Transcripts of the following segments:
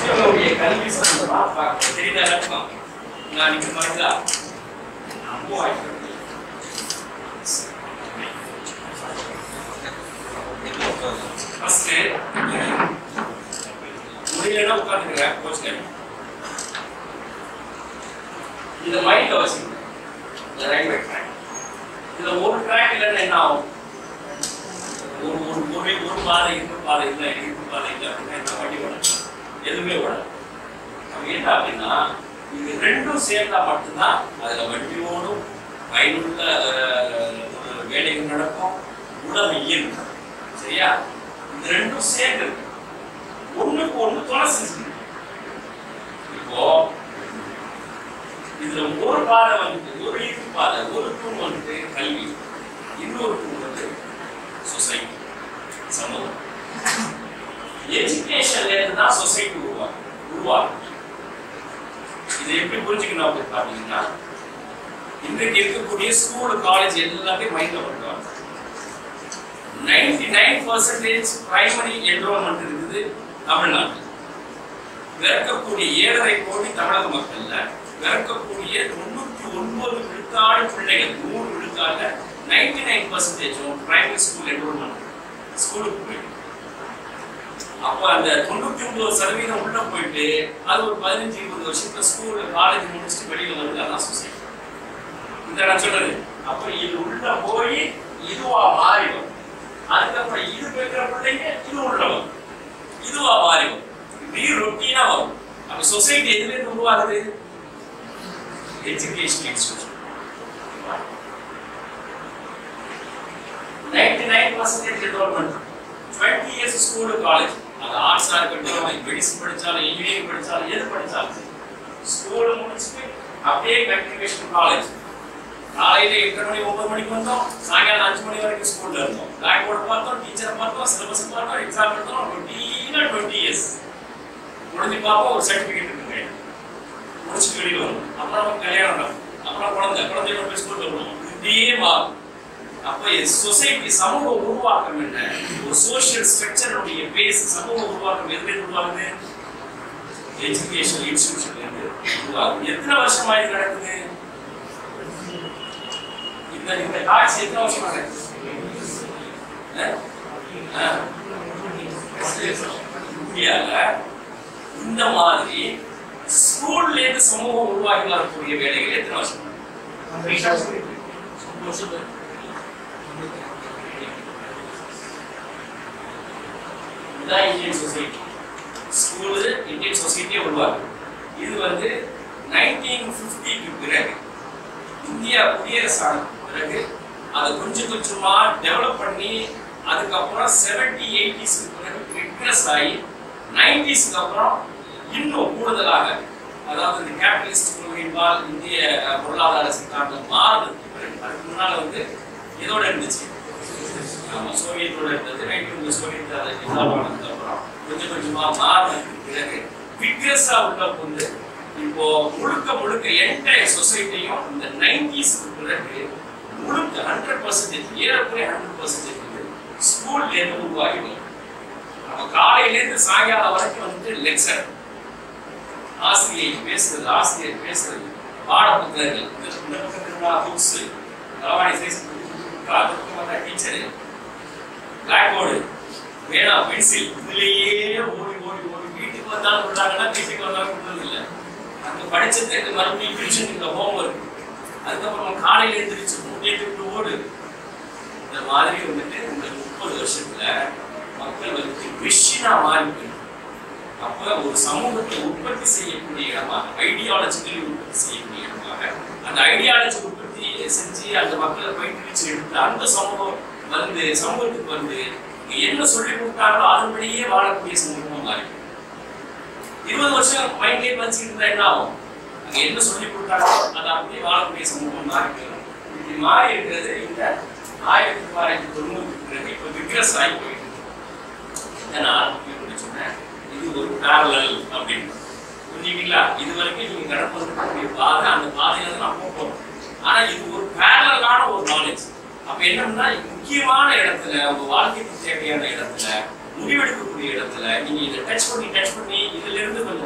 கிறிஸ்தவனுடைய கல்வி சம்பந்தமா பார்க்க தெரியுதா எல்லாத்துக்கும் நான் நீங்க மறந்தா நம்ம வாய்ப்பு ஃபர்ஸ்ட் முடியலன்னா உட்காந்துக்கிறேன் கோச்சுக்க இதை மைண்ட்ல வச்சுக்கணும் இந்த ரயில்வே ட்ராக் இதுல ஒரு ட்ராக் இல்லைன்னா என்ன ஆகும் ஒரு ஒரு ஒரு ஒரு பாதை இன்னொரு பாதை இல்லை இன்னொரு பாதை இல்லை அப்படின்னா என்ன வண்டி ஓடாது எதுவுமே ஓடாது அப்ப என்ன அப்படின்னா இது ரெண்டும் சேர்ந்தா மட்டும்தான் அதுல வண்டி ஓடும் பயனுள்ள அஹ், ஒரு வேலைகள் நடக்கும் உடல் இயங்கும் சரியா இது ரெண்டும் சேர்ந்து இருக்கு. ஒண்ணுக்கு ஒண்ணு துணை செஞ்சு இப்போ இதுல ஒரு பாதை வந்து ஒரு ஈர்ப்பு பாதை ஒரு தூண் வந்து கல்வி இன்னொரு தூண் வந்து சொசைட்டி சமூகம் எஜுகேஷன்ல இருந்து தான் சொசைட்டி உருவாகும் உருவாகும் இதை எப்படி புரிஞ்சுக்கணும் அப்படின்னு பார்த்தீங்கன்னா இன்றைக்கு இருக்கக்கூடிய ஸ்கூல் காலேஜ் எல்லாத்தையும் மைண்ட்ல பண்ணுவாங்க ninety nine percentage primary enrollment இருக்குது தமிழ்நாட்டில் பிறக்கக்கூடிய ஏழரை கோடி தமிழக மக்கள்ல பிறக்கக்கூடிய தொண்ணூத்தி ஒன்பது விழுக்காடு பிள்ளைகள் நூறு விழுக்காடுல நைன்டி நைன் பர்சன்டேஜும் பிரைமரி ஸ்கூல் என்ரோல்மெண்ட் ஸ்கூலுக்கு போயிட்டு அப்ப அந்த தொண்ணூத்தி ஒன்பது சதவீதம் உள்ள போயிட்டு அது ஒரு பதினஞ்சு இருபது வருஷத்துல ஸ்கூல் காலேஜ் முடிச்சுட்டு வெளியில வருது அதான் சொசைட்டி இந்த நான் சொல்றது அப்ப இது உள்ள போய் இதுவா மாறிடும் அதுக்கப்புறம் இது கேட்கிற பிள்ளைங்க இது உள்ள வரும் இதுவா மாறிடும் இப்படி ரொட்டீனா வரும் அப்ப சொசைட்டி எதுல இருந்து உருவாகுது education institution ninety nine percentage enrollment twenty years school college அது ஆர்ட்ஸா இருக்கட்டும் மெடிசன் படிச்சாலும் இன்ஜினியரிங் படிச்சாலும் எது படிச்சாலும் ஸ்கூல் முடிச்சுட்டு அப்படியே கண்டினியூஷன் காலேஜ் காலையில எட்டு மணி ஒன்பது மணிக்கு வந்தோம் சாயங்காலம் அஞ்சு மணி வரைக்கும் ஸ்கூல்ல இருந்தோம் பிளாக் போர்டு பார்த்தோம் டீச்சரை பார்த்தோம் சிலபஸ் பார்த்தோம் எக்ஸாம் எடுத்தோம் ரொட்டீனா டுவெண்ட்டி இயர்ஸ் முடிஞ்சு பார்ப்போம் ஒரு சர்டிஃபிகேட் இருக்குங்க முடிச்சுட்டு வெளியே வரும் அப்புறம் கல்யாணம் நடக்கும் அப்புறம் குழந்தை குழந்தையோட போய் ஸ்கூல்ல வருவோம் இப்படியே மாறும் அப்ப சொசைட்டி சமூக உருவாக்கம் என்ன ஒரு சோஷியல் ஸ்ட்ரக்சருடைய பேஸ் சமூக உருவாக்கம் எதுல இருந்து உருவாகுது எஜுகேஷன் இன்ஸ்டிடியூஷன்ல இருந்து உருவாகும் எத்தனை வருஷமா இது நடக்குது இந்த இந்த காட்சி எத்தனை வருஷமா நடக்குது ஆ? ஆ. இந்தியால இந்த மாதிரி ஸ்கூல்ல இருந்து சமூகம் உருவாகி வரக்கூடிய வேலைகள் எத்தனை வருஷம் இதுதான் இந்தியன் சொசைட்டி ஸ்கூலு இந்தியன் சொசைட்டியே உருவாகுது இது வந்து நைன்டீன் ஃபிஃப்டிக்கு பிறகு இந்தியா குடியரசான பிறகு அதை கொஞ்சம் கொஞ்சமா டெவலப் பண்ணி அதுக்கப்புறம் செவன்டி எயிட்டிஸ்க்கு பிறகு ரிக்ரஸ் ஆகி நைன்டிஸ்க்கு அப்புறம் இன்னும் கூடுதலாக அதாவது இந்த கேபிட்டலிஸ்ட் கொள்கையின்பால் இந்திய அஹ், பொருளாதார சித்தாந்தம் மாறுறதுக்கு பிறகு அதுக்கு முன்னால வந்து இதோட இருந்துச்சு ஆமா சோவியத்தோட இருந்தது நைன்டீன் சோவியத் அதை dissolve ஆனதுக்கு அப்புறம் கொஞ்சம் கொஞ்சமா மாறினதுக்கு பிறகு விக்ரஸா உள்ள வந்து இப்போ முழுக்க முழுக்க என்டையர் சொசைட்டியும் இந்த நைன்டிஸ்க்கு பிறகு முழுக்க ஹண்ட்ரட் பர்சன்டேஜ் ஏறக்குறைய ஹண்ட்ரட் பர்சன்டேஜ் வந்து ஸ்கூல்ல இருந்து உருவாகிடும் நம்ம காலையில இருந்து சாயங்காலம் வரைக்கும் வந்துட்டு லெக்சர் ஆசிரியை பேசுறது ஆசிரியர் பேசுறது பாட புத்தகங்கள் இந்த இந்த பக்கம் திரும்ப புக்ஸ் தலவாணி சைஸ் டீச்சரு பிளாக் போர்டு பேனா பென்சில் இதுலயே ஓடி ஓடி ஓடி வீட்டுக்கு வந்தாலும் விடுறாங்கன்னா வீட்டுக்கு வந்தாலும் விடுறது இல்லை அங்க படிச்சதுக்கு மறுபடியும் டியூஷனுக்கு ஹோம் ஒர்க் அதுக்கப்புறம் காலையில எழுந்திரிச்சு மூட்டை ஓடு இந்த மாதிரி வந்துட்டு இந்த முப்பது வருஷத்துல மக்கள் வந்து மிஷினா மாறி போயிருக்கு. அப்ப ஒரு சமூகத்தை உற்பத்தி செய்யக்கூடிய இடமாக ஐடியாலஜிக்கலி உற்பத்தி செய்யக்கூடிய இடமாக அந்த ஐடியாலஜி உற்பத்தி செஞ்சு அந்த மக்களை பயிற்றுவிச்சு எடுத்து அந்த சமூகம் வந்து சமூகத்துக்கு வந்து இங்க என்ன சொல்லி கொடுத்தாங்களோ அதன்படியே வாழக்கூடிய சமூகமா மாறி போயிருக்கு. இருபது வருஷம் மைண்ட்லேயே வச்சுக்கிட்டு இருந்தா என்ன ஆகும் அங்க என்ன சொல்லி கொடுத்தாங்களோ அதை அப்படியே வாழக்கூடிய சமூகம் மாறி போயிடும் இப்படி மாறி இருக்கிறது இந்த ஆயிரத்தி தொள்ளாயிரத்தி தொண்ணூறுக்கு பிறகு இப்போ விக்ரஸ் ஆகி போயிட்டு இருக்கு. இதனால் இப்படி சொன்னேன் இது ஒரு பேரலல் அப்படின்னு புரிஞ்சுக்கிங்களா இது வரைக்கும் நீங்க கடந்து வரக்கூடிய பாதை அந்த பாதையில தான் நான் போக போறோம் ஆனா இது ஒரு பேரலான ஒரு நாலேஜ் அப்ப என்னன்னா முக்கியமான இடத்துல உங்க வாழ்க்கைக்கு தேவையான இடத்துல முடிவெடுக்கக்கூடிய இடத்துல நீங்க இதை டச் பண்ணி டச் பண்ணி இதுல இருந்து கொஞ்சம்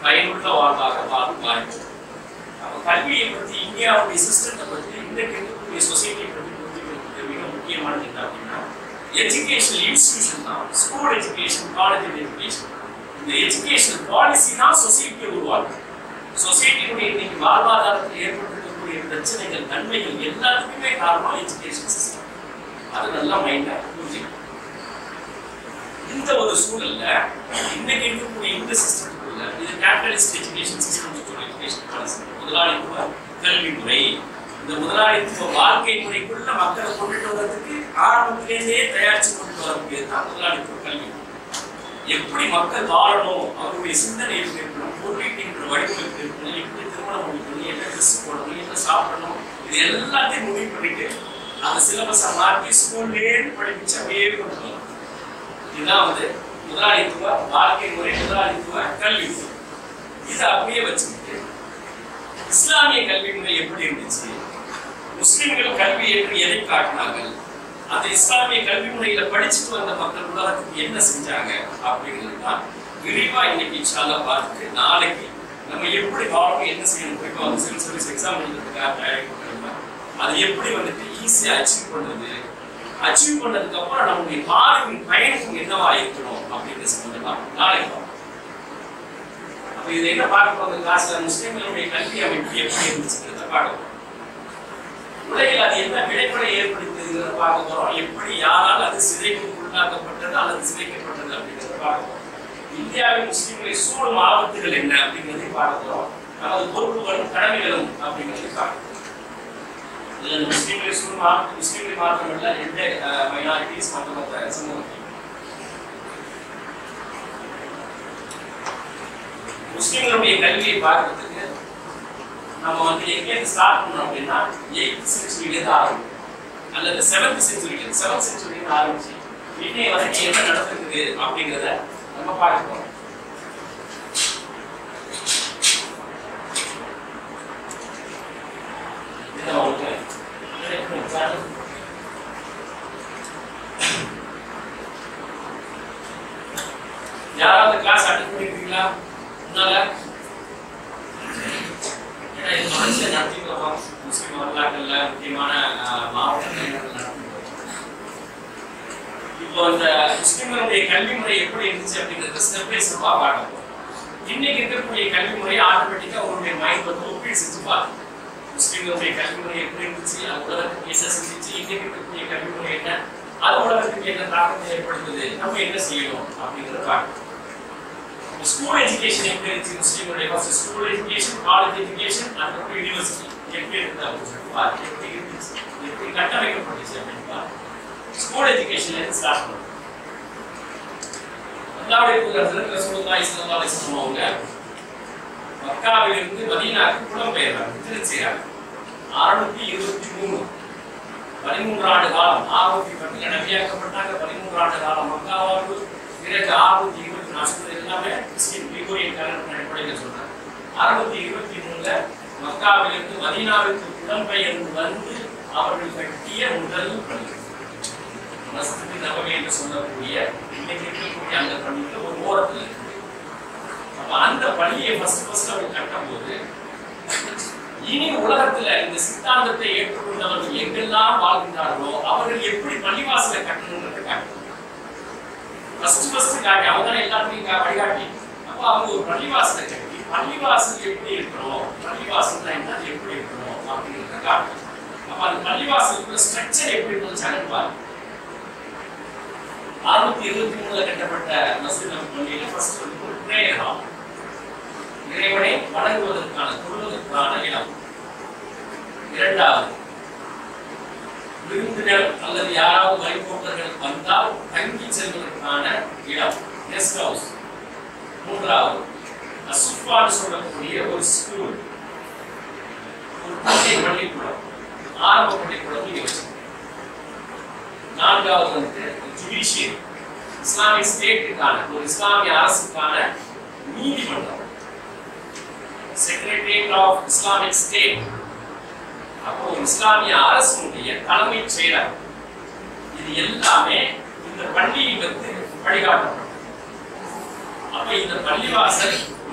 பயனுள்ள வாழ்வாக வாழும் வாய்ப்பு நம்ம கல்வியை பற்றி இந்தியாவுடைய சிஸ்டத்தை பற்றி இன்றைக்கு இருக்கக்கூடிய சொசைட்டியை பற்றி புரிஞ்சுக்கிறதுக்கு மிக முக்கியமானது என்ன அப்படின்னா எஜுகேஷனல் இன்ஸ்டிடியூஷன் தான் ஸ்கூல் எஜுகேஷன் காலேஜ் எஜுகேஷன் இந்த எஜுகேஷன் பாலிசி தான் சொசைட்டியை உருவாக்கும் சொசைட்டியுடைய இன்னைக்கு வாழ்வாதாரத்தில் ஏற்பட்டிருக்கக்கூடிய பிரச்சனைகள் நன்மைகள் எல்லாத்துக்குமே காரணம் எஜுகேஷன் சிஸ்டம் அது நல்லா மைண்டா புரிஞ்சுக்கணும் இந்த ஒரு சூழல்ல இன்னைக்கு இருக்கக்கூடிய இந்த சிஸ்டத்துக்குள்ள இது capitalist education system education policy முதலாளித்துவ கல்வி முறை இந்த முதலாளித்துவ வாழ்க்கை முறைக்குள்ள மக்களை கொண்டுட்டு வர்றதுக்கு ஆரம்பத்திலேருந்தே தயாரிச்சு கொண்டு வரக்கூடியது தான் முதலாளித்துவ கல்வி முறை. எப்படி மக்கள் வாழணும் அவருடைய சிந்தனை எப்படி இருக்கணும் பொருளீட்டின்ற வடிவமைப்பு இருக்கணும் எப்படி திருமணம் பண்ணிக்கணும் என்ன ட்ரெஸ் போடணும் என்ன சாப்பிடணும் இது எல்லாத்தையும் முடிவு பண்ணிட்டு அந்த சிலபஸை மாற்றி ஸ்கூல்லேயே படிப்பிச்சு அப்படியே கொண்டு வரணும் இதுதான் வந்து முதலாளித்துவ வாழ்க்கை முறை முதலாளித்துவ கல்வி முறை இதை அப்படியே வச்சுக்கிட்டு இஸ்லாமிய கல்வி முறை எப்படி இருந்துச்சு முஸ்லிம்கள் கல்வி என்று எதை காட்டினார்கள் அந்த இஸ்லாமிய கல்வி முறையில படிச்சுட்டு வந்த மக்கள் உலகத்துக்கு என்ன செஞ்சாங்க அப்படிங்கிறது தான் விரிவா இன்னைக்கு இன்ஷால்லா பார்த்துட்டு நாளைக்கு நம்ம எப்படி வாழணும் என்ன செய்யணும் குறிப்பா வந்து சிவில் சர்வீஸ் எக்ஸாம் எழுதுறதுக்காக தயாரிப்பு அது எப்படி வந்துட்டு ஈஸியா அச்சீவ் பண்றது அச்சீவ் பண்ணதுக்கு அப்புறம் நம்முடைய வாழ்வின் பயணம் என்னவா இருக்கணும் அப்படிங்கிறது சம்பந்தமா நாளைக்கு பார்ப்போம். அப்ப இது என்ன பார்க்க போறது கிளாஸ்ல முஸ்லிம்களுடைய கல்வி அமைப்பு எப்படி இருந்துச்சுங்கிறத பார்க்க போறோம் உலகில் அது என்ன விளைவுகளை ஏற்படுத்துகிறத பார்க்க போறோம் எப்படி யாரால் அது சிதைக்கு உள்ளாக்கப்பட்டது அல்லது சிதைக்கப்பட்டது அப்படிங்கிறத பார்க்க போறோம் இந்தியாவின் முஸ்லிம்களை சூழும் ஆபத்துகள் என்ன அப்படிங்கிறதை பார்க்க போறோம் நமது பொறுப்புகளும் கடமைகளும் அப்படிங்கிறதை பார்க்க போறோம் இதுல முஸ்லிம்களை சூழும் ஆபத்து முஸ்லிம்களை மாத்திரமல்ல எந்த மைனாரிட்டிஸ் மற்ற மற்ற சமூகத்தையும் முஸ்லிம்களுடைய கல்வியை பார்க்கறதுக்கு நம்ம வந்து எங்கேருந்து ஸ்டார்ட் பண்ணோம் அப்படின்னா எயித் செஞ்சுரியிலேருந்து ஆரம்பிக்கும் அல்லது செவன்த் செஞ்சுரியில செவன்த் செஞ்சுரியில ஆரம்பிச்சு இன்னைய வரைக்கும் என்ன நடந்திருக்குது அப்படிங்கிறத நம்ம பார்க்க போறோம் இதை உங்களுக்கு கிடைக்கும் யாராவது கிளாஸ் அட்டன் பண்ணிருக்கீங்களா முன்னால ஏன்னா இது தொடர்ச்சியா நடத்திட்டு வரோம் முஸ்லிம் வரலாற்றுல முக்கியமான அஹ், மாவட்டங்கள் நடத்திட்டு இப்போ இந்த முஸ்லிம்களுடைய கல்வி முறை எப்படி இருந்துச்சு அப்படிங்கிறத ஸ்டெப் பை ஸ்டெப்பா பார்க்க போறோம் இன்னைக்கு இருக்கக்கூடிய கல்வி முறை ஆட்டோமேட்டிக்கா உங்களுடைய மைண்ட் வந்து ஒப்பீடு செஞ்சு பார்க்கும் முஸ்லிம்களுடைய கல்வி முறை எப்படி இருந்துச்சு அது உலகத்துக்கு என்ன செஞ்சுச்சு இன்னைக்கு இருக்கக்கூடிய கல்வி முறை என்ன அது உலகத்துக்கு என்ன தாக்கத்தை ஏற்படுத்துது நம்ம என்ன செய்யணும் அப்படிங்கிறத பார்க்கணும் ஸ்கூல் எஜுகேஷன் எப்படி இருந்துச்சு முஸ்லீம்களுடைய first school education college education அதுக்கப்புறம் யூனிவர்சிட்டி எப்படி இருந்தது அப்படின்னு சொல்லிட்டு பாருங்க எப்படி இருந்துச்சு எப்படி கட்டமைக்கப்பட்டுச்சு அப்படின்னு பாருங்க ஸ்கூல் எஜுகேஷன்ல இருந்து ஸ்டார்ட் பண்ணுவோம் அல்லாவுடைய தூதர் ரசூலுல்லாஹி ஸல்லல்லாஹு அலைஹி வஸல்லம் அவங்க மக்காவிலிருந்து மதீனாவுக்கு புலம்பெயர்றாங்க ஹிஜ்ரத் செய்றாங்க அறுநூத்தி இருபத்தி மூணு பதிமூன்று ஆண்டு காலம் ஆறுநூத்தி பத்துல நபியாக்கப்பட்டாங்க பதிமூன்று ஆண்டு காலம் மக்காவாக்கு பிறகு ஆறுநூத்தி இருபத்தி நான் சொல்றது எல்லாமே கிறிஸ்டின் கிரிகோரியன் காலத்தின் அடிப்படையில் சொல்றேன் அறுநூத்தி இருபத்தி மூணுல மக்காவிலிருந்து மதீனாவிற்கு புலம்பெயர்ந்து வந்து அவர்கள் கட்டிய முதல் பள்ளி மஸ்ஜித் நபவி என்று சொல்லக்கூடிய இன்னைக்கு இருக்கக்கூடிய அந்த பள்ளிக்கு ஒரு ஓரத்தில் இருக்கு அப்ப அந்த பள்ளியை ஃபர்ஸ்ட் ஃபர்ஸ்ட் அவர் கட்டும்போது இனி உலகத்துல இந்த சித்தாந்தத்தை ஏற்றுக்கொண்டவர்கள் எங்கெல்லாம் வாழ்கின்றார்களோ அவர்கள் எப்படி பள்ளிவாசலை கட்டணுங்கிறத காட்டு ஃபர்ஸ்ட் ஃபர்ஸ்ட் காட்டி அவங்க தான் எல்லாத்துக்கும் கா- வழிகாட்டி அப்போ அவங்க ஒரு பள்ளிவாசலை கட்டி பள்ளிவாசல் எப்படி இருக்கணும் பள்ளிவாசல் என்ன அது எப்படி இருக்கணும் அப்படிங்கிறத காட்டு அப்ப அந்த பள்ளிவாசலுக்குள்ள ஸ்ட்ரக்சர் எப்படி இருக்கணும் சேனல் பாருங்க அறுநூத்தி இருபத்தி மூணுல கட்டப்பட்ட மசூத் நபி பள்ளியில ஃபர்ஸ்ட் வந்து ஒரு பிரேயர் ஹால் இறைவனை வணங்குவதற்கான தொழுவதற்கான இடம் இரண்டாவது விருந்தினர் அல்லது யாராவது வழிபோக்கர்கள் வந்தால் தங்கி செல்வதற்கான இடம் கெஸ்ட் ஹவுஸ் மூன்றாவது அசுப்பான்னு சொல்லக்கூடிய ஒரு ஸ்கூல் ஒரு பள்ளி பள்ளிக்கூடம் ஆரம்ப பள்ளிக்கூடம் இங்க வச்சிருக்கோம் நான்காவது வந்து ஜுடிஷியரி இஸ்லாமிக் ஸ்டேட்டுக்கான ஒரு இஸ்லாமிய அரசுக்கான நீதிமன்றம் செக்ரட்டரியேட் ஆஃப் இஸ்லாமிக் ஸ்டேட் அப்போ ஒரு இஸ்லாமிய அரசுடைய தலைமைச் செயலர் இது எல்லாமே இந்த பள்ளியில் வந்து வழிகாட்டப்படும் அப்ப இந்த பள்ளிவாசல்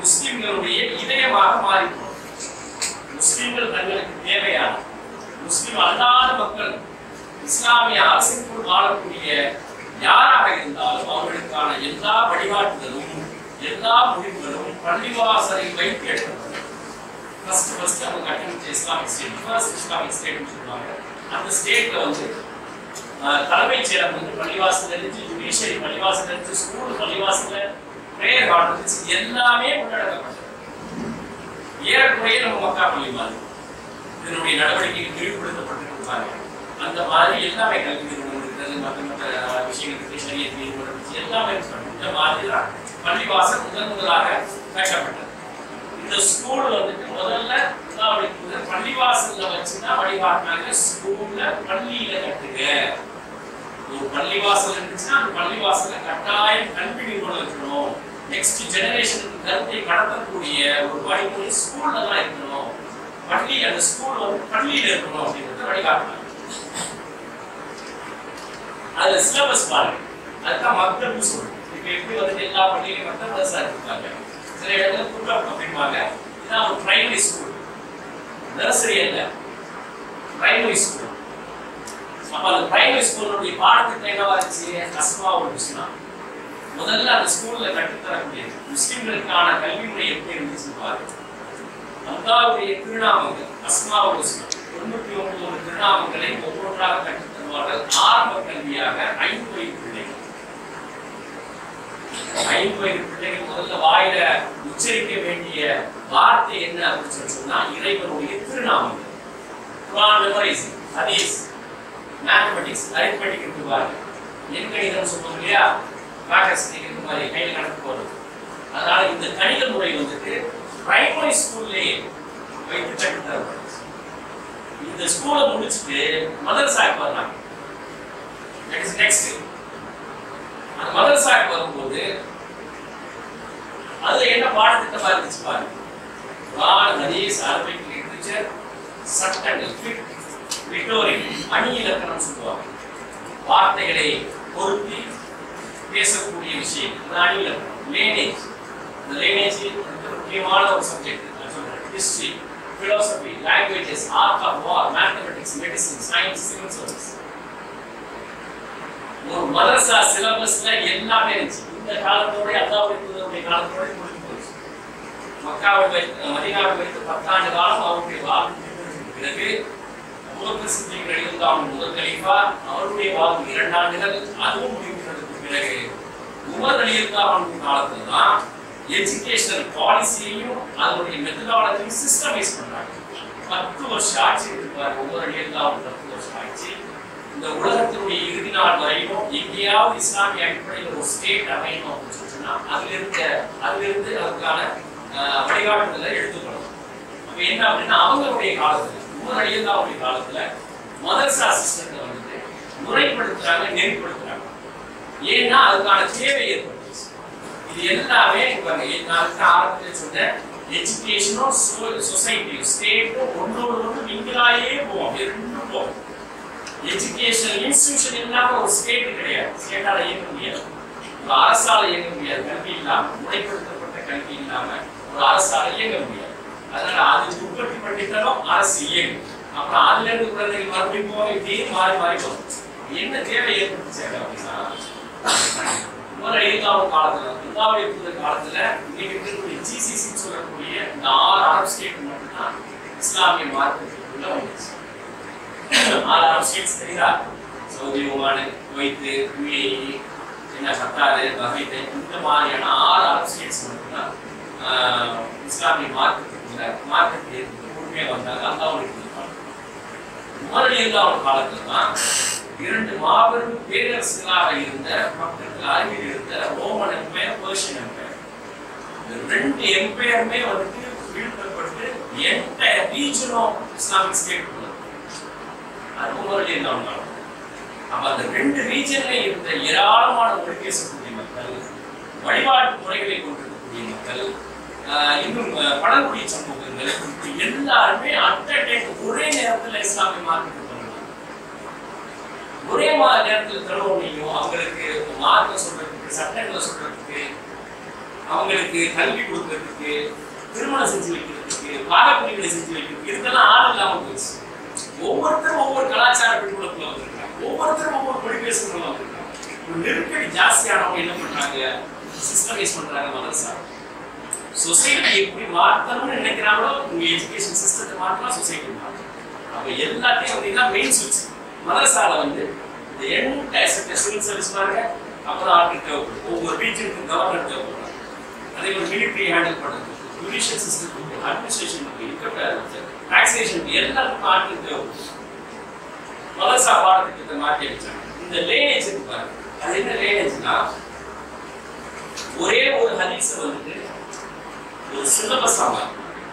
முஸ்லிம்களுடைய இதயமாக மாறி முஸ்லிம்கள் தங்களுக்கு தேவையான முஸ்லிம் அல்லாத மக்கள் இஸ்லாமிய அரசுக்குள் வாழக்கூடிய யாராக இருந்தாலும் அவர்களுக்கான எல்லா வழிகாட்டுதலும் எல்லா முடிவுகளும் பள்ளிவாசலில் வைத்து எடுக்கப்படும் ஃபர்ஸ்ட் ஃபர்ஸ்ட் அவங்க கட்டமைச்ச இஸ்லாமிக் ஸ்டேட் ஃபர்ஸ்ட் இஸ்லாமிக் ஸ்டேட்னு சொல்லுவாங்க அந்த ஸ்டேட்ல வந்து ஆஹ், தலைமைச் செயலகம் வந்து பள்ளிவாசல் இருந்து ஜுடிஷியரி பள்ளிவாசல் இருந்து ஸ்கூல் பள்ளிவாசல்ல பிரேயர் ஹால் இருந்துச்சு எல்லாமே உள்ளடக்கப்பட்டது ஏறக்குறைய நம்ம மக்கா பள்ளி மாதிரி இதனுடைய நடவடிக்கைகள் விரிவுபடுத்தப்பட்டிருப்பாங்க அந்த மாதிரி எல்லாமே கல்வி நிறுவனம் இருக்கிறது மற்ற மற்ற விஷயங்களுக்கு சரியத் நிறுவனம் இருந்துச்சு, எல்லாமே இருந்துச்சு. இந்த மாதிரி தான் பள்ளிவாசல் முதன் முதலாக கட்டப்பட்டது இந்த ஸ்கூல் வந்துட்டு முதல்ல முதலாவது முதல் பள்ளிவாசல்ல வச்சுதான் வழிகாட்டினாங்க ஸ்கூல்ல பள்ளியில கட்டுங்க ஒரு பள்ளிவாசல் இருந்துச்சுன்னா அந்த பள்ளிவாசல்ல கட்டாயம் கல்வி நிறுவனம் இருக்கணும் நெக்ஸ்ட் ஜெனரேஷனுக்கு கருத்தை கடத்தக்கூடிய ஒரு வழிமுறை ஸ்கூல்ல தான் இருக்கணும் பள்ளி அந்த ஸ்கூல் வந்து பள்ளியில இருக்கணும் அப்படின்றத வழிகாட்டினாங்க அதுல சிலபஸ் பாருங்க அதுதான் மக்கள் சொல்றோம் இப்ப எப்படி வந்து எல்லா பள்ளியிலும் மக்கள் பஸ்ஸா இருக்காங்க சில இடத்துல குற்றம் அப்படிம்பாங்க இதான் ஒரு பிரைமரி ஸ்கூல் நர்சரி அல்ல பிரைமரி ஸ்கூல் அப்ப அந்த பிரைமரி ஸ்கூலுடைய பாடத்திட்டம் என்னவா இருந்துச்சு அஸ்மா ஒரு விஷயம் முதல்ல அந்த ஸ்கூல்ல கற்றுத்தரக்கூடிய முஸ்லிம்களுக்கான கல்வி முறை எப்படி இருந்துச்சுன்னு பாருங்க அல்லாவுடைய திருநாமங்கள் அஸ்மா ஒரு விஷயம் தொண்ணூத்தி ஒன்பது திருநாமங்களை ஒவ்வொன்றாக கற்றுத் தருவார்கள் ஆரம்ப கல்வியாக ஐந்து வயது பிள்ளைகள் ஐந்து வயது பிள்ளைகள் முதல்ல வாயில உச்சரிக்க வேண்டிய வார்த்தை என்ன அப்படின்னு சொல்லி சொன்னா இறைவனுடைய திருநாமங்கள் குர்ஆன் மெமரைசிங் ஹதீஸ் மேத்தமெட்டிக்ஸ் அரித்மெட்டிக் இருக்கு பாருங்க எண் கணிதம் சொல்லுவோம் இல்லையா பேக்கர்ஸ் இருக்கு மாதிரி கையில் கணக்கு போடுறது அதனால இந்த கணித முறை வந்துட்டு பிரைமரி ஸ்கூல்லே வைத்து கற்றுத் தரப்படுது இந்த ஸ்கூலை முடிச்சுட்டு மதரசாக்கு வர்றாங்க நெக்ஸ்ட் நெக்ஸ்ட் அந்த மதரசாக்கு வரும்போது அதுல என்ன பாடத்திட்டமா இருந்துச்சு பாருங்க குர்ஆன் ஹதீஸ் அரபிக் லிட்டரேச்சர் சட்டங்கள் ஃபிக் ரிட்டோரிக் அணி இலக்கணம் சொல்லுவாங்க வார்த்தைகளை பொருத்தி பேசக்கூடிய விஷயம் அது அணி இலக்கணம் லேனேஜ் இந்த லேனேஜ் முக்கியமான ஒரு சப்ஜெக்ட் நான் சொல்றேன் history philosophy languages art of war mathematics medicine science civil service ஒரு மதரசா சிலபஸ்ல எல்லாமே இருந்துச்சு இந்த காலத்தோட அல்லாவுடைய காலத்தோட முடிஞ்சு போச்சு மக்காவை வைத்து மதீனாவை வைத்து பத்தாண்டு காலம் அவருடைய வாழ்க்கைக்கு பிறகு அபூபக்கர் சித்திக் ரலியல்லாஹு முதல் கலீஃபா அவருடைய வாழ்க்கை இரண்டு ஆண்டுகள் அதுவும் முடிவுறதுக்கு பிறகு உமர் ரலியல்லாஹு காலத்துல தான் எஜுகேஷனல் பாலிசியையும் அதனுடைய மெத்தடாலஜியும் சிஸ்டமைஸ் பண்றாங்க பத்து வருஷம் ஆட்சி இருப்பார் ஒவ்வொரு ரலியல்லாஹு பத்து வருஷம் ஆட்சி இந்த உலகத்தினுடைய இறுதி நாள் வரையும் எங்கேயாவது இஸ்லாமிய அடிப்படையில் ஒரு ஸ்டேட் அமையணும் அப்படின்னு சொன்னா அதுல இருக்க அதுல இருந்து அதுக்கான ஆஹ், வழிகாட்டுதலை எடுத்துக்கணும் அப்ப என்ன அப்படின்னா அவங்களுடைய காலத்துல உமர் அலியல்லாவுடைய காலத்துல மதரசா சிஸ்டத்தை வந்துட்டு முறைப்படுத்துறாங்க நெறிப்படுத்துறாங்க ஏன்னா அதுக்கான தேவை ஏற்பட்டுச்சு இது எல்லாமே இப்ப நான் ஆரம்பத்தில் சொன்னேன் எஜுகேஷனும் சொசைட்டியும் ஸ்டேட்டும் ஒன்றோடு ஒன்று நீங்களாயே போவோம் ரெண்டும் போவோம் எஜுகேஷன் இன்ஸ்டிடியூஷன் இல்லாம ஒரு ஸ்டேட் கிடையாது ஸ்டேட்டால இயங்க முடியாது ஒரு அரசால இயங்க முடியாது கல்வி இல்லாம முறைப்படுத்தப்பட்ட கல்வி இல்லாம ஒரு அரசால இயங்க முடியாது அதனால அது உற்பத்தி பண்ணிட்டாலும் அரசு இயங்கும் அப்புறம் அதுல இருந்து குழந்தைகள் மறுபடியும் போக இப்படியே மாறி மாறி வரும் என்ன தேவை ஏற்பட்டுச்சு அப்படின்னா முதல்ல இருக்காவது காலத்துல இந்தாவுடைய புது காலத்துல இன்னைக்கு இருக்கக்கூடிய ஜிசிசி சொல்லக்கூடிய இந்த ஆறு அரபு ஸ்டேட் மட்டும்தான் இஸ்லாமிய மார்க்கத்துக்குள்ள வந்துச்சு ஆறு அரபு ஸ்டேட்ஸ் தெரியுதா சவுதி ஒமானு குவைத்து யுஏஇ என்ன கத்தாரு பஹ்ரைன் இந்த மாதிரியான ஆறு அரபு ஸ்டேட்ஸ் மட்டும்தான் ஆஹ், இஸ்லாமிய மார்க்கத்துக்குள்ள மார்க்கத்தில் உண்மையாக வந்தாங்க அல்லாவுடைய புது காலம் உமர் இல்லாத காலத்துல தான் இரண்டு மாபெரும் பேரரசுகளாக இருந்த மக்களுக்கு அருகில் இருந்த ரோமன் எம்பையர் பர்ஷியன் எம்பையர் இந்த ரெண்டு எம்பையருமே வந்துட்டு வீழ்த்தப்பட்டு என்டையர் ரீஜனும் இஸ்லாமிக் ஸ்டேட் உள்ளது அது உமர் இல்லாத காலம் அப்ப அந்த ரெண்டு ரீஜன்ல இருந்த ஏராளமான மொழி பேசக்கூடிய மக்கள் வழிபாட்டு முறைகளை கொண்டிருக்கக்கூடிய மக்கள் ஆஹ் இன்னும் ஆஹ் பழங்குடி சமூகங்கள் இப்படி எல்லாருமே அட் டைம் ஒரே நேரத்துல இஸ்லாமிய மார்க்கெட் பண்ணலாம் ஒரே மா- நேரத்துல தருவனையும் அவங்களுக்கு மார்க்கம் சொல்றதுக்கு சட்டங்களை சொல்றதுக்கு அவங்களுக்கு கல்வி கொடுக்கறதுக்கு திருமணம் செஞ்சு வைக்கிறதுக்கு பாகப்பிரிவுகளை செஞ்சு வைக்கிறதுக்கு இதுக்கெல்லாம் ஆள் இல்லாம போச்சு ஒவ்வொருத்தரும் ஒவ்வொரு கலாச்சார பின்புலத்துல வந்திருக்காங்க ஒவ்வொருத்தரும் ஒவ்வொரு மொழி பேசுறவங்க வந்திருக்காங்க ஒரு நெருக்கடி ஜாஸ்தியானவங்க என்ன பண்றாங்க சிஸ்டமைஸ் பண்றாங்க மதரசா சொசைட்டி எப்படி மாற்றணும்னு நினைக்கிறாங்களோ உங்க எஜுகேஷன் சிஸ்டத்தை மாற்றலாம் சொசைட்டி மாற்றலாம் அப்ப எல்லாத்தையும் வந்து இதான் மெயின் சுவிட்ச் மதரசால வந்து இந்த என்டையர் செக்டர் சிவில் சர்வீஸ் பாருங்க அப்புறம் ஆட்கள் தேவைப்படும் ஒவ்வொரு ரீஜனுக்கும் கவர்னர் தேவைப்படுறாங்க அதே மாதிரி மிலிட்ரி ஹேண்டில் பண்ணுறது ஜுடிஷியல் சிஸ்டத்துக்கு அட்மினிஸ்ட்ரேஷனுக்கு இன்கம் டாக்ஸேஷனுக்கு எல்லாத்துக்கும் ஆட்கள் தேவைப்படும் மதரசா பாடத்திட்டத்தை மாற்றி வச்சாங்க இந்த லேனேஜ் இருக்கு பாருங்க அது என்ன லேனேஜ்னா ஒரே ஒரு ஹதீஸ வந்துட்டு ஒரு சிலபஸ் ஆகும்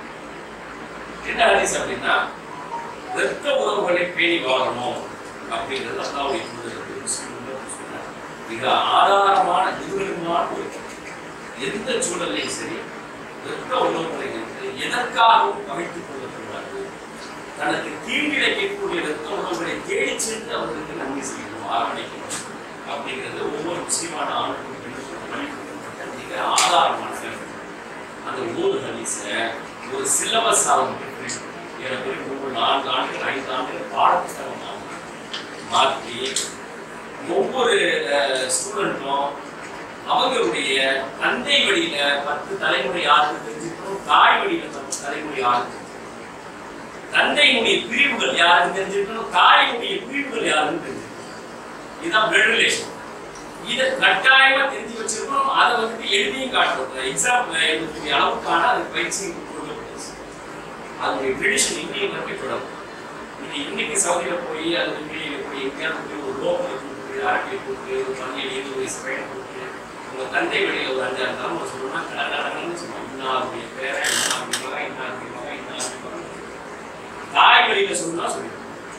என்ன ஹதீஸ் அப்படின்னா ரத்த உறவுகளை பேணி வாழணும் அப்படிங்கிறது அல்லாவுடைய தூதருக்கு முஸ்லிம்கள் சொன்னார். மிக ஆதாரமான நிறுவனமான ஒரு எந்த சூழலையும் சரி ரத்த உறவுகளை வந்து எதற்காகவும் கவிழ்த்துக் கொள்ளக்கூடாது தனக்கு தீங்கிழைக்கக்கூடிய ரத்த உறவுகளை தேடி சென்று அவர்களுக்கு நன்மை செய்யணும் அரவணைக்கணும் அப்படிங்கிறது ஒவ்வொரு முஸ்லிமான ஆணுக்கும் பெண்ணுக்கும் வழிபடுத்தப்பட்ட மிக ஆதாரமான கருத்து அந்த ஒரு ஹதீஸை ஒரு சிலபஸ் ஆகும் ஏறக்குறைய மூணு நான்கு ஆண்டுகள் ஐந்து ஆண்டுகள் பாடப்புத்தகமாக மாற்றி ஒவ்வொரு ஸ்டூடெண்ட்டும் அவங்களுடைய தந்தை வழியில பத்து தலைமுறை யாருக்கு தெரிஞ்சுக்கணும் தாய் வழியில பத்து தலைமுறை யாருக்கு தந்தையினுடைய பிரிவுகள் யாருன்னு தெரிஞ்சுக்கணும் தாயினுடைய பிரிவுகள் யாருன்னு தெரிஞ்சுக்கணும் இதுதான் பிளட் ரிலேஷன் இதை கட்டாயமா தெரிஞ்சு வச்சிருக்கணும் அதை வந்துட்டு எழுதியும் காட்டணும் எக்ஸாம் எழுதக்கூடிய அளவுக்கான அது பயிற்சியும் கொடுக்கப்பட்டுச்சு அதனுடைய ட்ரெடிஷன் இன்னையும் வரைக்கும் தொடரும் நீங்க இன்னைக்கு சவுதியில போய் அது வந்து போய் எங்கேயாவது போய் ஒரு லோக்கல் கொடுத்து அரட்டை கொடுத்து ஒரு பள்ளியில் ஏழு வயசு பையனை கொடுத்து உங்க தந்தை வழியில ஒரு அஞ்சாறு தலைமுறை சொல்லணும்னா கடற்கடன்னு சொல்லுவோம் இன்னாருடைய பேரை இன்னாருடைய மகன் இன்னாருடைய மகன் இன்னாருடைய மகன் தாய் வழியில சொல்லணும்னா சொல்லிடுவோம்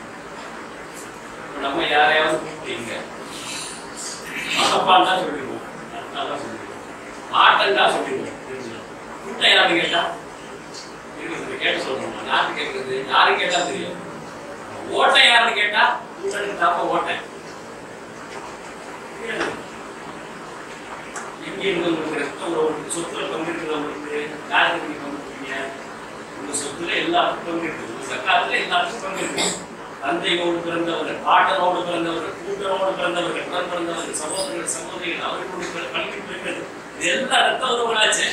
இப்ப நம்ம யாரையாவது கூப்பிட்டீங்க மகப்பான் தான் சொல்லிடுவோம் அத்தான் தான் சொல்லிடுவோம் ஆட்டன் தான் சொல்லிடுவோம் தெரிஞ்சிடும் கூட்டம் யாருன்னு கேட்டா இருக்குது கேட்டு சொல்லணும் யாரு கேட்கறது யாரு கேட்டா தெரியும் ஓட்டை யாருன்னு கேட்டா கூட்டனுக்கு தாப்ப ஓட்டை எங்கே உங்களுக்கு ரத்த உறவு சொத்துல பங்கு இருக்கிறவங்களுக்கு யாருக்கு நீங்க பங்கு கொடுப்பீங்க உங்க சொத்துல எல்லாருக்கும் பங்கு இருக்கு உங்க சக்காத்துல எல்லாருக்கும் பங்கு இருக்கு தந்தையோடு பிறந்தவர்கள் பாட்டனோடு பிறந்தவர்கள் கூட்டனோடு பிறந்தவர்கள் உடன் பிறந்தவர்கள் சகோதரர்கள் சகோதரிகள் அவர்களுடைய கல்வி பெற்றது இது எல்லா ரத்த உறவுகளாச்சே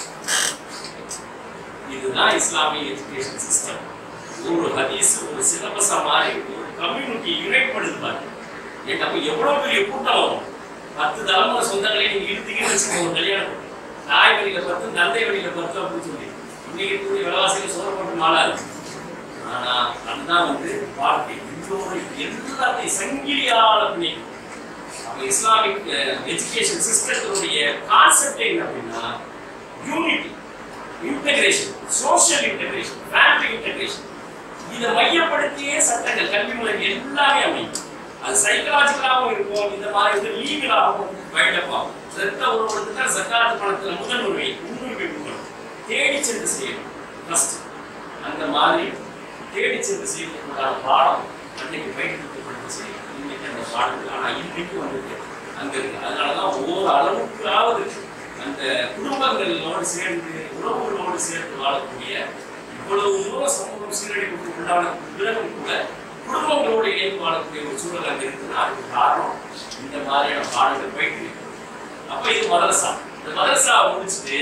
இதுதான் இஸ்லாமிய எஜுகேஷன் சிஸ்டம் ஒரு ஹதீஸ் ஒரு சிலபஸா மாறி ஒரு கம்யூனிட்டி யுனைட் பாரு ஏன் நம்ம எவ்வளவு பெரிய கூட்டம் வரும் பத்து தலைமுறை சொந்தங்களை நீங்க இழுத்தீங்கன்னு வச்சுக்கோங்க ஒரு கல்யாணம் பண்ணி. தாய் வழியில பத்து தந்தை வழியில பத்து அப்படின்னு சொல்லி இன்னைக்கு இருக்கக்கூடிய விலைவாசிகள் சோறு போட்டு மாறாது ஆனா அதுதான் வந்து வாழ்க்கை இன்னொரு எல்லாத்தையும் சங்கிலியால பிணைக்கும் நம்ம இஸ்லாமிக் எஜுகேஷன் சிஸ்டத்தினுடைய கான்செப்ட் என்ன அப்படின்னா unity integration social integration family integration இதை மையப்படுத்தியே சட்டங்கள் கல்வி முறை எல்லாமே அமையும் அது சைக்கலாஜிக்கலாகவும் இருக்கும் இந்த மாதிரி வந்து லீகலாகவும் பைடப் ஆகும் ரத்த உருவத்துக்கு சக்காத்து பணத்துல முதல் உரிமை முன்னுரிமை கொடுக்கணும் தேடி சென்று செய்யணும் ஃபர்ஸ்ட் அந்த மாதிரி தேடி சென்று செய்யறதுக்கான பாடம் அன்னைக்கு பயிற்றுவிக்கப்பட்டுச்சு இன்னைக்கு அந்த பாடங்கள் ஆனா இன்னைக்கு வந்துட்டு அங்க இருக்கு அதனாலதான் ஓர் அளவுக்காவது அந்த குடும்பங்களோடு சேர்ந்து உறவுகளோடு சேர்ந்து வாழக்கூடிய இவ்வளவு தூரம் சமூகம் சீரழிவுக்கு உண்டான பிறகும் கூட குடும்பங்களோடு இணைந்து வாழக்கூடிய ஒரு சூழல் அங்க இருக்குன்னா அதுக்கு காரணம் இந்த மாதிரியான பாடங்கள் பயிற்று அப்ப இது மதரசா இந்த மதரசா முடிச்சுட்டு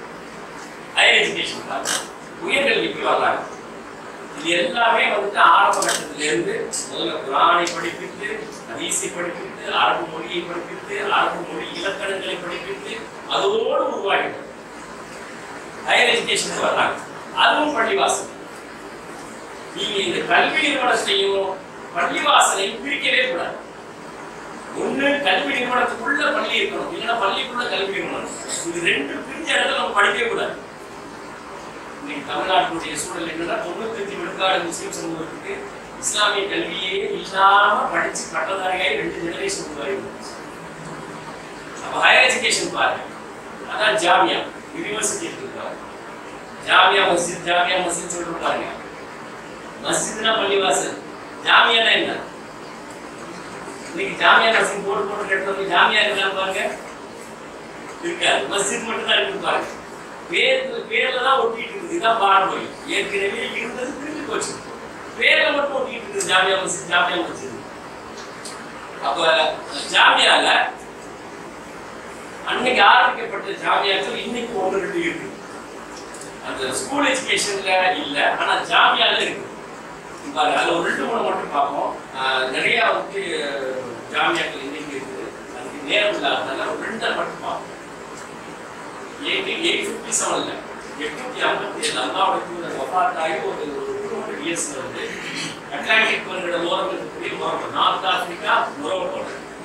ஹையர் எஜுகேஷன் உயர்கல்விக்கு வர்றாங்க இது எல்லாமே வந்துட்டு ஆரம்ப கட்டத்துல இருந்து முதல்ல குரானை படிப்பித்து ஹதீஸை படிப்பித்து அரபு மொழியை படிப்பித்து அரபு மொழி இலக்கணங்களை படிப்பித்து அதோடு உருவாகிடும் ஹையர் எஜுகேஷன் வர்றாங்க அதுவும் பள்ளிவாசல் நீங்க இந்த கல்வி நிறுவனத்தையும் பள்ளிவாசலையும் பிரிக்கவே கூடாது ஒண்ணு கல்வி நிறுவனத்துக்குள்ள பள்ளி இருக்கணும் இல்லைன்னா பள்ளிக்குள்ள கல்வி நிறுவனம் இது ரெண்டு பிரிஞ்ச இடத்துல நம்ம படிக்கவே கூடாது இன்னைக்கு தமிழ்நாட்டினுடைய சூழல் என்னன்னா தொண்ணூத்தஞ்சு விழுக்காடு முஸ்லிம் சமூகத்துக்கு இஸ்லாமிய கல்வியே இல்லாம படிச்சு பட்டதாரியாய் ரெண்டு ஜெனரேஷன் உருவாகி வந்துச்சு. அப்ப ஹையர் எஜுகேஷன் பாருங்க அதான் ஜாமியா யூனிவர்சிட்டி இருக்கு பாருங்க ஜாமியா மஸ்ஜித் ஜாமியா மஸ்ஜித் சொல்லிட்டு பாருங்க மஸ்ஜித்னா பள்ளிவாசல் ஜாமியானா என்ன இன்னைக்கு ஜாமியா மஸ்ஜித் போட்டு போட்டு கட்டுறது ஜாமியா இருக்கலாம் பாருங்க இருக்காது மஸ்ஜித் மட்டும் தான் இருக்கு பாருங்க பேர்ல பேர்ல தான் ஒட்டிட்டு இருக்குது இதான் பாரம்பரி ஏற்கனவே இருந்தது திரும்பி போச்சு பேர்ல மட்டும் ஒட்டிட்டு இருக்குது ஜாமியா மஸ்ஜித் ஜாமியா மஸ்ஜித் அப்ப ஜாமியால அன்னைக்கு ஆரம்பிக்கப்பட்ட ஜாமியாக்கள் இன்னைக்கு ஒன்று ரெண்டு இருக்கு அந்த ஸ்கூல் எஜுகேஷன்ல இல்ல ஆனா ஜாமியால இருக்கு இப்ப அதுல ஒரு ரெண்டு மூணு மட்டும் பார்ப்போம் ஆஹ் நிறைய வந்து ஜாமியாக்கள் இன்னைக்கு இருக்குது அதுக்கு நேரம் இல்லாததால ஒரு ரெண்டை மட்டும் பார்ப்போம் எயிட்டி எயிட் ஃபிஃப்டி செவன்ல எட்நூத்தி ஐம்பத்தி ஏழு அல்லாவுடைய தூதர் வஃபாத்தாகி ஒரு டூ ஹண்ட்ரட் இயர்ஸ்ல வந்து அட்லாண்டிக் பெருங்கடல் ஓரம் இருக்கக்கூடிய மொரோக்கோ நார்த் ஆப்பிரிக்கா மொரோக்கோ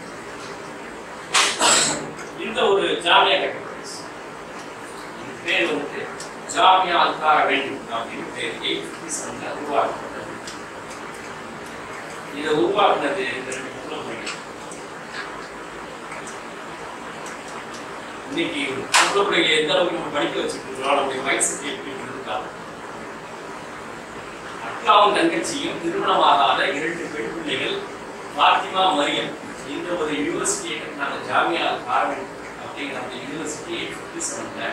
இந்த ஒரு ஜாமியா கட்டப்பட்டுச்சு இது பேர் வந்து ஜாமியா அல்கார வேண்டும் அப்படின்னு பேர் எயிட் ஃபிஃப்டி செவன்ல உருவாக்கப்பட்டது இதை உருவாக்குனது இந்த ரெண்டு புத்தகங்கள் இன்னைக்கு பொம்பளை எந்த அளவுக்கு நம்ம படிக்க வச்சுட்டு இருக்கோம் நம்முடைய மைண்ட் செட் எப்படி இருக்காங்க அக்காவும் தங்கச்சியும் திருமணமாகாத இரண்டு பெண் பிள்ளைகள் பாத்திமா மரியம் இந்த ஒரு யூனிவர்சிட்டியை கட்டினாங்க ஜாமியா கார்மெண்ட் அப்படிங்கிற அந்த யூனிவர்சிட்டி ஃபிஃப்டி செவன்ல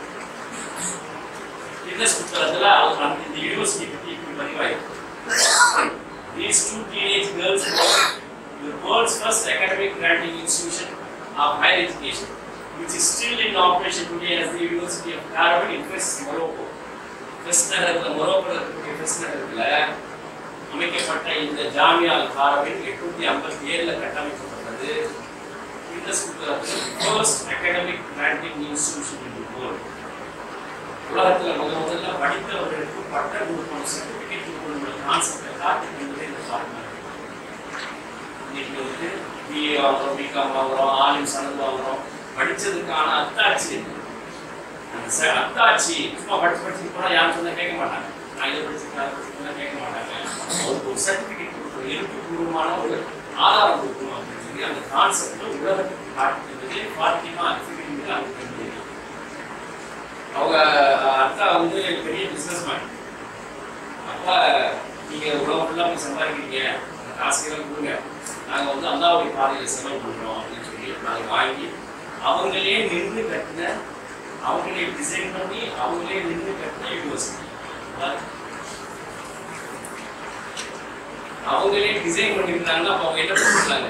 கின்னஸ் புத்தகத்துல அவங்க அந்த இந்த யூனிவர்சிட்டி பற்றி இப்படி பதிவாயிருக்கு These two teenage girls were the world's first academic granting institution of higher education, which is still in operation today as the University of Cairo in Fes, Morocco. ஃபெஸ் நகரத்தில் மொரோக்கோவில் இருக்கக்கூடிய ஃபெஸ் நகரத்தில் அமைக்கப்பட்ட இந்த ஜாமியா அல் காரவின் எட்நூத்தி ஐம்பத்தி ஏழுல கட்டமைக்கப்பட்டது இந்த புத்தகத்தில் first academic granting institution in the world உலகத்தில் முத முதல்ல படித்தவர்களுக்கு பட்ட கொடுக்கணும் சர்டிஃபிகேட் கொடுக்கணும் கான்செப்டை காட்டி என்பதை இந்த காரணம் இன்னைக்கு வந்து பிஏ வாங்குறோம் பிகாம் வாங்குறோம் ஆலிம் சனது வாங்குறோம் படிச்சதுக்கான அத்தாட்சி இருக்கு அந்த ச- அத்தாட்சி சும்மா படிச்சு படிச்சு போனா யாரும் சொன்னா கேட்க மாட்டாங்க நான் இதை படிச்சிருக்கேன் அதை படிச்சிருக்கேன் கேட்க மாட்டாங்க அவருக்கு ஒரு சர்டிஃபிகேட் கொடுக்கணும் எழுத்துப்பூர்வமான ஒரு ஆதாரம் கொடுக்கணும் அப்படின்னு சொல்லி அந்த கான்செப்ட் உலகத்துக்கு காட்டுறது ஃபாத்திமா அக்சிபிங் அவங்க கண்டுபிடிக்கிறாங்க. அவங்க அஹ், அக்கா வந்து பெரிய பிசினஸ் மேன் அப்ப நீங்க உலகம் ஃபுல்லா போய் சம்பாதிக்கிறீங்க அந்த காசுகளை கொடுங்க நாங்க வந்து அல்லாவுடைய பாதையில செலவு பண்றோம் அப்படின்னு சொல்லி நாங்க வாங்கி அவங்களே நின்று கட்டின அவங்களே டிசைன் பண்ணி அவங்களே நின்று கட்டின யூனிவர்சிட்டி அவங்களே டிசைன் பண்ணிருந்தாங்கன்னா அப்ப அவங்க என்ன பண்ணிருக்காங்க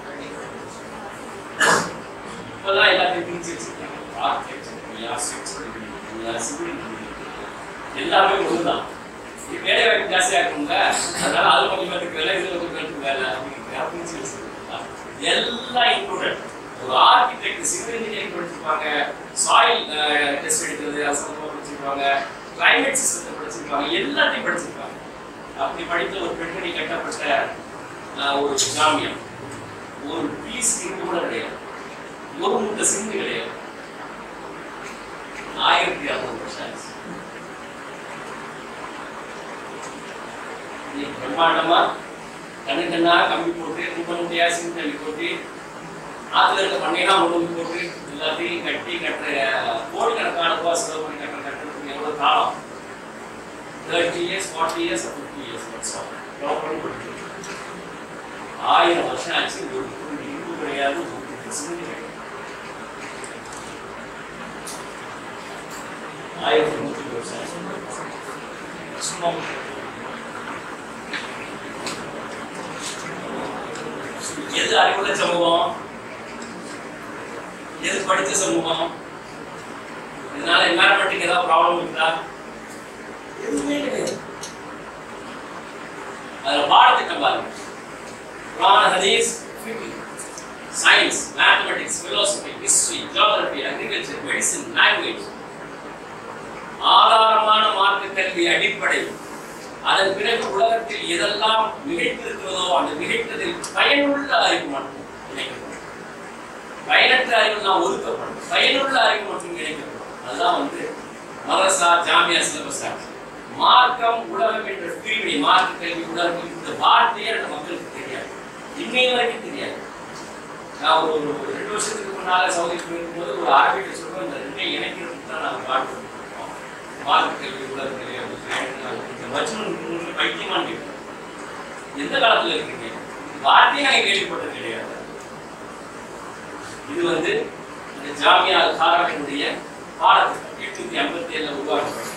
இப்பதான் எல்லாத்தையும் பிரிச்சு வச்சிருக்காங்க ஆர்கிடெக்சர் சிவில் எல்லாமே ஒண்ணுதான் இது வேலை வாய்ப்பு ஜாஸ்தியா இருக்குங்க அதனால அது கொஞ்சம் பேருக்கு வேலை இதுல கொஞ்சம் பேருக்கு வேலை அப்படின்னு பிரிச்சு வச்சிருக்காங்க எல்லாம் இன்க்ளூடட் ஒரு ஆர்கிடெக்ட் சிவில் இன்ஜினியரிங் படிச்சிருப்பாங்க சாயில் டெஸ்ட் எடுக்கிறது அது சம்பந்தமா படிச்சிருப்பாங்க கிளைமேட் சிஸ்டத்தை படிச்சிருப்பாங்க எல்லாத்தையும் படிச்சிருப்பாங்க அப்படி படித்த ஒரு பெண்மணி கட்டப்பட்ட அஹ், ஒரு ஜாமியம் ஒரு பீஸ் இங்கு கூட கிடையாது ஒரு முட்டை சிந்து கிடையாது ஆயிரத்தி அறுநூறு வருஷம் ஆச்சு நீ பிரம்மாண்டமா கண்ணு கண்ணா கம்பி போட்டு முட்டை முட்டையா சிந்து தள்ளி போட்டு ஆத்துல இருக்க பண்ணையெல்லாம் கொண்டு வந்து போட்டு எல்லாத்தையும் கட்டி கட்டுற கோடிக்கணக்கான ரூபா செலவு பண்ணி கட்டுற கட்டுறதுக்கு எவ்வளவு காலம் thirty years forty years fifty years ஆயிரம் வருஷம் ஆச்சு ஒரு துண்டு இரும்பு கிடையாது ஒரு துண்டு சிமெண்ட் கிடையாது ஆயிரத்தி நூற்றி வருஷம் ஆச்சு சும்மா எது அறிவுள்ள சமூகம் எது படித்த சமூகம் இதனால என்வாரன்மெண்ட்டுக்கு ஏதாவது ப்ராப்ளம் இருக்குதா எதுவுமே கிடையாது அதுல பாடத்திட்டம் பாருங்க குரான் ஹதீஸ் science mathematics philosophy history geography agriculture medicine language ஆதாரமான மார்க்க கல்வி அடிப்படை அதன் பிறகு உலகத்தில் எதெல்லாம் மிகைத்திருக்கிறதோ அந்த மிகைத்ததில் பயனுள்ள அறிவு மட்டும் இணைக்கப்படும் பயனற்ற அறிவு நாம் ஒதுக்கப்படும் பயனுள்ள அறிவு மட்டும் இணைக்கப்படும் அதுதான் வந்து மதரசா ஜாமியா சிலபஸ் ஆக்ட் மார்க்கம் உலகம் என்ற பிரிவினை மார்க்க கல்வி உலகம் இந்த வார்த்தையே அந்த மக்களுக்கு தெரியாது இன்னைய வரைக்கும் தெரியாது நான் ஒரு ஒரு ரெண்டு வருஷத்துக்கு முன்னால சவுதிக்கு போயிருக்கும்போது ஒரு அரபிட்ட சொல்லுவோம் இந்த ரெண்டையும் இணைக்கிறதுக்கு தான் நாங்கள் பாட்டு மார்க்க கல்வி உலக கல்வி அப்படின்னு இந்த வச்சனம் உங்களுக்கு பைத்தியமான்னு கேட்கும் எந்த காலத்துல இருக்கீங்க வார்த்தையை நாங்கள் கேள்விப்பட்டது கிடையாது இது வந்து அந்த ஜாமியா காரனுடைய பாடத்திட்டம் எட்நூத்தி ஐம்பத்தி ஏழுல உருவாக்கப்பட்டது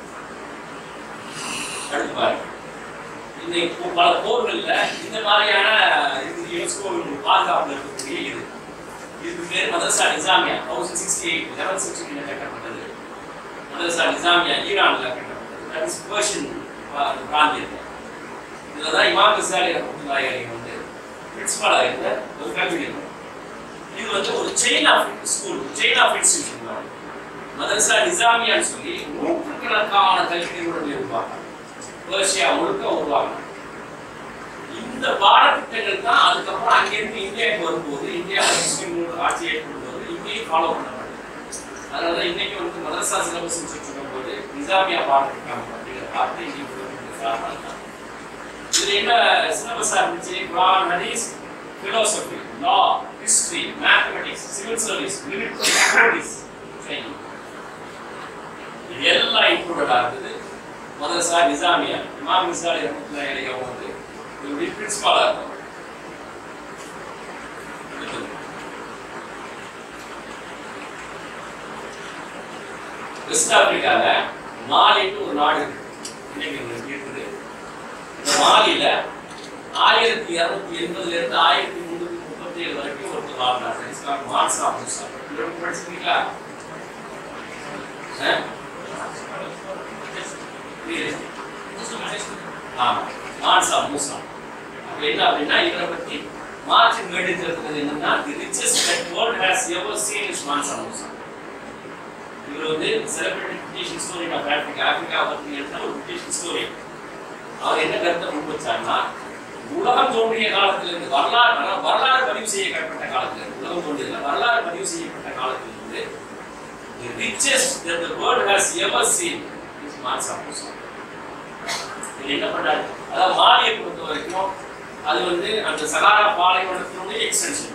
அடுத்து பாருங்க இன்னைக்கு பல போர்கள்ல இந்த மாதிரியான இது யுனெஸ்கோவின் பாதுகாப்புல இருக்கக்கூடிய இது இதுக்கு பேர் Madrasa Nizamiya thousand sixty eight eleven சென்ச்சுரியில கட்டப்பட்டது மதரசா நிசாமியா ஈரான்ல கட்டப்பட்டது தட் இஸ் பர்ஷியன் பிராந்தியத்தில் இதுல தான் இமாம் கசாலி ரஹ்மத்துல்லாஹி அலைஹி வந்து பிரின்சிபாலா இருந்த ஒரு கல்வி நிறுவனம் இது வந்து ஒரு chain of school chain of institution தான் மதரசா நிசாமியான்னு சொல்லி நூற்றுக்கணக்கான கல்வி நிறுவனங்கள் உருவாங்க பர்ஷியா முழுக்க உருவாங்க இந்த பாடத்திட்டங்கள் தான் அதுக்கப்புறம் அங்கிருந்து இந்தியாவுக்கு வரும்போது இந்தியா முஸ்லீம் ஆட்சி ஏற்படும்போது இங்கேயும் ஃபாலோ பண்ணப்பட்டது அதனால தான் இன்னைக்கு வந்து மதரசா சிலபஸ் சொல்லும் போது நிசாமியா பாடத்திட்டம் அப்படிங்கிற வார்த்தை இன்னைக்கு உருவாக்குறது காரணம் அதுதான். இதுல என்ன சிலபஸா இருந்துச்சு குரான் ஹதீஸ் philosophy law history mathematics civil service military police training இது எல்லாம் இன்க்ளூடடா இருந்தது மதரசா நிசாமியா இமாம் நிசாலி ரஹ்மத்துல்லாஹி அலைஹி அவங்க வந்து இதோடைய பிரின்சிபாலா இருந்தவங்க அடுத்தது. வெஸ்ட் ஆப்பிரிக்கால மாலின்னு ஒரு நாடு இருக்கு. இன்னைக்கு இங்க இருக்குது இந்த மாலில ஆயிரத்தி இருநூத்தி எண்பதுல இருந்து ஆயிரத்தி முன்னூத்தி முப்பத்தி ஏழு வரைக்கும் ஒருத்தர் வாழ்ந்தார் இஸ்லாம் மான்சா மூசா இவரை படிச்சிருக்கீங்களா ஆ? புரியுது? ஆமா மான்சா மூசா அப்ப என்ன அப்படின்னா இவரை பத்தி மார்டின் வேர்டு இருக்கிறது என்னன்னா the richest that world has ever seen is Mansa Musa இவர் வந்து celebrated British story of Africa Africa பத்தி எடுத்த ஒரு பிரிட்டிஷ் ஸ்டோரி அவர் என்ன கருத்தை முன் வச்சார்னா உலகம் தோன்றிய காலத்துல இருந்து வரலாறு அதாவது வரலாறு பதிவு செய்யப்பட்ட காலத்துல இருந்து உலகம் தோன்றியதுல வரலாறு பதிவு செய்யப்பட்ட காலத்துல இருந்து the richest that the world has ever seen is Mansa Musa. இது என்ன பண்றாரு அதாவது மாலியை பொறுத்த வரைக்கும் அது வந்து அந்த சகாரா பாலைவனத்தினுடைய எக்ஸ்டென்ஷன்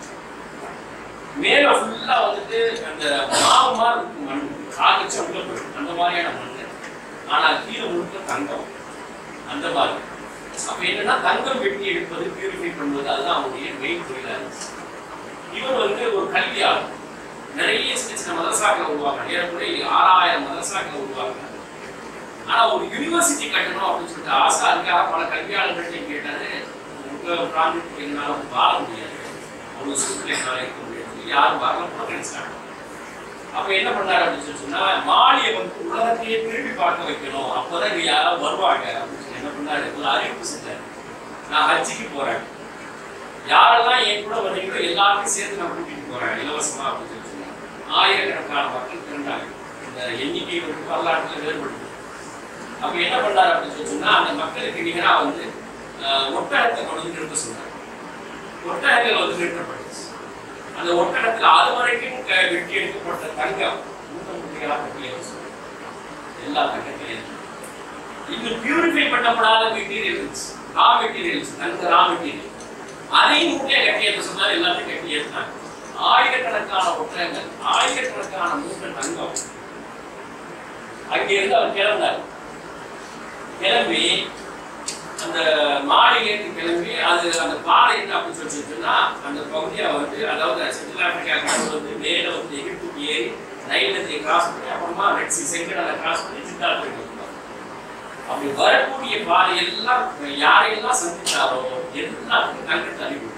மேல ஃபுல்லா வந்துட்டு அந்த மாவு மாதிரி இருக்கும் மண் காகச்ச உள்ள அந்த மாதிரியான மண் ஆனா கீழே முழுக்க தங்கம் அந்த மாதிரி அப்ப என்னன்னா தங்கம் வெட்டி எடுப்பது பியூரிஃபை பண்ணுவது அதுதான் அவருடைய மெயின் தொழிலா இருந்துச்சு இவர் வந்து ஒரு கல்வியாளர் நிறைய சின்ன சின்ன மதரசாக்களை உருவாக்குறாங்க ஏறக்குறைய ஆறாயிரம் மதரசாக்களை உருவாக்குறாங்க ஆனா ஒரு யூனிவர்சிட்டி கட்டணும் அப்படின்னு சொல்லிட்டு ஆசை அதுக்காக பல கல்வியாளர்கள்ட்ட கேட்டாரு உங்க பிராந்தியத்துக்கு எங்களால வந்து வாழ முடியாது ஒரு சூழ்நிலை எங்களால இருக்க முடியாது சொல்லி யாரும் வரல புறக்கணிச்சாங்க அப்ப என்ன பண்ணாரு அப்படின்னு சொல்லி சொன்னா மாலியை வந்து உலகத்தையே திரும்பி பார்க்க வைக்கணும் அப்பதான் இங்க யாராவது வருவாங்க அப்படின்னு சொல்லி என்ன பண்ணாரு ஒரு அறிவிப்பு செஞ்சாரு நான் ஹஜ்ஜிக்கு போறேன் யாரெல்லாம் என் கூட வர்றீங்களோ எல்லாத்தையும் சேர்த்து நான் கூட்டிட்டு போறேன் இலவசமா அப்படின்னு சொல்லி சொன்னாங்க ஆயிரக்கணக்கான மக்கள் திரண்டாங்க இந்த எண்ணிக்கை வந்து வரலாற்றுல வேறுபடுது அப்ப என்ன பண்ணாரு அப்படின்னு சொல்லி சொன்னா அந்த மக்களுக்கு நிகரா வந்து அஹ், ஒட்டகத்தை கொண்டு வந்து நிறுத்த சொன்னாங்க ஒட்டகங்கள் வந்து நிறுத்தப்பட்டுச்சு அந்த ஒட்டகத்துல அது வரைக்கும் க- வெட்டி எடுக்கப்பட்ட தங்கம் மூட்டை மூட்டைகளா கட்டி வச்சு எல்லா தங்கத்திலையும் இன்னும் பியூரிஃபை பண்ணப்படாத மெட்டீரியல் இருந்துச்சு ரா மெட்டீரியல்ஸ் தங்க ரா மெட்டீரியல் அதையும் மூட்டையை கட்டி ஏற்ற சொன்னார் எல்லாத்தையும் கட்டி ஏற்றினாங்க ஆயிரக்கணக்கான ஒட்டகங்கள் ஆயிரக்கணக்கான மூட்டை தங்கம் அங்கிருந்து அவர் கிளம்பினார் கிளம்பி அந்த மாடியிலேருந்து கிளம்பி அது அந்த பாறை என்ன அப்படின்னு சொல்லி சொன்னா அந்த பகுதியை வந்து அதாவது சென்ட்ரல் ஆப்பிரிக்கா வந்து மேல வந்து எகிப்துக்கு ஏறி நைல் நதியை கிராஸ் பண்ணி அப்புறமா ரெட் சி செங்கடலை கிராஸ் பண்ணி ஜித்தா போயிட்டு வந்தார் அப்படி வரக்கூடிய பாறை எல்லாம் யாரையெல்லாம் சந்திச்சாரோ எல்லாத்துக்கும் தங்கத்தை அனுப்பிவிட்டார்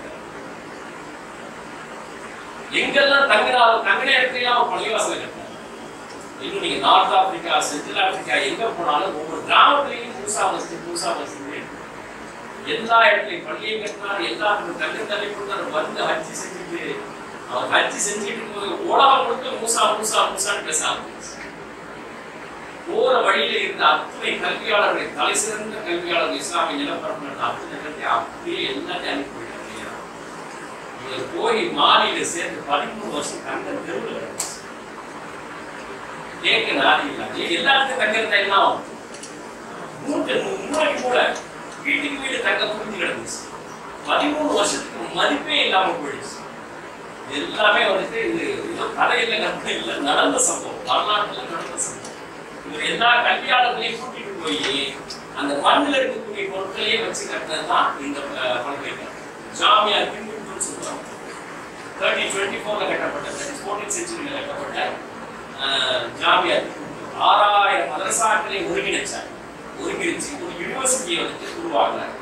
எங்கெல்லாம் தங்கினாரோ தங்கின இடத்துலயும் அவன் பள்ளிவாசலை கட்டினார் இன்னும் நீங்க நார்த் ஆப்பிரிக்கா சென்ட்ரல் ஆப்பிரிக்கா எங்க போனாலும் ஒவ்வொரு கிராமத்திலையும் மூசா மஸ்ஜித் மூசா மஸ்ஜித் எல்லா இடத்துலையும் பள்ளியை கட்டினார் எல்லாத்துக்கும் தங்க தள்ளி கொடுத்தார் வந்து ஹஜ்ஜி செஞ்சுட்டு அவர் ஹஜ்ஜி செஞ்சுட்டு இருக்கும்போது உலகம் முழுக்க மூசா மூசா மூசான்னு பேச ஆரம்பிச்சு போற வழியில இருந்த அத்தனை கல்வியாளர்கள் தலை சிறந்த கல்வியாளர்கள் இஸ்லாமிய நிலப்பரப்பு நடந்த அத்தனை பேர்த்தை அப்படியே எல்லாத்தையும் அனுப்பி போயிட்டாங்க இவர் போய் மாலியில சேர்ந்து பதிமூணு வருஷம் தங்க தெருவில் கிடந்துச்சு கேட்க நாதி இல்லாம எல்லாத்துக்கும் தங்கத்தை எல்லாம் மூட்டை மூளைக்கு கூட வீட்டுக்கு வீடு தங்க புரிஞ்சு கிடந்துச்சு பதிமூணு வருஷத்துக்கு மதிப்பே இல்லாம போயிடுச்சு எல்லாமே வந்துட்டு இது ஏதோ கதையில கற்பனை இல்லை நடந்த சம்பவம் வரலாற்றுல நடந்த சம்பவம் இவர் எல்லா கல்வியாளர்களையும் கூட்டிட்டு போய் அந்த மண்ணில் இருக்கக்கூடிய பொருட்களையே வச்சு கட்டினது தான் இந்த அஹ், பல்கலைக்கழகம் ஜாமியா திம்புன்னு சொல்லுவாங்க தேர்ட்டி டுவெண்ட்டி ஃபோர்ல கட்டப்பட்டது ஃபோர்டீன் செஞ்சுரியில் கட்டப்பட்ட ஆஹ், ஜாமியா ஆறாயிரம் மதரசாக்களை ஒருங்கிணைச்சார் ஒருங்கிணைச்சு ஒரு யூனிவர்சிட்டியை வந்து உருவாக்குனார்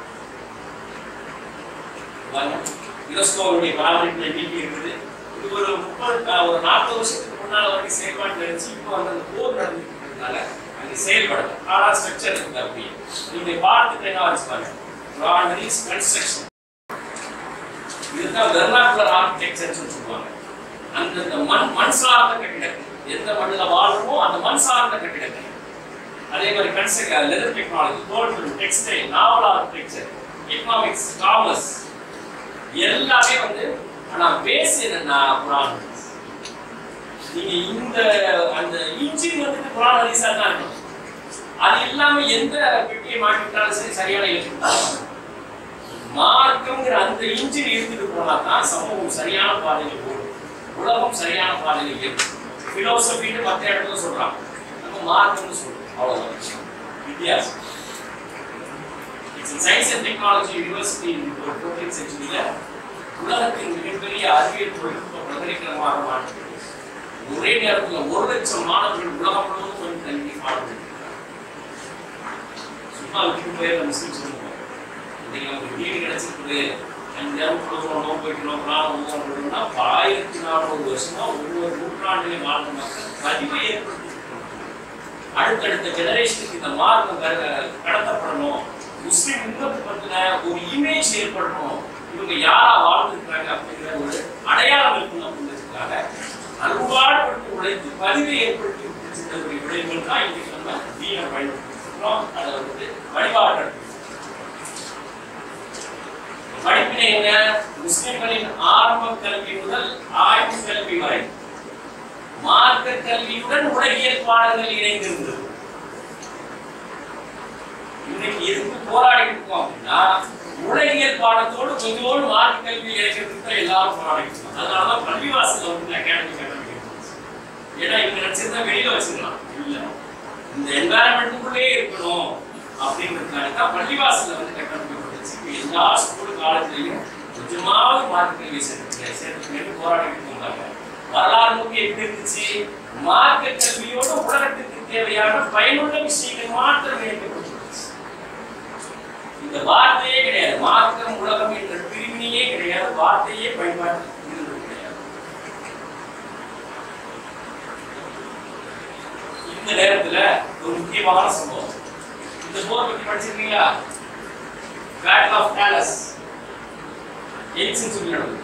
யுனெஸ்கோவுடைய பராமரிப்பு எண்ணிக்கை இருக்குது இது ஒரு முப்பது அஹ், ஒரு நாற்பது வருஷத்துக்கு முன்னால வரைக்கும் செயல்பாட்டில் இருந்துச்சு இப்போ வந்து அந்த போர் நடந்துக்கிறதுனால அங்கே செயல்படல ஆனா ஸ்ட்ரக்சர் இருக்குது அப்படியே நீங்க பார்த்துட்டு என்ன வச்சுப்பாங்க பிராமரிஸ் கன்ஸ்ட்ரக்ஷன் இதுதான் வெர்னாக்குலர் ஆர்கிடெக்சர்னு சொல்லுவாங்க அந்தந்த மண் மண் சார்ந்த கட்டிடங்கள் எந்த மண்ணில் வாழ்றோமோ அந்த மண் சார்ந்த கட்டிடங்கள் அதே மாதிரி கன்ஸ்ட்ரக்ட் லெதர் டெக்னாலஜி தோல் textile novel architecture economics commerce எல்லாமே வந்து ஆனா பேஸ் என்னன்னா குரான் நீங்க இந்த அந்த இன்ஜின் வந்துட்டு குரான் ஹதீஸா தான் இருக்கும் அது இல்லாம எந்த பெட்டியை மாட்டிவிட்டாலும் சரி சரியான இலக்கு மார்க்கம்ங்கிற அந்த இன்ஜின் இருந்துட்டு போனா தான் சமூகம் சரியான பாதையில் போகும் உலகம் சரியான பாதையில் இருக்கும் பிலோசபின்னு மற்ற இடத்துல சொல்றாங்க நம்ம மார்க்கம்னு சொல்றோம் அவ்வளவுதான் வித்தியாசம் சயின்ஸ் அண்ட் டெக்னாலஜி யூனிவர்சிட்டி ஒரு ஃபோர்டீன் செஞ்சுரியில உலகத்தின் மிகப்பெரிய அறிவியல் தொழில்நுட்ப பிரகடனமாக மாற்றி ஒரே நேரத்தில் ஒரு லட்சம் மாணவர்கள் உலகம் முழுவதும் வந்து கல்வி பாடம் சும்மா விட்டு போய் முஸ்லீம் சொல்லுவோம் இன்னைக்கு நமக்கு வீடு கிடைச்சிருக்குது அஞ்சு நேரம் கொடுக்கணும் நோம்பு வைக்கணும் பிராணம் ஓகணும்னா ஆயிரத்தி நானூறு வருஷமா ஒவ்வொரு நூற்றாண்டிலையும் வாழ்ந்த மக்கள் பதிவை ஏற்படுத்தி அடுத்தடுத்த ஜெனரேஷனுக்கு இந்த மார்க்கம் கட- கடத்தப்படணும் முஸ்லிம் உம்மத்து பத்தின ஒரு இமேஜ் ஏற்படணும் இவங்க யாரா வாழ்ந்துருக்காங்க அப்படிங்கிற ஒரு அடையாளம் இருக்கணும் அப்படிங்கிறதுக்காக அருவாடுபட்டு உழைத்து பதிவை ஏற்படுத்தி வச்சிருக்கக்கூடிய விடயங்கள் தான் இன்னைக்கு நம்ம தீனை பயன்படுத்திக்கிறோம் அதை வந்து வழிபாடு படிப்பினை என்ன முஸ்லிம்களின் ஆரம்ப கல்வி முதல் ஆய்வு கல்வி வரை மார்க்க கல்வியுடன் உலகியல் பாடங்கள் இணைந்திருந்தது இன்னைக்கு எதுக்கு போராடிட்டு இருக்கோம் அப்படின்னா உலகியல் பாடத்தோடு கொஞ்சோடு மார்க்க கல்வி இணைக்கிறதுக்கு தான் எல்லாரும் போராடிட்டு இருக்கோம் அதனாலதான் பள்ளிவாசல்ல வந்து அகாடமி கட்டமைக்கிறது ஏன்னா இவங்க நினைச்சிருந்தா வெளியில வச்சிருக்கலாம் இல்ல இந்த என்வாரன்மெண்ட்டுக்குள்ளே இருக்கணும் அப்படிங்கிறதுனால தான் பள்ளிவாசல்ல வந்து கட்டமைக்கப்பட்டுச்சு இப்போ எல்லா ஸ்கூல் காலேஜ்லயும் கொஞ்சமாவது மார்க்க கல்வி சேர்த்து சேர்த்து போராடிட்டு இருந்தாங்க வரலாறு நோக்கி எப்படி இருந்துச்சு மார்க்க கல்வியோட உலகத்துக்கு தேவையான பயனுள்ள விஷயங்கள் மாத்திரம் இணைக்கப்பட்டுருச்சு இந்த வார்த்தையே கிடையாது மார்க்கம் உலகம் என்ற பிரிவினையே கிடையாது வார்த்தையே பயன்பாட்டில் இருந்தது கிடையாது இந்த நேரத்துல ஒரு முக்கியமான சம்பவம் இந்த போர் பத்தி படிச்சிருக்கீங்களா battle of palace eight century நடந்தது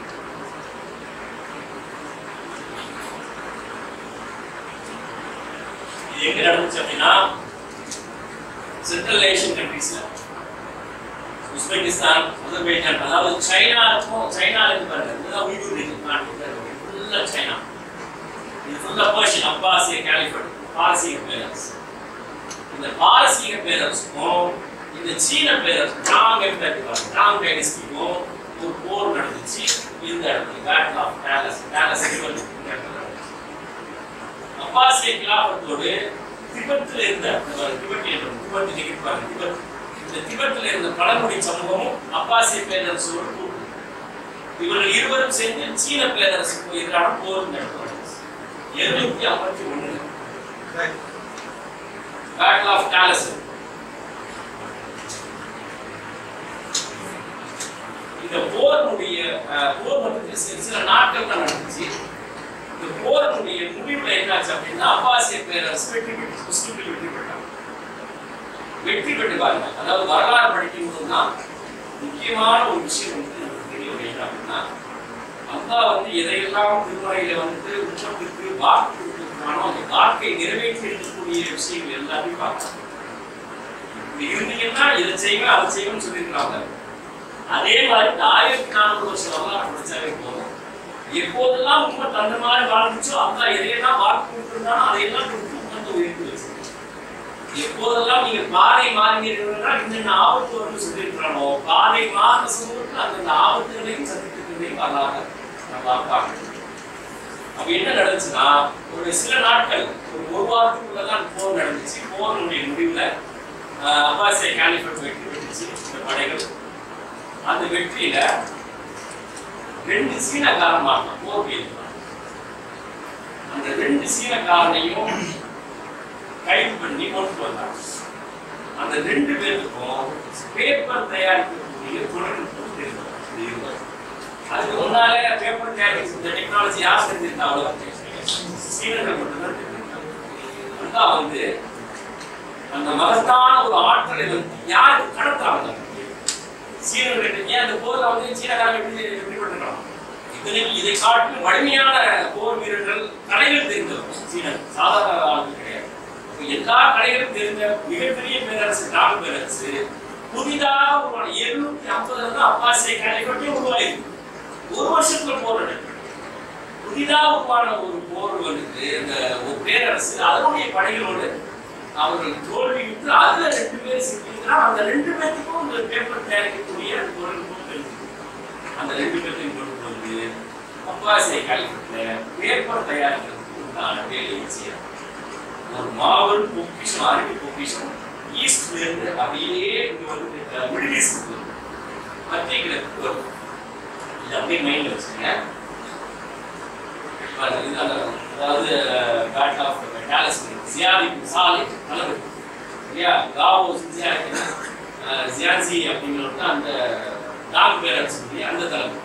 இது எங்க நடந்துச்சு அப்படின்னா சென்ட்ரல் ஏஷியன் கண்ட்ரீஸ்ல உஸ்பெகிஸ்தான் அசர்பைஜான் அதாவது சைனாக்கும் சைனால இருந்து பாருங்க இதுதான் உய்கூர் ரீஜன் நாட்டு ஃபுல்லா சைனா இது ஃபுல்லா பர்ஷியன் அப்பாசிய கேலிஃபட் பாரசீக பேரரசு இந்த பாரசீக பேரரசுக்கும் இந்த சீன பேரரசு டாங் எம்பையர் டாங் டைனஸ்டிக்கும் ஒரு போர் நடந்துச்சு இந்த இடத்துல battle of palace palace river இந்த இடத்துல நடந்துச்சு. அப்பாசிய கிலாபத்தோடு திபெத்தில் இருந்த திபெட்டியன் திபெத் நிகழ்ப்பாங்க திபெத் இந்த திபெத்தில் இருந்த பழங்குடி சமூகமும் அப்பாசிய பேரரசோடு கூட்டு இவர்கள் இருவரும் சேர்ந்து சீன பேரரசுக்கு எதிரான போர் நடத்துவாங்க எழுநூத்தி ஐம்பத்தி ஒண்ணு பேட்டில் ஆஃப் டாலஸ் இந்த போரினுடைய அஹ், போர் வந்து சில சில நாட்கள் தான் நடந்துச்சு இந்த போரினுடைய முடிவுல என்னாச்சு அப்படின்னா அப்பாசிய பேரரசு வெற்றி பெற்று முஸ்லிம்கள் வெற்றி பெற்றாங்க வெற்றி பெற்று பாருங்க அதாவது வரலாறு படிக்கும் போதுனா முக்கியமான ஒரு விஷயம் வந்து நமக்கு தெரிய வருகிறது அப்படின்னா அல்லாஹ் வந்து எதையெல்லாம் திருமறையில வந்துட்டு உம்மத்துக்கு வாக்கு கொடுத்திருக்கானோ அந்த வாக்கை நிறைவேற்றி இருக்கக்கூடிய விஷயங்கள் எல்லாத்தையும் பார்க்கலாம் இப்படி இருந்தீங்கன்னா இதை செய்வேன் அதை செய்வேன்னு சொல்லியிருக்காங்க அதே மாதிரி இந்த ஆயிரத்தி நானூறு வருஷம் வரலாறு படிச்சாலே போதும் எப்போதெல்லாம் உண்மை அந்த மாதிரி வாழ்ந்துச்சோ அல்லாஹ் எதையெல்லாம் வாக்கு கொடுத்திருந்தானோ அதையெல்லாம் கொடுத்து உண்மத்தை உயர்த்தி வச்சிருக்காங்க எப்போதெல்லாம் நீங்க பாதை மாறினீர்கள்னா இந்த ஆபத்து வரும்னு சொல்லியிருக்கிறானோ பாதை மாறின சமூகத்தில் அந்தந்த ஆபத்துகளையும் சந்தித்திருக்கிறதையும் வரலாறு நம்ம பார்க்கணும் அப்ப என்ன நடந்துச்சுன்னா ஒரு சில நாட்கள் ஒரு ஒரு வாரத்துக்குள்ளதான் போர் நடந்துச்சு போரினுடைய முடிவுல ஆஹ், அப்பாசிய கேலிஃபட் வெற்றி பெற்றுச்சு இந்த படைகள் அந்த வெற்றியில ரெண்டு சீனக்காரன் மாட்டான் போர் வீரர்கள் அந்த ரெண்டு சீனக்காரனையும் கைது பண்ணி கொண்டு வந்தாங்க அந்த ரெண்டு பேருக்கும் பேப்பர் தயாரிக்கக்கூடிய தொழில்நுட்பம் தெரியும் அதுக்கு முன்னால பேப்பர் தயாரிக்க இந்த டெக்னாலஜி யார் செஞ்சிருந்தா அவ்வளவு சீனர்கள் மட்டும்தான் தெரிஞ்சிருந்தாங்க அதான் வந்து அந்த மகத்தான ஒரு ஆற்றலை வந்து யாருக்கு கடத்துறாங்க சீனர்கள் ஏன் அந்த போர்ல வந்து சீனக்காரங்க எப்படி எப்படி பண்ணிருக்கலாம் இத்தனைக்கு இதை காட்டிலும் வலிமையான போர் வீரர்கள் கலைகள் தெரிந்தவர் சீனர் சாதாரண ஆளுகள் கிடையாது இப்ப எல்லா கலைகளும் தெரிந்த மிகப்பெரிய பேரரசு நாடு பேரரசு புதிதாக உருவான எழுநூத்தி ஐம்பதுல இருந்து அப்பாசிய கலை பற்றி உருவாயிருக்கு ஒரு வருஷத்துல போர் நடக்குது புதிதாக உருவான ஒரு போர் வந்து இந்த ஒரு பேரரசு அதனுடைய படைகளோடு அவர்கள் தோல்வியுற்று அதுல ரெண்டு பேர் சிக்கினா அந்த ரெண்டு பேருக்கும் இந்த பேப்பர் தயாரிக்கக்கூடிய அந்த தொழில்நுட்பம் தெரிஞ்சு அந்த ரெண்டு பேர்த்தையும் கொண்டு வந்து அப்பாசிய கல்வெட்டுல பேப்பர் தயாரிக்கிறதுக்கு உண்டான வேலையை செய்யறாங்க ஒரு மாபெரும் பொக்கிஷம் அறிவு பொக்கிஷம் ஈஸ்ட்ல இருந்து அப்படியே இங்க வந்து மிடில் ஈஸ்ட் வரும் மத்திய கிழக்கு வரும் இது அப்படியே மைண்ட்ல வச்சுக்கோங்க பாருங்க, இது அந்த- அதாவது பேட் ஆஃப் டேலஸ் ஜியாதி சாலை தலைவர் இல்லையா காவோ ஜியாதி ஜியான்சி அப்படிங்கிறது அந்த டாக் பேரரசு அந்த தலைவர்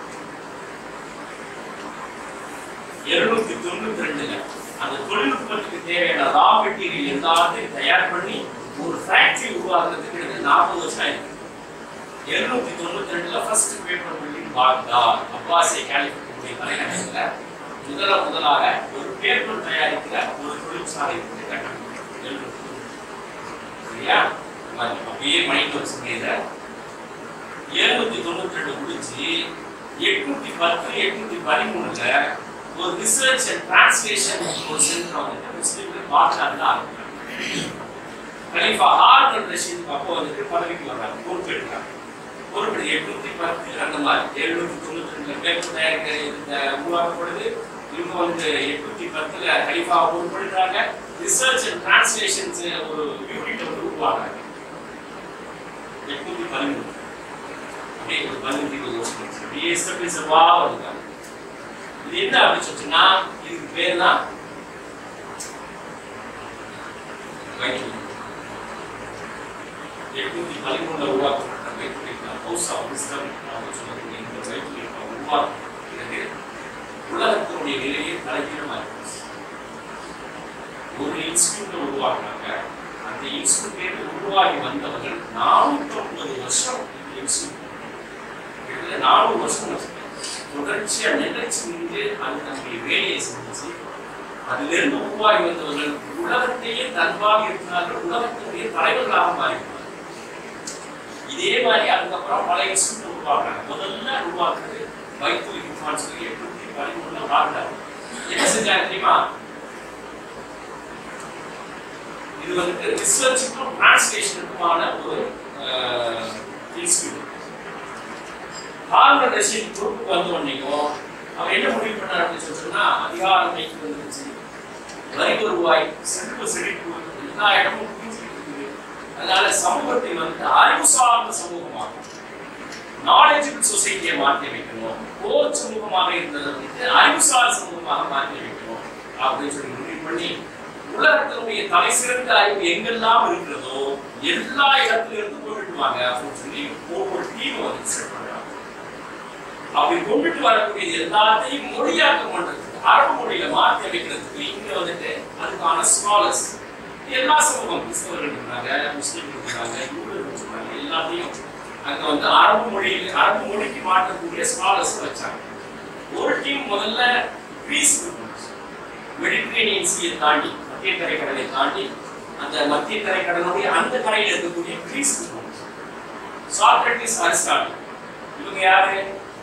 இருநூத்தி தொண்ணூத்தி ரெண்டுல அந்த தொழில்நுட்பத்துக்கு தேவையான ரா மெட்டீரியல் எல்லாத்தையும் தயார் பண்ணி ஒரு ஃபேக்டரி உருவாக்குறதுக்கு கிட்டத்தட்ட நாற்பது வருஷம் ஆயிருக்கு இருநூத்தி தொண்ணூத்தி ரெண்டுல ஃபர்ஸ்ட் பேப்பர் பில்டிங் பாக்தாத் அப்பாசிய கேலிஃபோர்னியா தலைநகரத்துல முதல முதலாக ஒரு பேப்பர் தயாரிக்கிற ஒரு தொழிற்சாலை வந்து கட்டணும் 792. சரியா பாருங்க, அப்படியே மைண்ட் வச்சுங்க இதை எழுநூத்தி தொண்ணூத்தி ரெண்டு முடிச்சு எட்நூத்தி பத்து எட்நூத்தி பதிமூணுல ஒரு ரிசர்ச் அண்ட் டிரான்ஸ்லேஷன் ஒரு சென்டர் வந்துட்டு முஸ்லீம்கள் பாக்தாத்ல ஆரம்பிக்கிறாங்க கலீஃபா ஹாரூன் ரஷீத் அப்போ வந்துட்டு பதவிக்கு வர்றாங்க பொறுப்பெடுக்கிறாங்க பொறுப்பெடு எட்நூத்தி பத்து அந்த மாதிரி எழுநூத்தி தொண்ணூத்தி ரெண்டுல பேப்பர் தயாரிக்கிற இந்த உருவாக்கப்படுது இவங்க வந்து எட்நூத்தி பத்துல கலீஃபா பொறுப்பெடுக்கிறாங்க ரிசர்ச் அண்ட் டிரான்ஸ்லேஷன்ஸ் ஒரு யூனிட் வந்து உருவாக்குறாங்க எட்நூத்தி பதிமூணு அப்படியே ஒரு பதினஞ்சு இருபது வருஷம் கழிச்சு அப்படியே ஸ்டெப் பை ஸ்டெப்பா வருங்க இது என்ன அப்படின்னு சொன்னா இதுக்கு பேர் தான் வைக்கிங் எட்நூத்தி பதிமூணுல உருவாக்கப்பட்ட வைக்கிங் ஹவுஸ் ஆஃப் விஸ்டம் அப்படின்னு சொல்லக்கூடிய இந்த வைக்கிங் உருவாக்கம் பிறகு உலகத்தினுடைய நிலையை தலைகீழமாக இருந்துச்சு ஒரு இன்ஸ்டியூட் உருவாக்குனாங்க அந்த இன்ஸ்டியூட் உருவாகி வந்தவர்கள் நானூத்தி ஐம்பது வருஷம் இந்த இன்ஸ்டியூட் கிட்டத்தட்ட நானூறு வருஷம் வச்சுக்கோங்க. தொடர்ச்சியா நிகழ்ச்சி நின்று அது தன்னுடைய வேலையை செஞ்சு அதிலிருந்து உருவாகி வந்தவர்கள் உலகத்தையே தன்பாக இருக்கிறார்கள் உலகத்தினுடைய தலைவர்களாக மாறினார்கள் இதே மாதிரி அதுக்கப்புறம் பல இன்ஸ்டியூட் உருவாக்குறாங்க முதல்ல உருவாக்குறது வைத்தூர் இன்ஃபான் சொல்லி எட்நூத்தி பதிமூணுல உருவாக்குறாங்க என்ன செஞ்சாங்க தெரியுமா இது வந்துட்டு ரிசர்ச்சுக்கும் டிரான்ஸ்லேஷனுக்குமான ஒரு இன்ஸ்டியூட் ஹார்வர்ட் ரஷீத் பொறுப்புக்கு வந்த உடனேயும் அவர் என்ன முடிவு பண்ணார் அப்படின்னு சொல்லி சொன்னா அதிகாரம் கைக்கு வந்துருச்சு வரி வருவாய் செழிப்பு செழிப்பு எல்லா இடமும் புரிஞ்சுக்கிட்டு இருக்குது அதனால சமூகத்தை வந்து அறிவு சார்ந்த சமூகமாக நாலேஜபிள் சொசைட்டியை மாற்றி வைக்கணும் போர் சமூகமாக இருந்ததை வந்து அறிவுசார் சமூகமாக மாற்றி வைக்கணும் அப்படின்னு சொல்லி முடிவு பண்ணி உலகத்தினுடைய தலை சிறந்த அறிவு எங்கெல்லாம் இருக்கிறதோ எல்லா இடத்துல இருந்து கொண்டுட்டு வாங்க அப்படின்னு சொல்லி ஒவ்வொரு டீம் வந்து செட் பண்றாங்க அப்படி கொண்டுட்டு வரக்கூடிய எல்லாத்தையும் மொழியாக்கம் பண்றதுக்கு அரபு மொழியில மாற்றி அமைக்கிறதுக்கு இங்க வந்துட்டு அதுக்கான ஸ்காலர்ஸ் எல்லா சமூகம் கிறிஸ்தவர்கள் இருக்கிறாங்க முஸ்லீம்கள் இருக்கிறாங்க யூதர்கள் இருக்கிறாங்க எல்லாத்தையும் அங்க வந்து அரபு மொழியில் அரபு மொழிக்கு மாற்றக்கூடிய ஸ்காலர்ஸ் வச்சாங்க ஒரு டீம் முதல்ல கிரீஸுக்கு போச்சு மெடிட்டரேனியன் சீயை தாண்டி மத்திய கரைக்கடலை தாண்டி அந்த மத்திய கரைக்கடலுடைய அந்த கரையில் இருக்கக்கூடிய கிரீஸுக்கு போச்சு சாக்ரட்டிஸ் அரிஸ்டாட்டில் இவங்க யாரு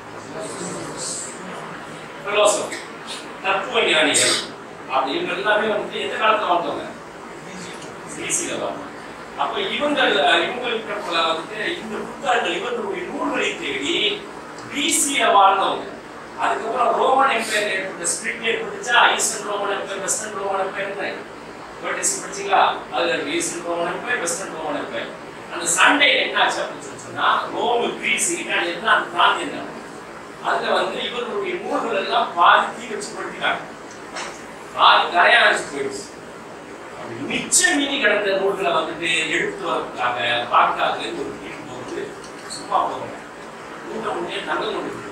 பிலோசபி தத்துவ ஞானிகள் அப்படி இவங்க எல்லாமே வந்து எந்த காலத்துல வாழ்ந்தவங்க பிசியில வாழ்ந்தாங்க அப்ப இவங்க இவங்களுக்கு போல வந்துட்டு இந்த புத்தகங்கள் இவர்களுடைய நூல்களை தேடி பிசியில வாழ்ந்தவங்க அதுக்கப்புறம் ரோமன் எம்பையர் ஏற்பட்ட ஸ்பிரிட் ஏற்பட்டுச்சா eastern Roman empire western Roman empire notice படிச்சீங்களா அதுல eastern Roman empire western Roman empire அந்த சண்டே என்ன ஆச்சு அப்படின்னு சொல்லி சொன்னா ரோம் கிரீஸ் இட்டாலி எல்லாம் அந்த பிராந்தியம் தான் அதுல வந்து இவர்களுடைய நூல்கள் எல்லாம் பாதி தீ வச்சு படுத்திட்டாங்க பாதி கரையாச்சு போயிடுச்சு அப்படி மிச்சம் மீதி கிடந்த நூல்களை வந்துட்டு எடுத்து வரதுக்காக பார்க்காத ஒரு டீம் போட்டு சும்மா போகிறாங்க நூலை முன்னே தங்க கொண்டு போய்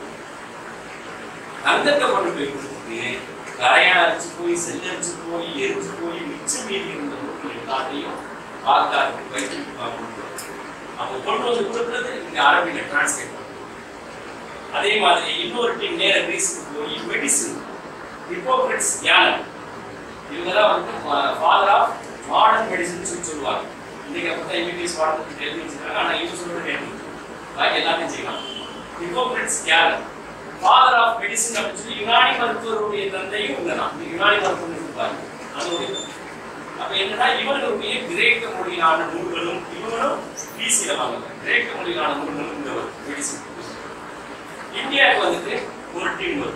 தங்கத்தை கொண்டு போய் கொடுத்துட்டு கரையாச்சு போய் செல்லரிச்சு போய் எரிச்சு போய் மிச்சம் மீதி இருந்த நூல்கள் எல்லாத்தையும் பார்க்காது வைத்து கொண்டு அவங்க கொண்டு வந்து கொடுக்குறது இங்க அரபியில டிரான்ஸ்லேட் பண்ணுறது அதே மாதிரி இன்னொரு டீம் நேர கிரீஸுக்கு போய் மெடிசின் ஹிப்போக்ரட்ஸ் ஞானம் இவங்க தான் வந்து ஃபாதர் ஆஃப் மாடர்ன் மெடிசன் சொல்லி சொல்லுவாங்க இன்னைக்கு அப்போ தான் எம்பிபிஎஸ் பாடத்துக்கு எழுதி வச்சிருக்காங்க ஆனால் இவங்க சொல்றது கேட்டு பாக்கி எல்லாத்தையும் செய்யலாம் ஹிப்போக்ரட்ஸ் ஞானம் ஃபாதர் ஆஃப் மெடிசன் அப்படின்னு சொல்லி யுனானி மருத்துவருடைய தந்தையும் இவங்க தான் இந்த யுனானி மருத்துவம் இருப்பாங்க அது ஒரு இது. அப்ப என்னன்னா இவர்களுடைய கிரேக்க மொழியிலான நூல்களும் இவங்களும் பிசியில வாங்க கிரேக்க மொழியிலான நூல்களும் இந்த மெடிசன் இந்தியாவுக்கு வந்துட்டு ஒரு டீம் வரும்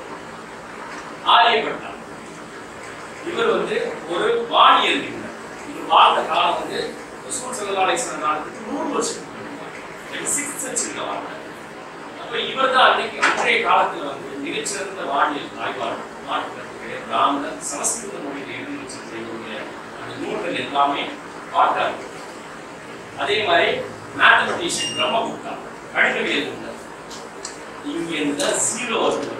ஆரியப்பட்டா இவர் வந்து ஒரு வானியல் நிபுணர் இவர் வாழ்ந்த காலம் வந்து ரசூல் ஸல்லல்லாஹு அலைஹி வஸல்லம் காலத்துக்கு நூறு வருஷம் சிக்ஸ் சென்ச்சுரியில் வாழ்ந்தார் அப்ப இவர் தான் அன்னைக்கு அன்றைய காலத்துல வந்து மிகச்சிறந்த வானியல் ஆய்வாளர் நாட்டுக்கு பிராமணர் சமஸ்கிருத மொழியில் எழுதி வச்சிருக்கக்கூடிய அந்த நூல்கள் எல்லாமே பார்த்தார் அதே மாதிரி மேத்தமெட்டிஷியன் பிரம்மகுப்தா கணிதவியல் நிபுணர் இங்க இருந்து ஜீரோ வருது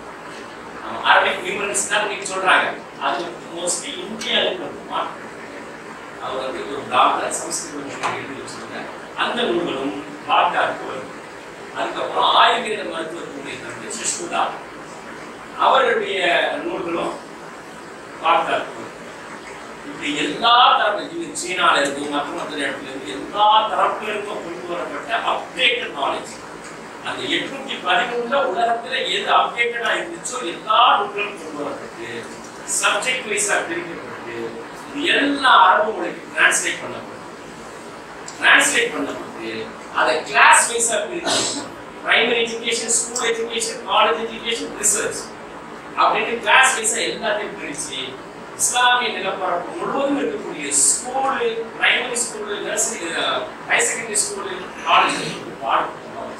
அரபிக் நியூமரன்ஸ் தான் இன்னைக்கு சொல்றாங்க அது மோஸ்ட்லி இந்தியாவில் மட்டுமா அவர் வந்து ஒரு பிராமணர் சமஸ்கிருத மொழியில் எழுதி வச்சிருக்காங்க அந்த நூல்களும் பாக்தாருக்கு வருது அதுக்கப்புறம் ஆயுர்வேத மருத்துவத்துடைய தந்தை சுஷ்முதா அவருடைய நூல்களும் பாக்தாருக்கு வருது இப்படி எல்லா தரப்பு இது சீனால இருந்து மற்ற மற்ற இடத்துல இருந்து எல்லா தரப்புல இருந்தும் கொண்டு வரப்பட்ட அப்டேட்டட் நாலேஜ் அந்த எட்நூத்தி பதிமூணுல உலகத்துல எது அப்டேட்டடா இருந்துச்சோ எல்லா நூல்களும் கொண்டு வரப்பட்டு சப்ஜெக்ட் வைஸா பிரிக்கப்பட்டு இது எல்லா அரபு மொழிக்கு டிரான்ஸ்லேட் பண்ணப்பட்டு டிரான்ஸ்லேட் பண்ணப்பட்டு அதை கிளாஸ் வைஸா பிரிச்சு primary education school education college education research அப்படின்னு கிளாஸ் வைஸா எல்லாத்தையும் பிரிச்சு இஸ்லாமிய நிலப்பரப்பு முழுவதும் இருக்கக்கூடிய school primary school nursery higher secondary school college பாடம்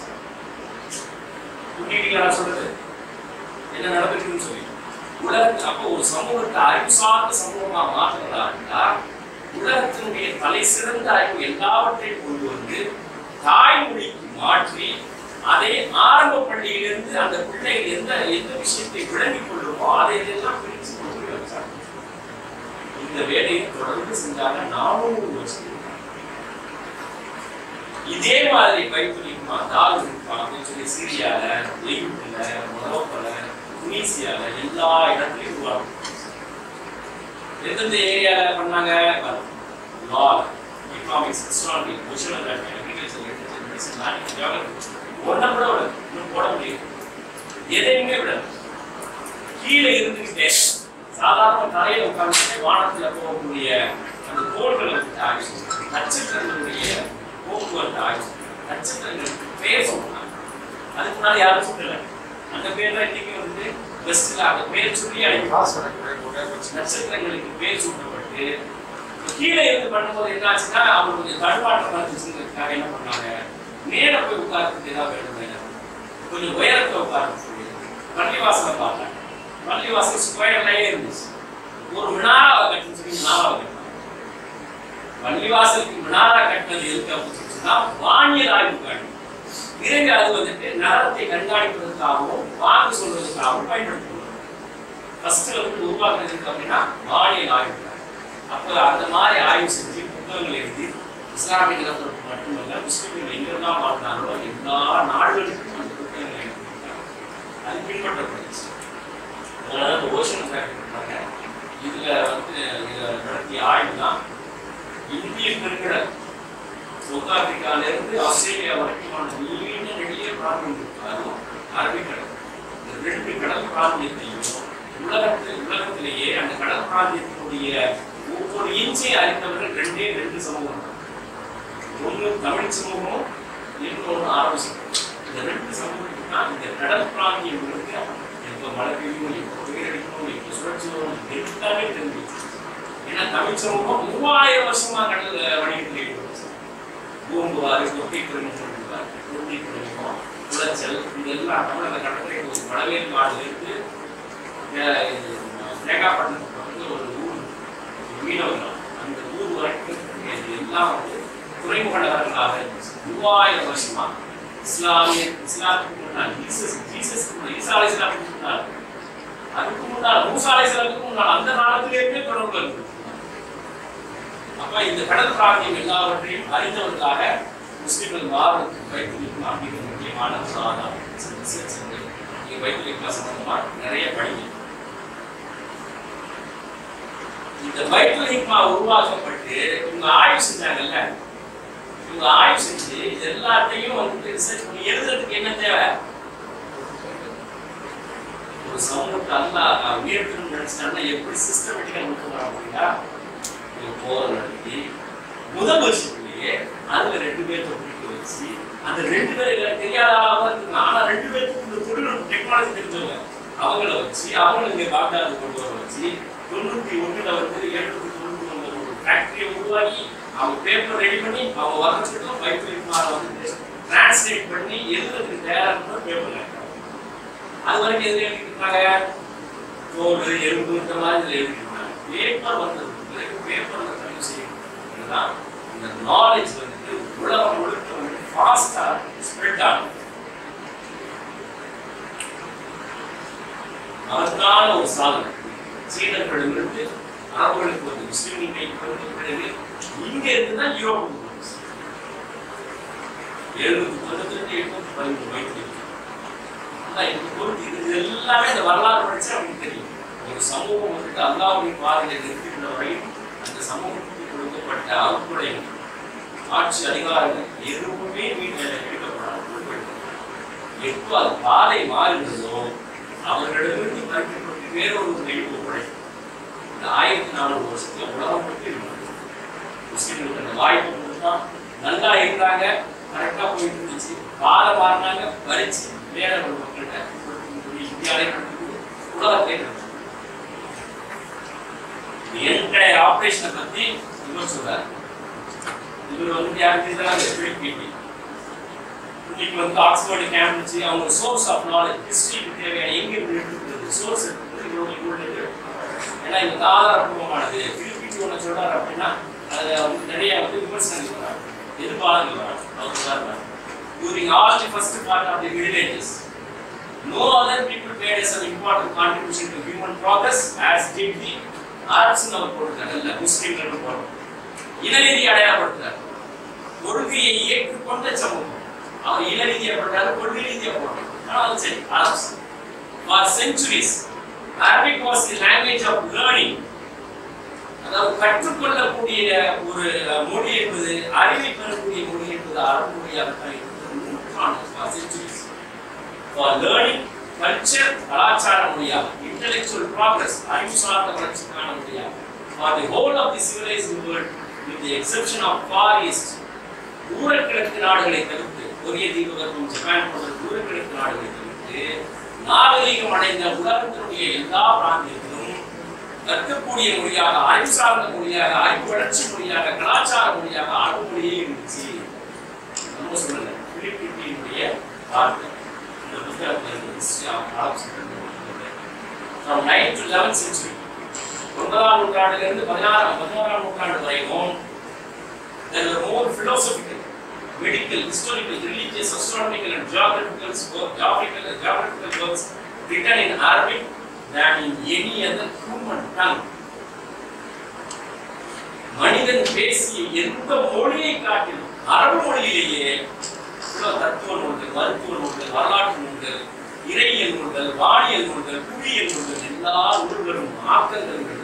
புரியுதுங்களா நான் சொல்றது என்ன நடந்துருக்குன்னு சொல்லி உலகத்து அப்போ ஒரு சமூகத்தை அறிவு சார்ந்த சமூகமா மாற்றலாம்னா உலகத்தினுடைய தலை சிறந்த அறிவு எல்லாவற்றையும் கொண்டு வந்து தாய்மொழிக்கு மாற்றி அதை ஆரம்ப பள்ளியிலிருந்து அந்த பிள்ளைகள் எந்த எந்த விஷயத்தை விளங்கிக் கொள்ளுமோ அதை எல்லாம் பிரித்து கொண்டு போய் வச்சாங்க இந்த வேலையை தொடர்ந்து செஞ்சாங்க நானூறு வருஷம் இதே மாதிரி பைபிளிக்குமா தால் இருக்குமா அப்படின்னு சொல்லி சிரியால எகிப்துல மொரோக்கோல துனிசியால எல்லா இடத்துலயும் உருவாகும் எந்தெந்த ஏரியால பண்ணாங்க law economics astronomy oceanography agriculture literature medicine language geography ஒன்றை கூட விட இன்னும் போட முடியும் எதையுமே விட கீழே இருந்துக்கிட்டே சாதாரண தரையில உட்கார்ந்துட்டு வானத்துல போகக்கூடிய அந்த கோள்களை பற்றி ஆய்வு செய்யணும். நட்சத்திரங்களுடைய போக்குவரத்து ஆய்வு செய்யணும். நட்சத்திரங்களுக்கு பேர் சொல்றாங்க அதுக்கு முன்னாடி யாரும் சொல்லல அந்த பேர் தான் இன்னைக்கு வந்து பெஸ்ட்ல அந்த பேர் சொல்லி அழைப்பாங்க நட்சத்திரங்களுக்கு பேர் சூட்டப்பட்டு கீழே இருந்து பண்ணும்போது என்ன ஆச்சுன்னா அவங்க கொஞ்சம் தடுமாற்றம் வந்துச்சுங்கிறதுக்காக என்ன பண்ணாங்க மேல போய் உட்கார்றதுக்கு ஏதாவது வேணும் கொஞ்சம் உயரத்தை உட்கார்ந்து சொல்லி பள்ளிவாசலை பார்த்தாங்க பள்ளிவாசல் ஸ்கொயர்லயே இருந்துச்சு ஒரு மினாராவை கட்டுன்னு சொல்லி மினாராவை கட்டினாங்க பள்ளிவாசலுக்கு மினாரா கட்டினது எதுக்கு அப்படின்னு சொன்னா வானியல் ஆய்வுக்காண்டி பிறகு அது வந்துட்டு நகரத்தை கண்காணிப்பதற்காகவும் வாக்கு சொல்வதற்காகவும் பயன்படுத்துவோம் ஃபர்ஸ்ட் வந்து உருவாக்குறதுக்கு அப்படின்னா வானியல் ஆய்வு அப்போ அந்த மாதிரி ஆய்வு செஞ்சு புத்தகங்கள் எழுதி இஸ்லாமிய நிலப்பரப்பு மட்டுமல்ல முஸ்லிம்கள் எங்கெல்லாம் வாழ்ந்தாங்களோ எல்லா நாடுகளுக்கும் அந்த புத்தகங்களை எழுதியிருக்காங்க அது பின்பற்றப்படுச்சு அதாவது ஓஷன் பண்ணாங்க இதுல வந்து இதுல நடத்திய ஆய்வு தான் இந்திய பெருங்கடல் சவுத் ஆப்பிரிக்கால இருந்து ஆஸ்திரேலியா வரைக்குமான நீண்ட நெடிய பிராந்தியம் இருக்கு அதுவும் அரபிக்கடல் இந்த ரெண்டு கடல் பிராந்தியத்தையும் உலகத்தில் உலகத்திலேயே அந்த கடல் பிராந்தியத்தினுடைய ஒவ்வொரு இன்ச்சையும் அறிந்தவர்கள் ரெண்டே ரெண்டு சமூகம் தான். ஒண்ணு தமிழ் சமூகம் இன்னொன்று அரபு சமூகம் இந்த ரெண்டு சமூகத்துக்கு தான் இந்த கடல் பிராந்தியம் இருக்கு எப்போ மழை பெய்யும் எப்போ புயல் அடிக்கணும் எப்போ சுழற்சி வரும் எல்லாமே தெரிஞ்சு வச்சிருக்கு. ஏன்னா தமிழ் சமூகம் மூவாயிரம் வருஷமா கடல் வணிகத்தில் ஈடுபட்டுச்சு பூம்புவார் தொட்டி துறைமுகம் தொட்டி துறைமுகம் குளச்சல் இதெல்லாம் தமிழக கடற்கரை ஒரு கடவேல் காடு இருக்கு அஹ் இது தேங்காய்பட்டினத்துக்கு வந்து ஒரு ஊர் ஒரு மீனவர்கள் அந்த ஊர் வரைக்கும் இது எல்லாம் வந்து துறைமுக நகரங்களாக இருந்துச்சு மூவாயிரம் வருஷமா இஸ்லாமிய இஸ்லாத்துக்கு முன்னால் ஜீசஸ் ஜீசஸ்க்கு முன்னால் ஈசா அலைஹிஸ்ஸலாத்துக்கு முன்னால் அதுக்கு முன்னால் மூசா அலைஹிஸ்ஸலாத்துக்கு முன்னால் அந்த காலத்திலேயே தொடர்பு இருந்தது அப்ப இந்த கடல் பிராந்தியம் எல்லாவற்றையும் அறிந்தவர்களாக முஸ்லிம்கள் மாறுவதற்கு வைத்திருக்கும் அப்படிங்கிற முக்கியமான ஒரு ஆதாரம் ரிசர்ச் வந்து நீங்க வைத்திருக்கலாம் சம்பந்தமா நிறைய படிங்க இந்த பைபிள் ஹிக்மா உருவாக்கப்பட்டு இவங்க ஆய்வு செஞ்சாங்கல்ல இவங்க ஆய்வு செஞ்சு இது எல்லாத்தையும் வந்து ரிசர்ச் பண்ணி எழுதுறதுக்கு என்ன தேவை ஒரு சமூகத்தை அல்ல உயர்த்தணும்னு நினைச்சாங்கன்னா எப்படி சிஸ்டமேட்டிக்கா கொண்டு வர அப்படின்னா ஒரு போர் நடத்தி முதல் வருஷத்துலயே அதுல ரெண்டு பேர்த்த பிடிக்க வச்சு அந்த ரெண்டு பேர் எனக்கு தெரியாத ஆளாக இருக்கு ஆனா ரெண்டு பேருக்கு இந்த தொழில்நுட்ப டெக்னாலஜி தெரிஞ்சவங்க அவங்கள வச்சு அவங்கள இங்க பாக்தாது கொண்டு வர வச்சு தொண்ணூத்தி ஒண்ணுல வந்து எழுநூத்தி தொண்ணூத்தி ஒன்பது ஒரு ஃபேக்டரியை உருவாக்கி அவங்க பேப்பர் ரெடி பண்ணி அவங்க வர்றதுக்கும் பைப்பில் வந்து டிரான்ஸ்லேட் பண்ணி எழுதுறதுக்கு தயாராக பேப்பர் அது வரைக்கும் எதுல எழுதிட்டு இருந்தாங்க தோல் எறும்பு இந்த மாதிரி இதுல எழுதிட்டு இருந்தாங்க பேப்பர் வந்தது பிறகு பேப்பர்ல பதிவு செய்யணும் இதுதான் இந்த நாலேஜ் வந்துட்டு உலகம் முழுக்க வந்து ஃபாஸ்டா ஸ்ப்ரெட் ஆகும் அதற்கான ஒரு சாதனை சீனர்களிடமிருந்து அரபுகளுக்கு வந்து முஸ்லிம் கைக்கு வந்து பிறகு இங்க இருந்து தான் யூரோப்புக்கு போச்சு எழுநூத்தி தொண்ணூத்தி ரெண்டு எட்நூத்தி பதிமூணு வயசுல அதான் எனக்கு பொறுத்து இது இது எல்லாமே இந்த வரலாறு படிச்சா அவங்களுக்கு தெரியும் ஒரு சமூகம் வந்துட்டு அல்லாவுடைய பாதையில நிறுத்தின்ற வரையும் அந்த சமூகத்துக்கு கொடுக்கப்பட்ட அறுப்புடையும் ஆட்சி அதிகாரங்கள் எதுவுமே வீட்டில் எடுக்கப்படாது எப்போ அது பாதை மாறுகிறதோ அவர்களிடமிருந்து பறிக்கப்பட்டு வேறொரு கையில் ஒப்படைக்கும் இந்த ஆயிரத்தி நானூறு வருஷத்துல உலகம் பற்றி இருந்தது முஸ்லிம்களுக்கு அந்த வாய்ப்பு கொடுத்தா நல்லா இருந்தாங்க கரெக்டா போயிட்டு இருந்துச்சு பாத மாறினாங்க வரிச்சு வேற ஒரு மக்கள்கிட்ட இந்தியாவிலே நடக்குது உலகத்தை நடக்குது என்டைய ஆபரேஷனை பத்தி இவர் சொல்றாரு இவர் வந்து யாருக்கு தெரியாது பிலிப்பிட்டி இன்னைக்கு வந்து ஆக்ஸ்போர்டு கேம்பிரிட்ஜ் அவங்க சோர்ஸ் ஆஃப் நாலேஜ் ஹிஸ்டரிக்கு தேவையான எங்க இருந்து எடுத்துக்கிறது சோர்ஸ் எடுத்துக்கிறது இவங்க இவங்க ஏன்னா இது ஆதாரப்பூர்வமானது பிலிப்பிட்டி ஒன்று சொல்றாரு அப்படின்னா அதுல வந்து நிறைய வந்து விமர்சனங்கள் வராங்க எதிர்பார்ப்புகள் வராங்க அவர் சொல்றாரு during all the first part of the Middle Ages no other people made some important contribution to human progress as did the Arabs அவர் போட்டிருக்காங்கல்ல முஸ்லிம்கள் போடுறோம் இனநீதி அடையாளப்படுத்துறாரு கொள்கையை ஏற்றுக்கொண்ட சமூகம் அவர் இனநீதியை போடுறாரு கொள்கை ரீதியை போடுறாரு ஆனால் சரி Arabs for centuries Arabic was the language of learning அதாவது கற்றுக்கொள்ளக்கூடிய ஒரு மொழி என்பது அறிவை பெறக்கூடிய மொழி என்பது அரபு மொழியாகத்தான் இருந்தது நூற்றாண்டு for centuries for learning culture கலாச்சார மொழியாக இன்டெலெக்சுவல் ப்ராக்ரஸ் அறிவு சார்ந்த வளர்ச்சிக்கான மொழியாக for the whole of the civilized world with the exception of far east தூரக்கிழக்கு நாடுகளை தவிர்த்து கொரிய தீபகற்பம் ஜப்பான் போன்ற தூரக்கிழக்கு நாடுகளை தவிர்த்து நாகரீகம் அடைந்த உலகத்தினுடைய எல்லா பிராந்தியத்திலும் கற்கக்கூடிய மொழியாக அறிவு சார்ந்த மொழியாக அறிவு வளர்ச்சி மொழியாக கலாச்சார மொழியாக அரபு மொழியே இருந்துச்சு நம்ம சொல்லல பிலிப்பினுடைய வார்த்தை இந்த புத்தகத்தில் இருந்து history of Arabs from 9th to 11th century ஒன்பதாம் நூற்றாண்டிலிருந்து பதினாறாம் பதினாறாம் நூற்றாண்டு வரைக்கும் there were more philosophical, medical, historical, religious, astronomical, and geographical, geographical, geographical works written in Arabic than in any other human tongue. மனிதன் பேசிய எந்த மொழியை காட்டிலும் அரபு மொழியிலேயே இவ்வளவு தத்துவ நூல்கள் மருத்துவ நூல்கள் வரலாற்று நூல்கள் இறையியல் நூல்கள் வானியல் நூல்கள் புவியியல் நூல்கள் எல்லா நூல்களும் ஆக்கங்கள் உள்ளது.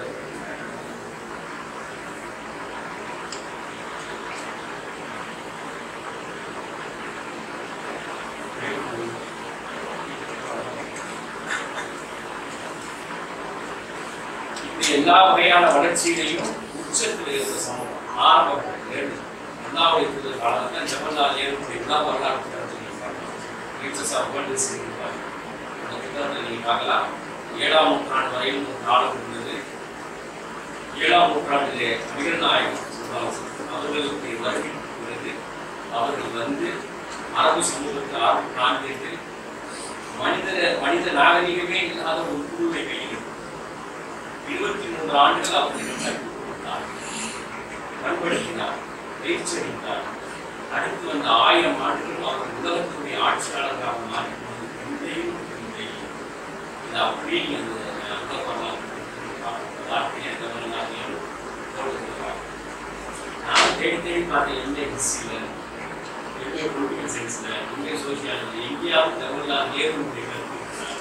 இப்படி எல்லா வகையான வளர்ச்சியிலையும் உச்சத்தில் இருக்கிற சமூகம் ஆரம்பம் ஏழு ஒன்றாவது இருக்கிற காலத்தில் ஜவஹர்லால் நேரு எல்லா வரலாற்று டீச்சர்ஸ் ஆஃப் வேர்ல்ட் ஹிஸ்டரி அந்த புத்தகத்தை நீங்கள் பார்க்கலாம் ஏழாம் நூற்றாண்டு வரையில் ஒரு காலம் இருந்தது ஏழாம் நூற்றாண்டிலே அமிர் நாயகம் அவர்களுக்கு வருகை பிறகு அவர்கள் வந்து அரபு சமூகத்தில் அரபு பிராந்தியத்தில் மனித மனித நாகரிகமே இல்லாத ஒரு குழுவை கையில் இருபத்தி மூன்று ஆண்டுகள் அவர்கள் கற்றுக் கொடுத்தார் பண்படுத்தினார் பயிற்சி அளித்தார் அடுத்து வந்த ஆயிரம் ஆண்டுகள் அவர் உலகத்துடைய ஆட்சியாளராக மாறி இன்றையும் இன்றையும் இது அப்படியே அந்த அந்த வரலாறு வார்த்தையை கவர்னார்கள் போடுகிறார் நான் தேடி தேடி பார்த்தேன் எந்த ஹிஸ்ட்ரியில் எங்கே பொலிட்டிக்கல் சயின்ஸில் எங்கே சோசியாலஜி எங்கேயாவது ஜவஹர்லால் நேருடைய கருத்து இருக்கிறார்.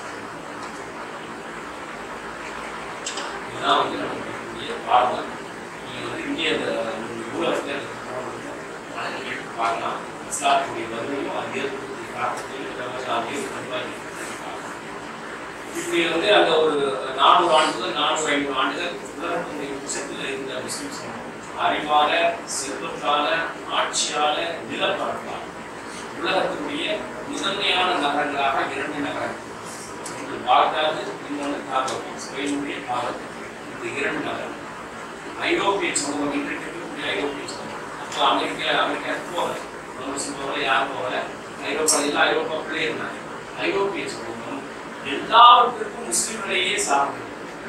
இதுதான் வந்து நமக்கு இருக்கக்கூடிய பாடம் நீங்கள் வந்து இந்திய அந்த நூலகத்தில் அதை எடுத்து பார்க்கலாம் இஸ்லாத்துடைய வருகையும் அது ஏற்படுத்திய காரணத்தில் ஜவஹர்லால் நேரு கண்டிப்பாக இப்படி வந்து அந்த ஒரு நானூறு ஆண்டுகள் நானூறு ஐநூறு ஆண்டுகள் உலகத்தினுடைய உச்சத்தில் இருந்த முஸ்லிம் சமூகம் அறிவால செல்வத்தால ஆட்சியால நிலப்பரப்பால உலகத்தினுடைய முதன்மையான நகரங்களாக இரண்டு நகரங்கள் ஒன்று பாக்தாது இன்னொன்று தாபகம் ஸ்பெயினுடைய தாபகம் இந்த இரண்டு நகரம் ஐரோப்பிய சமூகம் இன்றைக்கு இருக்கக்கூடிய ஐரோப்பிய சமூகம் அப்போ அமெரிக்கா அமெரிக்கா போகல முஸ்லிம் போகல யாரும் போகல ஐரோப்பா எல்லாம் ஐரோப்பாக்குள்ளே இருந்தாங்க ஐரோப்பிய சமூகம் எல்லாவற்றிற்கும் முஸ்லிம்களையே சார்ந்தது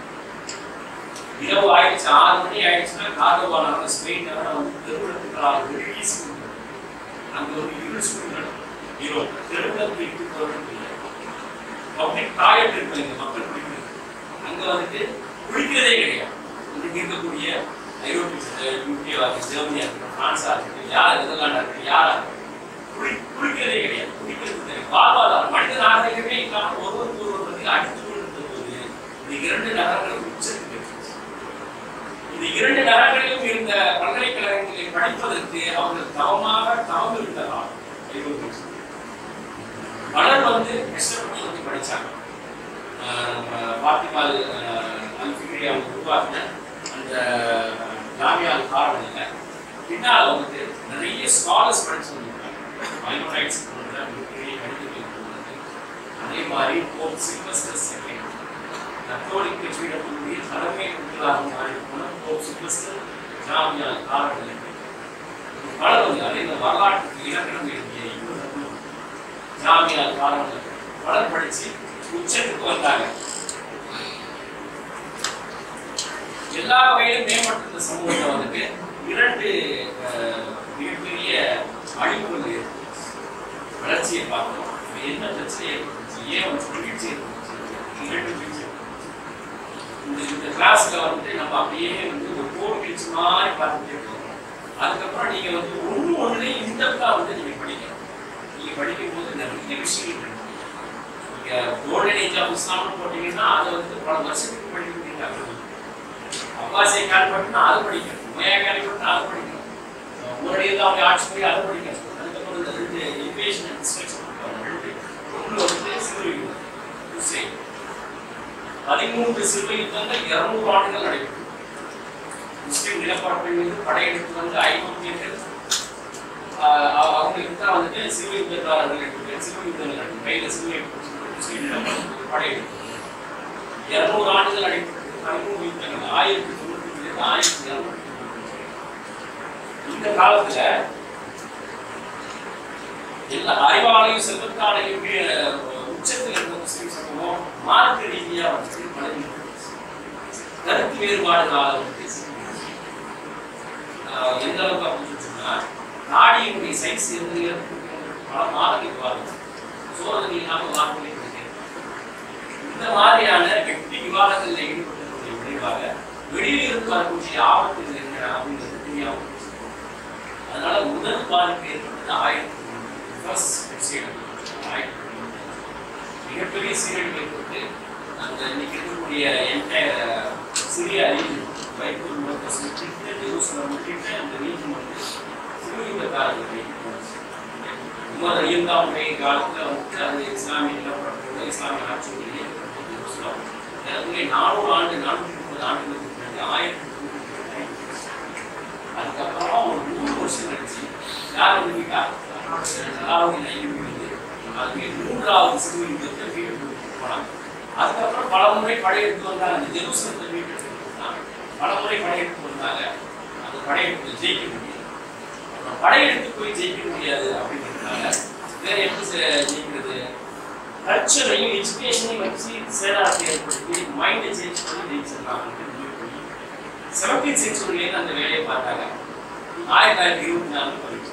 இரவு ஆயிடுச்சு ஆறு மணி ஆயிடுச்சுன்னா காதோவா நகரம் ஸ்பெயின் நகரம் வந்து தெருவிளக்குகளால் வெளிவீசி கொண்டிருக்கும். அங்க ஒரு இருள் சூழ்நிலை ஈரோப் தெருவிளக்கு இட்டு போறது இல்லை பப்ளிக் டாய்லெட் இருக்கு இங்க மக்கள் குடிக்கிறது அங்க வந்துட்டு குளிக்கிறதே கிடையாது இன்னைக்கு இருக்கக்கூடிய ஐரோப்பிய யூகேவா இருக்கு ஜெர்மனியா இருக்கு பிரான்ஸா இருக்கு யார் நெதர்லாண்டா இருக்கு யாரா இருக்கு குளி குளிக்கிறதே கிடையாது குளிக்கிறது கிடையாது வாழ்வாதாரம் மனித நாகரிகமே இல்லாமல் ஒருவருக்கு ஒருவர் வந்து அடித்து கொண்டிருந்த போது இந்த இரண்டு நகரங்களும் உச்சத்துக்கு எட்டுச்சு. இந்த இரண்டு நகரங்களிலும் இருந்த பல்கலைக்கழகங்களில் படிப்பதற்கு அவர்கள் தவமாக தவம் இருந்ததால் ஐரோப்பிய சமூகம். பலர் வந்து கஷ்டப்பட்டு வந்து படிச்சாங்க ஆஹ் நம்ம பாத்திமால் அல்ஃபிக்ரி அவங்க உருவாக்கின அந்த ஜாமியால் காரணம் இல்லை பின்னால் வந்து நிறைய ஸ்காலர்ஸ் படிச்சு வந்திருக்காங்க மைனோரைட்ஸ் போன்ற மிகப்பெரிய கணிதங்கள் போனது அதே மாதிரி போப் சில்வஸ்டர் செகண்ட் கத்தோலிக்க பீடத்தினுடைய தலைமை குழுக்களாக மாறி போன போப் சில்வஸ்டர் ஜாமியால் காரணம் இல்லை பலர் வந்து அதே இந்த வரலாற்றுக்கு இலக்கணம் எழுதிய இவர்கள் ஜாமியா காரணம் பலர் படிச்சு உச்சத்துக்கு வந்தாங்க எல்லா வகையிலும் மேம்பட்ட இந்த சமூகத்தை வந்துட்டு இரண்டு அஹ், மிகப்பெரிய அழிவுகள் ஏற்பட்டுச்சு வளர்ச்சியை பார்த்தோம் இப்ப என்ன பிரச்சனை ஏற்பட்டுச்சு ஏன் வந்து வீழ்ச்சி ஏற்பட்டுச்சு இரண்டு வீழ்ச்சி ஏற்பட்டுச்சு. இந்த இந்த கிளாஸ்ல வந்து நம்ம அப்படியே வந்து ஒரு போர் வீழ்ச்சி மாதிரி பார்த்துட்டே போகிறோம் அதுக்கப்புறம் நீங்க வந்து ஒண்ணு ஒண்ணுலையும் இன்டெப்தா வந்து நீங்க படிக்கணும் நீங்க படிக்கும் போது நிறைய விஷயங்கள் இருக்கு நீங்க கோல்டன் ஏஜ் ஆஃப் இஸ்லாம்னு போட்டீங்கன்னா அதை வந்து பல வருஷத்துக்கு படிக்க முடியாது அப்பாசியை கால்பட்டுனா அதை படிக்கணும் உமையா கால்பட்டுனா அதை படிக்கணும் உங்களுடைய அவங்க ஆட்சி போய் அதை படிக்கணும் அதுக்கப்புறம் இந்த ரெண்டு எஜுகேஷன் இன்ஸ்ட்ரக்ஷன் ரெண்டு ஒன்று வந்து சிறு யுத்தம் ஹுசைன் பதிமூன்று சிறு யுத்தங்கள் இருநூறு ஆண்டுகள் நடைபெற்றது முஸ்லிம் நிலப்பரப்பில் மீது படையெடுத்து வந்து ஐரோப்பியர்கள் ஆஹ் அவ- அவங்களுக்கு தான் வந்துட்டு சிறு யுத்தக்காரர்கள் எடுத்து சிறு யுத்தங்கள் நடக்கும் கையில் சிறு யுத்தம் முஸ்லிம் நிலப்பரப்புக்கு படையெடுத்து இருநூறு ஆண்டுகள் நடைபெற்றது பதிமூணு யுத்தங்கள் ஆயிரத்தி தொண்ணூத்தி ஏழு ஆயிரத்தி இருநூத்தி இந்த காலத்துல எல்லா அறிவாலையும் செல்வத்தாலையும் கீழே உச்சத்தில் இருந்த முஸ்லிம் சமூகம் மார்க்க ரீதியா வந்து பழகி கருத்து வேறுபாடுகளால வந்து ஆஹ் எந்த அளவுக்கு அப்படின்னு சொன்னா நாடியினுடைய சைஸ் இருந்து பல மாதங்கள் விவாதம் சோதனை இல்லாம வார்த்தைகளை கொடுக்கிறேன் இந்த மாதிரியான வெற்றி விவாதங்களில் ஈடுபட்டதனுடைய விளைவாக வெளியில் இருந்து வரக்கூடிய ஆபத்துகள் என்ன அப்படிங்கிறது தெரியாம போச்சு. அதனால முதல் பாதிப்பு ஏற்பட்டது ஆயிரத்தி ஃபர்ஸ்ட் ஆயிரத்தி மிகப்பெரிய சீரழிவு ஏற்பட்டு அந்த இன்னைக்கு இருக்கக்கூடிய என்டையர் சிறிய அறிவு வைப்பூர் மோட்டர்ஸ் முற்றிட்டு ஜெருசலம் முற்றிட்டு அந்த ரீஜன் வந்து சிறுவிபத்தார்கள் கைக்கு போச்சு உமர் ஐந்தாவுடைய காலத்துல வந்து அது இஸ்லாமிய நிலப்பரப்பு இஸ்லாமிய ஆட்சியுடைய ஜெருசலம் எனக்குரிய நானூறு ஆண்டு நானூற்றி முப்பது ஆண்டுகளுக்கு பிறகு ஆயிரத்தி தொண்ணூற்றி அதுக்கப்புறமா ஒரு நூறு வருஷம் கழிச்சு யார் வந்துட்டா அலாவுதீன் ஐயூபி வந்து அதுக்கு மூன்றாவது சிறு யுத்தத்தை வீடு போனாங்க அதுக்கப்புறம் பல முறை படையெடுத்து வந்தாங்க அந்த ஜெருசலத்தை வீட்டு பல முறை படையெடுத்து வந்தாங்க அந்த படையெடுத்து ஜெயிக்க முடியல அப்புறம் படையெடுத்து போய் ஜெயிக்க முடியாது அப்படிங்கிறதுனால வேற எப்படி செ- ஜெயிக்கிறது கல்ச்சரையும் எஜுகேஷனையும் வச்சு சேதாரத்தை ஏற்படுத்தி மைண்டை சேஞ்ச் பண்ணி ஜெயிச்சிடலாம் அப்படின்னு செவன்டீன் சென்ச்சுரியிலேருந்து அந்த வேலையை பார்த்தாங்க ஆயிரத்தி தொள்ளாயிரத்தி இருபத்தி நாலு பறிச்சு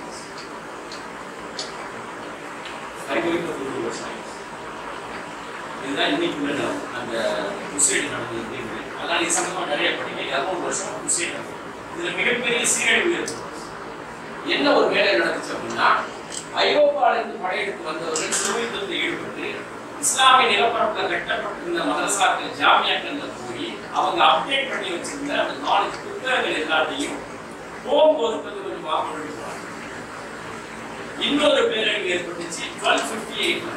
பறிக்க தொண்ணூறு வருஷம் ஆயிடுச்சு. இதுதான் இன்னைக்கு உள்ள நிலம். அந்த குசைடு நடந்தது அதெல்லாம் நீ சம்பந்தமா நிறைய படிங்க இரநூறு வருஷம் குசைடு நடந்தது இதுல மிகப்பெரிய சீரழிவு ஏற்படும் என்ன ஒரு வேலை நடந்துச்சு அப்படின்னா ஐரோப்பால இருந்து படையெடுத்து வந்தவர்கள் சிறுவைத்தத்தில் ஈடுபட்டு இஸ்லாமிய நிலப்பரப்புல கட்டப்பட்டிருந்த மதரசாக்கள் ஜாமியாக்கள்ல போய் அவங்க அப்டேட் பண்ணி வச்சிருந்த அந்த நாலேஜ் புத்தகங்கள் எல்லாத்தையும் போகும்போது கொஞ்சம் கொஞ்சமாக கொண்டு போனாங்க இன்னொரு பேரழிவு ஏற்பட்டுச்சு டுவெல் ஃபிஃப்டி எயிட்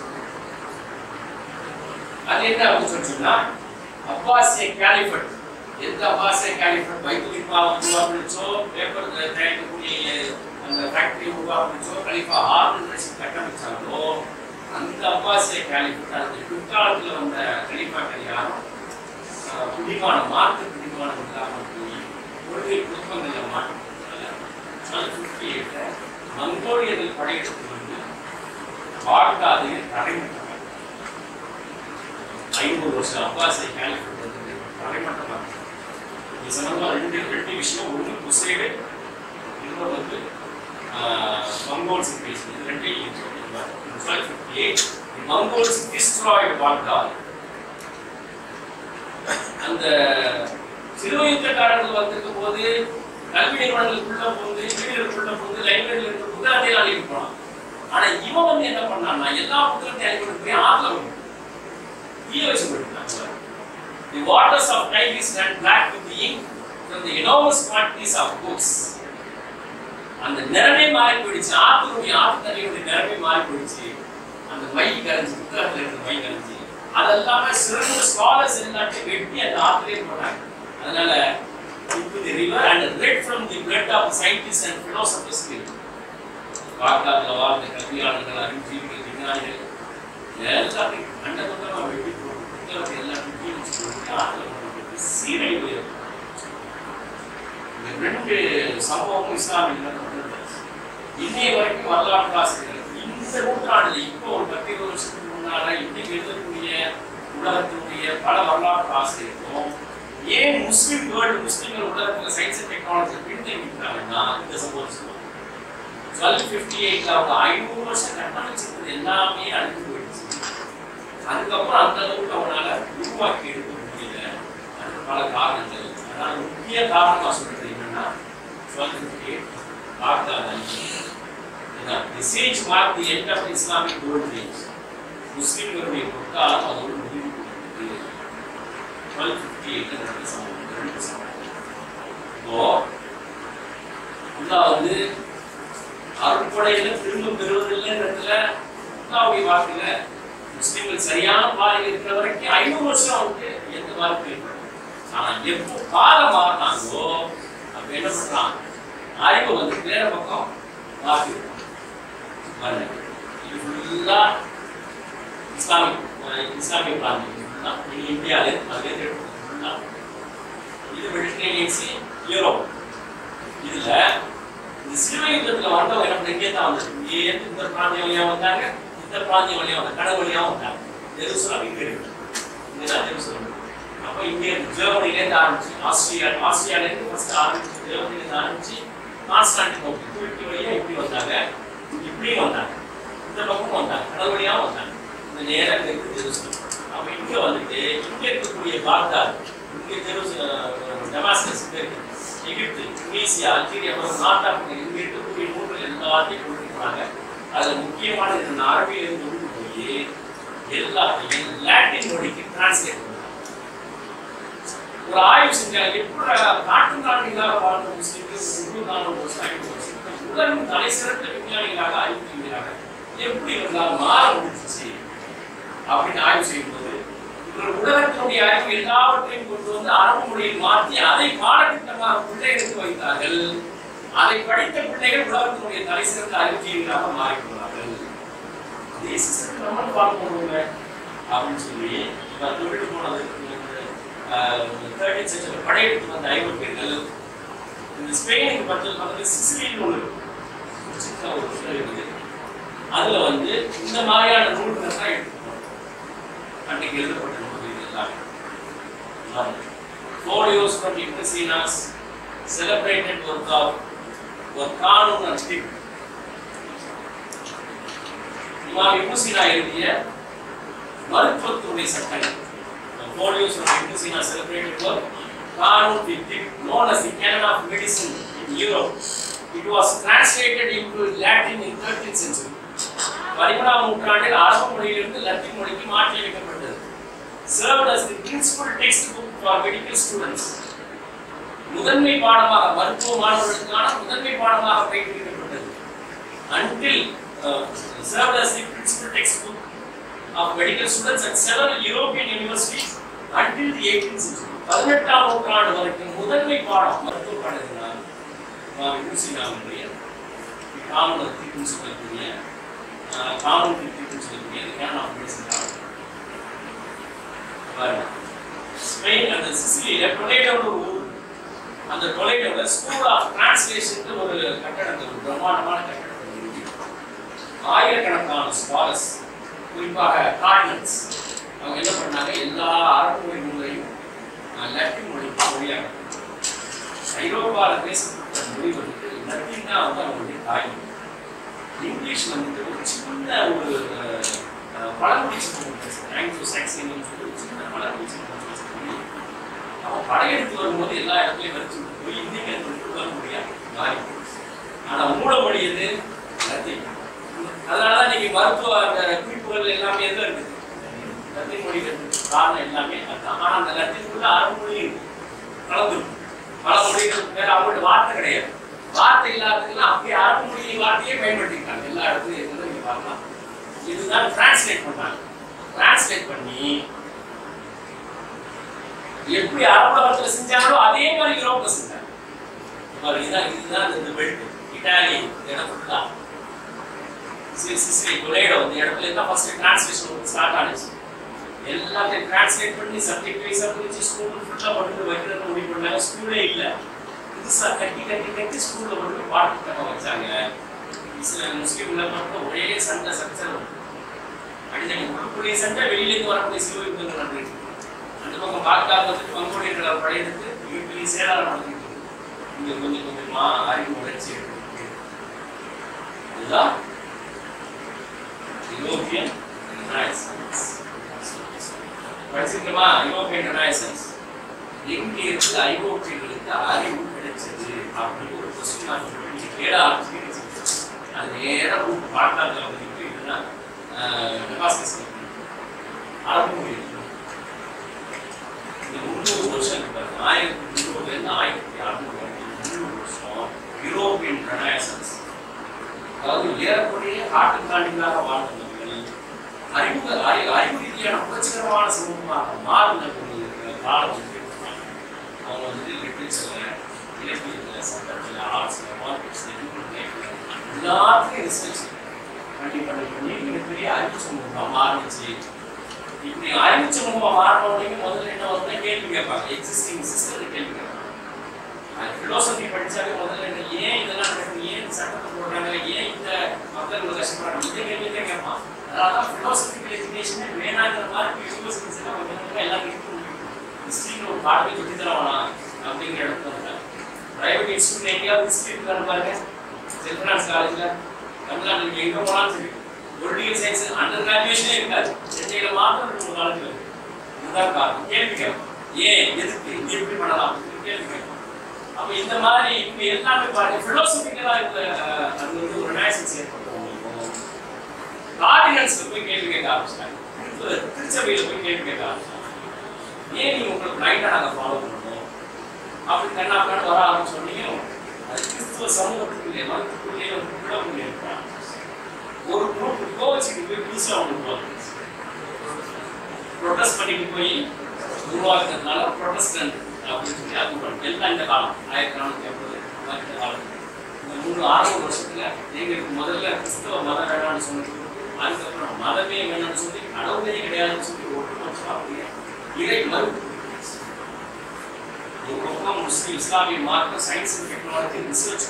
அது என்ன அப்படின்னு சொன்னா அப்பாசிய கேலிஃபட் எந்த அப்பாசிய கேலிஃபட் வைத்துலிப்பா உருவாக்குச்சோ பேப்பர் தயாரிக்கக்கூடிய அந்த ஃபேக்டரி உருவாக்குச்சோ கலிஃபா ஆர்கனைஸ் கட்டமைச்சாங்களோ அந்த அப்பாசிய கேலிஃபட் அந்த பிற்காலத்தில் வந்த கலிஃபாக்கள் யாரும் அஹ், பிடிமானம் மார்க்க பிடிமானம் இல்லாமல் போய் கொள்கை குடும்பங்களில் மாட்டி மங்கோலியர்கள் படையெடுத்து வந்து பாக்தாதில் தடைமட்டம் ஐநூறு வருஷம் அப்பாசை கேலிஃபட் வந்து தடைமட்டமாக இது சம்பந்தமாக ரெண்டு ரெண்டு விஷயம் ஒன்று குசைடு இன்னொரு வந்து மங்கோல்ஸ் இன்வேஷன் இது ரெண்டையும் twelve fifty eight Mongols destroyed Baghdad அந்த சிறுவயுத்தக்காரர்கள் வந்திருக்கும் போது கல்வி நிறுவனங்களுக்குள்ள போந்து வீடுகளுக்குள்ள போந்து லைப்ரரியில் இருக்க புத்தகத்தை அழிவு போனான் ஆனா இவன் வந்து என்ன பண்ணான்னா எல்லா புத்தகத்தையும் அழிவு போய் ஆறுல விட்டான். தீய வச்சு போயிட்டான் The waters of Tigris ran black with the ink from the enormous quantities of books. அந்த நிறமே மாறி போயிடுச்சு ஆத்துடைய ஆத்து தண்ணியுடைய நிறமே மாறி போயிடுச்சு அந்த மை கரைஞ்சி புத்தகத்துல இருந்த மை கரைஞ்சி அதெல்லாமே சிறந்த ஸ்காலர்ஸ் எல்லாத்தையும் வெட்டி அந்த ஆத்திலே போட்டாங்க அதனால into the river and read from the blood of scientists and philosophers here. பாக்தாத்ல வாழ்ந்த கல்வியாளர்கள் அறிவுஜீவிகள் விஞ்ஞானிகள் எல்லாத்தையும் கண்ட புத்தகம் வெட்டி போட்டு புத்தகத்தை எல்லாத்தையும் கீழே வச்சு போட்டு ஆத்துல போட்டு சீரழிவு ஏற்படும். இந்த ரெண்டு சம்பவமும் இஸ்லாமிய இன்னைய வரைக்கும் வரலாற்று ஆசிரியர்கள் இந்த நூற்றாண்டுல இப்போ ஒரு பத்து இருபது வருஷத்துக்கு முன்னால இன்னைக்கு எழுதக்கூடிய உலகத்தினுடைய பல வரலாற்று ஆசிரியர்களும் ஏன் முஸ்லிம் வேர்ல்டு முஸ்லிம்கள் உலகத்துல சயின்ஸ் அண்ட் டெக்னாலஜி பின்தங்கிட்டாங்கன்னா இந்த சம்பவம் சொல்லுவாங்க டுவெல் ஃபிஃப்டி எயிட்ல அவங்க ஐநூறு வருஷம் கட்டமைச்சிருந்தது எல்லாமே அழிஞ்சு போயிடுச்சு அதுக்கப்புறம் அந்த அளவுக்கு அவனால உருவாக்கி எடுக்க முடியல அதுக்கு பல காரணங்கள் அதனால முக்கிய காரணமா சொல்றது என்னன்னா டுவெல் ஃபிஃப்டி எயிட் பாக்தாத் அழிஞ்சு The siege marked the end of the Islamic golden age. முஸ்லிம்களுடைய பொற்காலம் அதோடு முடிவு கொண்டது. 1258 நடந்த சம்பவம், இந்த ரெண்டு சம்பவம். இப்போ அல்லாஹ் வந்து அருட்படையில திரும்ப பெறுவதில்லைன்றதுல அல்லாஹ்வுடைய வாக்குல முஸ்லிம்கள் சரியான பாதையில் இருக்கிற வரைக்கும் ஐநூறு வருஷம் அவருக்கு எந்த மார்க்கும் இல்லை. ஆனா எப்போ காலம் மாறினாங்களோ அப்ப என்ன பண்றான் அறிவு வந்து வேற பக்கம் மாற்றிடுறான் பாருங்க இது ஃபுல்லா இஸ்லாமிக் அஹ் இஸ்லாமிய பிராந்தியம் ஃபுல்லா நீங்க இந்தியாவில் அதுலேருந்து எடுத்து ஃபுல்லா இது மெடிட்டரேனியன் சி யூரோப் இதுல இந்த சிறுவை யுத்தத்துல வந்தவங்க என்ன பண்ண இங்கே தான் வந்தது இங்கே இருந்து இந்த பிராந்தியம் வழியா வந்தாங்க இந்த பிராந்தியம் வழியா வந்தாங்க கடல் வழியா வந்தாங்க ஜெருசலம் இங்க இருக்கு இதுதான் ஜெருசலம் அப்ப இங்க இருந்து ஜெர்மனில இருந்து ஆரம்பிச்சு ஆஸ்திரியா ஆஸ்திரியால இருந்து ஃபர்ஸ்ட் ஆரம்பிச்சு ஜெர்மனில இருந்து ஆரம்பிச்சு கான்ஸ்டான்டினோப்பிள் துருக்கி வழியா இப்படி வந்தாங்க இப்படியும் வந்தாங்க இந்த பக்கம் வந்தாங்க கடல் வழியா வந்தாங்க இந்த நேரம் இங்க இருக்கு ஜெருசலம் அப்ப இங்க வந்துட்டு இங்க இருக்கக்கூடிய பாக்தாத் இங்க ஜெருசலம் டெமாஸ்கஸ் இங்க இருக்கு எகிப்து துனிசியா அல்ஜீரியா அப்புறம் நார்த் ஆப்பிரிக்கா இங்க இருக்கக்கூடிய நூல்கள் எல்லாத்தையும் கொண்டு போனாங்க அதுல முக்கியமானது இந்த அரபியில இருந்து கொண்டு போய் எல்லாத்தையும் லாட்டின் மொழிக்கு டிரான்ஸ்லேட் பண்ணாங்க ஒரு ஆய்வு செஞ்சாங்க எப்படி காட்டு நாடுகளாக வாழ்ந்த முஸ்லிம்கள் முழு நாளும் வருஷம் ஐந்து வருஷம் உலகின் தலை சிறந்த விஞ்ஞானிகளாக அறிவிக்கிறாங்க எப்படி இவங்களால் மாற முடிஞ்சிச்சு அப்படின்னு ஆய்வு செய்யும்போது இவர்கள் உலகத்தினுடைய அறிவு எல்லாவற்றையும் கொண்டு வந்து அரபு மொழியில் மாற்றி அதை பாடத்திட்டமாக பிள்ளைகளுக்கு வைத்தார்கள் அதை படித்த பிள்ளைகள் உலகத்தினுடைய தலை சிறந்த அறிவுஜீவிகளாக மாறிக்கொள்வார்கள் அதே சிஸ்டத்தை நம்மளும் பார்க்க முடியுங்க அப்படின்னு சொல்லி இவர் தொழில் போனது தேர்ட்டீன் சென்ச்சுரி படையெடுத்து வந்த ஐரோப்பியர்கள் இந்த ஸ்பெயினுக்கு பக்கத்தில் பக்கத்தில் சிசிலின்னு ஒன்று இருக்கு. ஒரு சின்ன ஒரு இடம் இருக்குது அதுல வந்து இந்த மாதிரியான நூல்கள் தான் எடுத்துக்கணும் அன்னைக்கு எழுதப்பட்ட நூல்கள் இது எல்லாமே எல்லாமே. folios from Ibn Sina's celebrated work of Qur'an and Tib. இமாம் இப்னு சீனா எழுதிய மருத்துவத்துடைய சட்டங்கள் folios from Ibn Sina celebrated work Qanun fi Tib known as the canon of medicine in Europe. It was translated into Latin in 13th century. பதிமூணாம் நூற்றாண்டில் அரபு மொழியிலிருந்து Latin மொழிக்கு மாற்றி அமைக்கப்பட்டது served as the principal textbook for medical students முதன்மை பாடமாக மருத்துவ மாணவர்களுக்கான முதன்மை பாடமாக பயிற்றுவிக்கப்பட்டது until uh, served as the principal textbook of medical students at several European universities until the 18th century. பதினெட்டாம் நூற்றாண்டு வரைக்கும் முதன்மை பாடம் மருத்துவ பாடத்தினால் விமர்சினாவுடைய காமன் தீர்ப்புன்னு சொல்லக்கூடிய காமன் தீர்ப்புன்னு சொல்லக்கூடிய கேன் ஆஃப் மெடிசன் பாருங்க ஸ்பெயின் அந்த சிசிலியில டொலேடோன்னு ஒரு ஊர் அந்த டொலேடோல ஸ்கூல் ஆஃப் டிரான்ஸ்லேஷன் ஒரு கட்டடத்தை ஒரு பிரம்மாண்டமான கட்டடத்தை நிறுவி ஆயிரக்கணக்கான ஸ்காலர்ஸ் குறிப்பாக கார்டினல்ஸ் அவங்க என்ன பண்ணாங்க எல்லா அரபு மொழி நூலையும் லத்தீன் மொழிக்கு மொழியாக ஐரோப்பாவில் பேசப்பட்ட மொழி வந்துட்டு லத்தீன் தான் வந்து அவங்களுடைய தாய்மொழி இங்கிலீஷ் வந்துட்டு ஒரு சின்ன ஒரு அஹ், பழமொழி சமூகம் பேசுகிறேன் ஆங்கிலோ சாக்சனின்னு சொல்லி ஒரு சின்ன பழமொழி சமூகம் பேசுகிறேன் அவன் படையெடுத்து வரும்போது எல்லா இடத்துலையும் வச்சு போய் இன்னைக்கு அது வந்து உலக மொழியா மாறி போச்சு. ஆனா மூல மொழி எது லத்தீன் அதனாலதான் நீங்க மருத்துவ அந்த குறிப்புகள் எல்லாமே எதுல இருக்குது லத்தீன் மொழியில இருக்கு காரணம் எல்லாமே அதுதான் ஆனா அந்த லத்தீனுக்குள்ள அரபு மொழி இருக்கு கலந்து பல மொழிகள் வேற அவங்கள்ட்ட வார்த்தை கிடையாது வார்த்தை இல்லாததுக்கெல்லாம் அப்படியே அரபு மொழி வார்த்தையே பயன்படுத்திக்கிறாங்க எல்லா இடத்துலையும் இருந்தாலும் நீங்க பார்க்கலாம் இதுதான் டிரான்ஸ்லேட் பண்றாங்க டிரான்ஸ்லேட் பண்ணி எப்படி அரபுலகத்துல செஞ்சாங்களோ அதே மாதிரி யூரோப்ல செஞ்சாங்க பாரு, இதுதான் இதுதான் இந்த பெல்ட் இட்டாலி இந்த இடம் ஃபுல்லா சிசிலி டொலேடோ இந்த இடத்துல இருந்தா ஃபர்ஸ்ட் டிரான்ஸ்லேஷன் ஸ்டார்ட் ஆனிச்சு எல்லாத்தையும் டிரான்ஸ்லேட் பண்ணி சப்ஜெக்ட் வைஸா பிரிச்சு ஸ்கூல் ஃபுல்லா கொண்டு வைக்கிறது முடிவு பண்ணாங்க ஸ்கூலே இல்ல புதுசா கட்டி கட்டி கட்டி ஸ்கூல்ல கொண்டு போய் பாடத்திட்டம் வச்சாங்க சில முஸ்லீம்ல மட்டும் ஒரே சண்டை சச்சரவு அடித்தடி உள்ளுக்குள்ளே சண்டை வெளியிலேருந்து வரக்கூடிய சிலுவை யுத்தங்கள் நடந்துட்டு இருக்கு. அந்த பக்கம் பாக்தாத் வந்துட்டு மங்கோலியர்களை படையெடுத்து மிகப்பெரிய சேதாரம் நடந்துட்டு இருக்கு. இங்க கொஞ்சம் கொஞ்சமா அறிவு வளர்ச்சி ஏற்பட்டு இதுதான் யூரோப்பியன் ரெனாய்சன்ஸ் படிச்சிருக்கோமா யூரோப்பியன் ரெனாய்சன்ஸ் எங்க இருந்து ஐரோப்பியர்களுக்கு அறிவு கிடைச்சது அப்படின்னு ஒரு கொஸ்டின் நான் கேட ஆரம்பிச்சு அது நேரா ரூட் பாக்தாத்ல வந்துட்டு இதுனா டெபாசிஸ் அரபு மொழி இந்த முந்நூறு வருஷம் இருக்கு பாருங்க ஆயிரத்தி முந்நூறுல இருந்து ஆயிரத்தி அறுநூறு வரைக்கும் முந்நூறு வருஷம் யூரோப்பியன் ரெனாய்சன்ஸ் அதாவது ஏறக்குறைய காட்டுக்காண்டிகளாக வாழ்ந்தவர்கள் அறிவு அறிவு அறிவு ரீதியான புரட்சிகரமான சமூகமாக மாறின ஒரு காலம் வந்து எடுத்துக்கலாம். அவங்க வந்து லிட்ரேச்சர்ல இலக்கியத்துல சட்டத்துல ஆர்ட்ஸ்ல மார்க்கெட்ஸ்ல எல்லாத்துலையும் ரிசர்ச் பண்ணி பண்ணி பண்ணி மிகப்பெரிய அறிவு சமூகமா மாறுச்சு இப்படி அறிவு சமூகமா மாறினவங்க முதல்ல என்ன வந்து கேள்வி கேட்பாங்க எக்ஸிஸ்டிங் சிஸ்டத்தை கேள்வி கேட்பாங்க ஃபிலோசபி படிச்சாலே முதல்ல என்ன ஏன் இதெல்லாம் நடக்குது ஏன் இந்த சட்டத்தை போடுறாங்க ஏன் இந்த மக்கள் இவ்வளவு கஷ்டப்படுறாங்க இந்த கேள்வி தான் கேட்பான் அதனால ஃபிலோசபிக்கல் எஜுகேஷனே வேணாங்கிற மாதிரி யூனிவர்சிட்டிஸ் எல்லாம் கொஞ்சம் கொஞ்சமா எல்லாம் ஹிஸ்ட்ரியில் ஒரு பாடத்தை சொல்லி தரவானா அப்படிங்கிற இடத்துல வந்தாங்க பிரைவேட் இன்ஸ்டியூட் எங்கேயாவது ஹிஸ்ட்ரி இருக்கான்னு பாருங்க செல்ஃபினான்ஸ் காலேஜில் தமிழ்நாட்டில் நீங்க எங்க போனாலும் சரி பொலிட்டிக்கல் சயின்ஸ் அண்டர் கிராஜுவேஷனே இருக்காது சென்னையில மாத்திரம் ரெண்டு மூணு காலேஜ் இருக்கு இதுதான் காரணம் கேள்வி கேட்போம் ஏன் எதுக்கு இது எப்படி பண்ணலாம் அப்படின்னு கேள்வி கேட்போம் அப்ப இந்த மாதிரி இப்ப எல்லாமே பாருங்க பிலோசபிக்கலா இந்த அஹ், அது வந்து ஒரு ரினாய்சன்ஸ் ஏற்படுத்தும் ஆர்டினன்ஸ்ல போய் கேள்வி கேட்க ஆரம்பிச்சிட்டாங்க திரு- திருச்சபையில போய் கேள்வி கேட்க ஆரம்பிச்சிட்டாங்க ஏன் நீங்க உங்களுக்கு ரைட்டா நாங்க ஃபாலோ பண்ணணும் அப்படி கண்ணாக்கான வர ஆரம்பிச்சோடனே அது கிறிஸ்துவ சமூகத்துக்குள்ளே மதத்துக்குள்ளே ஒரு குழப்பம் ஏற்படும் ஒரு குரூப் கோவச்சுட்டு போய் புதுசா ஒன்று உருவாக்குச்சு ப்ரொட்டஸ்ட் பண்ணிட்டு போய் உருவாக்குறதுனால ப்ரொட்டஸ்டன்ட் அப்படின்னு சொல்லி அது பண்ணு. எல்லாம் இந்த காலம் ஆயிரத்தி நானூத்தி ஐம்பது இந்த காலம் இந்த மூணு ஆறு வருஷத்துல எங்களுக்கு முதல்ல கிறிஸ்தவ மதம் வேணாம்னு சொன்னது அதுக்கப்புறம் மதமே வேணும்னு சொல்லி கடவுளே கிடையாதுன்னு சொல்லி ஒட்டுமொத்தமா அப்படியே இறை மறுப்பு ஒரு பக்கம் முஸ்லீம் இஸ்லாமிய மார்க்கம் சயின்ஸ் அண்ட் டெக்னாலஜி ரிசர்ச்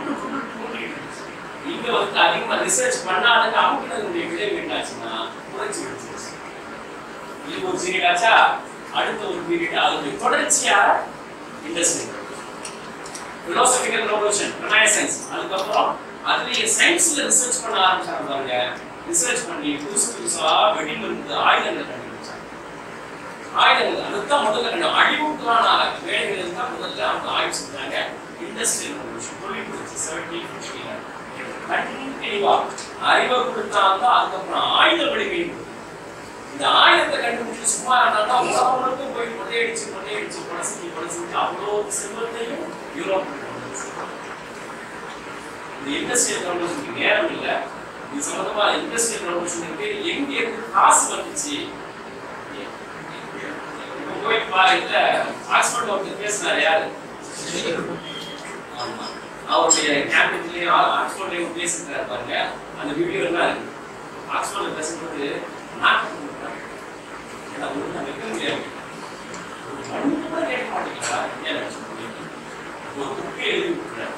இங்க வந்து அதிகமா ரிசர்ச் பண்ணாதது அமுக்கினதுடைய விளைவு என்னாச்சுன்னா புரட்சி வெடிச்சிருச்சு இது ஒரு சீரியலாச்சா அடுத்த ஒரு பீரியட் அதனுடைய தொடர்ச்சியா இண்டஸ்ட்ரி பிலோசபிக்கல் ரெவல்யூஷன் ரெனாய்சன்ஸ் அதுக்கப்புறம் அதுலயே சயின்ஸ்ல ரிசர்ச் பண்ண ஆரம்பிச்சாங்க பாருங்க ரிசர்ச் பண்ணி புதுசு புதுசா வெடிமருந்து ஆயுதங்கள் கண்டுபிடிச்சாங்க ஆயுதங்கள் அதுதான் முதல்ல கண்டு அழிவுக்கான வேலைகள் தான் முதல்ல அவங்க ஆய்வு செஞ்சாங்க இண்டஸ்ட்ரியல் ரெவல்யூஷன் தொழில் புரட்சி செவன்டீன் ஃபிஃப்டில கண்டினியூவா அறிவை கொடுத்தாங்க அதுக்கப்புறம் ஆயுத வலிமை இந்த ஆயுதத்தை கண்டுபிடிச்சு சும்மா இருந்தா உலகம் முழுக்க போய் கொள்ளையடிச்சு கொள்ளையடிச்சு கொலை செஞ்சு கொலை செஞ்சு அவ்வளோ செல்வத்தையும் யூரோப் இந்த இண்டஸ்ட்ரியல் ரெவல்யூஷனுக்கு நேரம் இல்லை இது சம்பந்தமா இண்டஸ்ட்ரியல் ரெவல்யூஷனுக்கு எங்க இருந்து காசு வந்துச்சு இப்ப போய் பா இல்ல ஆக்ஸ்போர்ட்ல ஒருத்தர் பேசினாரு யாரு ஆமா அவருடைய கேபினட்லயும் ஆக்ஸ்போர்ட்லயும் பேசிருக்காரு பாருங்க அந்த வீடியோ எல்லாம் இருக்கு ஆக்ஸ்போர்ட்ல பேசும்போது நாக்கு கொடுக்குறாங்க. ஏன்னா ஒழுங்கா வைக்க முடியாது ஒரு மண்ணு கூட கேட்க மாட்டேங்கிறா ஏன் சொல்றீங்க? ஒரு புக்கு எழுதி விட்டுறேன்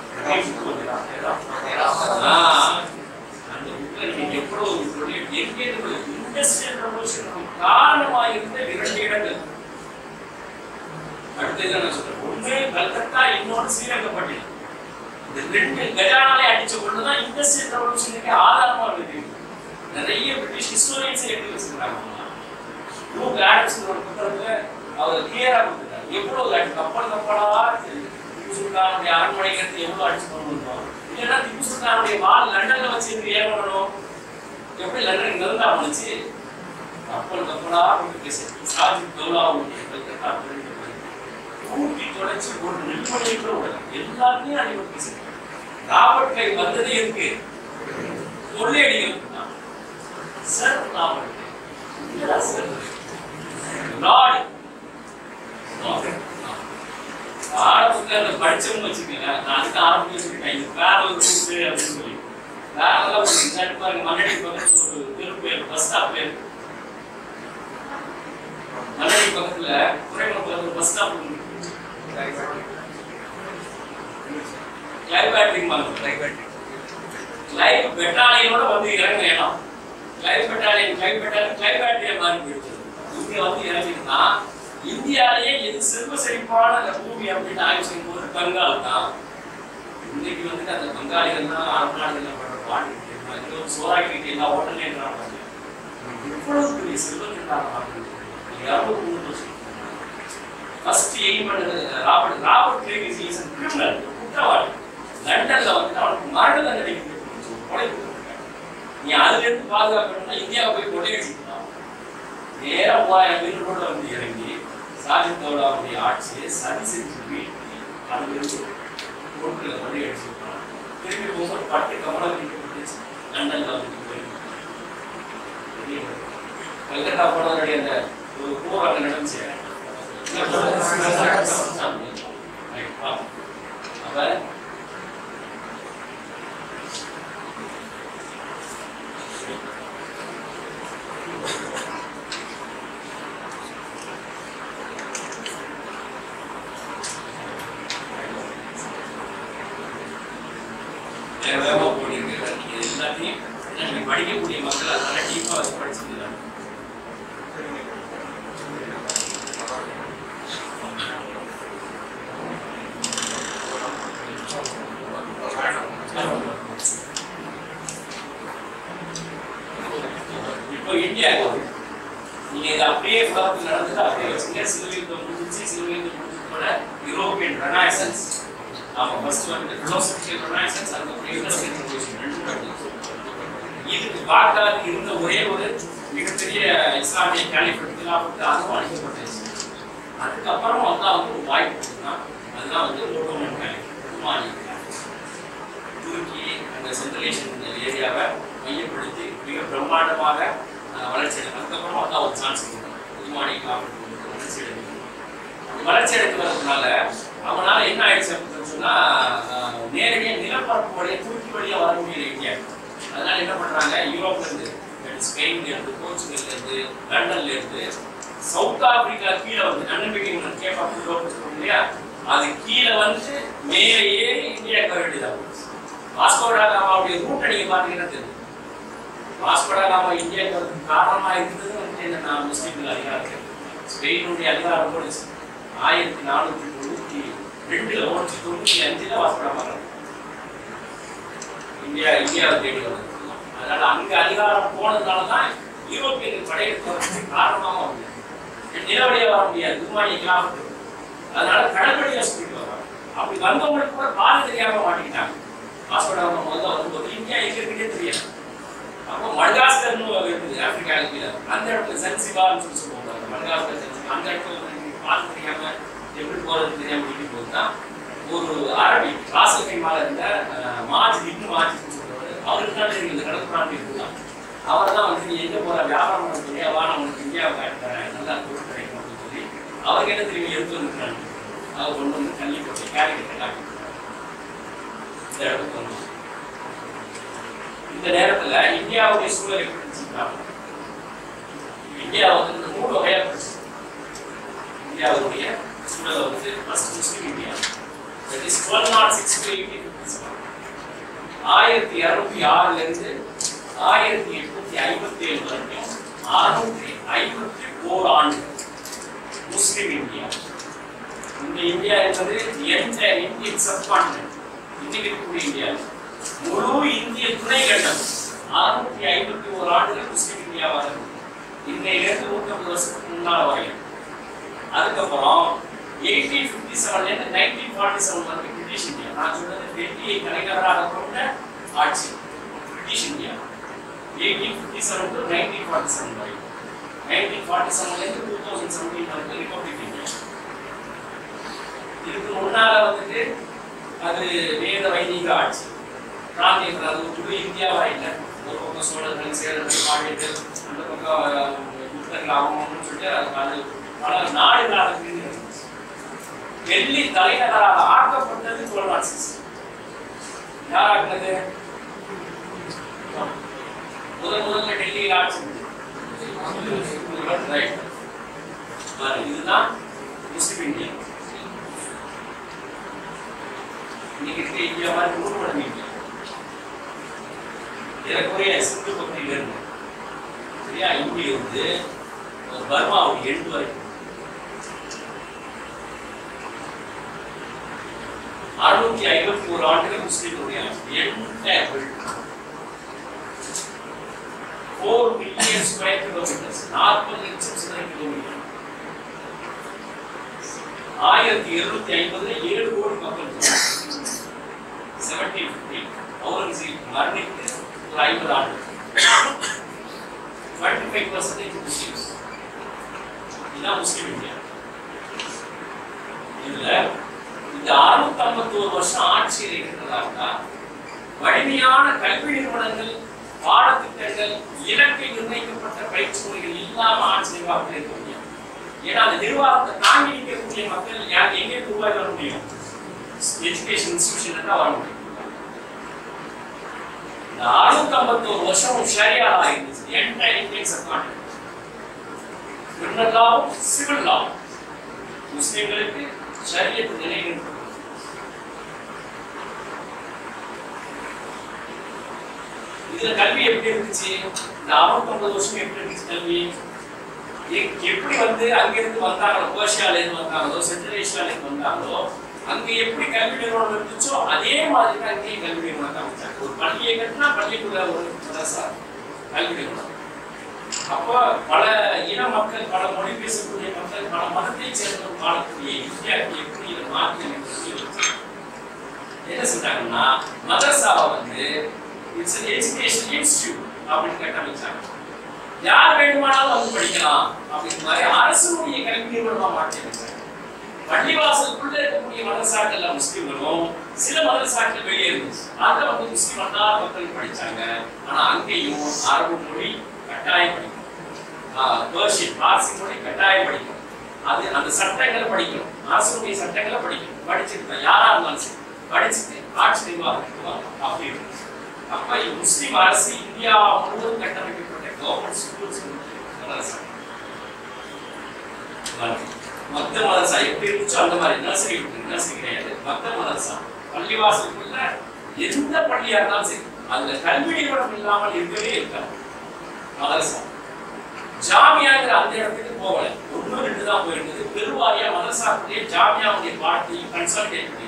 ஆ, அந்த புக்ல நீங்க எவ்வளவு சொல்லி எங்க இருந்து இண்டஸ்ட்ரியல் ரெவல்யூஷன் காரணமாக இருந்த இரண்டு இடங்கள் அடுத்தது நான் சொல்றேன் ஒண்ணு கல்கத்தா இன்னொன்று ஸ்ரீரங்கப்பட்டினம் இந்த ரெண்டு கஜானாலே அடிச்ச ஒண்ணுதான் இண்டஸ்ட்ரியல் ரெவல்யூஷனுக்கு ஆதாரமா இருக்கு நிறைய பிரிட்டிஷ் ஹிஸ்டோரியன்ஸ் எழுதி வச்சிருக்காங்க லூக் ஆடம்ஸ் ஒரு புத்தகத்துல அவர் கிளியரா கொடுத்துருக்காரு எவ்வளவு அடி கப்பல் கப்பலா திப்பு சுல்தானுடைய அரண்மனைங்கிறது எவ்வளவு அடிச்சு கொண்டு வந்தோம் இல்லைன்னா திப்பு சுல்தானுடைய வால் லண்டன்ல வச்சு இருந்து ஏன் பண்ணணும் எப்படி லண்டன் இங்க இருந்தா வந்துச்சு கப்பல் கப்பலா கொண்டு பேசி சாஜி கௌலாவுடைய கல்கத்தா பிரிண்டு ஊட்டி தொடர்ச்சி ஒரு நெல்மணியை கூட விடல எல்லாருமே அடிபட்டு பேசுறாங்க ராபர்ட் கை வந்ததே இருக்கு கொள்ளையடிகள் தான் சார் ராபர்ட் கை. இல்லடா சார் லார்டு ஆரம்பத்துல படிச்சவங்க வச்சுக்கோங்க நான் அதுக்கு ஆரம்பிச்சு வச்சுக்கிட்டேன் இது வேற ஒரு ரூட்டு அப்படின்னு சொல்லி வேற எல்லாம் ஒரு சட்டு பாருங்க மண்ணடி பக்கத்துல ஒரு தெரு பேர் பஸ் ஸ்டாப் பேர் மண்ணடி பக்கத்துல துறைமுகத்துல ஒரு பஸ் ஸ்டாப் இருக்கு லைவ் பேட்டரிங் மாதிரி லைவ் பெட்டாலியனோட வந்து இறங்க இடம் live battalion live battalion live பேட்டரியா மாறி போயிடுச்சு இங்க வந்து இறங்கினா இந்தியாவிலேயே எது செல்வ செழிப்பான அந்த பூமி அப்படின்னு ஆய்வு செய்யும் போது பெங்கால் தான் இன்னைக்கு வந்துட்டு அந்த பெங்காலிகள் தான் அரபு நாடுகள்ல பண்ற பாட்டு இங்க ஒரு சோறாக்கிட்டு எல்லா ஹோட்டல்லையும் இருக்கிறாங்க இவ்வளவு பெரிய செல்வத்தின் காரணமாக இருபது மூணு வருஷம் ஃபர்ஸ்ட் எய்ம் பண்ணது Robert Robert Graves is criminal குற்றவாளி லண்டன்ல வந்து அவனுக்கு மரண தண்டனை கொடுக்கணும். கொலை கொடுத்துருக்காங்க நீ அதுல இருந்து பாதுகாக்கணும்னா இந்தியாவை போய் கொள்ளையடிச்சுக்கலாம் நேரா மூவாயிரம் பேர் ரோட்ல வந்து இறங்கி சாஜித் தௌலாவுடைய ஆட்சியை சரி செஞ்சு வீழ்த்தி அதுல இருந்து பொருட்களை கொள்ளையடிச்சிருக்கான் திரும்பி போகும்போது பட்டு கமலம் வீட்டுச்சு லண்டன்ல வந்து போயிருக்கான் கல்கத்தா போனதனுடைய அந்த ஒரு போர் அங்க நடந்துச்சு அப்ப வேகமா போட்டிருக்கு நீங்க எல்லாத்தையும் ஏன்னா நீங்க படிக்கக்கூடிய மக்கள் அதனால டீப்பா வச்சு படிச்சிருந்தாங்க இப்போ இந்தியா நீங்க இதை அப்படியே உலகத்தில் நடந்தது அப்படியே வச்சுங்க சிலுவையில் முடிஞ்சு சிலுவையில் முடிஞ்சு கூட யூரோப்பியன் ரெனாய்சன்ஸ் ஆமா ஃபர்ஸ்ட் வந்து பிலோசபிக்கல் ரெனாய்சன்ஸ் அதுக்கப்புறம் இண்டஸ்ட்ரியல் ரெவல்யூஷன் ரெண்டும் நடந்துச்சு இதுக்கு பாக்தாத் இருந்த ஒரே ஒரு மிகப்பெரிய இஸ்லாமிய கேலிஃபேட் கிலாஃபத் அதுவும் அழிக்கப்பட்டுச்சு அதுக்கப்புறம் வந்து அவங்க ஒரு வாய்ப்பு கொடுத்தான் அதுதான் வந்து ஓட்டோமன் கேலிஃபேட் உமானி துருக்கி அந்த சென்ட்ரலேஷன் ஏரியாவை மையப்படுத்தி மிக பிரம்மாண்டமாக அஹ், வளர்ச்சி அடையும் அதுக்கப்புறம் வந்து ஒரு சான்ஸ் கொடுத்தாங்க உமானி கிலாஃபட் வளர்ச்சி அடையும் அப்படி வளர்ச்சி அடைந்து வரதுனால அவனால என்ன ஆயிடுச்சு அப்படின்னு சொன்னா அஹ், நேரடியா நிலப்பரப்பு வழியா துருக்கி வழியா வர முடியல இந்தியா அதனால என்ன பண்றாங்க யூரோப்ல இருந்து ஸ்பெயின்ல இருந்து போர்ச்சுகல்ல இருந்து லண்டன்ல இருந்து சவுத் ஆப்பிரிக்கா கீழே வந்து நன்னம்பிக்கை கேப்பா யூரோப் இருக்கும் இல்லையா அது கீழே வந்து மேலே ஏறி இந்தியாவுக்கு வர வேண்டியதா போச்சு வாஸ்கோடா காமாவுடைய ரூட்டை நீங்க பாத்தீங்கன்னா தெரியும் வாஸ்கோடா காமா இந்தியாவுக்கு வரதுக்கு காரணமா இருந்தது வந்து என்னன்னா முஸ்லீம்கள் அதிகாரத்தில் ஸ்பெயினுடைய அதிகாரம் போலீஸ் ஆயிரத்தி நானூத்தி தொண்ணூத்தி ரெண்டுல ஓடிச்சு தொண்ணூத்தி அஞ்சுல வாசப்படாம இந்தியா இந்தியாவை தேடி வந்தது அதனால அங்க அதிகாரம் போனதுனால தான் யூரோப்பியர்கள் படையெடுத்து வரதுக்கு காரணமாக வந்து நிலவழியா வர முடியாது துருமானிய கிராமத்து அதனால கடற்படியா சொல்லிட்டு வர்றாங்க அப்படி வந்தவங்களுக்கு கூட பாதை தெரியாம மாட்டிக்கிட்டாங்க வாசப்படாம முதல்ல வரும்போது இந்தியா எங்க இருக்குன்னே தெரியாது அப்போ மடகாஸ்கர்னு ஒரு இருக்குது ஆப்பிரிக்கா கீழே அந்த இடத்துல சன்சிபார்னு சொல்லி சொல்லுவாங்க அந்த மடகாஸ்கர் சன்சிபார் அந்த இடத்துல வந்து எனக்கு பார்த்து தெரியாம எப்படி போறது தெரியாம இப்படி போகுதுன்னா ஒரு அரபி ராசல் கைமால இருந்த அஹ், மாஜித் இப்னு மாஜித்னு சொல்றவர் அவருக்கு தான் தெரியும் இந்த கடற்கரான் இருக்குதான் அவர் தான் வந்து நீ எங்க போற வியாபாரம் பண்ண போறியா வா நான் உனக்கு இந்தியாவை காட்டுறேன் நல்லா பொருள் கிடைக்கும் அப்படின்னு சொல்லி அவருக்கு என்ன தெரியும் எடுத்து வந்துருக்காங்க அவர் கொண்டு வந்து தள்ளி போட்டு கேரிக்கெட்டை காட்டி கொடுத்தாரு. இந்த இடத்துக்கு வந்து இந்த நேரத்துல இந்தியாவுடைய சூழல் எப்படி இருந்துச்சுன்னா இந்தியா வந்து இந்த மூணு வகையா பிரிச்சு இந்தியாவுடைய சூழலை வந்து first Muslim India that is twelve nought six to eighteen ஆயிரத்தி இரநூத்தி ஆறுல இருந்து ஆயிரத்தி எட்நூத்தி ஐம்பத்தி ஏழு வரைக்கும் அறுநூத்தி ஐம்பத்தி ஓர் ஆண்டு முஸ்லிம் இந்தியா இந்த இந்தியா என்பது எந்த இந்தியன் சப்கான்டினென்ட் இன்னைக்கு இருக்கக்கூடிய இந்தியா முழு இந்திய துணை கண்டம் அறுநூத்தி ஐம்பத்தி ஓர் ஆண்டுகள் முஸ்லிம் இந்தியாவாக இருக்கு இன்னையிலிருந்து நூற்றம்பது வருஷத்துக்கு முன்னால வரையும் அதுக்கப்புறம் எயிட்டீன் ஃபிஃப்டி செவன்லேருந்து நைன்டீன் ஃபார்ட்டி செவன் வரைக்கும் பிரிட்டிஷ் இந்தியா நான் சொன்னது டெல்லியை தலைநகராக கொண்ட ஆட்சி British India eighteen fifty seven to nineteen forty seven வரைக்கும் நைன்டீன் ஃபார்ட்டி செவன்லேருந்து டூ தௌசண்ட் செவன்டீன் வரைக்கும் ரிப்பப்ளிக் இந்தியா இதுக்கு முன்னால வந்துட்டு அது வேத வைதிக ஆட்சி பிராந்தியங்கள் அது முழு இந்தியாவா இல்லை ஒரு பக்கம் சோழர்கள் சேரர்கள் பாண்டியர்கள் அந்த பக்கம் புத்தர்கள் அவங்கன்னு சொல்லிட்டு அது அது பல நாடுகளாக பிரிந்து இருந்துச்சு. டெல்லி தலைநகராக ஆக்கப்பட்டது சோழநாட் சிஸ்டம் யார் ஆக்குனது முதல் முதல்ல டெல்லியில் ஆட்சி ரைட் இதுதான் முஸ்லிம் இந்தியா இன்னைக்கு இருக்க இந்தியா மாதிரி மூணு மடங்கு இந்தியா ஏறக்குறைய சிந்து பகுதியில இருந்து சரியா இங்கே இருந்து ஒரு பர்மாவுடைய எண்டு வரைக்கும் அறுநூத்தி ஐம்பத்தி ஒரு ஆண்டுகள் முஸ்லீம்களுடைய entire four million square kilometres நாற்பது லட்சம் சதுர கிலோமீட்டர் ஆயிரத்தி எழுநூத்தி ஐம்பதுல ஏழு கோடி மக்கள் செவன்டீன் ஃபிஃப்டி அவுரங்கசீப் மரணித்து ஒரு ஐம்பது ஆண்டு டுவெண்ட்டி ஃபைவ் பர்சன்டேஜ் முஸ்லிம்ஸ் இதுதான் முஸ்லீம் இந்தியா இதுல இந்த அறுநூத்தி ஐம்பத்தி ஒரு வருஷம் ஆட்சியில் இருக்கிறதா வலிமையான கல்வி நிறுவனங்கள் பாடத்திட்டங்கள் இலக்கை நிர்ணயிக்கப்பட்ட பயிற்சி முறைகள் இல்லாம ஆட்சி நிர்வாகத்தில் இருக்க முடியும் ஏன்னா அந்த நிர்வாகத்தை தாங்கி நிற்கக்கூடிய மக்கள் யார் எங்கே உருவாகி வர முடியும் எஜுகேஷன் இன்ஸ்டிடியூஷன் தான் வர முடியும் இந்த அறுநூத்தி ஐம்பத்தி ஒரு வருஷம் ஷரியா இருந்துச்சு என்டையர் இந்தியன் சப்கான்டினென்ட் கிரிமினல் லாவும் சிவில் லாவும் முஸ்லிம்களுக்கு ஷரியத்து நிலைநிறுத்தம் இதுல கல்வி எப்படி இருந்துச்சு இந்த அறுபத்தொன்பது வருஷம் எப்படி இருந்துச்சு கல்வி எ- எப்படி வந்து அங்கிருந்து வந்தாங்களோ பேர்ஷியால இருந்து வந்தாங்களோ சென்ட்ரல் ஏஷியால இருந்து வந்தாங்களோ அங்க எப்படி கல்வி நிறுவனம் இருந்துச்சோ அதே மாதிரி தான் இங்கேயும் கல்வி நிறுவனத்தை அமைச்சாங்க ஒரு பள்ளியை கட்டினா பள்ளிக்குள்ள ஒரு மதரசா கல்வி நிறுவனம் அப்போ பல இன மக்கள் பல மொழி பேசக்கூடிய மக்கள் பல மதத்தை சேர்ந்தவர் வாழக்கூடிய இந்தியாவுக்கு எப்படி இதை மாற்றி அமைக்கிறது என்ன சொல்றாங்கன்னா மதரசாவை வந்து இட்ஸ் எஜுகேஷன் இன்ஸ்டியூட் அப்படின்னு கட்டமைச்சாங்க யார் வேண்டுமானாலும் வந்து படிக்கலாம் அப்படிங்கிற மாதிரி அரசுடைய கல்வி நிறுவனமா மாற்றி அமைச்சாங்க பள்ளிவாசலுக்குள்ள இருக்கக்கூடிய மதரசாக்கள்ல முஸ்லிம்களும் சில மதரசாக்கள் வெளியே இருந்துச்சு அதுல வந்து முஸ்லிம் அல்லாத மக்கள் படிச்சாங்க ஆனா அங்கேயும் அரபு மொழி கட்டாயம் படிக்கணும் ஆஹ் பெர்ஷியன் பார்சி மொழி கட்டாயம் படிக்கணும் அது அந்த சட்டங்களை படிக்கணும் அரசுடைய சட்டங்களை படிக்கணும் படிச்சுட்டு யாரா இருந்தாலும் சரி படிச்சுட்டு ஆட்சி நிர்வாகத்துக்கு வரணும் அப்படி இருந்துச்சு அப்ப இது முஸ்லிம் அரசு இந்தியா முழுவதும் கட்டமைக்கப்பட்ட கவர்மெண்ட் ஸ்கூல்ஸ் மதரசா மத்த மதரசா எப்படி இருந்துச்சோ அந்த மாதிரி நர்சரி இருக்கு நர்சரி கிடையாது மத்த மதரசா பள்ளிவாசலுக்குள்ள எந்த பள்ளியா இருந்தாலும் சரி அதுல கல்வி நிறுவனம் இல்லாமல் இருக்கவே இருக்காது மதரசா ஜாமியாங்கிற அந்த இடத்துக்கு போகல ஒன்று ரெண்டு தான் போயிருந்தது பெருவாரியா மதரசாவுடைய ஜாமியாவுடைய பாடத்தையும் கன்சல்டேட் பண்ணியிருக்காங்க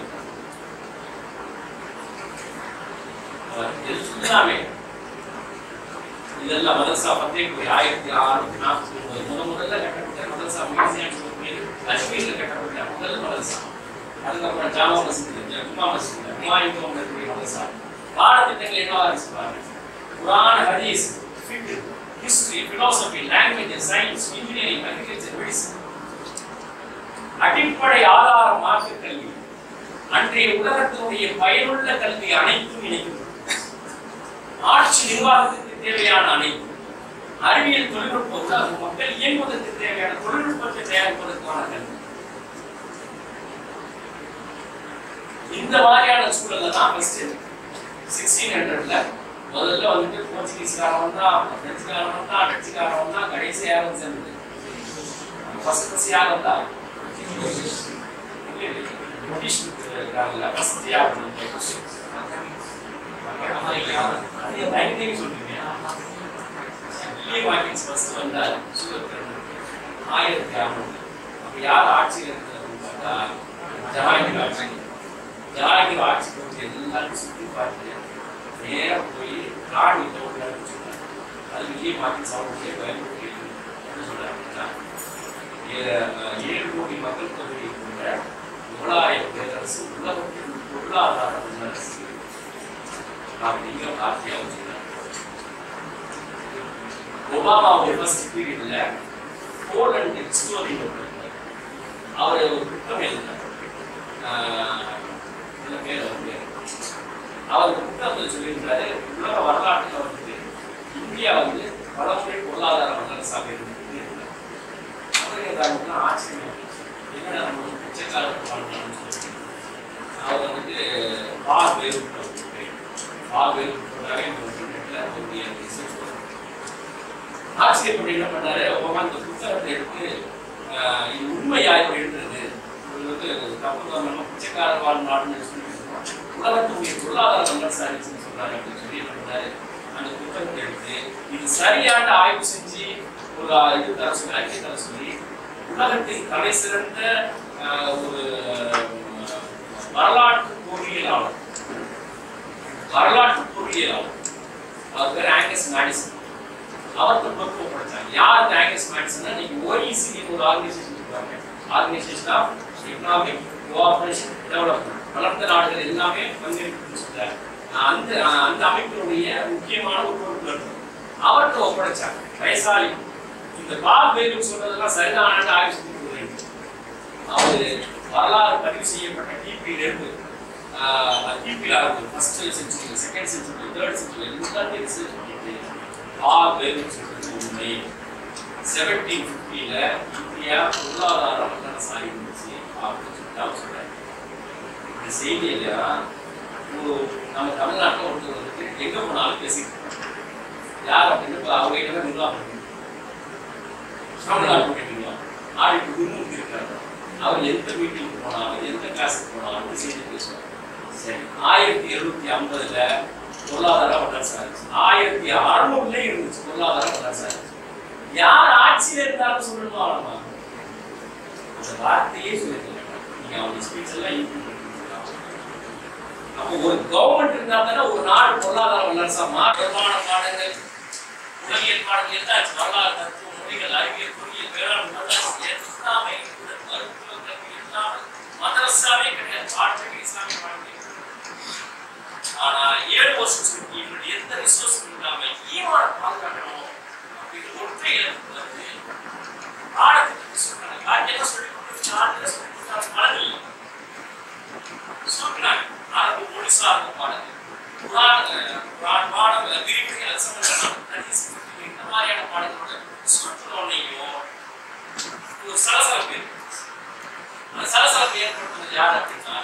அஹ் இது எல்லாமே இதெல்லாம் மதரசா பத்தே போய் ஆயிரத்தி அறுநூத்தி நாற்பத்தி ஒன்பது முத முதல்ல கட்டப்பட்ட மதரசா மியூசியம் பேர் காஷ்மீர்ல கட்டப்பட்ட முதல் மதரசா அதுக்கப்புறம் ஜாமா மசூத் ஜும்மா மசூத் ஹுமாயூன் இருக்கக்கூடிய மதரசா பாடத்திட்டங்கள் என்னவா இருக்கு பாருங்க குரான் ஹதீஸ் ஃபிக் history philosophy language science engineering agriculture medicine அடிப்படை ஆதார மார்க்க கல்வி அன்றைய உலகத்தினுடைய பயனுள்ள கல்வி அனைத்தும் இணைக்கும் ஆட்சி நிர்வாகத்துக்கு தேவையான அனைத்து அறிவியல் தொழில்நுட்ப உலக மக்கள் இயங்குவதற்கு தேவையான தொழில்நுட்பத்தை தயாரிப்பதற்கான கல்வி இந்த மாதிரியான சூழல்ல தான் ஃபர்ஸ்ட் சிக்ஸ்டீன் ஹண்ட்ரட்ல முதல்ல வந்துட்டு போர்ச்சுகீஸ்காரன் வந்தா பிரெஞ்சுக்காரன் வந்தா டச்சுக்காரன் வந்தா கடைசி யாரும் சேர்ந்தது ஃபர்ஸ்ட் ஃபர்ஸ்ட் யார் வந்தா பிரிட்டிஷ் இருக்காங்கல்ல ஃபர்ஸ்ட் யார் நைன்டீன் சொல்றீங்க வில்லியம் வாக்கின்ஸ் ஃபர்ஸ்ட் வந்தார் சுகர் ஆயிரத்தி அறுநூறு அப்ப யார் ஆட்சியில் இருக்கிறதுன்னு பார்த்தா ஜஹாங்கீர் ஆட்சி ஜஹாங்கீர் ஆட்சி பற்றி எல்லாரும் சுற்றி பார்த்து நேரா போய் ராணி தோட்டம்னு சொன்னார் அது வில்லியம் வாக்கின்ஸ் அவருடைய பயன்படுத்தி என்ன சொல்றாருன்னா ஏ- ஏழு கோடி மக்கள் தொகையை கொண்ட முகலாய பேரரசு உலகத்தின் பொருளாதார வல்லரசு அப்படிங்கிற வார்த்தையை அவர் சொன்னார் ஒபாமாவுடைய ஃபர்ஸ்ட் பீரியட்ல போலண்ட் ஸ்டோரி அவர் ஒரு புத்தகம் எழுதினார் ஆஹ் என்ன பேர் அவர் பேர் அவர் ஒரு புத்தகத்தில் சொல்லியிருந்தாரு உலக வரலாற்றில் வந்துட்டு இந்தியா வந்து பலமுறை பொருளாதார வல்லரசாக இருந்து அவருக்கு ஆச்சரியம் என்னடா நம்ம ஒரு பிச்சைக்காரர் வாழ்ந்தான்னு சொல்லி அவர் வந்துட்டு பார் வேறு பார் வேறு அவருடைய ரிசர்ச் ஆச்சரியப்பட்டு என்ன பண்ணாரு ஒவ்வொரு அந்த புத்தகத்தை எடுத்து ஆஹ், இது உண்மையா இவர் எழுதுறது இது வந்து தப்பு தான் நம்ம பிச்சைக்காரர் வாழ் நாடுன்னு சொல்லி உலகத்துடைய பொருளாதார வல்லரசாரிச்சுன்னு சொல்றாரு அப்படின்னு சொல்லி என்ன பண்ணாரு அந்த புத்தகத்தை எடுத்து இது சரியான ஆய்வு செஞ்சு ஒரு ஆ- இது தர சொல்லி அறிக்கை தர சொல்லி உலகத்தின் தலை சிறந்த ஆஹ், ஒரு ஆஹ், வரலாற்று பொறியியலாளர் வரலாற்று பொறியியலாளர் அவர் பேர் ஆங்கஸ் மேடிசன் அவர்கிட்ட பொறுப்பு ஒப்படைச்சாங்க யார் இந்த ஆங்கஸ் மேடிசன்னா நீங்க ஓஇசிடி ஒரு ஆர்கனைசேஷன் இருக்காங்க organisation of economic cooperation development வளர்ந்த நாடுகள் எல்லாமே பங்கேற்குன்னு சொல்றாரு அந்த அந்த அமைப்பினுடைய முக்கியமான ஒரு பொறுப்பு இருக்கு அவர்கிட்ட ஒப்படைச்சாங்க வயசாளி இந்த பால் வேலு சொன்னதெல்லாம் சரிதான ஆய்வு செஞ்சு கொடுக்குறேன் அவரு வரலாறு பதிவு செய்யப்பட்ட டிபியில இருந்து டிபியில இருந்து first century second century third century எல்லாத்தையும் ரிசர்ச் பண்ணிட்டு ஆர் வேலும் சொல்றது உண்மை செவன்டீன் ஃபிஃப்டியில இந்தியா பொருளாதார வல்லரசாக இருந்துச்சு அப்படின்னு சொல்லிட்டு அவர் சொல்றாரு இந்த செய்தியில ஒரு நம்ம தமிழ்நாட்டில் ஒருத்தர் வந்துட்டு எங்க போனாலும் பேசிட்டு இருக்காங்க. யார் அப்படின்னு இப்ப அவங்க கிட்ட தான் நிர்வாகம் இருக்கு. தமிழ்நாட்டு மீட்டிங்ல ஆடிட்டு குருமூர்த்தி இருக்காரு அவர் எந்த மீட்டிங் போனாலும் எந்த கிளாஸுக்கு போனாலும் செய்தி பேசுவார் சரி ஆயிரத்தி எழுநூத்தி ஐம்பதுல பொருளாதார வல்லரசா இருந்துச்சு ஆயிரத்தி அறுநூறுல இருந்துச்சு பொருளாதார வல்லரசா இருந்துச்சு யார் ஆட்சியில இருந்தாலும் சொல்லணுமா ஆளமா அந்த வார்த்தையே சொல்லிருக்கல நீங்க அவங்க ஸ்பீச் எல்லாம் இம்ப்ரூவ் அப்போ ஒரு கவர்மெண்ட் இருந்தா தானே ஒரு நாடு பொருளாதார வல்லரசா மாற்றமான பாடங்கள் உளவியல் பாடங்கள் எல்லாம் வரலாறு தத்துவம் மொழிகள் அறிவியல் பொறியியல் வேளாண் வரலாறு எல்லாமே மருத்துவ கல்வி எல்லாமே மதரசாவே கிடையாது பாடங்கள் இஸ்லாமிய பாடங்கள் ஆனா ஏழு வருஷம் சொல்லி இவனுடைய எந்த ரிசோர்ஸ் இல்லாம ஈமான பாதுகாக்கணும் அப்படிங்கிற ஒற்றை இலக்கு வந்து பாடத்திட்டத்தை சொல்றாங்க யார் என்ன சொல்லி கொடுத்து ஆண்களை சொல்லி கொடுத்தாங்க பலன் இல்லை சொல்றாங்க அரபு மொழி சார்ந்த பாடங்கள் குரான் குரான் பாடம் விரிவுரை அது சம்பந்தமான ஹதீஸ் fiqh இந்த மாதிரியான பாடங்களோட சுற்றுலோனையும் ஒரு சலசலப்பு ஏற்படுத்துச்சு. அந்த சலசலப்பு ஏற்படுத்துறது யார் அப்படின்னா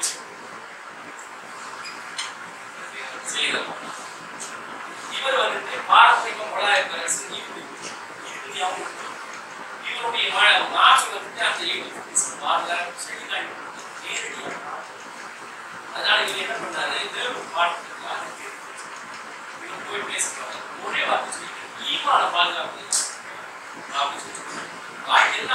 செய்தவர் இவர் வந்துட்டு பாரம்பரிய முகலாய பேரரசு ஈக்குடி ஈக்குடியாவும் இவருடைய நாட்டில் வந்துட்டு அந்த ஈக்குடி பார்ல செடிதான் நேரடியாக அதனால இவர் என்ன பண்ணாரு தேர்வு பாட்டு இவர் போய் பேசுறாரு ஒரே வார்த்தை சொல்லிட்டு ஈமான பாதுகாப்பு அப்படின்னு சொல்லி பாக்கி எல்லா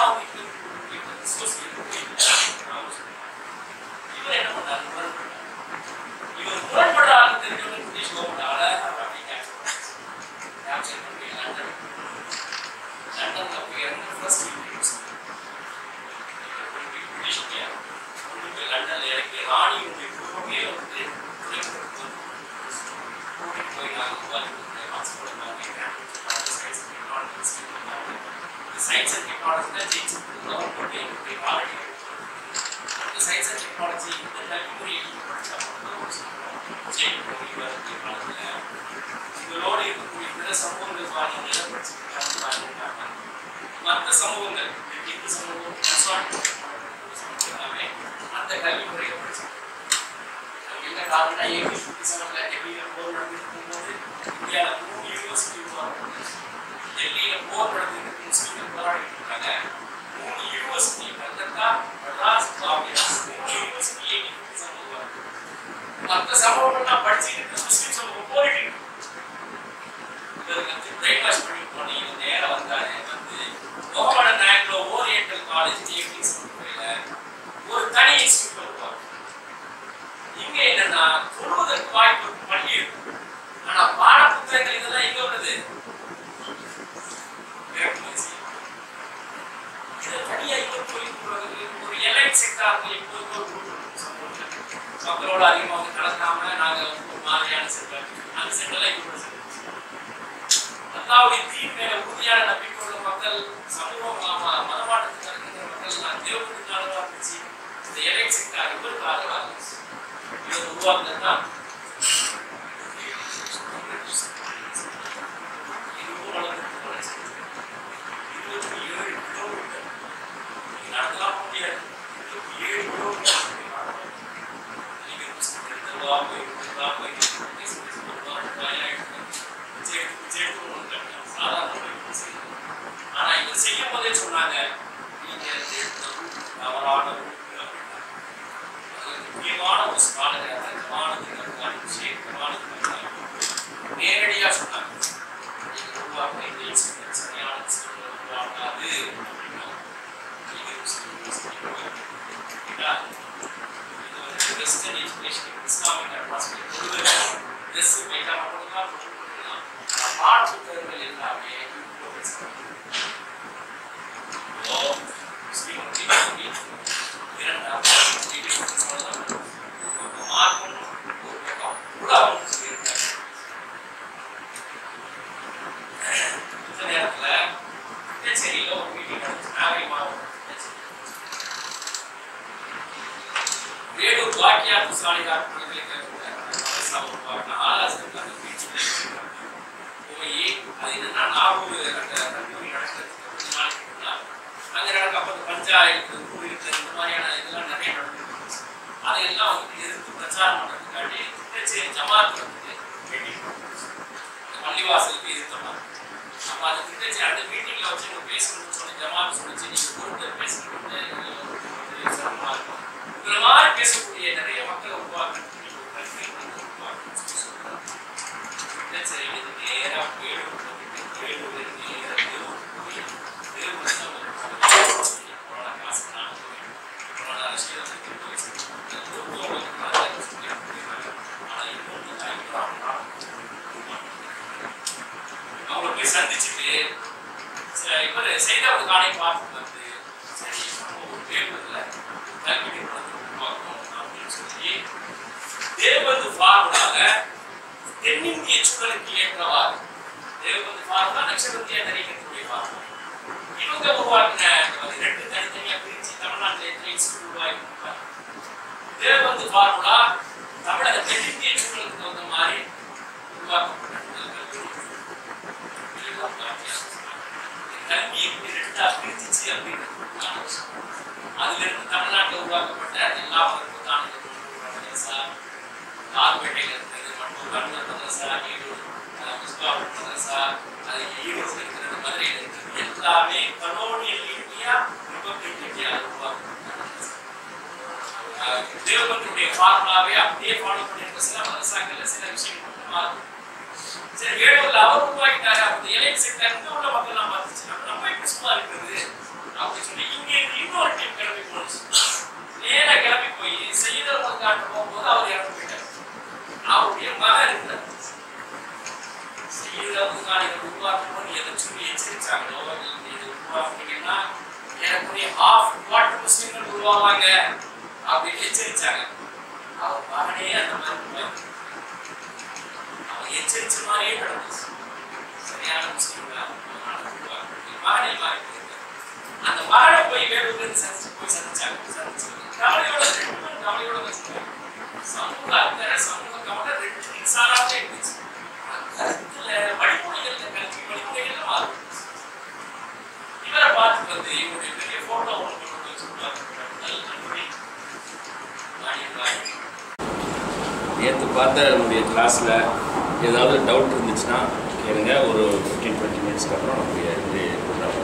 காரணம்னா எயிட்டீன் ஃபிஃப்டி செவன்ல டெல்லியில போர் நடந்துட்டு இருக்கும்போது இந்தியாவில் மூணு யூனிவர்சிட்டி உருவாக்கப்பட்டது டெல்லியில போர் நடந்துட்டு முஸ்லீம்கள் போராடிட்டு இருக்காங்க மூணு யூனிவர்சிட்டி கல்கத்தா மெட்ராஸ் பாம்பியா மூணு யூனிவர்சிட்டி எயிட்டீன் ஃபிஃப்டி செவன் உருவாக்கப்பட்டது மற்ற சமூகங்கள்லாம் படிச்சுட்டு இருக்க முஸ்லீம் சமூகம் போயிட்டு இருக்கு இவருக்கு வந்து பிரெயின் வாஷ் பண்ணி போன இவன் நேரம் வந்தாரு வந்து Mohammedan Anglo Oriental college eighteen செவன்டில ஒரு தனி இன்ஸ்டியூட் உருவாக்கு இங்க என்னன்னா சொல்வதற்கு வாய்ப்பு இருக்கு, பள்ளி இருக்கு ஆனா பாட புத்தகங்கள் இதெல்லாம் எங்க உள்ளது இறக்குமதி செய்யப்படும். இதை தனியா இங்க போய் ஒரு- ஒரு எலைட் செக்டார்கள் எப்போதும் ஒரு group இருக்கும் சமூகத்துல. மக்களோட அதிகமாக வந்து கலக்காம நாங்க ஒரு மாதிரியான செக்டர் அந்த செக்டர்ல இங்க கூட சேர்ந்து அல்லாவுடைய தீன் மேல உறுதியான நம்பிக்கை உள்ள மக்கள் சமூகம் ம- மதமாற்றத்துக்கு இருக்கின்ற மக்கள் நான் தேவனுக்கு ஆதரவா இருந்துச்சு இந்த எலைட் செக்டார் இவருக்கு ஆதரவா இருந்துச்சு இவர் உருவாக்குனது தான் இதுவும் வளர்ந்து வளர்ச்சி. இருபத்தி ஏழு கிலோமீட்டர் நீங்க நடக்கலாம் முடியாது இருபத்தி ஏழு கிலோமீட்டர் நீங்க முஸ்லிம்கள் தெருவா போய் தெருவா போய் பேசி பேசி போடுவாங்க, வாயிலாயிட்டு சேர்த்து சேர்த்து ஒண்ணு கட்டலாம். சாதாரண முறையில் செய்யலாம். ஆனா இவர் செய்யும் போதே சொன்னாங்க நீங்க சேர்த்து தவறான ரூட்டு அப்படின்னா அது முக்கியமான ஒரு ஸ்காலர் அதற்கமானது அனுபவிச்சு நேரடியா சொன்னாங்க நீங்க உருவாக்க இந்த இன்சிடென்ட் சரியான இன்சிடென்ட் உருவாக்காது அப்படின்னா இது முஸ்லிம் சரிங்களா? இது வந்து வெஸ்டர்ன் எஜுகேஷன் இஸ்லாமிக் அட்மாஸ்பியர் பொதுவாக ட்ரெஸ் மேக்காம மட்டும்தான் போட்டுக்கலாம் ஆனால் பாட புத்தகங்கள் எல்லாமே இப்போ முஸ்லீம் தீபாவளி இரண்டாம் சொல்லலாம் மார்க்கம் ஒரு பக்கம் உலகம் சொல்லியிருக்காங்க இந்த நேரத்துல புதுச்சேரியில ஒரு மீட்டிங் நடந்துச்சு நாகை மாவட்டம் புதுச்சேரி. வேலூர் வாக்கியாத்து சாலிகார் பல்கலைக்கழகத்தில் ஆலாசிரியர் போய் அது என்னன்னா நாகூர் அந்த கல்லூரி நடக்கிறதுக்கு கொஞ்ச நாளைக்கு முன்னாடி அங்க நடக்க அப்போ பஞ்சாயத்து ஊர் இருக்கிறது இந்த மாதிரியான இதெல்லாம் நிறைய நடந்துருக்கு அதையெல்லாம் வந்து எதிர்த்து பிரச்சாரம் பண்ணுறதுக்காண்டி புதுச்சேரி ஜமாத் வந்து மீட்டிங் பள்ளிவாசலுக்கு எதிர்த்தமா அப்ப அந்த திட்டச்சி அந்த மீட்டிங்ல வச்சு நம்ம பேசணும்னு சொல்லி ஜமாத் சொல்லிச்சு நீங்க பொறுத்து பேசணும்னு இது சிரமமா இருக்கும் இந்த மாதிரி பேசக்கூடிய நிறைய மக்களை உருவாக்குறதுக்கு நீங்க ஒரு கல்வி வந்து உருவாக்கணும்னு சொல்லி சொல்றாங்க. திட்டச்சரி இது நேரா வேலூர் போயிட்டு வேலூர் நேரா வேலூர் போய் வேலூர் தான் ஒரு கொரோனா காசு நான் கொரோனா அரசியல் வந்து போய் இந்த குருத்துவங்களுக்கு மாதிரி சொல்லி கொடுக்குறாங்க. ஆனா இன்னொன்று தான் அவங்கள போய் சந்திச்சுட்டு சில இவர் செய்தவர் காணை பார்த்து வந்து சரி நம்ம ஒரு தேர்தல்ல கல்வி நிறுவனத்தை உருவாக்கணும் அப்படின்னு சொல்லி தேவபந்து ஃபார்முலால தென்னிந்திய சூழலுக்கு ஏற்றவாறு தேவபந்து ஃபார்முலா நட்சத்திரத்திய தெரிவிக்கக்கூடிய ஃபார்முலா இவங்க உருவாக்கின அது ரெண்டு தனித்தனியா பிரிச்சு தமிழ்நாட்டில் எத்தனை இன்ஸ்டியூட் உருவாக்கி தேவபந்து ஃபார்முலா தமிழக தென்னிந்திய சூழலுக்கு தகுந்த மாதிரி உருவாக்கப்பட்ட முதல் கல்வி கல்வி எப்படி ரெண்டா பிரிஞ்சிச்சு அப்படின்னு அதுல இருந்து தமிழ்நாட்டில் உருவாக்கப்பட்ட எல்லா வகுப்புக்கான மதரசா லால்பேட்டையில் இருக்கிறது மற்றொரு கண்ணூர் மதரசா ஈரோடு முஸ்பாபு மதரசா அது ஈரோடு இருக்கிறது மதுரையில் இருக்கிறது எல்லாமே கலோனியல் இந்தியா ரிப்பப்ளிக் இந்தியா உருவாக்கப்பட்ட தேவபந்துடைய ஃபார்முலாவே அப்படியே ஃபாலோ பண்ணிருக்க சில மதரசாக்கள்ல சில விஷயங்கள் மட்டும் மாறும் சரி வேலூர்ல அவர் உருவாக்கிட்டாரு அப்ப எலைட் செக்டர் இங்க உள்ள மக்கள் எல்லாம் பார்த்துச்சு நம்ம நம்ம எப்படி சும்மா இருக்கிறது அப்படின்னு சொல்லி இங்க இருந்து இன்னொரு டீம் கிளம்பி போனுச்சு நேரா கிளம்பி போய் செய்தர் காட்ட போகும்போது அவர் இறந்து போயிட்டார் அவருடைய மகன் இருந்தார் செய்தர் காணிகள் உருவாக்கணும்னு எதை சொல்லி எச்சரிச்சாங்களோ நீங்க இது உருவாக்குனீங்கன்னா எனக்குரிய ஹாஃப் குவார்டர் முஸ்லிம்கள் உருவாவாங்க அப்படின்னு எச்சரிச்சாங்க அவர் மகனே அந்த மாதிரி உருவாக்கி அவன் எச்சரிச்ச மாதிரியே நடந்துச்சு சரியான முஸ்லீம்களா மகனை மாறி போயிருக்காரு. அந்த மகனை போய் வேலூர்ல இருந்து சந்திச்சு போய் சந்திச்சாங்க சந்திச்சு கவலையோட ரெண்டு பேரும் கவலையோட வச்சுருக்காங்க சமூக அக்கறை சமூக கவலை ரெண்டு நிசாராவே இருந்துச்சு கருத்துல வழிமுறைகள்ல கல்வி வழிமுறைகள்ல மாறும் இவரை பார்த்து வந்து இவருடைய பெரிய போட்டோ ஒன்று கொண்டு வந்து வச்சுருக்காங்க நல்ல நன்றி வாங்கி வாங்கி நேற்று பார்த்த நம்முடைய கிளாஸில் ஏதாவது டவுட் இருந்துச்சுன்னா கேளுங்க ஒரு ஃபிஃப்டீன் டுவெண்ட்டி மினிட்ஸ்க்கு அப்புறம் நம்முடைய இது ப்ரோக்ராம்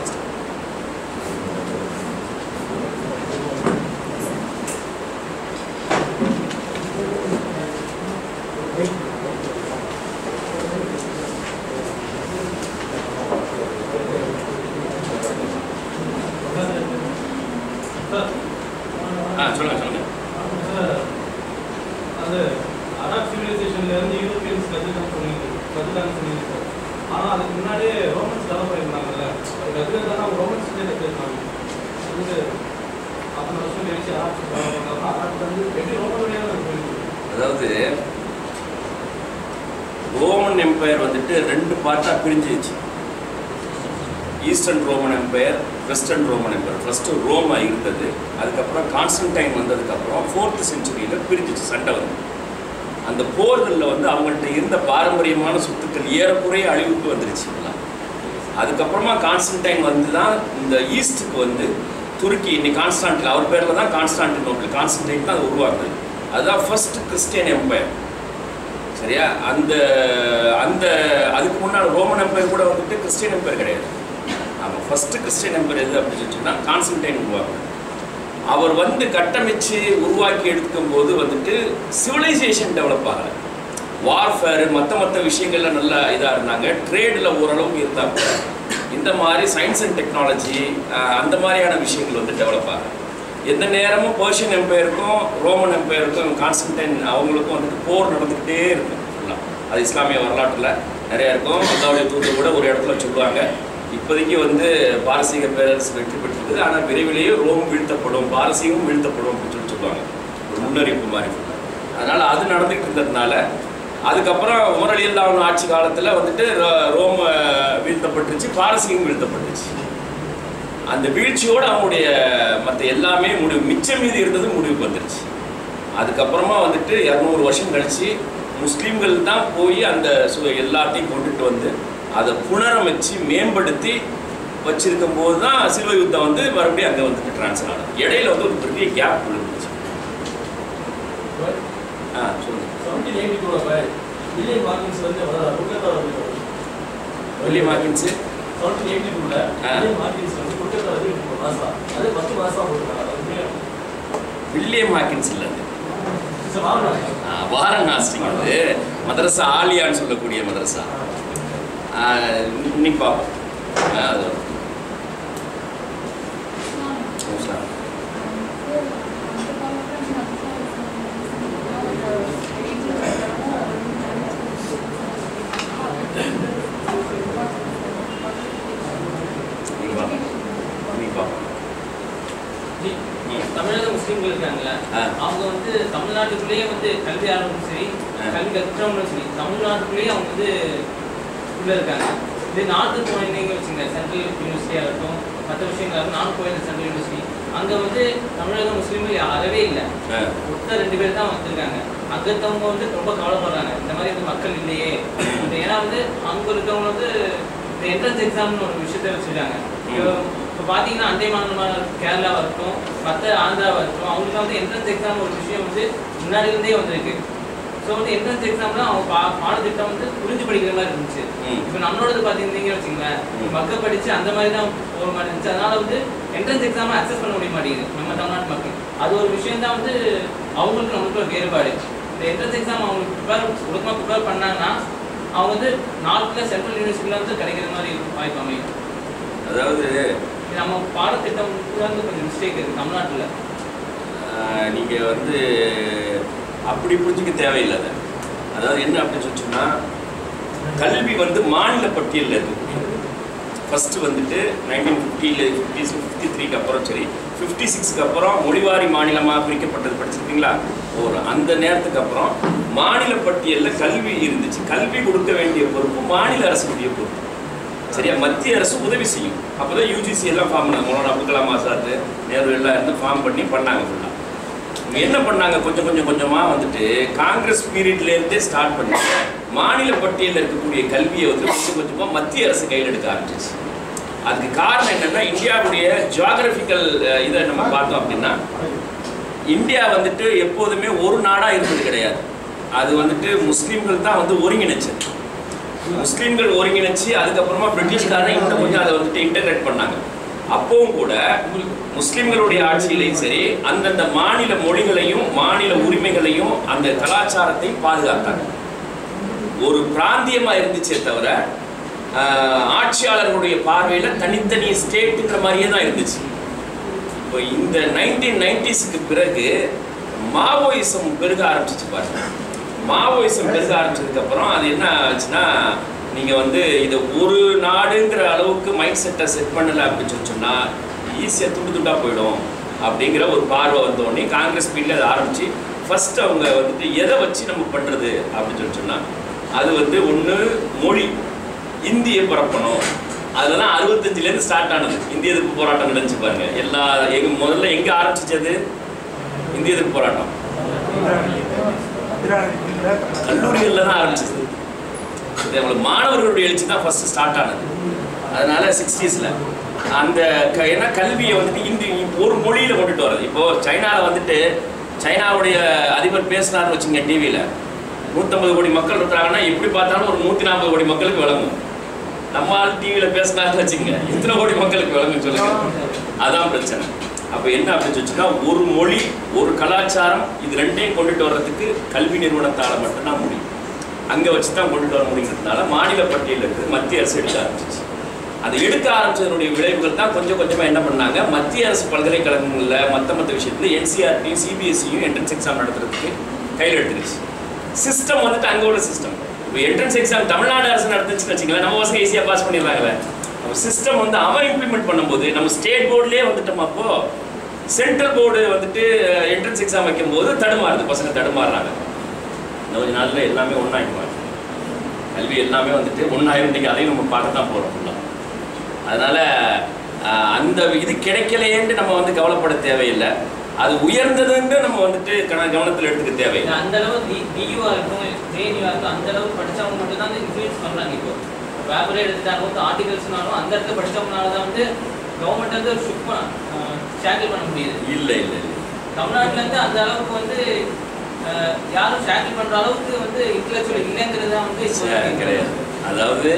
ஆ சொல்லுங்கள் சொல்லுங்கள் அது அரப் சிவிலைசேஷன்ல இருந்து யூரோப்பியன்ஸ் கத்துக்கான்னு சொன்னீங்க கத்துக்கான்னு சொன்னீங்க சார் ஆனா அதுக்கு முன்னாடியே ரோமன்ஸ் டெவலப் பண்ணிருந்தாங்கல்ல அது கத்துக்கிறதான அவங்க ரோமன்ஸ் கத்துருக்காங்க அது அத்தனை வருஷம் கழிச்சு அரப் டெவலப் பண்ணாங்க அரப் வந்து எப்படி ரோமன் வழியாக போயிருக்கு அதாவது ரோமன் எம்பையர் வந்துட்டு ரெண்டு பார்ட்டாக பிரிஞ்சிருச்சு eastern Roman empire western Roman empire first Roma இருந்தது அதுக்கப்புறம் கான்ஸ்டன்டைன் வந்ததுக்கப்புறம் ஃபோர்த்து செஞ்சுரியில் பிரிஞ்சிச்சு சண்டை வந்து அந்த போர்களில் வந்து அவங்கள்ட்ட இருந்த பாரம்பரியமான சொத்துக்கள் ஏறக்குறைய அழிவுக்கு வந்துருச்சு எல்லாம் அதுக்கப்புறமா கான்ஸ்டன்டைன் வந்து தான் இந்த ஈஸ்ட்டுக்கு வந்து துருக்கி இன்னைக்கு கான்ஸ்டான்டில் அவர் பேரில் தான் கான்ஸ்டான்டினோபிள் கான்ஸ்டன்டைன் தான் அது உருவாக்குது அதுதான் ஃபர்ஸ்ட் கிறிஸ்டியன் எம்பையர் சரியா அந்த அந்த அதுக்கு முன்னால் ரோமன் எம்பையர் கூட வந்துட்டு கிறிஸ்டியன் எம்பையர் கிடையாது ஆமாம் ஃபர்ஸ்ட் கிறிஸ்டியன் எம்பையர் எது அப்படின்னு சொன்னால் கான்ஸ்டன்டைன் உருவாக்குது அவர் வந்து கட்டமைச்சு உருவாக்கி எடுக்கும் போது வந்துட்டு சிவிலைசேஷன் டெவலப் ஆகலை வார்ஃபேர் மற்ற மற்ற விஷயங்கள்ல நல்லா இதாக இருந்தாங்க ட்ரேடில் ஓரளவுக்கு இருந்தாங்க இந்த மாதிரி சயின்ஸ் அண்ட் டெக்னாலஜி அந்த மாதிரியான விஷயங்கள் வந்து டெவலப் ஆகலை எந்த நேரமும் பர்ஷியன் எம்பையருக்கும் ரோமன் எம்பையருக்கும் கான்ஸ்டன்டைன் அவங்களுக்கும் வந்துட்டு போர் நடந்துக்கிட்டே இருக்கும் ஃபுல்லாக அது இஸ்லாமிய வரலாற்றில் நிறையா இருக்கும் அல்லாவுடைய தூதர் கூட ஒரு இடத்துல சொல்லுவாங்க இப்போதைக்கு வந்து பாரசீக பேரரசு வெற்றி பெற்றிருக்குது ஆனால் விரைவிலேயே ரோம் வீழ்த்தப்படும் பாரசீகம் வீழ்த்தப்படும் அப்படின்னு சொல்லி சொல்லுவாங்க ஒரு முன்னறிவிப்பு மாதிரி அதனால் அது நடந்துகிட்டு இருந்ததுனால அதுக்கப்புறம் உமரலியல்லாவின் ஆட்சி காலத்தில் வந்துட்டு ரோ- ரோம் அஹ், வீழ்த்தப்பட்டுருச்சு பாரசீகம் வீழ்த்தப்பட்டுச்சு அந்த வீழ்ச்சியோடு அவங்களுடைய மற்ற எல்லாமே முடிவு மிச்சம் மீதி இருந்தது முடிவுக்கு வந்துருச்சு அதுக்கப்புறமா வந்துட்டு இரநூறு வருஷம் கழிச்சு முஸ்லீம்கள் தான் போய் அந்த சு எல்லாத்தையும் கொண்டுட்டு வந்து அதை புனரமைச்சு மேம்படுத்தி வச்சிருக்கும் போது தான் சிலுவை யுத்தம் வந்து மறுபடியும் அங்கே வந்துட்டு ட்ரான்ஸ்ஃபர் ஆனது இடையில வந்து ஒரு பெரிய கேப் விழுந்துச்சு ஆ சொல்லுங்க செவன்டீன் எயிட்டி டூவில் வில்லியம் மார்க்கின்ஸ் வந்து Kolkata William Hawkins seventeen eighty டூவில் ஆ. வில்லியம் மார்க்கின்ஸ் வந்து கொல்கத்தா வந்து மாசா அது பத்து மாசம் போட்டுருக்காங்க அது உண்மையா? வில்லியம் ஹாக்கின்ஸ் இல்லை அது சரி, வாங்க. ஆ, வாரணாசிங்க அது மதரசா ஆலியான்னு சொல்லக்கூடிய மதரசா ஆ, இன்னைக்கு பார்ப்போம் ஆ, அது சரி. இன்னைக்கு பார்ப்போம் இன்னைக்கு பார்ப்போம் ஜி, ம். தமிழக முஸ்லீம்கள் இருக்காங்கல்ல ஆ. அவங்க வந்து தமிழ்நாட்டுக்குள்ளேயே வந்து கல்வியாளர்களும் சரி ஆ. கல்வி கற்கிறவங்களும் சரி தமிழ்நாட்டுக்குள்ளேயே அவங்க வந்து உள்ள இருக்காங்க இது நார்த்து போனீங்க வச்சுங்க சென்ட்ரல் யூனிவர்சிட்டியாக இருக்கட்டும் மற்ற விஷயங்கள் இருக்கட்டும் நானும் போயிருந்தேன் சென்ட்ரல் யூனிவர்சிட்டி அங்கே வந்து தமிழக முஸ்லீம்கள் அறவே இல்லை ஆ ஒருத்தர் ரெண்டு பேர் தான் வந்திருக்காங்க அங்க இருக்கவங்க வந்து ரொம்ப கவலைப்படுறாங்க இந்த மாதிரி வந்து மக்கள் இல்லையே இந்த ஏன்னா வந்து அங்க இருக்கவங்க வந்து இந்த என்ட்ரன்ஸ் எக்ஸாம்னு ஒரு விஷயத்த வச்சிருக்காங்க இப்போ இப்போ பார்த்தீங்கன்னா அண்டை மாநிலமாக கேரளாவாக இருக்கட்டும் மற்ற ஆந்திராவாக இருக்கட்டும் அவங்களுக்கு வந்து என்ட்ரன்ஸ் எக்ஸாம் ஒரு விஷயம் வந்து முன்னாடி இருந்தே வந்திருக்கு ஸோ வந்து என்ட்ரன்ஸ் எக்ஸாம்ல அவங்க பா பாடத்திட்டம் வந்து புரிஞ்சு படிக்கிற மாதிரி இருந்துச்சு ம். இப்போ நம்மளோடது பார்த்தீங்கன்னு வச்சுங்களேன் ம். மக்கள் படிச்சு அந்த மாதிரி தான் போகிற மாதிரி இருந்துச்சு அதனால வந்து என்ட்ரன்ஸ் எக்ஸாம் அக்சஸ் பண்ண முடிய மாட்டேங்குது நம்ம தமிழ்நாட்டு மக்கள் அது ஒரு விஷயம் தான் வந்து அவங்களுக்கு நம்மளுக்கு ஒரு வேறுபாடு இந்த என்ட்ரன்ஸ் எக்ஸாம் அவங்களுக்கு ப்ரிப்பேர் ஒழுக்கமாக ப்ரிப்பேர் பண்ணாங்கன்னா அவங்க வந்து நார்த்தில் சென்ட்ரல் யூனிவர்சிட்டியில் வந்து கிடைக்கிற மாதிரி வாய்ப்பு அமையும் அதாவது இது நம்ம பாடத்திட்டம் வந்து கொஞ்சம் மிஸ்டேக் இருக்குது தமிழ்நாட்டில் ஆஹ், நீங்க வந்து அப்படி புரிஞ்சுக்க தேவையில்லை அதை அதாவது என்ன அப்படின்னு சொல்லி சொன்னா கல்வி வந்து மாநில பட்டியலில் இருக்கக்கூடியது ஃபர்ஸ்ட் வந்துட்டு நைன்டீன் ஃபிஃப்டியில் ஃபிஃப்டி ஃபிஃப்டி த்ரீக்கு அப்புறம் சரி ஃபிஃப்டி சிக்ஸ்க்கு அப்புறம் மொழிவாரி மாநிலமாக பிரிக்கப்பட்டது படிச்சிருக்கீங்களா ஒரு அந்த நேரத்துக்கு அப்புறம் மாநில பட்டியலில் கல்வி இருந்துச்சு கல்வி கொடுக்க வேண்டிய பொறுப்பு மாநில அரசுடைய பொறுப்பு சரியா மத்திய அரசு உதவி செய்யும் அப்பதான் யூஜிசி எல்லாம் ஃபார்ம் பண்ணாங்க மௌலானா அப்துல் கலாம் ஆசாத் நேரு எல்லாம் இருந்து ஃபார்ம் பண்ணி பண்ணாங்க ஃபுல்லாக இவங்க என்ன பண்ணாங்க கொஞ்சம் கொஞ்சம் கொஞ்சமாக வந்துட்டு காங்கிரஸ் பீரியட்ல இருந்தே ஸ்டார்ட் பண்ணி மாநில பட்டியலில் இருக்கக்கூடிய கல்வியை வந்து கொஞ்சம் கொஞ்சமாக மத்திய அரசு கையில் எடுக்க ஆரம்பிச்சிச்சு அதுக்கு காரணம் என்னன்னா இந்தியாவுடைய ஜியாகிரபிக்கல் இதை நம்ம பார்த்தோம் அப்படின்னா இந்தியா வந்துட்டு எப்போதுமே ஒரு நாடாக இருந்தது கிடையாது அது வந்துட்டு முஸ்லீம்கள் தான் வந்து ஒருங்கிணைச்சது முஸ்லீம்கள் ஒருங்கிணைச்சு அதுக்கப்புறமா பிரிட்டிஷ்காரன் இன்னும் கொஞ்சம் அதை வந்துட்டு இன்டகிரேட் பண்ணாங்க அப்பவும் கூட முஸ்லிம்களுடைய ஆட்சியிலையும் சரி அந்தந்த மாநில மொழிகளையும் மாநில உரிமைகளையும் அந்த கலாச்சாரத்தையும் பாதுகாத்தாங்க ஒரு பிராந்தியமா இருந்துச்சே தவிர ஆஹ், ஆட்சியாளர்களுடைய பார்வையில தனித்தனி ஸ்டேட்டுங்கிற மாதிரியே தான் இருந்துச்சு இப்போ இந்த நைன்டீன் நைன்டிஸ்க்கு பிறகு மாவோயிசம் பெருக ஆரம்பிச்சிச்சு பாருங்க மாவோயிசம் பெருக ஆரம்பிச்சதுக்கு அப்புறம் அது என்ன ஆச்சுன்னா நீங்க வந்து இதை ஒரு நாடுங்கிற அளவுக்கு மைண்ட் செட்டை செட் பண்ணல அப்படின்னு சொல்லி சொன்னா ஈஸியாக துண்டு துண்டா போயிடும் அப்படிங்கிற ஒரு பார்வை வந்த உடனே காங்கிரஸ் பீரியட்ல அதை ஆரம்பிச்சு ஃபர்ஸ்ட் அவங்க வந்துட்டு எதை வச்சு நம்ம பண்றது அப்படின்னு சொல்லி சொன்னா அது வந்து ஒன்று மொழி இந்தியை பரப்பணும் அதெல்லாம் அறுபத்தஞ்சிலேருந்து ஸ்டார்ட் ஆனது இந்திய எதிர்ப்பு போராட்டம் நடந்துச்சு பாருங்க எல்லா எங்க முதல்ல எங்க ஆரம்பிச்சது இந்திய எதிர்ப்பு போராட்டம் கல்லூரிகள்ல தான் ஆரம்பிச்சது இது அவங்களுக்கு மாணவர்களுடைய எழுச்சி தான் ஃபர்ஸ்ட் ஸ்டார்ட் ஆனது அதனால சிக்ஸ்டீஸ்ல அந்த க- ஏன்னா கல்வியை வந்துட்டு இந்தி ஒரு மொழியில கொண்டுட்டு வர்றது இப்போ சைனால வந்துட்டு சைனாவுடைய அதிபர் பேசினார்னு வச்சுங்க டிவியில நூற்றம்பது கோடி மக்கள் இருக்கிறாங்கன்னா எப்படி பார்த்தாலும் ஒரு நூற்றி நாற்பது கோடி மக்களுக்கு விளங்கும் நம்ம ஆள் டிவியில் பேசினாருன்னு வச்சுங்க எத்தனை கோடி மக்களுக்கு விளங்கும் சொல்லுங்க அதான் பிரச்சனை அப்போ என்ன அப்படின்னு வச்சுன்னா ஒரு மொழி ஒரு கலாச்சாரம் இது ரெண்டையும் கொண்டுட்டு வர்றதுக்கு கல்வி நிறுவனத்தால் மட்டும்தான் முடியும் அங்கே வச்சு தான் கொண்டுட்டு வர முடியுங்கிறதுனால மாநில பட்டியலில் இருந்து மத்திய அரசு எடுக்க ஆரம்பிச்சிச்சு அது எடுக்க ஆரம்பிச்சதனுடைய விளைவுகள் தான் கொஞ்சம் கொஞ்சமாக என்ன பண்ணாங்க மத்திய அரசு பல்கலைக்கழகங்களில் மற்ற மற்ற விஷயத்தில் என்சிஆர்டியும் சிபிஎஸ்சியும் என்ட்ரன்ஸ் எக்ஸாம் நடத்துறதுக்கு கையில் எடுத்துருச்சு சிஸ்டம் வந்துட்டு அங்கே உள்ள சிஸ்டம் இப்போ என்ட்ரன்ஸ் எக்ஸாம் தமிழ்நாடு அரசு நடத்துச்சுன்னு வச்சுங்களேன் நம்ம பசங்க ஈஸியாக பாஸ் பண்ணிடுறாங்களே அப்போ சிஸ்டம் வந்து அவன் இம்ப்ளிமெண்ட் பண்ணும்போது நம்ம ஸ்டேட் போர்ட்லேயே வந்துட்டோம் அப்போ சென்ட்ரல் போர்டு வந்துட்டு என்ட்ரன்ஸ் எக்ஸாம் வைக்கும்போது தடுமாறுது பசங்க தடுமாறுறாங்க இன்னும் கொஞ்ச நாளில் எல்லாமே ஒன்றாயிடுவாங்க கல்வி எல்லாமே வந்துட்டு ஒன்றாயிரம் இன்றைக்கி அதையும் நம்ம பார்க்க தான் போகிறோம் ஃபுல்லாக அதனால் அந்த இது கிடைக்கலையேன்ட்டு நம்ம வந்து கவலைப்பட தேவையில்லை அது உயர்ந்ததுன்னு நம்ம வந்துட்டு கன கவனத்தில் எடுத்துக்க தேவையில்லை அந்த அளவு டியூவா இருக்கும் ஜேஎன்யூவா இருக்கும் அந்த அளவு படிச்சவங்க மட்டும் தான் இன்ஃப்ளூயன்ஸ் பண்றாங்க இப்போ பேப்பரே எடுத்துட்டாங்க வந்து ஆர்டிகல்ஸ்னாலும் அந்த இடத்துல படிச்சவங்கனால தான் வந்து கவர்மெண்ட் வந்து ஷிஃப்ட் பண்ண ஷேக்கிள் பண்ண முடியுது இல்லை இல்லை இல்லை தமிழ்நாட்டுல இருந்து அந்த அளவுக்கு வந்து அஹ், யாரும் ஷேக்கிள் பண்ற அளவுக்கு வந்து இன்டலெக்சுவல் இல்லைங்கிறது தான் வந்து இப்போ சரி, கிடையாது அதாவது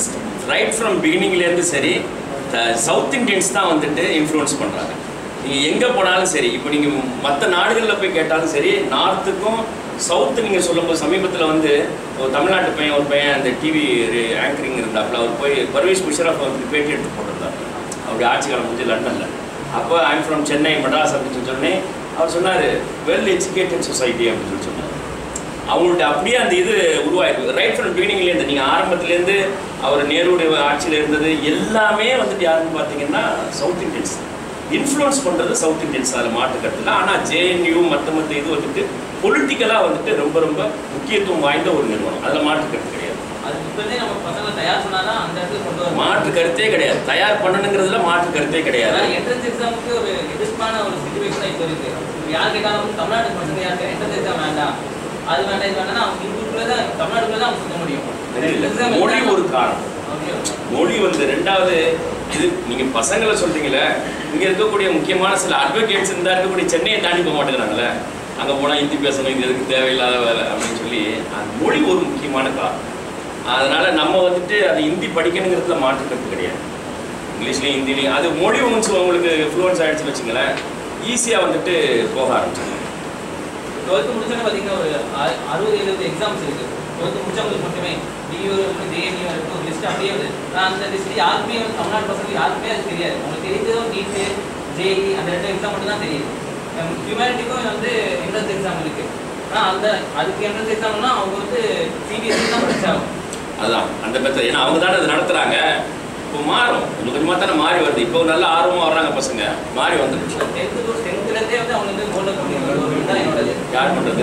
ரைட் ஃப்ரம் பிகினிங்லேருந்து சரி சவுத் இந்தியன்ஸ் தான் வந்துட்டு இன்ஃப்ளூயன்ஸ் பண்ணுறாங்க நீங்கள் எங்கே போனாலும் சரி இப்போ நீங்கள் மற்ற நாடுகளில் போய் கேட்டாலும் சரி நார்த்துக்கும் சவுத்து நீங்கள் சொல்லும்போது சமீபத்தில் வந்து ஒரு தமிழ்நாட்டு பையன் ஒரு பையன் அந்த டிவி ஆங்கரிங் இருந்தாப்புல அவர் போய் பர்வேஷ் முஷரஃப் வந்து பேட்டி எடுத்து போட்டிருந்தார் அவருடைய ஆட்சி காலம் முடிஞ்சு லண்டனில் அப்போ ஐம் ஃப்ரம் சென்னை மெட்ராஸ் அப்படின்னு சொல்லி சொன்னேன் அவர் சொன்னார் வெல் எஜுகேட்டட் சொசைட்டி அப்படின்னு சொல்லி சொன்னார் அவங்கள்ட்ட அப்படியே அந்த இது உருவாயிருக்கு ரைட் ஃப்ரம் பிகினிங்லேருந்து நீங்கள் ஆரம்பத்துலேருந்து அவர் நேருடைய ஆட்சியில் இருந்தது எல்லாமே வந்துட்டு யாருன்னு பார்த்தீங்கன்னா சவுத் இந்தியன்ஸ் இன்ஃப்ளூயன்ஸ் பண்ணுறது சவுத் இந்தியன்ஸ் அதில் மாட்டுக்கட்டில் ஆனால் ஜேஎன்யூ மற்ற மற்ற இது வந்துட்டு பொலிட்டிக்கலாக வந்துட்டு ரொம்ப ரொம்ப முக்கியத்துவம் வாய்ந்த ஒரு நிறுவனம் அதில் மாற்றுக்கருத்து கிடையாது அது இப்போதே நம்ம பசங்களை தயார் பண்ணாதான் அந்த இடத்துல கொண்டு வரும் மாற்று கருத்தே கிடையாது தயார் பண்ணணுங்கிறதுல மாற்று கருத்தே கிடையாது என்ட்ரன்ஸ் எக்ஸாமுக்கு ஒரு எதிர்ப்பான ஒரு சுச்சுவேஷன் தான் இப்போ இருக்கு இப்போ யார் கேட்டாலும் வந்து தமிழ்நாடு பசங்க யாருக்கு என்ட்ரன்ஸ் எக்ஸாம் வேண்டாம் அது வேண்டாம் இது வேண்டாம் அவங்க இந்துக்குள்ளே தான் தமிழ்நாடுக்குள்ளே தான் அவங்க சுத்த முடியும் இல்லை, மொழி ஒரு காரணம் Okay. மொழி வந்து ரெண்டாவது இது நீங்க பசங்களை சொல்றீங்களே இங்க இருக்கக்கூடிய முக்கியமான சில அட்வொகேட்ஸ் இருந்தா இருக்கக்கூடிய சென்னையை தாண்டி போக மாட்டேங்கிறாங்கல்ல அங்க போனா ஹிந்தி பேசணும் இது எதுக்கு தேவையில்லாத வேலை அப்படின்னு சொல்லி அந்த மொழி ஒரு முக்கியமான காரணம் அதனால நம்ம வந்துட்டு அது ஹிந்தி படிக்கணுங்கிறதுல மாற்றுக்கிறது கிடையாது இங்கிலீஷ்லயும் ஹிந்திலையும் அது மொழி ஒன்று உங்களுக்கு ஃப்ளூவன்ஸ் ஆயிடுச்சுன்னு வச்சுங்களேன் ஈஸியாக வந்துட்டு போக ஆரம்பிச்சிடும் டுவெல்த்து முடிச்சோன்னு பார்த்தீங்கன்னா ஒரு அ- அறுபது எழுபது எக்ஸாம்ஸ் இருக்கு டுவெல்த்து முடிச்சவங்களுக்கு மட்டுமே டியூ இருக்கும் ஜேஎன்யூ இருக்கும் ஒரு லிஸ்ட் அப்படியே வருது ஆனால் அந்த லிஸ்ட் யாருக்குமே வந்து தமிழ்நாடு பசங்க யாருக்குமே அது தெரியாது அவங்களுக்கு தெரிஞ்சதோ நீட்டு ஜேஇ அந்த ரெண்டு எக்ஸாம் மட்டும் தான் தெரியுது ஹியூமனிட்டிக்கும் வந்து என்ட்ரன்ஸ் எக்ஸாம் இருக்கு ஆனால் அந்த அதுக்கு என்ட்ரன்ஸ் எக்ஸாம்னா அவங்க வந்து சிபிஎஸ்சி தான் படிச்சாகும் அதான் அந்த மெத்தட் ஏன்னா அவங்க தானே அதை நடத்துறாங்க இப்போ மாறும் கொஞ்சம் கொஞ்சமாக தானே மாறி வருது இப்போ நல்ல ஆர்வமாக வர்றாங்க பசங்க மாறி வந்துருச்சு டென்த்து டென்த்துலேருந்தே வந்து அவங்க வந்து போல்ட முடியும் தான் என்னோடது யார் பண்றது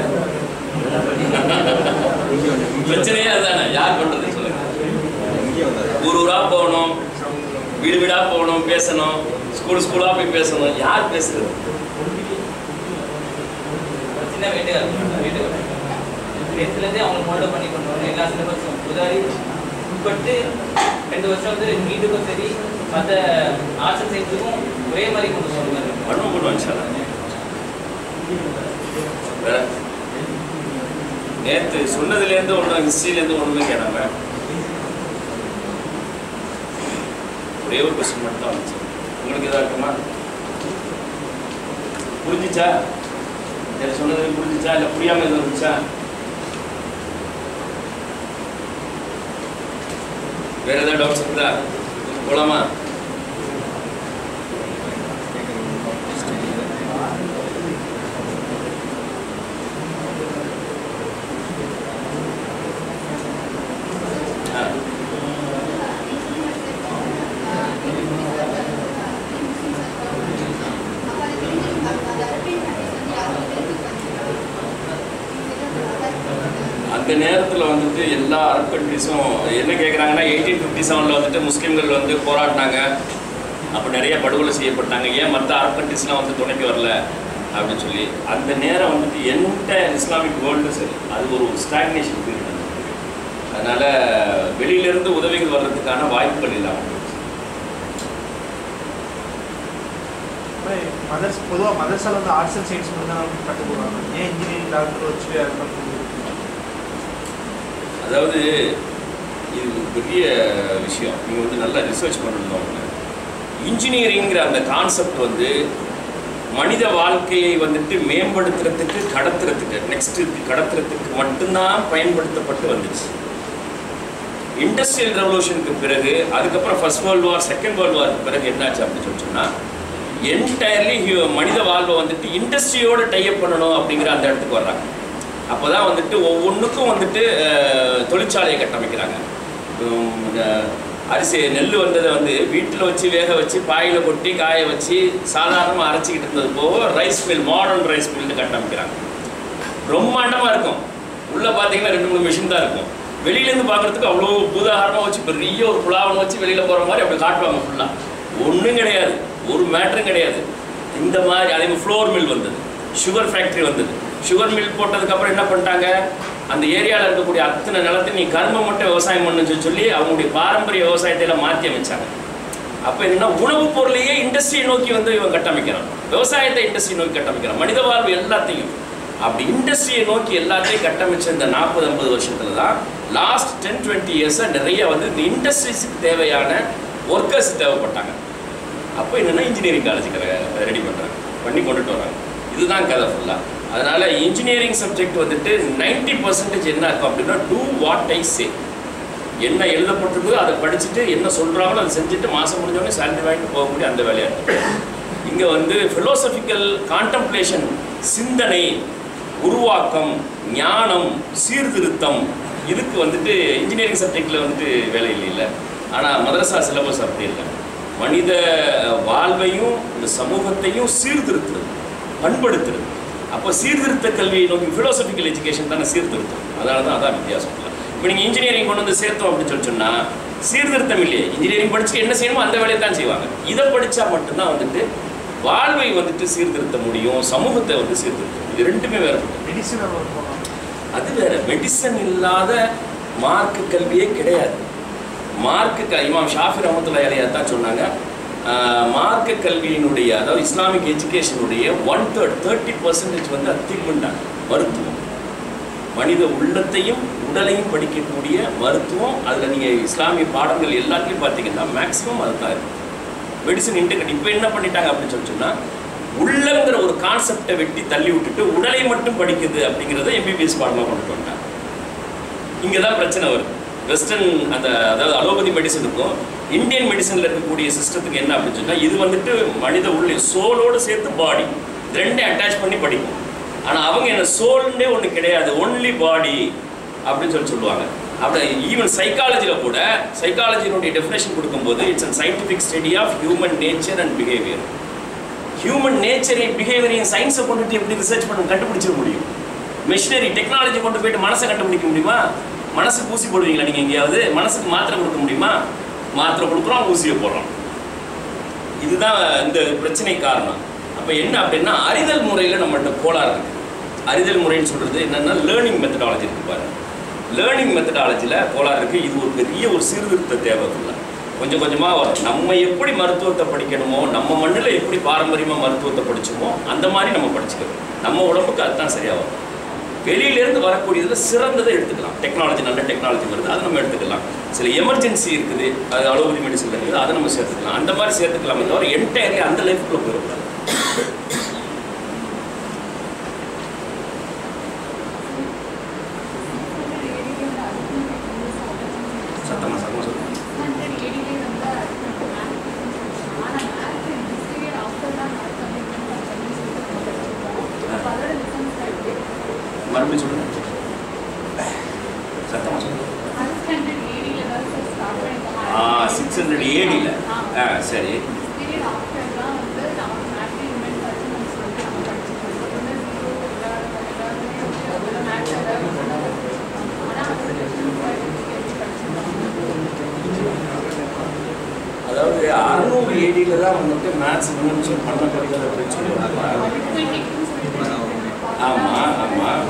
பிரச்சனையே அதுதானே யார் பண்றது சொல்லுங்க ஊர் ஊரா போகணும் வீடு வீடா போகணும் பேசணும் ஸ்கூல் ஸ்கூலா போய் பேசணும் யார் பேசுறது ஒரு சின்ன வேண்டுகள் வேண்டுகள் டென்த்லேருந்தே அவங்க மோல்டப் பண்ணி கொண்டு வரணும் எல்லா சிலபஸும் உதாரி உட்பட்டு ரெண்டு வருஷம் வந்து நீட்டுக்கும் சரி மற்ற ஆர்ட்ஸ் அண்ட் சயின்ஸுக்கும் ஒரே மாதிரி கொண்டு வருவாங்க பண்ணுவோம் பண்ணுவோம் இன்ஷா அல்லாஹ். வேற நேற்று சொன்னதுலேருந்து ஒன்றும் ஹிஸ்ட்ரியிலேருந்து ஒன்றுமே கேடாம ஒரே ஒரு கொஸ்டின் மட்டும் தான் வந்துச்சு உங்களுக்கு எதாவது இருக்குமா புரிஞ்சிச்சா நேற்று சொன்னது புரிஞ்சிச்சா இல்லை புரியாமல் எதுவும் இருந்துச்சா வேற ஏதாவது டவுட்ஸ் இருக்குதா போலாமா ஆ. அந்த நேரத்தில் வந்துட்டு எல்லா அரப் கண்ட்ரிஸும் என்ன கேட்குறாங்கன்னா எயிட்டீன் ஃபிஃப்டி செவனில் வந்துட்டு முஸ்லீம்கள் வந்து போராடினாங்க அப்போ நிறைய படுகொலை செய்யப்பட்டாங்க ஏன் மற்ற அரப் கண்ட்ரிஸ்லாம் வந்து துணைக்கு வரல அப்படின்னு சொல்லி அந்த நேரம் வந்துட்டு எந்த இஸ்லாமிக் வேர்ல்டு சரி அது ஒரு ஸ்டாக்னேஷன் பீரியட் அதனால வெளியிலிருந்து உதவிகள் வர்றதுக்கான வாய்ப்புகள் இல்லாமல் போச்சு. மதர்ஸ் பொதுவாக மதர்ஸால் வந்து ஆர்ட்ஸ் அண்ட் சயின்ஸ் மட்டும் தான் கற்றுக் போடுவாங்க ஏன் இன்ஜினியரிங் டாக்டர் வச்சு அது மாதிரி அதாவது இது ஒரு பெரிய விஷயம் நீங்கள் வந்து நல்லா ரிசர்ச் பண்ணணும் அவங்க இன்ஜினியரிங்கிற அந்த கான்செப்ட் வந்து மனித வாழ்க்கையை வந்துட்டு மேம்படுத்துறதுக்கு கடத்துறதுக்கு நெக்ஸ்ட் கடத்துறதுக்கு மட்டும்தான் பயன்படுத்தப்பட்டு வந்துச்சு இண்டஸ்ட்ரியல் ரெவல்யூஷனுக்கு பிறகு அதுக்கப்புறம் first world war second world வாருக்கு பிறகு என்னாச்சு அப்படின்னு சொல்லி சொன்னா என்டையர்லி மனித வாழ்வை வந்துட்டு இண்டஸ்ட்ரியோட டைப் பண்ணணும் அப்படிங்கிற அந்த இடத்துக்கு வர்றாங்க அப்போ தான் வந்துட்டு ஒவ்வொன்றுக்கும் வந்துட்டு அஹ், தொழிற்சாலையை கட்டமைக்கிறாங்க உம், இந்த அரிசி நெல் வந்ததை வந்து வீட்டில் வச்சு வேக வச்சு பாயில் கொட்டி காய வச்சு சாதாரணமாக அரைச்சிக்கிட்டு இருந்தது போக ரைஸ் மில் மாடர்ன் ரைஸ் மில்னு கட்டமைக்கிறாங்க பிரம்மாண்டமாக இருக்கும் உள்ளே பார்த்தீங்கன்னா ரெண்டு மூணு மிஷின் தான் இருக்கும் வெளியிலேருந்து பார்க்குறதுக்கு அவ்வளோ பூதாகாரமாக வச்சு பெரிய ஒரு புலாவனை வச்சு வெளியில் போகிற மாதிரி அப்படி காட்டுவாங்க ஃபுல்லாக ஒன்றும் கிடையாது ஒரு மேட்டரும் கிடையாது இந்த மாதிரி அதே மாதிரி ஃப்ளோர் மில் வந்தது சுகர் ஃபேக்ட்ரி வந்தது சுகர் மில் போட்டதுக்கப்புறம் என்ன பண்ணிட்டாங்க அந்த ஏரியாவில் இருக்கக்கூடிய அத்தனை நிலத்தை நீ கரும்பை மட்டும் விவசாயம் பண்ணுன்னு சொல்லி சொல்லி அவங்களுடைய பாரம்பரிய விவசாயத்தை எல்லாம் மாற்றி அமைச்சாங்க அப்போ என்னன்னா உணவுப் பொருளையே இண்டஸ்ட்ரியை நோக்கி வந்து இவன் கட்டமைக்கிறான் விவசாயத்தை இண்டஸ்ட்ரியை நோக்கி கட்டமைக்கிறான் மனித வாழ்வு எல்லாத்தையும் அப்படி இண்டஸ்ட்ரியை நோக்கி எல்லாத்தையும் கட்டமைச்ச இந்த நாற்பது ஐம்பது வருஷத்துல தான் லாஸ்ட் டென் டுவெண்ட்டி இயர்ஸாக நிறைய வந்து இந்த இண்டஸ்ட்ரீஸுக்கு தேவையான ஒர்க்கர்ஸ் தேவைப்பட்டாங்க அப்போ என்னன்னா இன்ஜினியரிங் காலேஜுக்கு ரெடி பண்ணுறாங்க பண்ணி கொண்டுட்டு வராங்க இதுதான் கதை ஃபுல்லாக அதனால இன்ஜினியரிங் சப்ஜெக்ட் வந்துட்டு 90% பர்சன்டேஜ் என்ன இருக்கும் அப்படின்னா டூ வாட் ஐ சே என்ன எழுதப்பட்டிருக்கோ அதை படிச்சுட்டு என்ன சொல்கிறாங்களோ அதை செஞ்சுட்டு மாதம் முடிஞ்சோடனே சேலரி வாங்கிட்டு போகக்கூடிய அந்த வேலையாக இருக்கும் இங்கே வந்து ஃபிலோசபிக்கல் கான்டம்ப்ளேஷன் சிந்தனை உருவாக்கம் ஞானம் சீர்திருத்தம் இதுக்கு வந்துட்டு இன்ஜினியரிங் சப்ஜெக்டில் வந்துட்டு வேலை இல்லை ஆனால் மதரசா சிலபஸ் அப்படி இல்லை மனித வாழ்வையும் இந்த சமூகத்தையும் சீர்திருத்துறது பண்படுத்துறது அப்போ சீர்திருத்த கல்வியை நோக்கி ஃபிலோசபிக்கல் எஜுகேஷன் தானே சீர்திருத்தம் அதனால தான் அதான் வித்தியாசம் இப்போ நீங்கள் இன்ஜினியரிங் கொண்டு வந்து சேர்த்தோம் அப்படின்னு சொல்லி சொன்னால் சீர்திருத்தம் இல்லையே இன்ஜினியரிங் படிச்சு என்ன செய்யணுமோ அந்த வேலையை தான் செய்வாங்க இதை படித்தா மட்டும்தான் வந்துட்டு வாழ்வை வந்துட்டு சீர்திருத்த முடியும் சமூகத்தை வந்து சீர்திருத்த முடியும் இது ரெண்டுமே வேறுபட்டது மெடிசன் ஒர்க் போகலாம் அது வேற மெடிசன் இல்லாத மார்க்கு கல்வியே கிடையாது மார்க்கு க இமாம் ஷாஃபி ரஹமத்துல்லாஹி அலைஹி தான் சொன்னாங்க ஆஹ், மார்க்க கல்வியினுடைய அதாவது இஸ்லாமிக் எஜுகேஷனுடைய ஒன் தேர்ட் தேர்ட்டி பர்சன்டேஜ் வந்து அத்திமண்டாங்க மருத்துவம் மனித உள்ளத்தையும் உடலையும் படிக்கக்கூடிய மருத்துவம் அதில் நீங்கள் இஸ்லாமிய பாடங்கள் எல்லாத்தையும் பார்த்தீங்கன்னா மேக்ஸிமம் அதுதான் இருக்கு மெடிசன் இன்டெகிரேட் இப்போ என்ன பண்ணிட்டாங்க அப்படின்னு சொல்லி சொன்னால் உள்ளங்கிற ஒரு கான்செப்டை வெட்டி தள்ளி விட்டுட்டு உடலை மட்டும் படிக்குது அப்படிங்கிறத எம்பிபிஎஸ் பாடமாக கொண்டு வந்துட்டாங்க இங்கே தான் பிரச்சனை வருது வெஸ்டர்ன் அந்த அதாவது அலோபதி மெடிசனுக்கும் இந்தியன் மெடிசனில் இருக்கக்கூடிய சிஸ்டத்துக்கு என்ன அப்படின்னு சொன்னால் இது வந்துட்டு மனித உள்ளே சோலோடு சேர்த்து பாடி ரெண்டையும் அட்டாச் பண்ணி படிக்கும் ஆனால் அவங்க என்ன சோல்னே ஒன்று கிடையாது ஒன்லி பாடி அப்படின்னு சொல்லி சொல்லுவாங்க அப்படி ஈவன் சைக்காலஜியில் கூட சைக்காலஜியினுடைய டெஃபினேஷன் கொடுக்கும்போது it's an scientific study of human nature and behaviour human நேச்சரை பிஹேவியரையும் சயின்ஸை கொண்டுட்டு எப்படி ரிசர்ச் பண்ண கண்டுபிடிச்சிட முடியும் மிஷினரி டெக்னாலஜி கொண்டு போயிட்டு மனசை கண்டுபிடிக்க முடியுமா மனசுக்கு ஊசி போடுவீங்களா நீங்கள் எங்கேயாவது மனசுக்கு மாத்திரை கொடுக்க முடியுமா மாத்திரை கொடுக்குறோம் ஊசியை போடுறோம் இதுதான் இந்த பிரச்சனை காரணம் அப்போ என்ன அப்படின்னா அறிதல் முறையில் நம்மகிட்ட கோளாறு இருக்கு அறிதல் முறைன்னு சொல்கிறது என்னென்னா லேர்னிங் மெத்தடாலஜி இருக்கு பாருங்க லேர்னிங் மெத்தடாலஜியில் கோளாறு இருக்குது இது ஒரு பெரிய ஒரு சீர்திருத்த தேவைக்குள்ள கொஞ்சம் கொஞ்சமாக வரும் நம்ம எப்படி மருத்துவத்தை படிக்கணுமோ நம்ம மண்ணில் எப்படி பாரம்பரியமாக மருத்துவத்தை படிச்சோமோ அந்த மாதிரி நம்ம படிச்சுக்கணும் நம்ம உடம்புக்கு அதுதான் சரியாக வரும் வெளியிலேருந்து வரக்கூடியதில் சிறந்ததை எடுத்துக்கலாம் டெக்னாலஜி நல்ல டெக்னாலஜி வருது அதை நம்ம எடுத்துக்கலாம் சில எமர்ஜென்சி இருக்குது அது அலோபதி மெடிசன் இருக்குது அதை நம்ம சேர்த்துக்கலாம் அந்த மாதிரி சேர்த்துக்கலாமே தவிர என்டையர்லி அந்த லைஃப்குள்ளே போயிடக்கூடாது சத்தமாக சத்தமாக சொல்லுங்கள் மறுபடியும் சொல்லுங்கள் சத்தமாக சொல்லுங்கள் ஆ சிக்ஸ் ஹண்ட்ரட் ஏடியில் ஆ சரி அதாவது அறுநூறு ஏடியில் தான் வந்துட்டு மேத்ஸ் வேணும்னு பண்ண படிக்கிறது அப்படின்னு சொல்லுவாங்க ஆமாம் ஆமாம்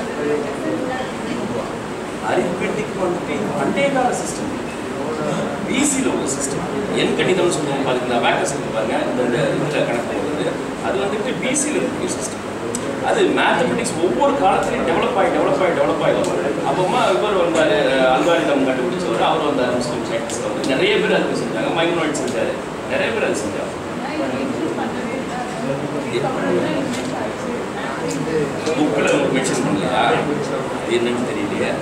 அரித்மெட்டிக் வந்துட்டு இது பண்டைய கால சிஸ்டம் பிசியில் உள்ள சிஸ்டம் என் கணிதம்னு சொல்லுவாங்க பாருங்க இந்த வேக்கஸ் இருக்கு பாருங்க இந்த இந்த இதில் கணக்கு போடுறது அது வந்துட்டு பிசியில் இருக்கக்கூடிய சிஸ்டம் அது மேத்தமெட்டிக்ஸ் ஒவ்வொரு காலத்துலையும் டெவலப் ஆகி டெவலப் ஆகி டெவலப் ஆகி வரும் அப்போமா இவர் வந்தார் அல்காரிதம் கண்டுபிடிச்சவர் அவர் வந்தார் முஸ்லீம் சயின்டிஸ்ட் வந்து நிறைய பேர் அதுக்கு செஞ்சாங்க மைக்ரோயிட் செஞ்சார் நிறைய பேர் அது செஞ்சாங்க புக்கில் மென்ஷன் பண்ணலையா அது என்னன்னு தெரியலையே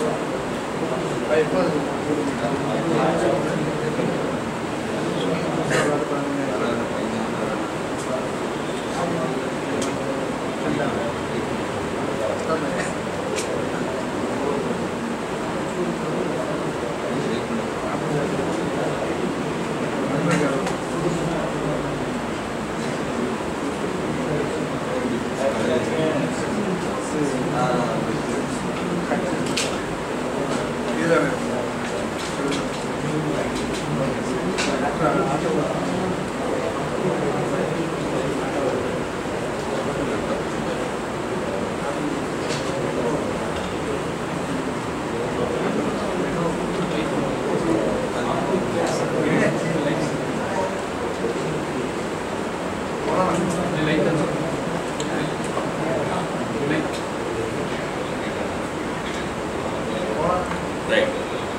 ரைட்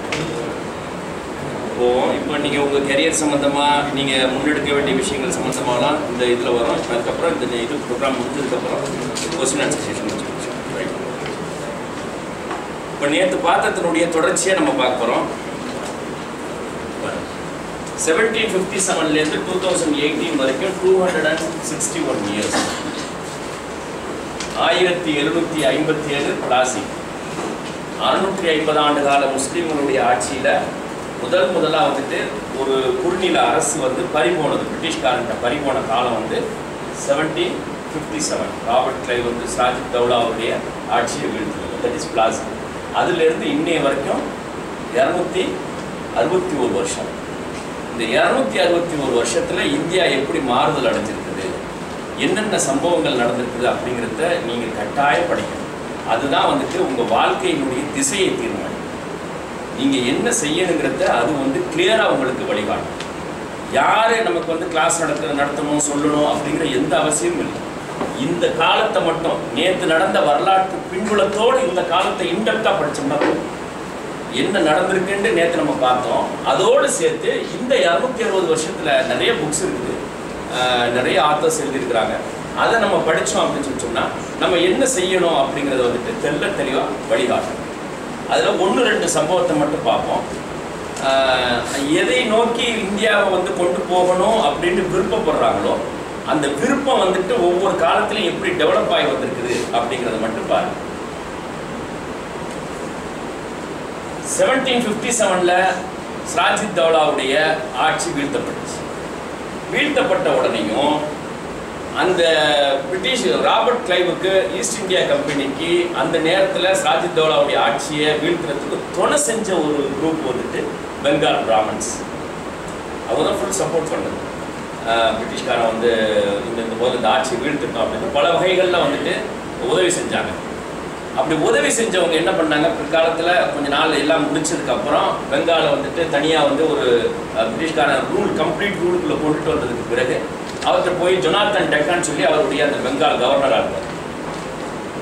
இப்போ இப்போ நீங்கள் உங்கள் கெரியர் சம்மந்தமாக நீங்கள் முன்னெடுக்க வேண்டிய விஷயங்கள் சம்மந்தமாலாம் இந்த இதில் வரும் இப்ப அதுக்கப்புறம் இந்த இது ப்ரோக்ராம் முடிஞ்சதுக்கப்புறம் கொஸ்டின் ஆன்சர் செஷன் வச்சு ரைட் இப்போ நேற்று பார்த்ததனுடைய தொடர்ச்சியை நம்ம பார்க்க போகிறோம் செவன்டீன் ஃபிஃப்டி செவன்லேருந்து டூ தௌசண்ட் எயிட்டீன் வரைக்கும் two hundred and sixty one years ஆயிரத்தி எழுநூற்றி ஐம்பத்தி ஏழு பிளாசி அறுநூற்றி ஐம்பது ஆண்டு கால முஸ்லீம்களுடைய ஆட்சியில் முதல் முதலாக வந்துட்டு ஒரு குறுநில அரசு வந்து பறிபோனது பிரிட்டிஷ்காரன்ட்ட பறிபோன காலம் வந்து seventeen fifty seven Robert Clive வந்து சாஜித் தௌலாவுடைய ஆட்சியை வீழ்த்துறது தட் இஸ் பிளாஸ் அதுலேருந்து இன்னைய வரைக்கும் இரநூத்தி அறுபத்தி ஒரு வருஷம் இந்த இரநூத்தி அறுபத்தி ஒரு வருஷத்தில் இந்தியா எப்படி மாறுதல் அடைஞ்சிருக்குது என்னென்ன சம்பவங்கள் நடந்திருக்குது அப்படிங்கிறத நீங்கள் கட்டாயம் படிக்கணும் அதுதான் வந்துட்டு உங்கள் வாழ்க்கையினுடைய திசையை தீர்மானிக்கும் நீங்கள் என்ன செய்யணுங்கிறத அது வந்து கிளியராக உங்களுக்கு வழிகாட்டும் யார் நமக்கு வந்து கிளாஸ் நடத்த நடத்தணும் சொல்லணும் அப்படிங்கிற எந்த அவசியமும் இல்லை இந்த காலத்தை மட்டும் நேற்று நடந்த வரலாற்று பின்புலத்தோடு இந்த காலத்தை இன்டெப்டாக படிச்சோம்னா போதும். என்ன நடந்திருக்குன்னு நேற்று நம்ம பார்த்தோம் அதோடு சேர்த்து இந்த இரநூத்தி அறுபது வருஷத்தில் நிறைய புக்ஸ் இருக்குது ஆஹ் நிறைய ஆத்தர்ஸ் எழுதியிருக்கிறாங்க அதை நம்ம படித்தோம் அப்படின்னு சொல்லி சொன்னால் நம்ம என்ன செய்யணும் அப்படிங்கிறத வந்துட்டு தெல்ல தெளிவாக வழிகாட்டும் அதில் ஒன்று ரெண்டு சம்பவத்தை மட்டும் பார்ப்போம் ஆஹ் எதை நோக்கி இந்தியாவை வந்து கொண்டு போகணும் அப்படின்னு விருப்பப்படுறாங்களோ அந்த விருப்பம் வந்துட்டு ஒவ்வொரு காலத்திலையும் எப்படி டெவலப் ஆகி வந்திருக்குது அப்படிங்கிறத மட்டும் பாருங்க செவன்டீன் ஃபிஃப்டி செவனில் சிராஜித் தௌலாவுடைய ஆட்சி வீழ்த்தப்பட்டுச்சு வீழ்த்தப்பட்ட உடனேயும் அந்த பிரிட்டிஷ் ராபர்ட் கிளைவுக்கு ஈஸ்ட் இந்தியா கம்பெனிக்கு அந்த நேரத்தில் சாஜித் தௌலாவுடைய ஆட்சியை வீழ்த்துறதுக்கு துணை செஞ்ச ஒரு குரூப் வந்துட்டு பெங்கால் பிராமன்ஸ் அவங்க தான் ஃபுல் சப்போர்ட் பண்ணது ஆஹ் பிரிட்டிஷ்காரன் வந்து இந்த இந்த போது இந்த ஆட்சியை வீழ்த்திட்டோம் அப்படின்னு பல வகைகளில் வந்துட்டு உதவி செஞ்சாங்க அப்படி உதவி செஞ்சவங்க என்ன பண்ணாங்க பிற்காலத்தில் கொஞ்ச நாள் எல்லாம் முடிச்சதுக்கு அப்புறம் பெங்காலை வந்துட்டு தனியாக வந்து ஒரு அஹ், பிரிட்டிஷ்காரன் ரூல் கம்ப்ளீட் ரூலுக்குள்ளே கொண்டுட்டு வந்ததுக்கு பிறகு அவர்கிட்ட போய் ஜொனாத்தன் டெக்கான்னு சொல்லி அவருடைய அந்த பெங்கால் கவர்னராக இருந்தார்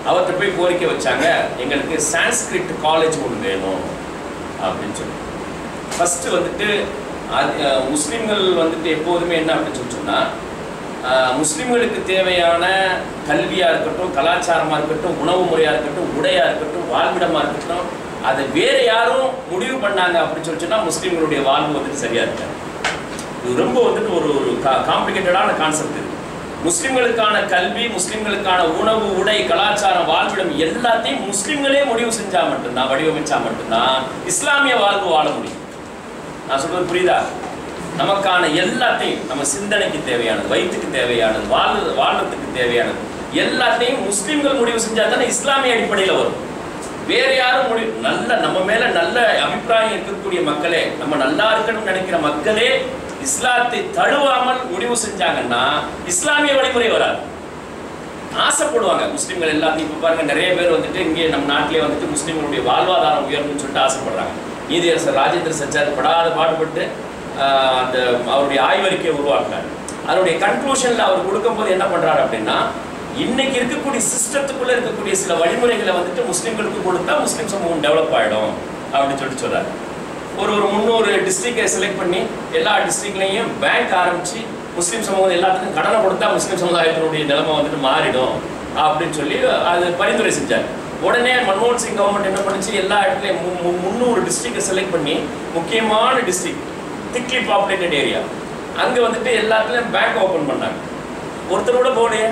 அவர்கிட்ட போய் கோரிக்கை வச்சாங்க எங்களுக்கு சான்ஸ்கிரிட் காலேஜ் ஒன்று வேணும் அப்படின்னு சொல்லி ஃபஸ்ட்டு வந்துட்டு அது அஹ், முஸ்லிம்கள் வந்துட்டு எப்போதுமே என்ன அப்படின்னு சொல்லி சொன்னால் முஸ்லிம்களுக்கு தேவையான கல்வியாக இருக்கட்டும் கலாச்சாரமாக இருக்கட்டும் உணவு முறையாக இருக்கட்டும் உடையாக இருக்கட்டும் வாழ்விடமாக இருக்கட்டும் அதை வேற யாரும் முடிவு பண்ணாங்க அப்படின்னு சொல்லி சொன்னால் முஸ்லிம்களுடைய வாழ்வு வந்துட்டு சரியாக இருக்காது இது ரொம்ப வந்துட்டு ஒரு ஒரு காம்ப்ளிகேட்டடான கான்செப்ட் இது முஸ்லிம்களுக்கான கல்வி முஸ்லிம்களுக்கான உணவு உடை கலாச்சாரம் வாழ்விடம் எல்லாத்தையும் முஸ்லிம்களே முடிவு செஞ்சா மட்டும்தான் வடிவமைச்சா மட்டும்தான் இஸ்லாமிய வாழ்வு வாழ முடியும் நான் சொல்றது புரியுதா நமக்கான எல்லாத்தையும் நம்ம சிந்தனைக்கு தேவையானது வயிற்றுக்கு தேவையானது வாழ் வாழ்றதுக்கு தேவையானது எல்லாத்தையும் முஸ்லிம்கள் முடிவு செஞ்சா தானே இஸ்லாமிய அடிப்படையில் வரும் வேற யாரும் முடிவு நல்ல நம்ம மேல நல்ல அபிப்பிராயம் இருக்கக்கூடிய மக்களே நம்ம நல்லா இருக்கணும்னு நினைக்கிற மக்களே இஸ்லாத்தை தழுவாமல் முடிவு செஞ்சாங்கன்னா இஸ்லாமிய வழிமுறை வராது ஆசைப்படுவாங்க முஸ்லிம்கள் எல்லாத்தையும் இப்போ பாருங்க நிறைய பேர் வந்துட்டு இங்கே நம்ம நாட்டிலே வந்துட்டு முஸ்லிம்களுடைய வாழ்வாதாரம் உயரணும்னு சொல்லிட்டு ஆசைப்படுறாங்க நீதியரசர் ராஜேந்திர சச்சார் படாத பாடுபட்டு ஆஹ், அந்த அவருடைய ஆய்வறிக்கையை உருவாக்குனார் அதனுடைய கன்க்ளூஷனில் அவர் கொடுக்கும்போது என்ன பண்றாரு அப்படின்னா இன்னைக்கு இருக்கக்கூடிய சிஸ்டத்துக்குள்ள இருக்கக்கூடிய சில வழிமுறைகளை வந்துட்டு முஸ்லிம்களுக்கு கொடுத்தா முஸ்லிம் சமூகம் டெவலப் ஆயிடும் அப்படின்னு சொல்லிட்டு சொல்றாரு ஒரு ஒரு முந்நூறு டிஸ்ட்ரிக்டை செலக்ட் பண்ணி எல்லா டிஸ்ட்ரிக்ட்லையும் பேங்க் ஆரம்பிச்சு முஸ்லீம் சமூகம் எல்லாத்துக்கும் கடனை கொடுத்தா முஸ்லீம் சமுதாயத்தினுடைய நிலைமை வந்துட்டு மாறிடும் அப்படின்னு சொல்லி அது பரிந்துரை செஞ்சார் உடனே மன்மோகன் சிங் கவர்மெண்ட் என்ன பண்ணுச்சு எல்லா இடத்துலையும் மு- மு- முந்நூறு டிஸ்ட்ரிக்டை செலக்ட் பண்ணி முக்கியமான டிஸ்ட்ரிக்ட் திக்லி பாப்புலேட்டட் ஏரியா அங்கே வந்துட்டு எல்லாத்துலேயும் பேங்க் ஓப்பன் பண்ணாங்க ஒருத்தர் கூட போகலையே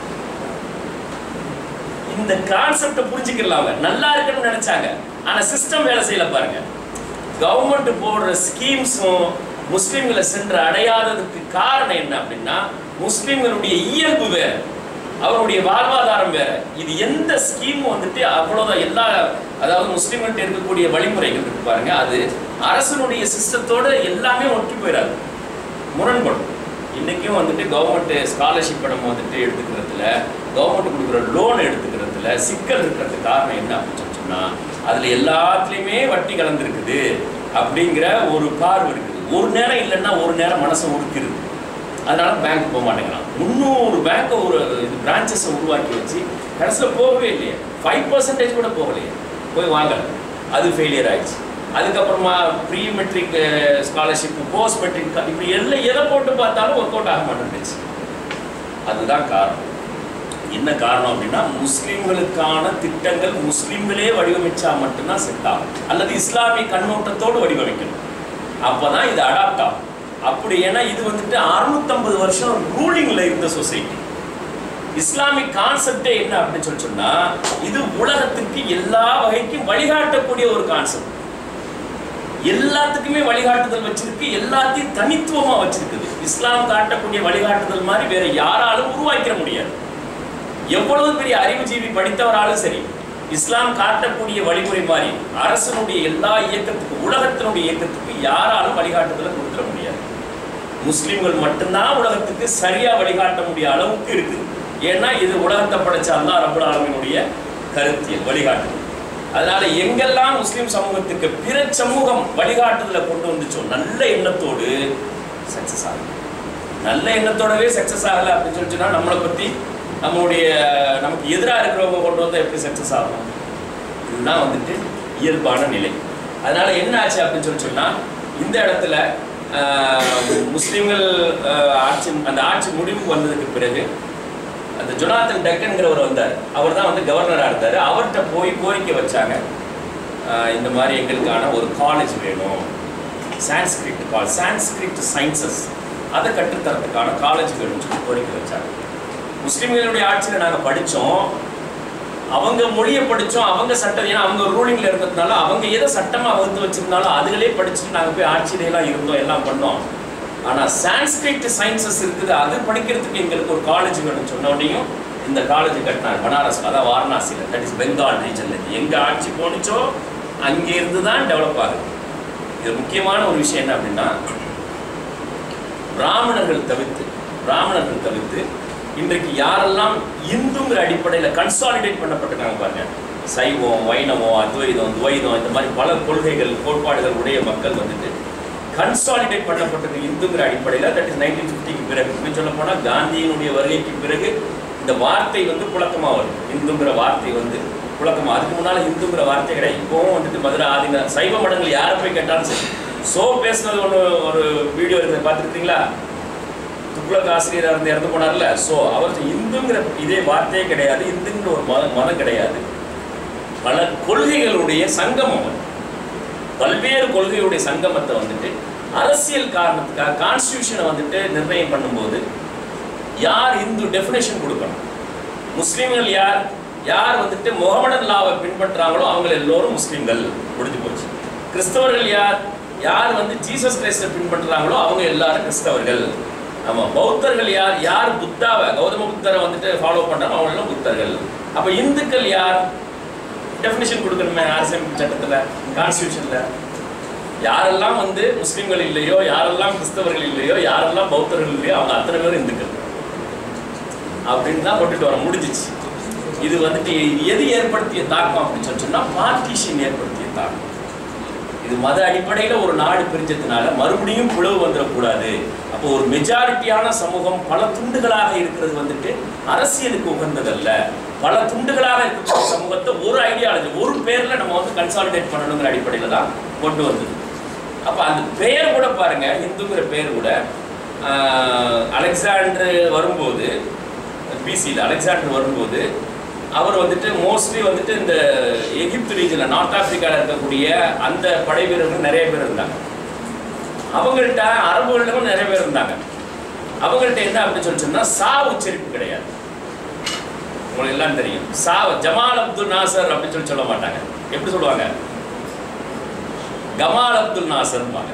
இந்த கான்செப்டை புரிஞ்சுக்கலாம் அவங்க நல்லா இருக்குன்னு நினைச்சாங்க ஆனா சிஸ்டம் வேலை செய்யல பாருங்க கவர்மெண்ட் போடுற ஸ்கீம்ஸும் முஸ்லிம்களை சென்று அடையாததுக்கு காரணம் என்ன அப்படின்னா முஸ்லிம்களுடைய இயல்பு வேற அவருடைய வாழ்வாதாரம் வேற இது எந்த ஸ்கீமும் வந்துட்டு அவ்வளவுதான் எல்லா அதாவது முஸ்லிம்கிட்ட இருக்கக்கூடிய வழிமுறைகள் இருக்கு பாருங்க அது அரசனுடைய சிஸ்டத்தோட எல்லாமே ஒட்டி போயிடாது முரண்படும் இன்னைக்கும் வந்துட்டு கவர்மெண்ட் ஸ்காலர்ஷிப் நம்ம வந்துட்டு எடுத்துக்கிறதுல கவர்மெண்ட் கொடுக்குற லோன் எடுத்துக்கிறதுல சிக்கல் இருக்கிறதுக்கு காரணம் என்ன அப்படின்னு சொல்லி சொன்னா அதுல எல்லாத்துலயுமே வட்டி கலந்துருக்குது அப்படிங்கிற ஒரு பார்வை இருக்குது ஒரு நேரம் இல்லைன்னா ஒரு நேரம் மனசை உடுக்கிருது அதனால பேங்க் போக மாட்டேங்கிறான் முந்நூறு பேங்க்கை ஒரு இது பிரான்ச்சஸை உருவாக்கி வச்சு கடைசியில் போகவே இல்லையே ஃபைவ் பர்சன்டேஜ் கூட போகலையே போய் வாங்கல அது ஃபெயிலியர் ஆயிடுச்சு அதுக்கப்புறமா pre matric scholarship post matric இப்படி எல்லாம் எதை போட்டு பார்த்தாலும் ஒர்க் அவுட் ஆக மாட்டேங்குச்சு அதுதான் காரணம் என்ன காரணம் அப்படின்னா முஸ்லிம்களுக்கான திட்டங்கள் முஸ்லிம்களே வடிவமைச்சா மட்டும்தான் செட் ஆகும் அல்லது இஸ்லாமிய கண்ணோட்டத்தோடு வடிவமைக்கணும் அப்பதான் இது அடாப்ட் ஆகும் அப்படி ஏன்னா இது வந்துட்டு அறுநூத்தம்பது வருஷம் ரூலிங்ல இருந்த சொசைட்டி இஸ்லாமிக் கான்செப்டே என்ன அப்படின்னு சொல்லி சொன்னா இது உலகத்துக்கு எல்லா வகைக்கும் வழிகாட்டக்கூடிய ஒரு கான்செப்ட் எல்லாத்துக்குமே வழிகாட்டுதல் வச்சிருக்கு எல்லாத்தையும் தனித்துவமா வச்சிருக்குது இஸ்லாம் காட்டக்கூடிய வழிகாட்டுதல் மாதிரி வேற யாராலும் உருவாக்கிற முடியாது எவ்வளவு பெரிய அறிவுஜீவி படித்தவராலும் சரி இஸ்லாம் காட்டக்கூடிய வழிமுறை மாதிரி அரசனுடைய எல்லா இயக்கத்துக்கும் உலகத்தினுடைய இயக்கத்துக்கு யாராலும் வழிகாட்டுதலை கொடுத்துட முடியாது முஸ்லிம்கள் மட்டும்தான் உலகத்துக்கு சரியா வழிகாட்ட முடிய அளவுக்கு இருக்குது ஏன்னா இது உலகத்தை படைச்ச அல்லாஹ் ரப்பல் ஆலமீனுடைய கருத்தியல் வழிகாட்டுதல் அதனால எங்கெல்லாம் முஸ்லிம் சமூகத்துக்கு பிற சமூகம் வழிகாட்டுதலை கொண்டு வந்துச்சோ நல்ல எண்ணத்தோடு சக்சஸ் ஆகும் நல்ல எண்ணத்தோடவே சக்சஸ் ஆகல அப்படின்னு சொல்லி சொன்னா நம்மளை பத்தி நம்மளுடைய நமக்கு எதிராக இருக்கிறவங்க கொண்டு வந்தா எப்படி சக்சஸ் ஆகும் இதுதான் வந்துட்டு இயல்பான நிலை அதனால என்ன ஆச்சு அப்படின்னு சொல்லி சொன்னா இந்த இடத்துல ஆஹ், முஸ்லிம்கள் ஆஹ், ஆட்சி அந்த ஆட்சி முடிவுக்கு வந்ததுக்கு பிறகு அந்த ஜொனாத்தன் டக்கன்கிறவர் வந்தார் அவர் தான் வந்து கவர்னராக இருந்தார் அவர்கிட்ட போய் கோரிக்கை வச்சாங்க ஆஹ், இந்த மாதிரி எங்களுக்கான ஒரு காலேஜ் வேணும் சான்ஸ்கிரிட் கால் சான்ஸ்கிரிட் சயின்சஸ் அதை கற்றுத்தரத்துக்கான காலேஜ் வேணும்னு சொல்லி கோரிக்கை வச்சாங்க முஸ்லிம்களுடைய ஆட்சியில் நாங்கள் படித்தோம் அவங்க மொழியை படித்தோம் அவங்க சட்டம் ஏன்னா அவங்க ரூலிங்கில் இருந்ததுனால அவங்க எதை சட்டமாக வகுத்து வச்சிருந்தாலும் அதுகளே படிச்சுட்டு நாங்கள் போய் ஆட்சியிலாம் இருந்தோம் எல்லாம் பண்ணோம் ஆனால் சான்ஸ்கிரிட் சயின்சஸ் இருக்குது அது படிக்கிறதுக்கு எங்களுக்கு ஒரு காலேஜ் வேணும்னு சொன்ன உடனேயும் இந்த காலேஜ் கட்டினார் பனாரஸ் அதான் வாரணாசியில் தட் இஸ் பெங்கால் ரீஜன்ல எங்கே ஆட்சி போணுச்சோ அங்கே இருந்து தான் டெவலப் ஆகுது இது முக்கியமான ஒரு விஷயம் என்ன அப்படின்னா பிராமணர்கள் தவிர்த்து பிராமணர்கள் தவிர்த்து இன்றைக்கு யாரெல்லாம் இந்துங்கிற அடிப்படையில் கன்சாலிடேட் பண்ணப்பட்டிருக்காங்க பாருங்க சைவம் வைணவம் அத்வைதம் துவைதம் இந்த மாதிரி பல கொள்கைகள் கோட்பாடுகள் உடைய மக்கள் வந்துட்டு கன்சாலிடேட் பண்ணப்பட்டது இந்துங்கிற அடிப்படையில் தட் இஸ் நைன்டீன் ஃபிஃப்டிக்கு பிறகு இப்படி சொல்ல போனால் காந்தியினுடைய வருகைக்கு பிறகு இந்த வார்த்தை வந்து புழக்கமா வரும் இந்துங்கிற வார்த்தை வந்து புழக்கமா அதுக்கு முன்னால இந்துங்கிற வார்த்தை கிடையாது இப்போவும் வந்துட்டு மதுரை ஆதின சைவ மடங்கள் யாரை போய் கேட்டாலும் சரி சோ பேசுனது ஒன்று ஒரு வீடியோ இருக்குது பார்த்துருக்கீங்களா துக்ளக் ஆசிரியராக இருந்து இறந்து போனார்ல ஸோ அவர் இந்துங்கிற இதே வார்த்தையே கிடையாது இந்துங்கிற ஒரு மதம் மதம் கிடையாது பல கொள்கைகளுடைய சங்கமம் அது. பல்வேறு கொள்கையுடைய சங்கமத்தை வந்துட்டு அரசியல் காரணத்துக்காக கான்ஸ்டியூஷனை வந்துட்டு நிர்ணயம் பண்ணும்போது யார் இந்து டெஃபினேஷன் கொடுக்கணும் முஸ்லீம்கள் யார் யார் வந்துட்டு முகமடன் லாவை பின்பற்றாங்களோ அவங்க எல்லோரும் முஸ்லீம்கள் முடிஞ்சு போச்சு கிறிஸ்தவர்கள் யார் யார் வந்து ஜீசஸ் கிரைஸ்டை பின்பற்றுறாங்களோ அவங்க எல்லாரும் கிறிஸ்தவர்கள் ஆமா பௌத்தர்கள் யார் யார் புத்தாவை கௌதம புத்தரை வந்துட்டு ஃபாலோ பண்றாங்க அவங்க எல்லாம் புத்தர்கள் அப்ப இந்துக்கள் யார் டெஃபினிஷன் கொடுக்கணுமே அரசியல் சட்டத்துல கான்ஸ்டியூஷன்ல யாரெல்லாம் வந்து முஸ்லிம்கள் இல்லையோ யாரெல்லாம் கிறிஸ்தவர்கள் இல்லையோ யாரெல்லாம் பௌத்தர்கள் இல்லையோ அவங்க அத்தனை பேரும் இந்துக்கள் அப்படின்னு தான் கொண்டுட்டு வர முடிஞ்சிச்சு இது வந்துட்டு எது ஏற்படுத்திய தாக்கம் அப்படின்னு சொல்லி சொன்னா பார்ட்டிஷன் ஏற்படுத்திய தாக்கம் இது மத அடிப்படையில் ஒரு நாடு பிரிஞ்சதுனால மறுபடியும் பிளவு வந்துடக்கூடாது அப்போ ஒரு மெஜாரிட்டியான சமூகம் பல துண்டுகளாக இருக்கிறது வந்துட்டு அரசியலுக்கு உகந்ததல்ல பல துண்டுகளாக இருக்கக்கூடிய சமூகத்தை ஒரு ஐடியாலஜி ஒரு பேர்ல நம்ம வந்து கன்சாலிடேட் பண்ணணுங்கிற அடிப்படையில் தான் கொண்டு வந்தது அப்போ அந்த பெயர் கூட பாருங்க இந்துங்கிற பெயர் கூட ஆஹ், அலெக்சாண்டர் வரும்போது பிசியில் அலெக்சாண்டர் வரும்போது அவர் வந்துட்டு மோஸ்ட்லி வந்துட்டு இந்த எகிப்து ரீஜனில் நார்த் ஆப்பிரிக்காவில் இருக்கக்கூடிய அந்த படை வீரர்கள் நிறைய பேர் இருந்தாங்க அவங்கள்ட்ட அரபுகளிலும் நிறைய பேர் இருந்தாங்க அவங்கள்ட்ட என்ன அப்படின்னு சொல்லி சொன்னா சா உச்சரிப்பு கிடையாது உங்களுக்கு எல்லாம் தெரியும் சா ஜமால் அப்துல் நாசர் அப்படின்னு சொல்லி சொல்ல மாட்டாங்க எப்படி சொல்லுவாங்க கமால் அப்துல் நாசர்பாங்க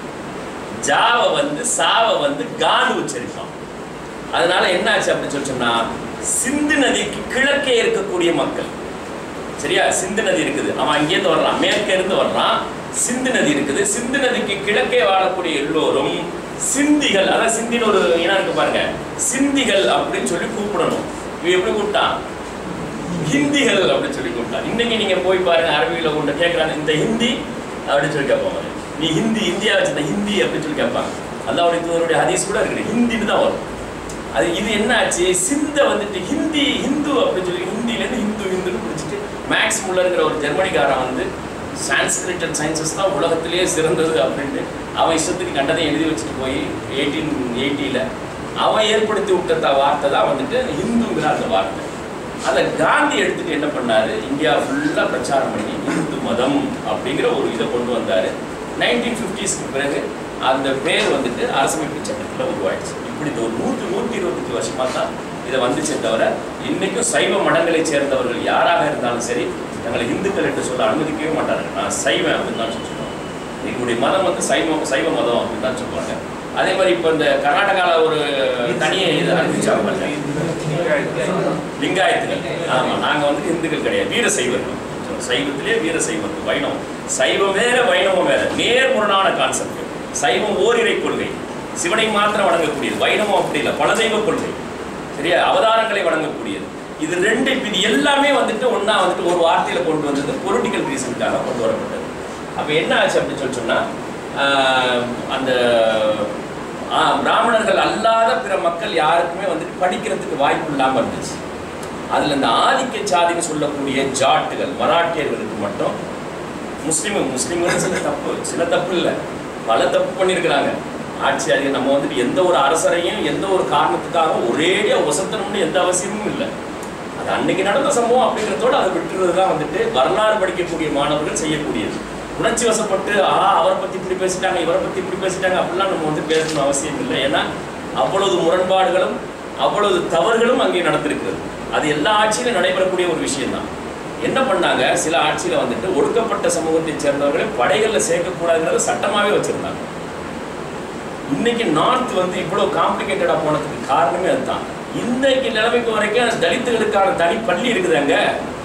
ஜாவை வந்து சாவை வந்து கான்னு உச்சரிப்பான் அதனால என்ன ஆச்சு அப்படின்னு சொல்லி சொன்னா சிந்து நதிக்கு கிழக்கே இருக்கக்கூடிய மக்கள் சரியா சிந்து நதி இருக்குது அவன் அங்கேருந்து வர்றான் மேற்கே இருந்து வர்றான் சிந்து நதி இருக்குது சிந்து நதிக்கு கிழக்கே வாழக்கூடிய எல்லோரும் சிந்திகள் அதான் சிந்தின்னு ஒரு இனம் இருக்கு பாருங்க சிந்திகள் அப்படின்னு சொல்லி கூப்பிடணும் இவன் எப்படி கூப்பிட்டான் ஹிந்திகள் அப்படின்னு சொல்லி கூப்பிட்டான் இன்னைக்கு நீங்க போய் பாருங்க அரபியில கொண்டு கேட்கறாங்க இந்த ஹிந்தி அப்படின்னு சொல்லி கேட்பாங்க நீ ஹிந்தி இந்தியா வச்சிருந்த ஹிந்தி அப்படின்னு சொல்லி கேட்பாங்க அல்லாவுடைய தூதருடைய ஹதீஸ் கூட இருக்குது ஹிந்தின்னு தான் வரும் அது இது என்ன ஆச்சு சிந்த வந்துட்டு ஹிந்தி ஹிந்து அப்படின்னு சொல்லி ஹிந்திலேருந்து ஹிந்து ஹிந்துன்னு பிடிச்சிட்டு மேக்ஸ் முல்லருங்கிற ஒரு ஜெர்மனிக்காரன் வந்து சான்ஸ்கிரிட் அண்ட் சயின்சஸ் தான் உலகத்திலேயே சிறந்தது அப்படின்ட்டு அவன் இஷ்டத்துக்கு கண்டதை எழுதி வச்சுட்டு போய் எயிட்டீன் எயிட்டியில் அவன் ஏற்படுத்தி விட்ட த- வார்த்தை தான் வந்துட்டு ஹிந்துங்கிற அந்த வார்த்தை அதை காந்தி எடுத்துட்டு என்ன பண்ணாரு இந்தியா ஃபுல்லாக பிரச்சாரம் பண்ணி இந்து மதம் அப்படிங்கிற ஒரு இதை கொண்டு வந்தாரு நைன்டீன் ஃபிஃப்டிஸ்க்கு பிறகு அந்த பேர் வந்துட்டு அரசமைப்பு சட்டத்தில் உருவாயிடுச்சு இப்படி இந்த ஒரு நூற்று நூற்றி இருபத்தஞ்சு வருஷமா தான் இதை வந்துச்சே தவிர இன்னைக்கும் சைவ மடங்களை சேர்ந்தவர்கள் யாராக இருந்தாலும் சரி தங்களை இந்துக்கள் என்று சொல்ல அனுமதிக்கவே மாட்டாங்க நான் சைவன் அப்படின்னு தான் சொல்லுவாங்க எங்களுடைய மதம் வந்து சைவ சைவ மதம் அப்படின்னு தான் சொல்லுவாங்க அதே மாதிரி இப்போ இந்த கர்நாடகாவில் ஒரு தனியை இது அறிவிச்சாங்க பாருங்க. லிங்காயத்துகள் ஆமா நாங்க வந்து இந்துக்கள் கிடையாது வீர சைவர்கள் சைவத்திலே வீர சைவர்கள் வைணவம் சைவம் வேற வைணவம் வேற நேர்முரணான கான்செப்ட் சைவம் ஓரிரை கொள்கை சிவனை மாத்திரம் வணங்கக்கூடியது வைணவம் அப்படி இல்லை பல தெய்வ கொள்கை சரியா அவதாரங்களை வணங்கக்கூடியது இது ரெண்டு இப்ப இது எல்லாமே வந்துட்டு ஒண்ணா வந்துட்டு ஒரு வார்த்தையில கொண்டு வந்தது பொலிட்டிக்கல் ரீசனுக்காக கொண்டு வரப்பட்டது அப்ப என்ன ஆச்சு அப்படின்னு சொல்லி சொன்னா ஆஹ், அந்த ஆஹ், பிராமணர்கள் அல்லாத பிற மக்கள் யாருக்குமே வந்துட்டு படிக்கிறதுக்கு வாய்ப்பு இல்லாம இருந்துச்சு அதுல இந்த ஆதிக்க சாதின்னு சொல்லக்கூடிய ஜாட்டுகள் மராட்டியர்களுக்கு மட்டும் முஸ்லீம் முஸ்லீம்கள் சில தப்பு சில தப்பு இல்லை பல தப்பு பண்ணியிருக்கிறாங்க ஆட்சி அதிகம் நம்ம வந்துட்டு எந்த ஒரு அரசரையும் எந்த ஒரு காரணத்துக்காகவும் ஒரேடியா ஒசத்தணும்னு எந்த அவசியமும் இல்லை அது அன்னைக்கு நடந்த சம்பவம் அப்படிங்கிறதோட அதை விட்டுறது தான் வந்துட்டு வரலாறு படிக்கக்கூடிய மாணவர்கள் செய்யக்கூடியது உணர்ச்சி வசப்பட்டு ஆ அவரை பத்தி இப்படி பேசிட்டாங்க இவரை பத்தி இப்படி பேசிட்டாங்க அப்படிலாம் நம்ம வந்து பேசணும் அவசியம் இல்லை ஏன்னா அவ்வளவு முரண்பாடுகளும் அவ்வளவு தவறுகளும் அங்கே நடந்திருக்கிறது அது எல்லா ஆட்சியிலும் நடைபெறக்கூடிய ஒரு விஷயம்தான் என்ன பண்ணாங்க சில ஆட்சியில வந்துட்டு ஒடுக்கப்பட்ட சமூகத்தை சேர்ந்தவர்களை படைகள்ல சேர்க்கக்கூடாதுங்கிறத சட்டமாவே வச்சிருந்தாங்க இன்னைக்கு நார்த் வந்து இவ்வளவு காம்ப்ளிகேட்டடா போனதுக்கு காரணமே அதுதான் இன்னைக்கு நிலைமைக்கு வரைக்கும் தலித்துகளுக்கான தனி பள்ளி இருக்குது அங்க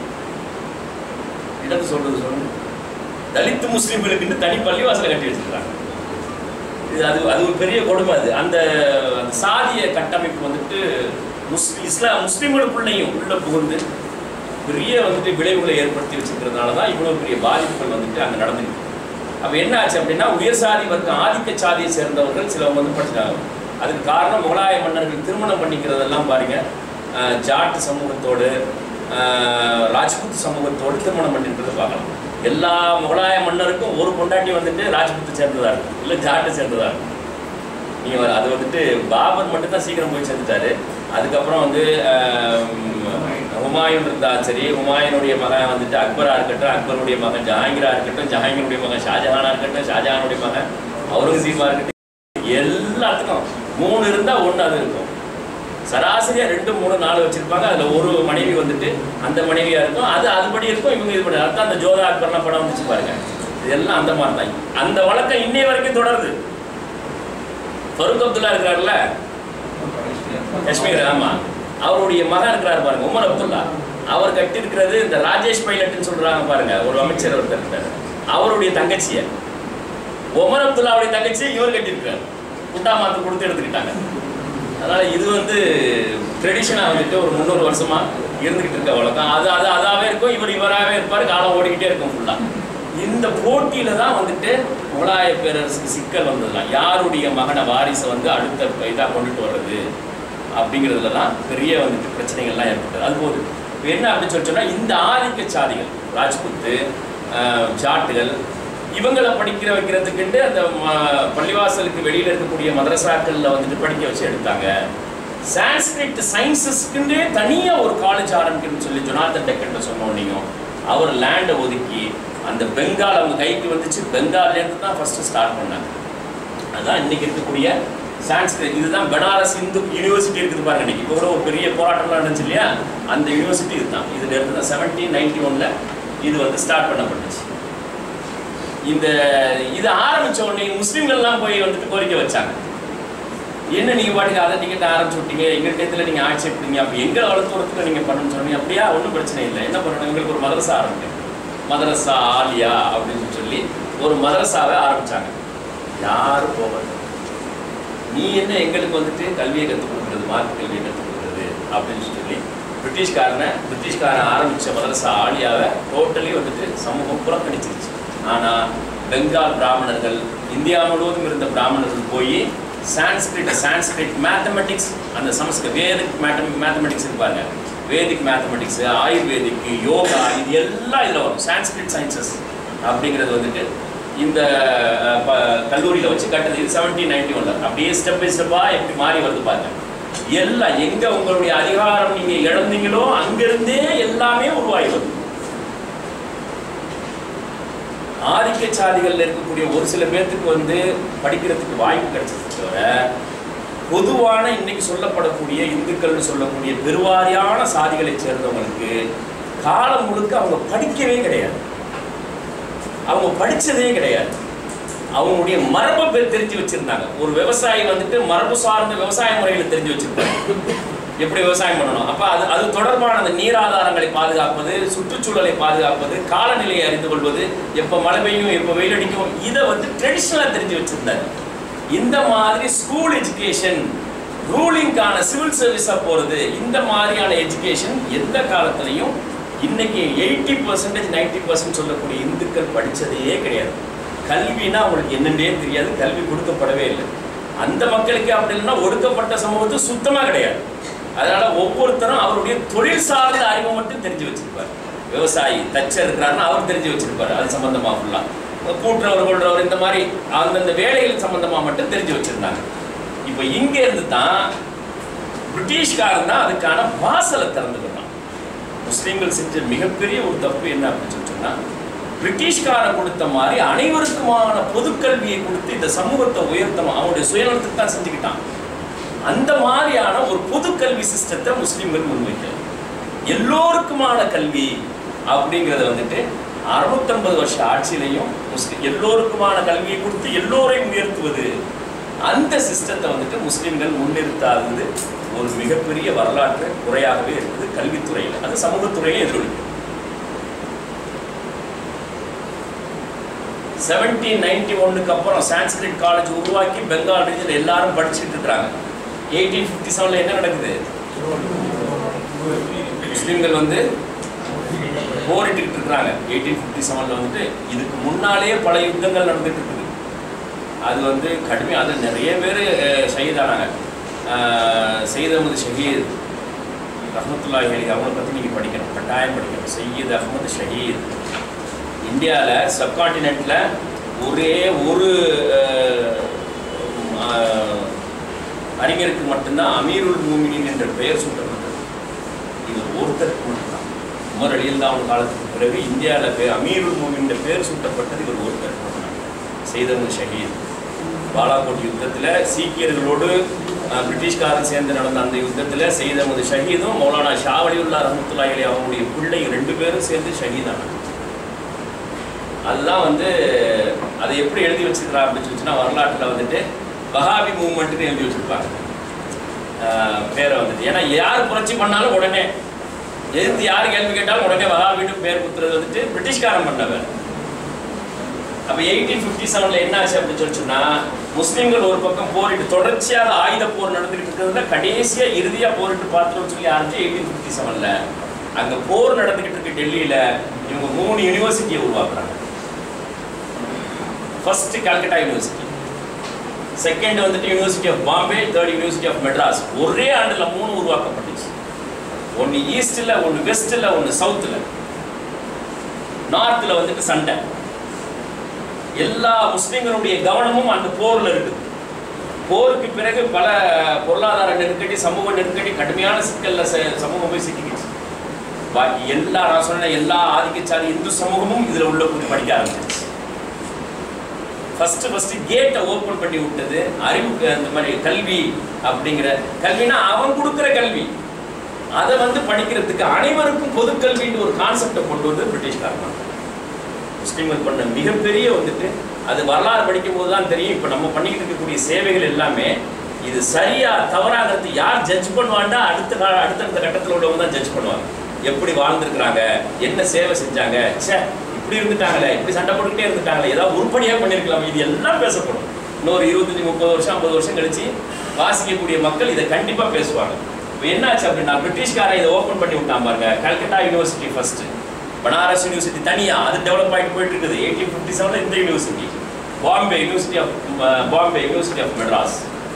இடத்து சொல்றது சொல்லுங்க தலித்து முஸ்லிம்களுக்குன்னு தனி பள்ளி வாசலை கட்டி வச்சிருக்காங்க இது அது அது ஒரு பெரிய கொடுமை அது அந்த அந்த சாதிய கட்டமைப்பு வந்துட்டு முஸ்லி இஸ்லாம் முஸ்லிம்களுக்குள்ளேயும் உள்ள புகுந்து பெரிய வந்துட்டு விளைவுகளை ஏற்படுத்தி வச்சிருக்கிறதுனால தான் இவ்வளவு பெரிய பாதிப்புகள் வந்துட்டு அங்கே நடந்துருக்கு அப்போ என்ன ஆச்சு அப்படின்னா உயர் சாதி வர்க்கம் ஆதிக்க சாதியை சேர்ந்தவர்கள் சிலவங்க வந்து படிச்சிட்டாங்க அதுக்கு காரணம் முகலாய மன்னர்கள் திருமணம் பண்ணிக்கிறதெல்லாம் பாருங்க அஹ், ஜாட் சமூகத்தோடு அஹ், ராஜ்புத் சமூகத்தோடு திருமணம் பண்ணிட்டு பார்க்கலாம் எல்லா முகலாய மன்னருக்கும் ஒரு பொண்டாட்டி வந்துட்டு ராஜ்புத்தை சேர்ந்ததா இருக்கும் இல்லை ஜாட்டை சேர்ந்ததா இருக்கும் நீங்க வர- அது வந்துட்டு பாபர் மட்டும் தான் சீக்கிரம் போய் சேர்ந்துட்டாரு அதுக்கப்புறம் வந்து ஆம், ஹுமாயூன் இருந்தா சரி ஹுமாயூனுடைய மகன் வந்துட்டு அக்பரா இருக்கட்டும் அக்பருடைய மகன் ஜஹாங்கீரா இருக்கட்டும் ஜஹாங்கீருடைய மகன் ஷாஜஹானா இருக்கட்டும் ஷாஜஹானுடைய மகன் அவுரங்கசீபா இருக்கட்டும் எல்லாத்துக்கும் மூணு இருந்தா ஒண்ணு அது இருக்கும் சராசரியா ரெண்டு மூணு நாலு வச்சிருப்பாங்க அதுல ஒரு மனைவி வந்துட்டு அந்த மனைவியா இருக்கும் அது அதுபடி இருக்கும் இவங்க இது படி அதான் அந்த ஜோதா அக்பர்லாம் படம் வந்துச்சு பாருங்க இதெல்லாம் அந்த மாதிரி தான் அந்த வழக்கம் இன்னைய வரைக்கும் தொடருது ஃபருக் அப்துல்லா இருக்கிறார்ல காஷ்மீர் ஆமா அவருடைய மகன் இருக்கிறார் பாருங்க உமர் அப்துல்லா அவர் கட்டியிருக்கிறது இந்த ராஜேஷ் பைலட்னு சொல்றாங்க பாருங்க ஒரு அமைச்சர் ஒருத்தர் இருக்காரு அவருடைய தங்கச்சிய உமர் அப்துல்லாவுடைய தங்கச்சியை இவர் கட்டியிருக்காரு குட்டாமாத்து கொடுத்து எடுத்துக்கிட்டாங்க அதனால இது வந்து ட்ரெடிஷனா வந்துட்டு ஒரு முந்நூறு வருஷமா இருந்துகிட்டு இருக்க வழக்கம் அது அது அதாவே இருக்கும் இவர் இவராகவே இருப்பார் காலம் ஓடிக்கிட்டே இருக்கும் ஃபுல்லா இந்த போட்டியில தான் வந்துட்டு முகலாய பேரரசுக்கு சிக்கல் வந்ததுலாம் யாருடைய மகனை வாரிசை வந்து அடுத்த இதாக கொண்டுட்டு வர்றது அப்படிங்கிறதுல தான் பெரிய வந்துட்டு பிரச்சனைகள்லாம் ஏற்பட்டது அது போது இப்போ என்ன அப்படின்னு சொல்லி சொன்னா இந்த ஆதிக்க சாதிகள் ராஜ்புத்து ஆஹ், ஜாட்டுகள் இவங்களை படிக்கிற வைக்கிறதுக்குண்டு அந்த ம- பள்ளிவாசலுக்கு வெளியில இருக்கக்கூடிய மதரசாக்கள்ல வந்துட்டு படிக்க வச்சு எடுத்தாங்க சான்ஸ்கிரிட் சயின்சஸ்க்குண்டே தனியா ஒரு காலேஜ் ஆரம்பிக்கணும்னு சொல்லி ஜொனாதன் டெக்கன்ட்ட சொன்னோன்னையும் அவர் லேண்டை ஒதுக்கி அந்த பெங்கால் அவங்க கைக்கு வந்துச்சு பெங்கால்லேருந்து தான் ஃபர்ஸ்ட் ஸ்டார்ட் பண்ணாங்க அதான் இன்னைக்கு இருக்கக்கூடிய சான்ஸ்கிரிட் இதுதான் பனாரஸ் இந்து யூனிவர்சிட்டி இருக்குது பாருங்க இன்னைக்கு இப்போ கூட ஒரு பெரிய போராட்டம்லாம் நடந்துச்சு இல்லையா அந்த யூனிவர்சிட்டி இதுதான் இதுல இருந்து தான் செவன்டீன் நைன்டி ஒன்ல இது வந்து ஸ்டார்ட் பண்ணப்பட்டுச்சு இந்த இது ஆரம்பிச்ச உடனே முஸ்லீம்கள்லாம் போய் வந்துட்டு கோரிக்கை வச்சாங்க என்ன நீங்க பாட்டுக்கு அதை டிக்கெட் ஆரம்பிச்சு விட்டீங்க எங்க டயத்துல நீங்க ஆட்சேபிட்டீங்க அப்ப எங்க வளர்த்துறதுக்கு நீங்க பண்ணணும்னு சொன்னீங்க அப்படியா ஒன்றும் பிரச்சனை இல்லை என்ன பண்ணணும் எங்களுக்கு ஒரு மதரசா ஆரம்பிக்கும் மதரசா ஆலியா அப்படின்னு சொல்லி ஒரு மதரசாவை ஆரம்பிச்சாங்க யாரும் போகல நீ என்ன எங்களுக்கு வந்துட்டு கல்வியை கற்றுக் கொடுக்குறது மார்க் கல்வியை கற்றுக் கொடுக்குறது அப்படின்னு சொல்லி பிரிட்டிஷ்காரனை பிரிட்டிஷ்காரன் ஆரம்பிச்ச மதரசா ஆலியாவை டோட்டலி வந்துட்டு சமூகம் புறக்கணிச்சிருச்சு ஆனா பெங்கால் பிராமணர்கள் இந்தியா முழுவதும் இருந்த பிராமணர்கள் போய் சான்ஸ்கிரிட் சான்ஸ்கிரிட் மேத்தமெட்டிக்ஸ் அந்த சமஸ்கிருத வேதிக் மேத்தமெட்டிக்ஸ் இருப்பாங்க வேதிக் மேத்தமெட்டிக்ஸ் ஆயுர்வேதிக் யோகா இது எல்லாம் இதில் வரும் சான்ஸ்கிரிட் சயின்சஸ் அப்படிங்கிறது வந்துட்டு இந்த அஹ், ப- கல்லூரியில வச்சு கட்டுறது இது செவன்டீன் நைன்டி ஒன்ல அப்படியே ஸ்டெப் பை ஸ்டெப்பா எப்படி மாறி வருது பாருங்க எல்லாம் எங்க உங்களுடைய அதிகாரம் நீங்க இழந்தீங்களோ அங்கிருந்தே எல்லாமே உருவாகி வருது ஆதிக்க சாதிகள்ல இருக்கக்கூடிய ஒரு சில பேர்த்துக்கு வந்து படிக்கிறதுக்கு வாய்ப்பு கிடைச்சது தவிர பொதுவான இன்னைக்கு சொல்லப்படக்கூடிய இந்துக்கள்னு சொல்லக்கூடிய பெருவாரியான சாதிகளை சேர்ந்தவங்களுக்கு காலம் முழுக்க அவங்க படிக்கவே கிடையாது அவங்க படிச்சதே கிடையாது அவங்களுடைய மரபை பேர் தெரிஞ்சு வச்சிருந்தாங்க ஒரு விவசாயி வந்துட்டு மரபு சார்ந்த விவசாய முறைகளை தெரிஞ்சு வச்சிருந்தாங்க எப்படி விவசாயம் பண்ணணும் அப்ப அது அது தொடர்பான அந்த நீர் ஆதாரங்களை பாதுகாப்பது சுற்றுச்சூழலை பாதுகாப்பது காலநிலையை அறிந்து கொள்வது எப்ப மழை பெய்யும் எப்ப வெயில் அடிக்கும் இதை வந்து ட்ரெடிஷ்னலா தெரிஞ்சு வச்சிருந்தாரு இந்த மாதிரி ஸ்கூல் எஜுகேஷன் ரூலிங்கான சிவில் சர்வீஸா போறது இந்த மாதிரியான எஜுகேஷன் எந்த காலத்துலையும் இன்னைக்கு எயிட்டி பர்சன்டேஜ் நைன்டி பர்சன்ட் சொல்லக்கூடிய இந்துக்கள் படிச்சதே கிடையாது கல்வினா அவங்களுக்கு என்னன்னே தெரியாது கல்வி கொடுக்கப்படவே இல்லை அந்த மக்களுக்கு அப்படி இல்லைன்னா ஒடுக்கப்பட்ட சமூகத்து சுத்தமா கிடையாது அதனால ஒவ்வொருத்தரும் அவருடைய தொழில் சார்ந்த அறிவை மட்டும் தெரிஞ்சு வச்சிருப்பார் விவசாயி தச்சர் இருக்கிறாருன்னா அவர் தெரிஞ்சு வச்சிருப்பாரு அது சம்பந்தமா ஃபுல்லா கூட்டுறவர் கொள்றவர் இந்த மாதிரி அந்தந்த வேலைகள் சம்பந்தமா மட்டும் தெரிஞ்சு வச்சிருந்தாங்க இப்போ இங்க இருந்து தான் பிரிட்டிஷ்காரன் தான் அதுக்கான வாசலை திறந்துக்கிட்டான் முஸ்லீம்கள் செஞ்ச மிகப்பெரிய ஒரு தப்பு என்ன அப்படின்னு சொல்லி சொன்னா பிரிட்டிஷ்காரன் கொடுத்த மாதிரி அனைவருக்குமான பொதுக்கல்வியை கொடுத்து இந்த சமூகத்தை உயர்த்தணும் அவனுடைய சுயநலத்துக்கு தான் செஞ்சுக்கிட்டான் அந்த மாதிரியான ஒரு பொது கல்வி சிஸ்டத்தை முஸ்லீம்கள் முன்வைக்க எல்லோருக்குமான கல்வி அப்படிங்கிறத வந்துட்டு அறுநூத்தம்பது வருஷ ஆட்சியிலையும் முஸ்லிம் எல்லோருக்குமான கல்வியை கொடுத்து எல்லோரையும் உயர்த்துவது அந்த சிஸ்டத்தை வந்துட்டு முஸ்லிம்கள் முன்னிறுத்தாதது ஒரு மிகப்பெரிய வரலாற்று குறையாகவே இருக்குது கல்வித்துறையில் அது சமூகத்துறையில எதிரொலிக்கும் செவன்டீன் நைன்டி ஒன்னுக்கு அப்புறம் சான்ஸ்கிரிட் காலேஜ் உருவாக்கி பெங்கால் ரீஜன் எல்லாரும் படிச்சுட்டு இருக்கிறாங்க எயிட்டீன் ஃபிஃப்டி செவனில் என்ன நடக்குது முஸ்லீம்கள் வந்து போரிட்டுக்கிட்டு இருக்கிறாங்க எயிட்டீன் ஃபிஃப்டி செவனில் வந்துட்டு இதுக்கு முன்னாலேயே பல யுத்தங்கள் நடந்துட்டு இருக்குது அது வந்து கடுமையாக அது நிறைய பேர் ஷஹீதானாங்க சயீத் அகமது ஷஹீத் ரஹமத்துல்லாஹி அலி அவங்கள பற்றி நீங்கள் படிக்கணும் கட்டாயம் படிக்கணும் சையீத் அகமது ஷஹீத் இந்தியாவில் சப்கான்டினென்ட்டில் ஒரே ஒரு அஹ், அஹ், அறிஞருக்கு மட்டும்தான் அமீருல் மூமினின் என்ற பெயர் சூட்டப்பட்டது இது ஒருத்தருக்கு மட்டும்தான் உமர் அலியல்லாவின் காலத்துக்கு பிறகு இந்தியாவில் பே அமீருல் மூமின் என்ற பெயர் சூட்டப்பட்டது இவர் ஒருத்தருக்கு மட்டும்தான் செய்தவங்க ஷஹீத் பாலாகோட் யுத்தத்தில் சீக்கியர்களோடு அஹ், பிரிட்டிஷ்காரன் சேர்ந்து நடந்த அந்த யுத்தத்தில் செய்தவங்க ஷஹீதும் மௌலானா ஷாவலியுல்லா ரஹமத்துல்லாஹி அலைஹி அவங்களுடைய பிள்ளை ரெண்டு பேரும் சேர்ந்து ஷஹீதானாங்க அதுதான் வந்து அதை எப்படி எழுதி வச்சிருக்கிறா அப்படின்னு சொல்லிச்சுன்னா வரலாற்றில் வந்துட்டு வஹாபி மூவ்மெண்ட்னு எழுதி வச்சிருப்பாங்க ஆஹ் பேரை வந்துட்டு ஏன்னா யார் புரட்சி பண்ணாலும் உடனே எதிர்த்து யார் கேள்வி கேட்டாலும் உடனே வஹாபின்னு பேர் குத்துறது வந்துட்டு பிரிட்டிஷ்காரன் பண்ணவர் அப்போ எயிட்டீன் ஃபிஃப்டி செவனில் என்ன ஆச்சு அப்படின்னு சொல்லி சொன்னா முஸ்லீம்கள் ஒரு பக்கம் போரிட்டு தொடர்ச்சியாக ஆயுத போர் நடந்துகிட்டு இருக்கிறதுல கடைசியாக இறுதியாக போரிட்டு பார்த்துருவோம்னு சொல்லி ஆரம்பிச்சு எயிட்டீன் ஃபிஃப்டி செவனில் அங்கே போர் நடந்துகிட்டு இருக்கு டெல்லியில் இவங்க மூணு யூனிவர்சிட்டியை உருவாக்குறாங்க ஃபர்ஸ்ட் கல்கட்டா யூனிவர்சிட்டி செகண்ட் வந்துட்டு university of Bombay third university of Madras ஒரே ஆண்டில் மூணு உருவாக்கப்பட்டுச்சு ஒன்று ஈஸ்டில் ஒன்று வெஸ்ட்டில் ஒன்று சவுத்தில் நார்த்தில் வந்துட்டு சண்டை எல்லா முஸ்லீம்களுடைய கவனமும் அந்த போரில் இருக்குது போருக்கு பிறகு பல பொருளாதார நெருக்கடி சமூக நெருக்கடி கடுமையான சிக்கல்ல ச- சமூகம் போய் சிக்கிக்கிச்சு பாக்கி எல்லா நான் சொன்ன எல்லா ஆதிக்கச்சாதி இந்து சமூகமும் இதில் உள்ள போய் படிக்க ஆரம்பிச்சிருச்சு ஃபர்ஸ்ட் ஃபர்ஸ்ட் கேட்டை ஓப்பன் பண்ணி விட்டது அறிவு அந்த மாதிரி கல்வி அப்படிங்கிற கல்வினா அவன் கொடுக்குற கல்வி அதை வந்து படிக்கிறதுக்கு அனைவருக்கும் பொது கல்வின்ற ஒரு கான்செப்டை கொண்டு வந்து பிரிட்டிஷ்காரன் முஸ்லீம்கள் பண்ண மிகப்பெரிய வந்துட்டு அது வரலாறு படிக்கும் போது தான் தெரியும் இப்போ நம்ம பண்ணிக்கிட்டு இருக்கக்கூடிய சேவைகள் எல்லாமே இது சரியா தவறாகிறது யார் ஜட்ஜ் பண்ணுவாண்டா அடுத்த கால அடுத்தடுத்த கட்டத்தில் உள்ளவங்க தான் ஜட்ஜ் பண்ணுவாங்க எப்படி வாழ்ந்துருக்குறாங்க என்ன சேவை செஞ்சாங்க ச்சே இப்படி இருந்துட்டாங்களே இப்படி சண்டை போட்டுக்கிட்டே இருந்துட்டாங்களே ஏதாவது உருப்படியாக பண்ணியிருக்கலாம் இது எல்லாம் பேசப்படும் இன்னொரு இருபத்தஞ்சி முப்பது வருஷம் ஐம்பது வருஷம் கழிச்சு வாசிக்கக்கூடிய மக்கள் இதை கண்டிப்பாக பேசுவாங்க இப்போ என்னாச்சு அப்படின்னா பிரிட்டிஷ்காரன் இதை ஓப்பன் பண்ணி விட்டான் பாருங்க Calcutta university first Banaras university தனியா அது டெவலப் ஆகிட்டு போயிட்டு இருக்குது எயிட்டீன் ஃபிஃப்டி செவனில் இந்த university Bombay university of Bombay university of Madras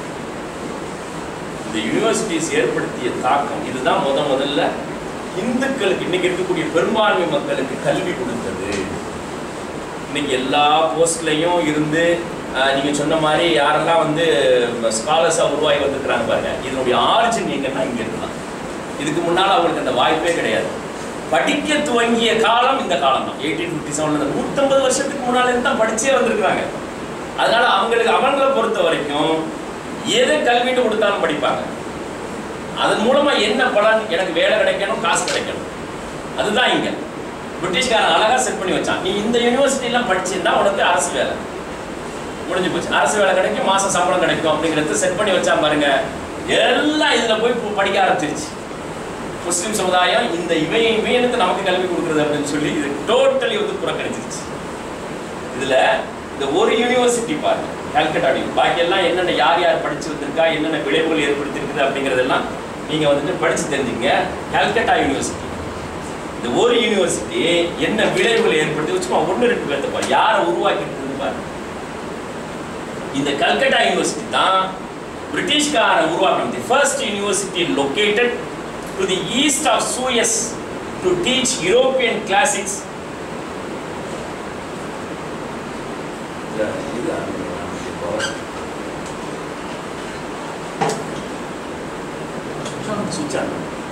இந்த யூனிவர்சிட்டிஸ் ஏற்படுத்திய தாக்கம் இதுதான் முத முதல்ல இந்துக்களுக்கு இன்னைக்கு இருக்கக்கூடிய பெரும்பான்மை மக்களுக்கு கல்வி கொடுத்தது இன்னைக்கு எல்லா போஸ்ட்லையும் இருந்து அஹ், நீங்க சொன்ன மாதிரி யாரெல்லாம் வந்து ஸ்காலர்ஸா உருவாகி வந்திருக்கிறாங்க பாருங்க இதனுடைய ஆரிஜின் எங்கன்னா இங்க இருக்கலாம் இதுக்கு முன்னால அவங்களுக்கு அந்த வாய்ப்பே கிடையாது படிக்க துவங்கிய காலம் இந்த காலம் தான் எயிட்டீன் ஃபிஃப்டி செவன்ல நூற்றம்பது வருஷத்துக்கு முன்னால இருந்து தான் படிச்சே வந்திருக்கிறாங்க அதனால அவங்களுக்கு அவங்களை பொறுத்த வரைக்கும் எதை கல்வின்னு கொடுத்தாலும் படிப்பாங்க அதன் மூலமா என்ன பலன் எனக்கு வேலை கிடைக்கணும் காசு கிடைக்கணும் அதுதான் இங்க பிரிட்டிஷ்காரன் அழகா செட் பண்ணி வச்சான் நீ இந்த யூனிவர்சிட்டிலாம் படிச்சிருந்தா உனக்கு அரசு வேலை முடிஞ்சு போச்சு அரசு வேலை கிடைக்கும் மாசம் சம்பளம் கிடைக்கும் அப்படிங்கறது செட் பண்ணி வச்சா பாருங்க எல்லாம் இதுல போய் பு- படிக்க ஆரம்பிச்சிருச்சு முஸ்லிம் சமுதாயம் இந்த இவன் இவனுக்கு நமக்கு கல்வி கொடுக்குறது அப்படின்னு சொல்லி இது டோட்டலி வந்து புறக்கணிச்சிருச்சு இதுல இந்த ஒரு யூனிவர்சிட்டி பாருங்க கல்கட்டா uni- பாக்கி எல்லாம் என்னென்ன யார் யார் படிச்சு வந்திருக்கா என்னென்ன விளைவுகள் ஏற்படுத்தியிருக்குது அப்படிங்கறதெல்லாம் நீங்க வந்துட்டு படிச்சு தெரிஞ்சுங்க கல்கட்டா யூனிவர்சிட்டி இந்த ஒரு யூனிவர்சிட்டி என்ன விளைவுகள் ஏற்படுத்தி சும்மா ஒன்று ரெண்டு பேர்த்த பாரு யாரை உருவாக்கி இருக்குது பாருங்க இந்த கல்கட்டா யூனிவர்சிட்டி தான் பிரிட்டிஷ்காரன் உருவாக்கணும் the first university located to the east of Suez to teach European classics சுச்சான்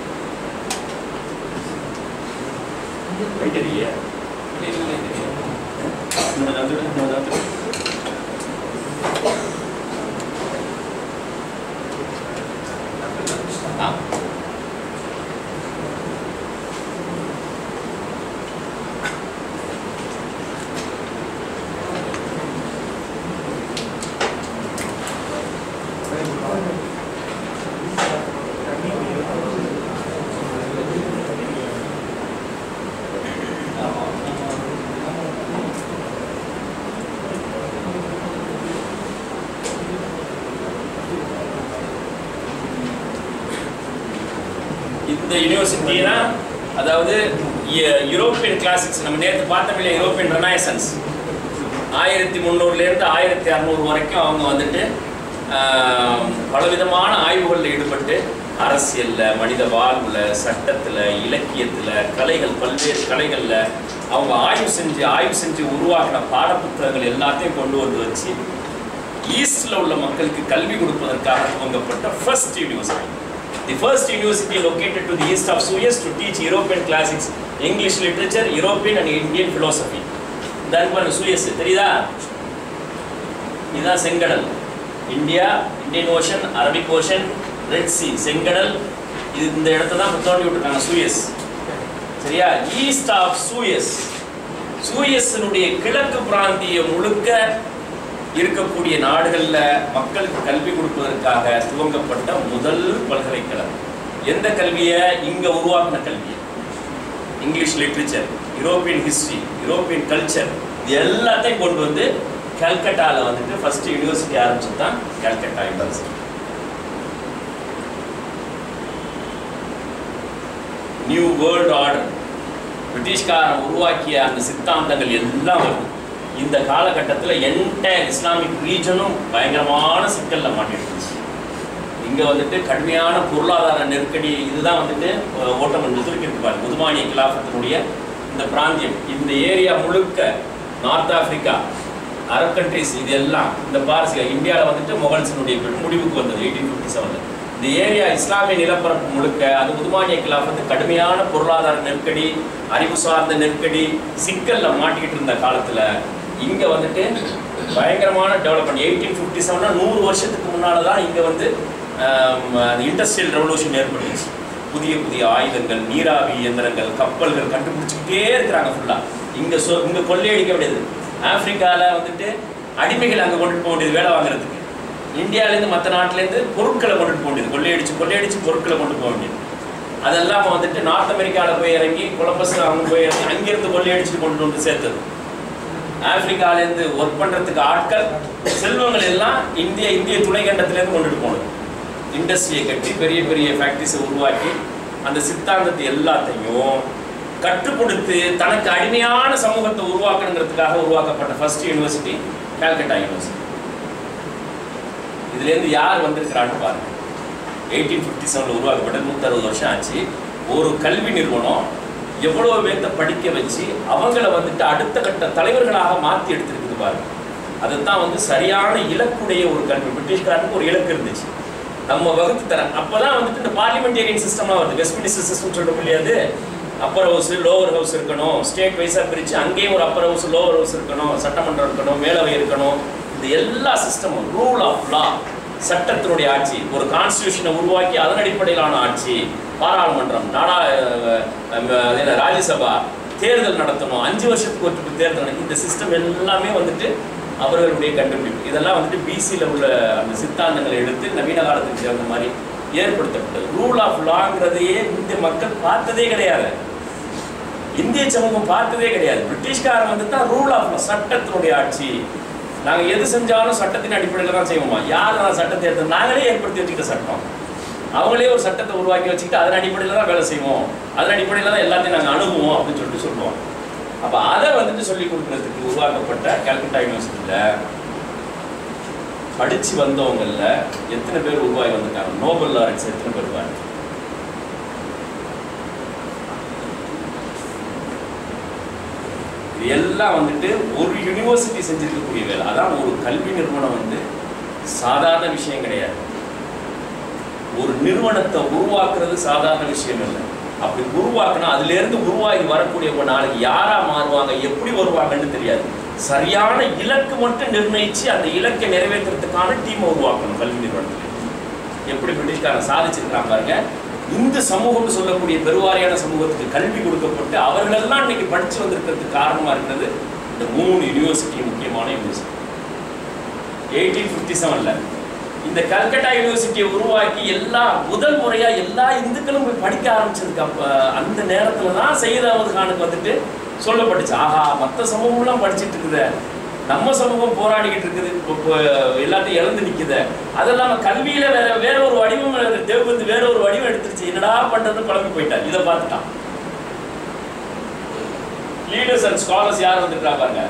ரைட்டரியா இன்னொரு தாத்து இன்னொரு தாத்து ஆ இந்த யூனிவர்சிட்டினா அதாவது ய- யூரோப்பியன் கிளாசிக்ஸ் நம்ம நேற்று பார்த்தோம் இல்லையா யூரோப்பியன் ரெனாய்சன்ஸ் ஆயிரத்தி முந்நூறுலேருந்து ஆயிரத்தி அறநூறு வரைக்கும் அவங்க வந்துட்டு ஆஹ், பலவிதமான ஆய்வுகளில் ஈடுபட்டு அரசியல்ல மனித வாழ்வுல சட்டத்துல இலக்கியத்துல கலைகள் பல்வேறு கலைகள்ல அவங்க ஆய்வு செஞ்சு ஆய்வு செஞ்சு உருவாக்கின பாடப்புத்தகங்கள் எல்லாத்தையும் கொண்டு வந்து வச்சு ஈஸ்ட்ல உள்ள மக்களுக்கு கல்வி கொடுப்பதற்காக துவங்கப்பட்ட first university the first university located to the east of Suez to teach European classics, English literature, European and Indian philosophy. இந்த அருப்பான சூயஸ் தெரியுதா இதுதான் செங்கடல் India Indian ocean Arabic ocean red sea செங்கடல் இது இந்த இடத்த தான் தோண்டி விட்டுருக்காங்க சூயஸ் சரியா ஈஸ்ட் ஆஃப் சூயஸ் சூயஸினுடைய கிழக்கு பிராந்திய முழுக்க இருக்கக்கூடிய நாடுகள்ல மக்களுக்கு கல்வி கொடுப்பதற்காக துவங்கப்பட்ட முதல் பல்கலைக்கழகம் எந்த கல்வியை இங்க உருவாக்கின கல்வியை English literature European history European culture இது எல்லாத்தையும் கொண்டு வந்து கல்கட்டால வந்துட்டு ஃபர்ஸ்ட் யூனிவர்சிட்டி ஆரம்பிச்சது தான் Calcutta university new world order பிரிட்டிஷ்காரன் உருவாக்கிய அந்த சித்தாந்தங்கள் எல்லாம் வருது இந்த காலகட்டத்தில் என்டையர் இஸ்லாமிக் ரீஜனும் பயங்கரமான சிக்கல்ல மாட்டிட்டு இருந்துச்சு இங்க வந்துட்டு கடுமையான பொருளாதார நெருக்கடி இதுதான் வந்துட்டு அஹ், ஓட்டமன் துருக்கி இருப்பார் முதுமானிய கிலாஃபத்தினுடைய இந்த பிராந்தியம் இந்த ஏரியா முழுக்க நார்த் ஆப்பிரிக்கா அரப் கண்ட்ரிஸ் இது எல்லாம் இந்த பாரசீக இந்தியாவில் வந்துட்டு முகல்ஸினுடைய முடிவுக்கு வந்தது எயிட்டீன் ஃபிஃப்டி செவனில் இந்த ஏரியா இஸ்லாமிய நிலப்பரப்பு முழுக்க அது உதுமானிய கிலாஃபத்து கடுமையான பொருளாதார நெருக்கடி அறிவு சார்ந்த நெருக்கடி சிக்கல்ல மாட்டிக்கிட்டு இருந்த காலத்துல இங்க வந்துட்டு பயங்கரமான டெவலப்மெண்ட் எயிட்டீன் ஃபிஃப்டி செவனா நூறு வருஷத்துக்கு முன்னால தான் இங்க வந்து இண்டஸ்ட்ரியல் ரெவல்யூஷன் ஏற்பட்டுச்சு புதிய புதிய ஆயுதங்கள் நீராவி இயந்திரங்கள் கப்பல்கள் கண்டுபிடிச்சிக்கிட்டே இருக்கிறாங்க ஃபுல்லா இங்க சொ இங்க கொள்ளையடிக்க வேண்டியது ஆப்பிரிக்கால வந்துட்டு அடிமைகள் அங்க கொண்டுட்டு போக வேண்டியது வேலை வாங்குறதுக்கு இந்தியாவிலேருந்து மற்ற நாட்டிலேருந்து பொருட்களை கொண்டுட்டு போக வேண்டியது கொள்ளையடிச்சு கொள்ளையடிச்சு பொருட்களை கொண்டு போக வேண்டியது அதெல்லாம் வந்துட்டு நார்த் அமெரிக்காவில் போய் இறங்கி கொலம்பஸ் அவங்க போய் இறங்கி அங்கேருந்து கொள்ளையடிச்சுட்டு கொண்டு வந்து சேர்த்தது ஆப்பிரிக்காலேருந்து ஒர்க் பண்ணுறதுக்கு ஆட்கள் செல்வங்கள் எல்லாம் இந்திய இந்திய துணைக்கண்டத்திலேருந்து கொண்டுட்டு போனது இண்டஸ்ட்ரியை கட்டி பெரிய பெரிய ஃபேக்ட்ரிஸை உருவாக்கி அந்த சித்தாந்தத்தை எல்லாத்தையும் கற்றுக் கொடுத்து தனக்கு அடிமையான சமூகத்தை உருவாக்கணுங்கிறதுக்காக உருவாக்கப்பட்ட ஃபர்ஸ்ட் யூனிவர்சிட்டி கால்கட்டா யூனிவர்சிட்டி இதுலேருந்து யார் வந்திருக்கிறான்னு பாருங்க எயிட்டீன் ஃபிஃப்டி செவனில் உருவாக்கப்பட்ட நூற்றறுபது வருஷம் ஆச்சு ஒரு கல்வி நிறுவனம் எவ்வளோ பேர்த்த படிக்க வச்சு அவங்கள வந்துட்டு அடுத்த கட்ட தலைவர்களாக மாற்றி எடுத்திருக்குது பாருங்க அதுதான் வந்து சரியான இலக்குடைய ஒரு கல்வி பிரிட்டிஷ்காரனுக்கு ஒரு இலக்கு இருந்துச்சு நம்ம வகுத்து தரேன் அப்பதான் வந்துட்டு இந்த பார்லிமெண்டேரியன் சிஸ்டமா வருது வெஸ்ட்மினிஸ்டர் சிஸ்டம் சொல்ல முடியாது அப்பர் ஹவுஸ் லோவர் ஹவுஸ் இருக்கணும் ஸ்டேட் வைஸாக பிரித்து அங்கேயும் ஒரு அப்பர் ஹவுஸ் லோவர் ஹவுஸ் இருக்கணும் சட்டமன்றம் இருக்கணும் மேலவை இருக்கணும் இந்த எல்லா சிஸ்டமும் ரூல் ஆஃப் லா சட்டத்தினுடைய ஆட்சி ஒரு கான்ஸ்டியூஷனை உருவாக்கி அதன் அடிப்படையிலான ஆட்சி பாராளுமன்றம் நாடா அஹ், அஹ், அது என்ன, ராஜ்யசபா தேர்தல் நடத்தணும் அஞ்சு வருஷத்துக்கு ஒரு தேர்தல் நடக்கும் இந்த சிஸ்டம் எல்லாமே வந்துட்டு அவர்களுடைய கண்டுபிடிப்பு இதெல்லாம் வந்துட்டு பிசியில் உள்ள அந்த சித்தாந்தங்களை எடுத்து நவீன காலத்துக்கு தகுந்த மாதிரி ஏற்படுத்தப்பட்டது ரூல் ஆஃப் லாங்கிறதையே இந்த மக்கள் பார்த்ததே கிடையாது இந்திய சமூகம் பார்த்ததே கிடையாது பிரிட்டிஷ்காரன் வந்து தான் ரூல் ஆஃப் சட்டத்தினுடைய ஆட்சி நாங்கள் எது செஞ்சாலும் சட்டத்தின் அடிப்படையில் தான் செய்வோமா யார் நான் சட்டத்தை எடுத்து நாங்களே ஏற்படுத்தி வச்சுக்கிட்ட சட்டம் அவங்களே ஒரு சட்டத்தை உருவாக்கி வச்சுக்கிட்டு அதன் அடிப்படையில் தான் வேலை செய்வோம் அதன் அடிப்படையில் தான் எல்லாத்தையும் நாங்கள் அணுகுவோம் அப்படின்னு சொல்லிட்டு சொல்லுவோம் அப்போ அதை வந்துட்டு சொல்லி கொடுக்கறதுக்கு உருவாக்கப்பட்ட கல்கட்டா யூனிவர்சிட்டியில் படிச்சு வந்தவங்கல்ல எத்தனை பேர் உருவாகி வந்திருக்காங்க நோபல் லாரன்ஸ் எத்தனை பேர் உருவாங்க இது எல்லாம் வந்துட்டு ஒரு யூனிவர்சிட்டி செஞ்சிருக்கக்கூடிய வேலை அதான் ஒரு கல்வி நிறுவனம் வந்து சாதாரண விஷயம் கிடையாது ஒரு நிறுவனத்தை உருவாக்குறது சாதாரண விஷயம் இல்லை அப்படி உருவாக்குனா அதுல இருந்து உருவாகி வரக்கூடியவங்க நாளைக்கு யாரா மாறுவாங்க எப்படி வருவாங்கன்னு தெரியாது சரியான இலக்கு மட்டும் நிர்ணயிச்சு அந்த இலக்கை நிறைவேற்றுறதுக்கான டீமை உருவாக்கணும் கல்வி நிறுவனத்தில் எப்படி பிரிட்டிஷ்காரன் சாதிச்சிருக்காங்க பாருங்க இந்த சமூகம்னு சொல்லக்கூடிய பெருவாரியான சமூகத்துக்கு கல்வி கொடுக்கப்பட்டு அவர்களெல்லாம் இன்னைக்கு படிச்சு வந்திருக்கிறதுக்கு காரணமா இருக்கிறது இந்த மூணு யூனிவர்சிட்டி முக்கியமான யூனிவர்சிட்டி எயிட்டீன் ஃபிஃப்டி செவன்ல இந்த கல்கட்டா யூனிவர்சிட்டியை உருவாக்கி எல்லா முதல் முறையா எல்லா இந்துக்களும் போய் படிக்க ஆரம்பிச்சதுக்கு அப்ப அந்த நேரத்துல தான் சையத் அகமது கானுக்கு வந்துட்டு சொல்லப்பட்டுச்சு ஆஹா மற்ற சமூகம்லாம் படிச்சிட்டு இருக்குது நம்ம சமூகம் போராடிக்கிட்டு இருக்குது இப்போ இப்போ எல்லாத்தையும் இழந்து நிக்குது அது இல்லாம கல்வியில வேற வேற ஒரு வடிவம் தேவபந்து வேற ஒரு வடிவம் எடுத்துருச்சு என்னடா பண்றது குழம்பி போயிட்டார் இதை பார்த்துட்டான் லீடர்ஸ் அண்ட் ஸ்காலர்ஸ் யார் வந்துட்டா பாருங்க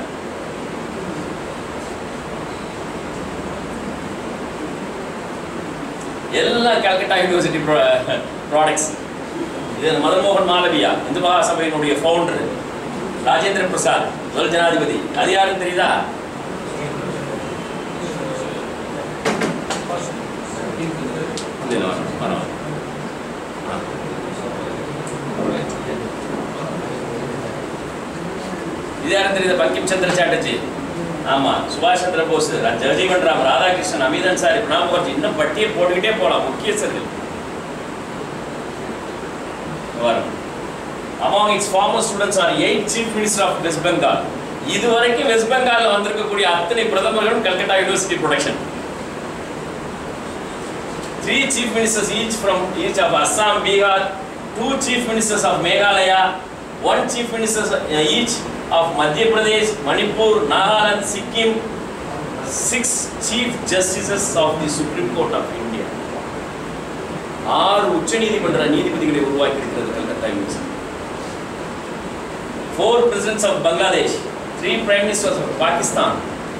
எல்லாம் கல்கட்டா யூனிவர்சிட்டி ப்ராடக்ட்ஸ் இது மதன் மோகன் மாலவியா இந்து மகாசபையினுடைய ஃபவுண்டர் ராஜேந்திர பிரசாத் முதல் ஜனாதிபதி அது யாருன்னு தெரியுதா இல்ல, இல்ல, வரணும், வரணும். ஆ. இது யாரும் தெரியுது பங்கிம் சந்திர சாட்டர்ஜி ஆமா சுபாஷ் சந்திர போஸ் ரா- ஜெகஜீவன் ராம் ராதாகிருஷ்ணன் அமித் அன்சாரி பிரணாப் முகர்ஜி இன்னும் பட்டியல் போட்டுக்கிட்டே போலாம் முக்கியஸ்தர்கள் வரும் among its former students are eight chief minister of West Bengal இதுவரைக்கும் வெஸ்ட் பெங்கால்ல வந்திருக்கக்கூடிய அத்தனை பிரதமர்களும் Calcutta university production three chief ministers each from each of Assam Bihar two chief ministers of Meghalaya one chief ministers each of Madhya Pradesh Manipur Nagaland Sikkim six chief justices of the supreme court of India ஆறு உச்சநீதிமன்ற நீதிபதிகளை உருவாக்கி இருக்கிறது Calcutta university four presidents of Bangladesh three prime ministers of Pakistan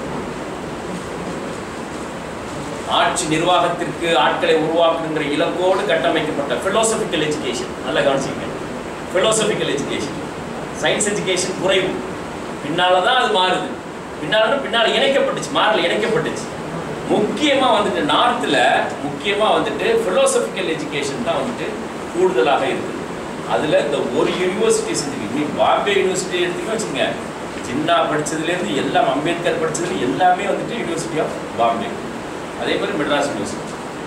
ஆட்சி நிர்வாகத்திற்கு ஆட்களை உருவாக்குகின்ற இலக்கோடு கட்டமைக்கப்பட்ட philosophical எஜுகேஷன் நல்ல கவனிச்சிங்க philosophical எஜுகேஷன் சயின்ஸ் எஜுகேஷன் குறைவு பின்னால தான் அது மாறுது பின்னால பின்னால் இணைக்கப்பட்டுச்சு மாறல இணைக்கப்பட்டுச்சு முக்கியமா வந்துட்டு நார்த்தில் முக்கியமா வந்துட்டு philosophical எஜுகேஷன் தான் வந்துட்டு கூடுதலாக இருக்குது அதுல இந்த ஒரு யூனிவர்சிட்டி செஞ்சுருக்கு நீ பாம்பே யூனிவர்சிட்டி எடுத்தீங்கன்னு வச்சுங்க சின்னா படிச்சதுலேருந்து எல்லாம் அம்பேத்கர் படிச்சதுல எல்லாமே வந்துட்டு யூனிவர்சிட்டி ஆஃப் பாம்பே அதே மாதிரி மெட்ராஸ் யூனிவர்சிட்டி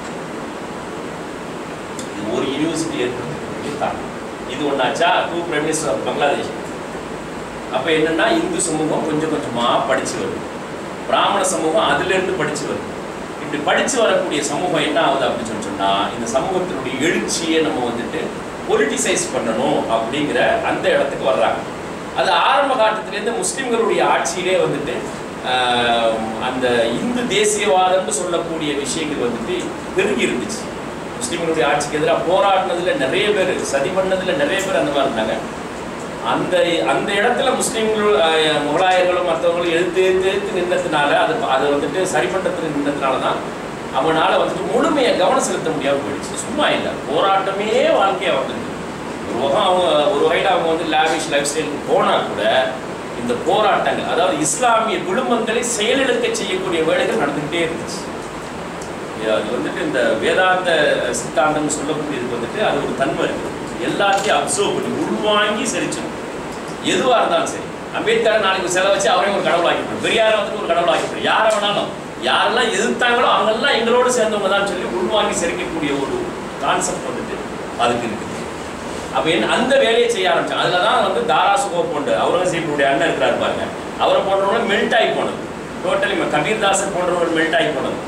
இது ஒரு யூனிவர்சிட்டி ஏற்படுத்தக்கூடிய தாக்கம் இது ஒன்றாச்சா two prime minister of Bangladesh அப்போ என்னன்னா இந்து சமூகம் கொஞ்சம் கொஞ்சமாக படிச்சு வருது பிராமண சமூகம் அதிலிருந்து படிச்சு வருது இப்படி படிச்சு வரக்கூடிய சமூகம் என்ன ஆகுது அப்படின்னு சொல்லி சொன்னா இந்த சமூகத்தினுடைய எழுச்சியை நம்ம வந்துட்டு பொலிட்டிசைஸ் பண்ணணும் அப்படிங்கிற அந்த இடத்துக்கு வர்றாங்க அது ஆரம்ப காலத்திலேருந்து முஸ்லிம்களுடைய ஆட்சியிலே வந்துட்டு ஆஹ், அந்த இந்து தேசியவாதம்னு சொல்லக்கூடிய விஷயங்கள் வந்துட்டு பெருகி இருந்துச்சு முஸ்லிம்களுடைய ஆட்சிக்கு எதிராக போராடினதுல நிறைய பேர் சதி பண்ணதுல நிறைய பேர் அந்த மாதிரி இருந்தாங்க அந்த அந்த இடத்துல முஸ்லீம்கள் அஹ், முகலாயர்களும் மற்றவங்களும் எழுத்து எழுத்து எழுத்து நின்றதுனால அது அதை வந்துட்டு சரி பண்ணுறதுக்கு நின்றதுனால தான் அவனால வந்துட்டு முழுமையை கவனம் செலுத்த முடியாமல் போயிடுச்சு சும்மா இல்லை போராட்டமே வாழ்க்கையாக வந்துருக்கு ஒரு வகம் அவங்க ஒரு வகையில் அவங்க வந்து லாவிஷ் லைஃப் ஸ்டைலுக்கு போனால் கூட இந்த போராட்டங்கள் அதாவது இஸ்லாமிய குடும்பங்களை செயலிழக்க செய்யக்கூடிய வேலைகள் நடந்துக்கிட்டே இருந்துச்சு இது அது வந்துட்டு இந்த வேதாந்த சித்தாந்தம் சொல்லக்கூடியதுக்கு வந்துட்டு அது ஒரு தன்மை இருக்கு எல்லாத்தையும் அப்சர்வ் பண்ணி உள்வாங்கி சரிச்சிடும் எதுவாக இருந்தாலும் சரி அம்பேத்கர் நாளைக்கு செலவு வச்சு அவரையும் ஒரு கடவுள் ஆக்கிப்படும் பெரியாரை வந்துட்டு ஒரு கடவுள் ஆக்கிப்படும் யாரை வேணாலும் யாரெல்லாம் எதிர்த்தாங்களோ அவங்கெல்லாம் எங்களோடு சேர்ந்தவங்க தான் சொல்லி உள்வாங்கி செரிக்கக்கூடிய ஒரு கான்செப்ட் வந்துட்டு அதுக்கு இருக்குது அப்போ என்ன அந்த வேலையை செய்ய ஆரம்பிச்சாங்க அதில் தான் வந்து தாரா சுகோ போன்ற அவுரங்கசீப்புடைய அண்ணன் இருக்கிறார் பாருங்க அவரை போன்றவங்க மெல்ட் ஆகி போனது டோட்டலி கபீர்தாசர் போன்றவர்கள் மெல்ட் ஆகி போனது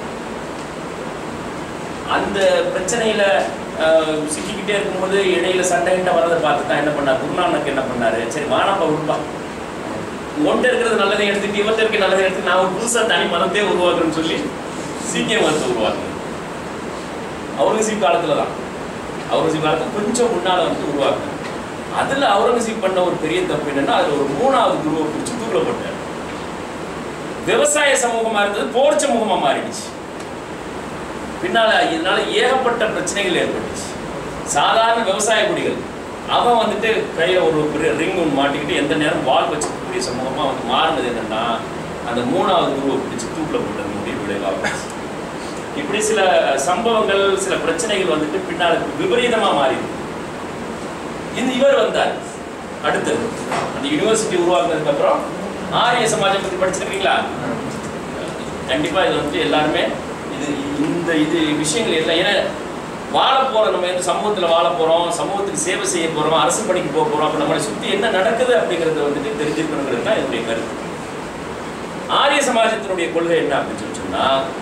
அந்த பிரச்சனையில அஹ், சிக்கிக்கிட்டே இருக்கும்போது இடையில சண்டை கிட்ட வரதை பார்த்து தான் என்ன பண்ணார் குருநானக் என்ன பண்ணாரு சரி வானப்பா விடுப்பா உன்கிட்ட இருக்கிறது நல்லதை எடுத்துட்டு இவர்கிட்ட இருக்க நல்லதை எடுத்து நான் ஒரு புதுசா தனி மதத்தையே உருவாக்குறேன்னு சொல்லி சீக்கிய மதத்தை உருவாக்குறேன் அவுரங்கசீப் காலத்துல தான் அவுரங்கசீப் காலத்துல கொஞ்சம் முன்னால வந்து உருவாக்குறேன் அதுல அவுரங்கசீப் பண்ண ஒரு பெரிய தப்பு என்னன்னா அதுல ஒரு மூணாவது குருவை பிடிச்சி தூக்கில போட்டார் விவசாய சமூகமா இருந்தது போர் சமூகமா மாறிடுச்சு பின்னால இதனால ஏகப்பட்ட பிரச்சனைகள் ஏற்பட்டுச்சு சாதாரண விவசாய குடிகள் அவன் வந்துட்டு கையில ஒரு பெரிய ரிங் ஒன்று மாட்டிக்கிட்டு எந்த நேரம் வால் வச்சுக்கக்கூடிய சமூகமா வந்து மாறினது என்னன்னா அந்த மூணாவது குருவை பிடிச்சு தூக்கில் போட்டதனுடைய விளைவாக இப்படி சில சம்பவங்கள் சில பிரச்சனைகள் வந்துட்டு பின்னால் விபரீதமா மாறிடுது இந்த இவர் வந்தார் அடுத்தது அந்த யூனிவர்சிட்டி உருவாக்குனதுக்கு அப்புறம் ஆரிய சமாஜம் பத்தி படிச்சிருக்கீங்களா கண்டிப்பா இது வந்து எல்லாருமே இது இந்த இது விஷயங்கள் எல்லாம் ஏன்னா வாழ போறோம் நம்ம இந்த சமூகத்துல வாழ போறோம் சமூகத்துக்கு சேவை செய்ய போறோம் அரசு பணிக்கு போக போறோம் அப்ப நம்மளை சுத்தி என்ன நடக்குது அப்படிங்கறத வந்துட்டு தெரிஞ்சுக்கணுங்கிறது தான் என்னுடைய கருத்து ஆரிய சமாஜத்தினுடைய கொள்கை என்ன அப்படின்னு சொல்லி சொன்னா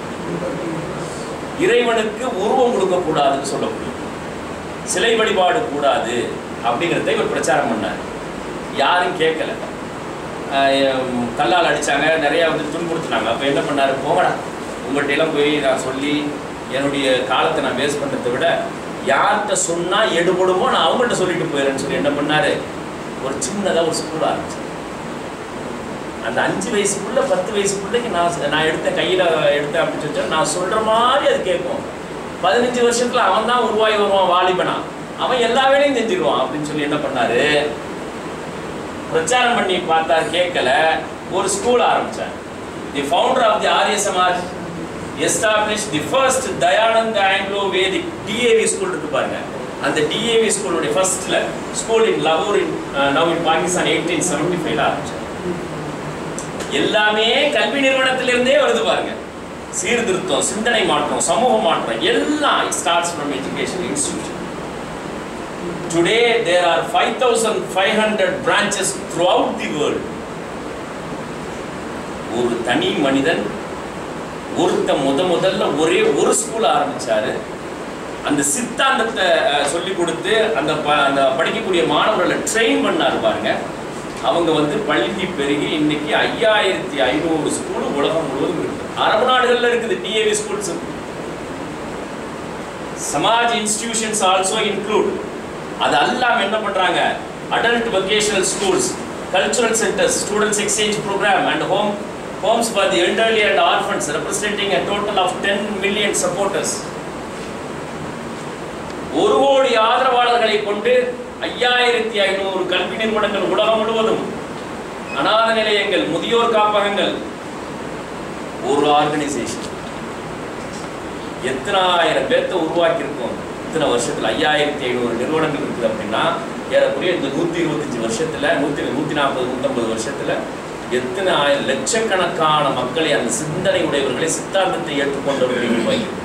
இறைவனுக்கு உருவம் கொடுக்கக்கூடாதுன்னு சொல்லக்கூடிய சிலை வழிபாடு கூடாது அப்படிங்கிறத இவர் பிரச்சாரம் பண்ணார் யாரும் கேட்கல ஆஹ் கல்லால் அடிச்சாங்க நிறைய வந்து துன்புறுத்துனாங்க அப்போ என்ன பண்ணாரு போங்கடா உங்கள்கிட்ட எல்லாம் போய் நான் சொல்லி என்னுடைய காலத்தை நான் வேஸ்ட் பண்ணுறதை விட யார்கிட்ட சொன்னா எடுபடுமோ நான் அவங்கள்ட்ட சொல்லிட்டு போயிடுறேன்னு சொல்லி என்ன பண்ணாரு ஒரு சின்னதாக ஒரு ஸ்கூல் ஆரம்பிச்சு அந்த அஞ்சு வயசுக்குள்ள பத்து வயசு பிள்ளைக்கு நான் நான் எடுத்த கையில் எடுத்தேன் அப்படின்னு சொல்லி நான் சொல்கிற மாதிரி அது கேட்கும் பதினஞ்சு வருஷத்துல அவன் தான் உருவாகி வருவான் வாலிபனா அவன் எல்லா வேலையும் செஞ்சிருவான் அப்படின்னு சொல்லி என்ன பண்ணாரு பிரச்சாரம் பண்ணி பார்த்தார் கேட்கல ஒரு ஸ்கூல் ஆரம்பிச்சார் தி founder of the Arya Samaj establish the first Dayanand Anglo Vedic DAV school இருக்கு பாருங்க அந்த டிஏவி ஸ்கூலுடைய ஃபர்ஸ்ட்ல ஸ்கூல் இன் லகூர் in now in Pakistan eighteen seventy ஃபைவ்ல ஆரம்பிச்சார் எல்லாமே கல்வி நிறுவனத்திலிருந்தே வருது பாருங்க சீர்திருத்தம் சிந்தனை மாற்றம் சமூக மாற்றம் எல்லாம் starts from education institution today there are five thousand five hundred branches throughout the world ஒரு தனி மனிதன் ஒருத்த முத முதல்ல ஒரே ஒரு ஸ்கூல் ஆரம்பிச்சாரு அந்த சித்தாந்தத்தை அஹ், சொல்லி கொடுத்து அந்த ப- அந்த படிக்கக்கூடிய மாணவர்களை ட்ரெயின் பண்ணாரு பாருங்க அவங்க வந்து பள்ளி பெருகி இன்னைக்கு ஐயாயிரத்தி ஐநூறு ஸ்கூல் உலகம் முழுவதும் இருக்கு அரபு நாடுகள்ல இருக்குது DAV schools Samaj institutions also include அது அல்லாம என்ன பண்றாங்க adult vocational schools cultural centres students exchange programme and home homes for the elderly and orphans representing a total of 10 million supporters ஒரு கோடி ஆதரவாளர்களை கொண்டு ஐயாயிரத்தி ஐநூறு கல்வி நிறுவனங்கள் உலகம் முழுவதும் அநாத நிலையங்கள் முதியோர் காப்பகங்கள் ஒரு ஆர்கனைசேஷன் எத்தனை ஆயிரம் பேர்த்த உருவாக்கியிருக்கோம் இத்தனை வருஷத்துல ஐயாயிரத்தி ஐநூறு நிறுவனங்கள் இருக்குது அப்படின்னா ஏறக்குறைய இந்த நூத்தி இருபத்தஞ்சு வருஷத்துல நூத்தி நூத்தி நாற்பது நூத்தம்பது வருஷத்துல எத்தனை ஆயிரம் லட்சக்கணக்கான மக்களை அந்த சிந்தனை உடையவர்களை சித்தாந்தத்தை ஏற்றுக்கொண்டவர்களை உருவாக்கியிருக்கோம்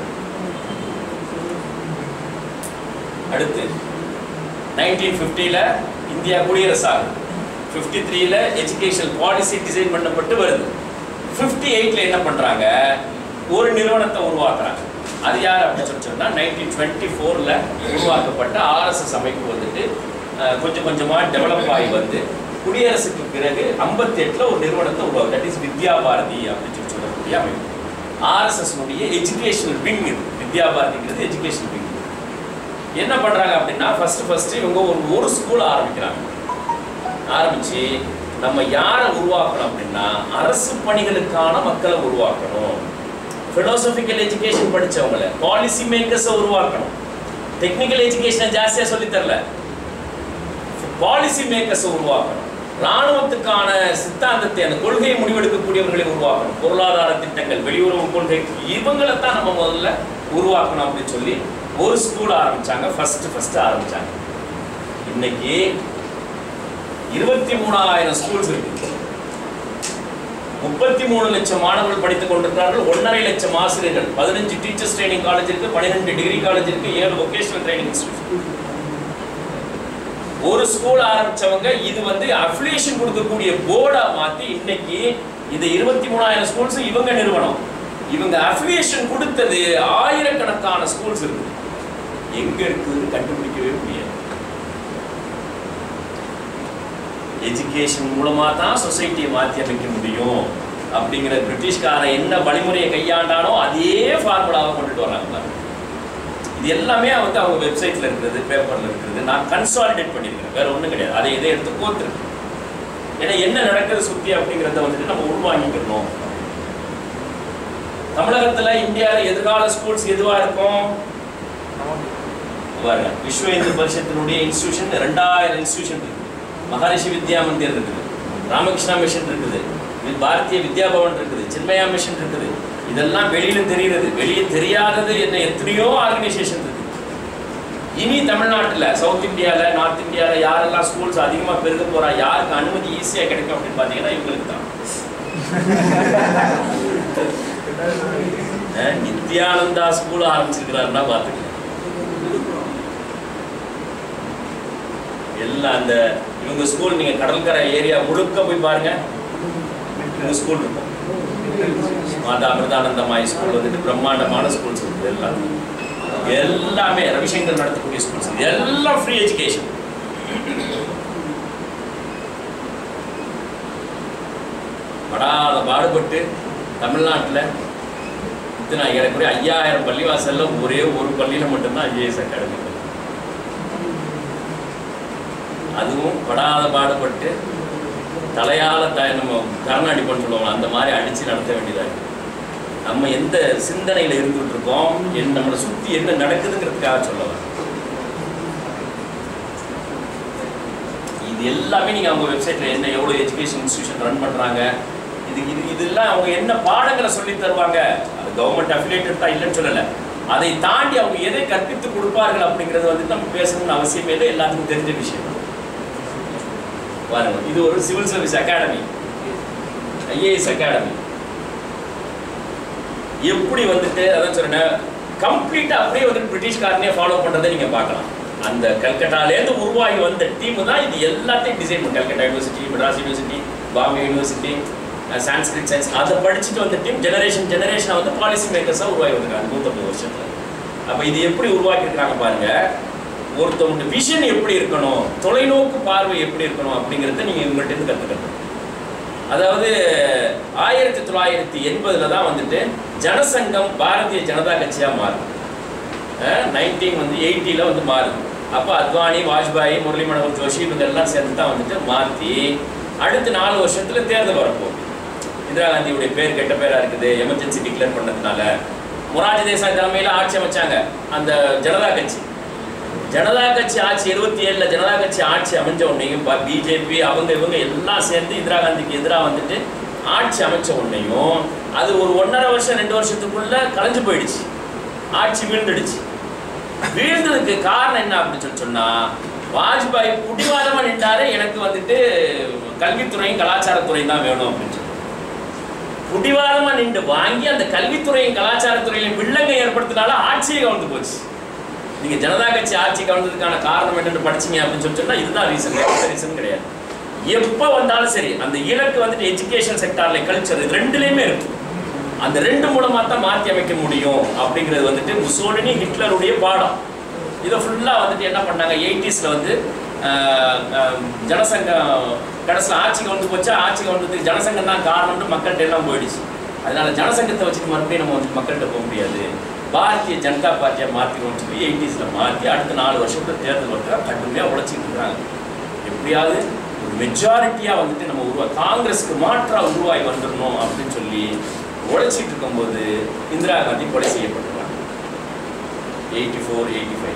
அடுத்து நைன்டீன் ஃபிஃப்டியில் இந்தியா குடியரசாகுது ஃபிஃப்டி த்ரீல எஜுகேஷன் பாலிசி டிசைன் பண்ணப்பட்டு வருது ஃபிஃப்டி எயிட்டில் என்ன பண்ணுறாங்க ஒரு நிறுவனத்தை உருவாக்குறாங்க அது யார் அப்படின்னு சொல்லி சொன்னால் நைன்டீன் டுவெண்ட்டி ஃபோரில் உருவாக்கப்பட்ட ஆர்எஸ்எஸ் அமைப்பு வந்துட்டு அஹ், கொஞ்சம் கொஞ்சமாக டெவலப் ஆகி வந்து குடியரசுக்கு பிறகு ஐம்பத்தெட்டில் ஒரு நிறுவனத்தை உருவாக்கு தட் இஸ் வித்யா பாரதி அப்படின்னு சொல்லி சொல்லக்கூடிய அமைப்பு ஆர்எஸ்எஸ்னுடைய எஜுகேஷனல் விங் இது வித்யா பாரதிங்கிறது எஜுகேஷனல் விங் என்ன பண்றாங்க அப்படின்னா ஃபர்ஸ்ட் ஃபர்ஸ்ட் இவங்க ஒரு ஒரு ஸ்கூல் ஆரம்பிக்கிறாங்க ஆரம்பிச்சு நம்ம யாரை உருவாக்கணும் அப்படின்னா அரசு பணிகளுக்கான மக்களை உருவாக்கணும் ஃபிலோசபிக்கல் எஜுகேஷன் படிச்சவங்கள பாலிசி மேக்கர்ஸை உருவாக்கணும் டெக்னிக்கல் எஜுகேஷனை ஜாஸ்தியா சொல்லித் தரல பாலிசி மேக்கர்ஸை உருவாக்கணும் ராணுவத்துக்கான சித்தாந்தத்தை அந்த கொள்கையை முடிவெடுக்கக்கூடியவர்களை உருவாக்கணும் பொருளாதார திட்டங்கள் வெளியுறவு கொள்கை இவங்களை தான் நம்ம முதல்ல உருவாக்கணும் அப்படின்னு சொல்லி ஒரு ஸ்கூல் ஆரம்பிச்சாங்க ஃபர்ஸ்ட் ஃபர்ஸ்ட் ஆரம்பிச்சாங்க இன்னைக்கு இருபத்தி மூணாயிரம் ஸ்கூல்ஸ் இருக்கு முப்பத்தி மூணு லட்சம் மாணவர்கள் படித்துக் கொண்டிருக்கிறார்கள் ஒன்றரை லட்சம் ஆசிரியர்கள் பதினஞ்சு டீச்சர்ஸ் ட்ரைனிங் காலேஜ் இருக்கு பன்னிரெண்டு டிகிரி காலேஜ் இருக்கு ஏழு வொகேஷனல் ட்ரைனிங் இன்ஸ்டியூட் ஒரு ஸ்கூல் ஆரம்பிச்சவங்க இது வந்து அஃபிலியேஷன் கொடுக்கக்கூடிய போர்டா மாத்தி இன்னைக்கு இந்த இருபத்தி மூணாயிரம் ஸ்கூல்ஸ் இவங்க நிறுவனம் இவங்க அஃபிலியேஷன் கொடுத்தது ஆயிரக்கணக்கான ஸ்கூல்ஸ் இருக்கு எங்க இருக்குதுன்னு கண்டுபிடிக்கவே முடியாது எஜுகேஷன் மூலமா தான் சொசைட்டியை மாற்றி அமைக்க முடியும் அப்படிங்கிற பிரிட்டிஷ்காரன் என்ன வழிமுறையை கையாண்டானோ அதே ஃபார்முலாவை கொண்டுட்டு வராங்க பாருங்க. இது எல்லாமே வந்து அவங்க வெப்சைட்ல இருக்கிறது பேப்பர்ல இருக்கிறது நான் கன்சாலிடேட் பண்ணியிருக்கிறேன் வேற ஒண்ணும் கிடையாது அதை இதை எடுத்து கோத்துருக்கு ஏன்னா என்ன நடக்குது சுத்தி அப்படிங்கிறத வந்துட்டு நம்ம உள்வாங்கிக்கணும் தமிழகத்துல இந்தியாவில் எதிர்கால ஸ்கூல்ஸ் எதுவா இருக்கும் பாருங்க விஸ்வ இந்து பரிஷத்தினுடைய இன்ஸ்டியூஷன் ரெண்டாயிரம் இன்ஸ்டியூஷன் இருக்கு மகரிஷி வித்யா மந்திர் இருக்குது ராமகிருஷ்ணா மிஷன் இருக்குது இது பாரதிய வித்யா பவன் இருக்குது சின்மயா மிஷன் இருக்குது இதெல்லாம் வெளியில தெரியுறது வெளியே தெரியாதது என்ன எத்தனையோ ஆர்கனைசேஷன் இருக்கு இனி தமிழ்நாட்டுல சவுத் இந்தியால நார்த் இந்தியால யாரெல்லாம் ஸ்கூல்ஸ் அதிகமா பெருக போறா யாருக்கு அனுமதி ஈஸியா கிடைக்கும் அப்படின்னு பாத்தீங்கன்னா இவங்களுக்கு தான் அஹ் நித்யானந்தா ஸ்கூல் ஆரம்பிச்சிருக்கிறாருன்னா பாத்துக்கங்க எல்லாம் அந்த இவங்க ஸ்கூல் நீங்க கடற்கரை ஏரியா முழுக்க போய் பாருங்க இவங்க ஸ்கூல் இருக்கும் மாதா அமிர்தானந்தமாய் ஸ்கூல் வந்துட்டு பிரம்மாண்டமான ஸ்கூல்ஸ் இருக்குது எல்லாம் எல்லாமே ரவிசங்கர் நடத்தக்கூடிய ஸ்கூல்ஸ் எல்லாம் ஃப்ரீ எஜுகேஷன் படாத பாடுபட்டு தமிழ்நாட்டில் இத்தனை ஏறக்குறைய ஐயாயிரம் பள்ளிவாசல்ல ஒரே ஒரு பள்ளியில மட்டும்தான் ஐஏஎஸ் அகாடமி இருக்கு. அதுவும் படாத பாடுபட்டு தலையால த நம்ம கர்நாடி பண்ண சொல்லுவாங்க அந்த மாதிரி அடிச்சு நடத்த வேண்டியதா இருக்கு நம்ம எந்த சிந்தனையில இருந்துட்டு இருக்கோம் என் நம்மளை சுத்தி என்ன நடக்குதுங்கிறதுக்காக சொல்ல வரேன் இது எல்லாமே நீங்க அவங்க வெப்சைட்ல என்ன எவ்வளவு எஜுகேஷன் இன்ஸ்டியூஷன் ரன் பண்றாங்க இது இது இதெல்லாம் அவங்க என்ன பாடங்களை சொல்லி தருவாங்க அது கவர்மெண்ட் அஃபிலியேட்டட் தான் இல்லைன்னு சொல்லல அதை தாண்டி அவங்க எதை கற்பித்து கொடுப்பார்கள் அப்படிங்கிறது வந்து நம்ம பேசணும்னு அவசியமே இல்லை எல்லாத்துக்கும் தெரிஞ்ச விஷயம் பாருங்க இது ஒரு civil service academy IAS academy எப்படி வந்துட்டு அதான் சொன்னேன் கம்ப்ளீட்டா அப்படியே வந்து பிரிட்டிஷ்காரனே ஃபாலோ பண்றதை நீங்க பார்க்கலாம் அந்த கல்கட்டாலேருந்து உருவாகி வந்த டீம் தான் இது எல்லாத்தையும் டிசைன் பண்ண Calcutta university Madras university Bombay university Sanskrit science அதை படிச்சுட்டு வந்த டீம் ஜெனரேஷன் ஜெனரேஷனாக வந்து பாலிசி மேக்கர்ஸாக உருவாகி வந்திருக்காங்க நூற்றம்பது வருஷத்துல அப்போ இது எப்படி உருவாக்கி இருக்காங்க பாருங்க ஒருத்தவங்க விஷன் எப்படி இருக்கணும் தொலைநோக்கு பார்வை எப்படி இருக்கணும் அப்படிங்கிறத நீங்க இவங்கள்ட்ட இருந்து கற்றுக்கணும் அதாவது ஆயிரத்தி தொள்ளாயிரத்தி எண்பதுல தான் வந்துட்டு ஜனசங்கம் பாரதிய ஜனதா கட்சியா மாறுது நைன்டீன் வந்து எயிட்டியில் வந்து மாறுது அப்போ அத்வானி வாஜ்பாய் முரளி மனோகர் ஜோஷி இவங்க எல்லாம் சேர்ந்து தான் வந்துட்டு மாற்றி அடுத்த நாலு வருஷத்துல தேர்தல் வரப்போகுது இந்திரா காந்தியுடைய பேர் கெட்ட பேரா இருக்குது எமர்ஜென்சி டிக்ளேர் பண்ணதுனால மொராஜி தேசாய் தலைமையில ஆட்சி அமைச்சாங்க அந்த ஜனதா கட்சி ஜனதா கட்சி ஆட்சி இருபத்தி ஏழுல ஜனதா கட்சி ஆட்சி அமைஞ்ச உடனேயும் பிஜேபி அவங்க இவங்க எல்லாம் சேர்ந்து இந்திரா காந்திக்கு எதிராக வந்துட்டு ஆட்சி அமைச்ச உடனேயும் அது ஒரு ஒன்றரை வருஷம் ரெண்டு வருஷத்துக்குள்ள கலைஞ்சு போயிடுச்சு ஆட்சி வீழ்ந்துடுச்சு வீழ்ந்ததுக்கு காரணம் என்ன அப்படின்னு சொல்லி சொன்னா வாஜ்பாய் புடிவாதமா நின்றாரு எனக்கு வந்துட்டு கல்வித்துறையும் கலாச்சாரத்துறையும் தான் வேணும் அப்படின்னு சொல்லி புடிவாதமா நின்று வாங்கி அந்த கல்வித்துறையும் கலாச்சாரத்துறையிலும் வில்லங்க ஏற்படுத்தினால ஆட்சியை கவர்ந்து போச்சு நீங்க ஜனதா கட்சி ஆட்சி கவர்ந்ததுக்கான காரணம் என்னன்னு படிச்சீங்க அப்படின்னு சொல்லி சொன்னா இதுதான் ரீசன் ரீசன் கிடையாது எப்போ வந்தாலும் சரி அந்த இலக்கு வந்துட்டு எஜுகேஷன் செக்டார்ல கல்ச்சர் இது ரெண்டுலயுமே இருக்கு அந்த ரெண்டு மூலமா தான் மாற்றி அமைக்க முடியும் அப்படிங்கிறது வந்துட்டு முசோலினி ஹிட்லருடைய பாடம் இதை ஃபுல்லா வந்துட்டு என்ன பண்ணாங்க எயிட்டிஸ்ல வந்து ஆஹ், ஆஹ், ஜனசங்கம் கடைசியில் ஆட்சிக்கு வந்து போச்சா ஆட்சிக்கு வந்ததுக்கு ஜனசங்கம் தான் காரணம்னு மக்கள்கிட்ட எல்லாம் போயிடுச்சு அதனால ஜனசங்கத்தை வச்சுட்டு மறுபடியும் நம்ம வந்து மக்கள்கிட்ட போக முடியாது பாரதிய ஜனதா பார்ட்டியை மாற்றிக்கணும்னு சொல்லி எயிட்டிஸில் மாற்றி அடுத்த நாலு வருஷத்துல தேர்தல் வருஷம் கடுமையாக உழைச்சிட்டு இருக்காங்க எப்படியாவது ஒரு மெஜாரிட்டியாக வந்துட்டு நம்ம உருவா காங்கிரஸுக்கு மாற்றா உருவாகி வந்துடணும் அப்படின்னு சொல்லி உழைச்சிட்டு இருக்கும்போது இந்திரா காந்தி கொலை செய்யப்பட்டுருவாங்க எயிட்டி ஃபோர் எயிட்டி ஃபைவ்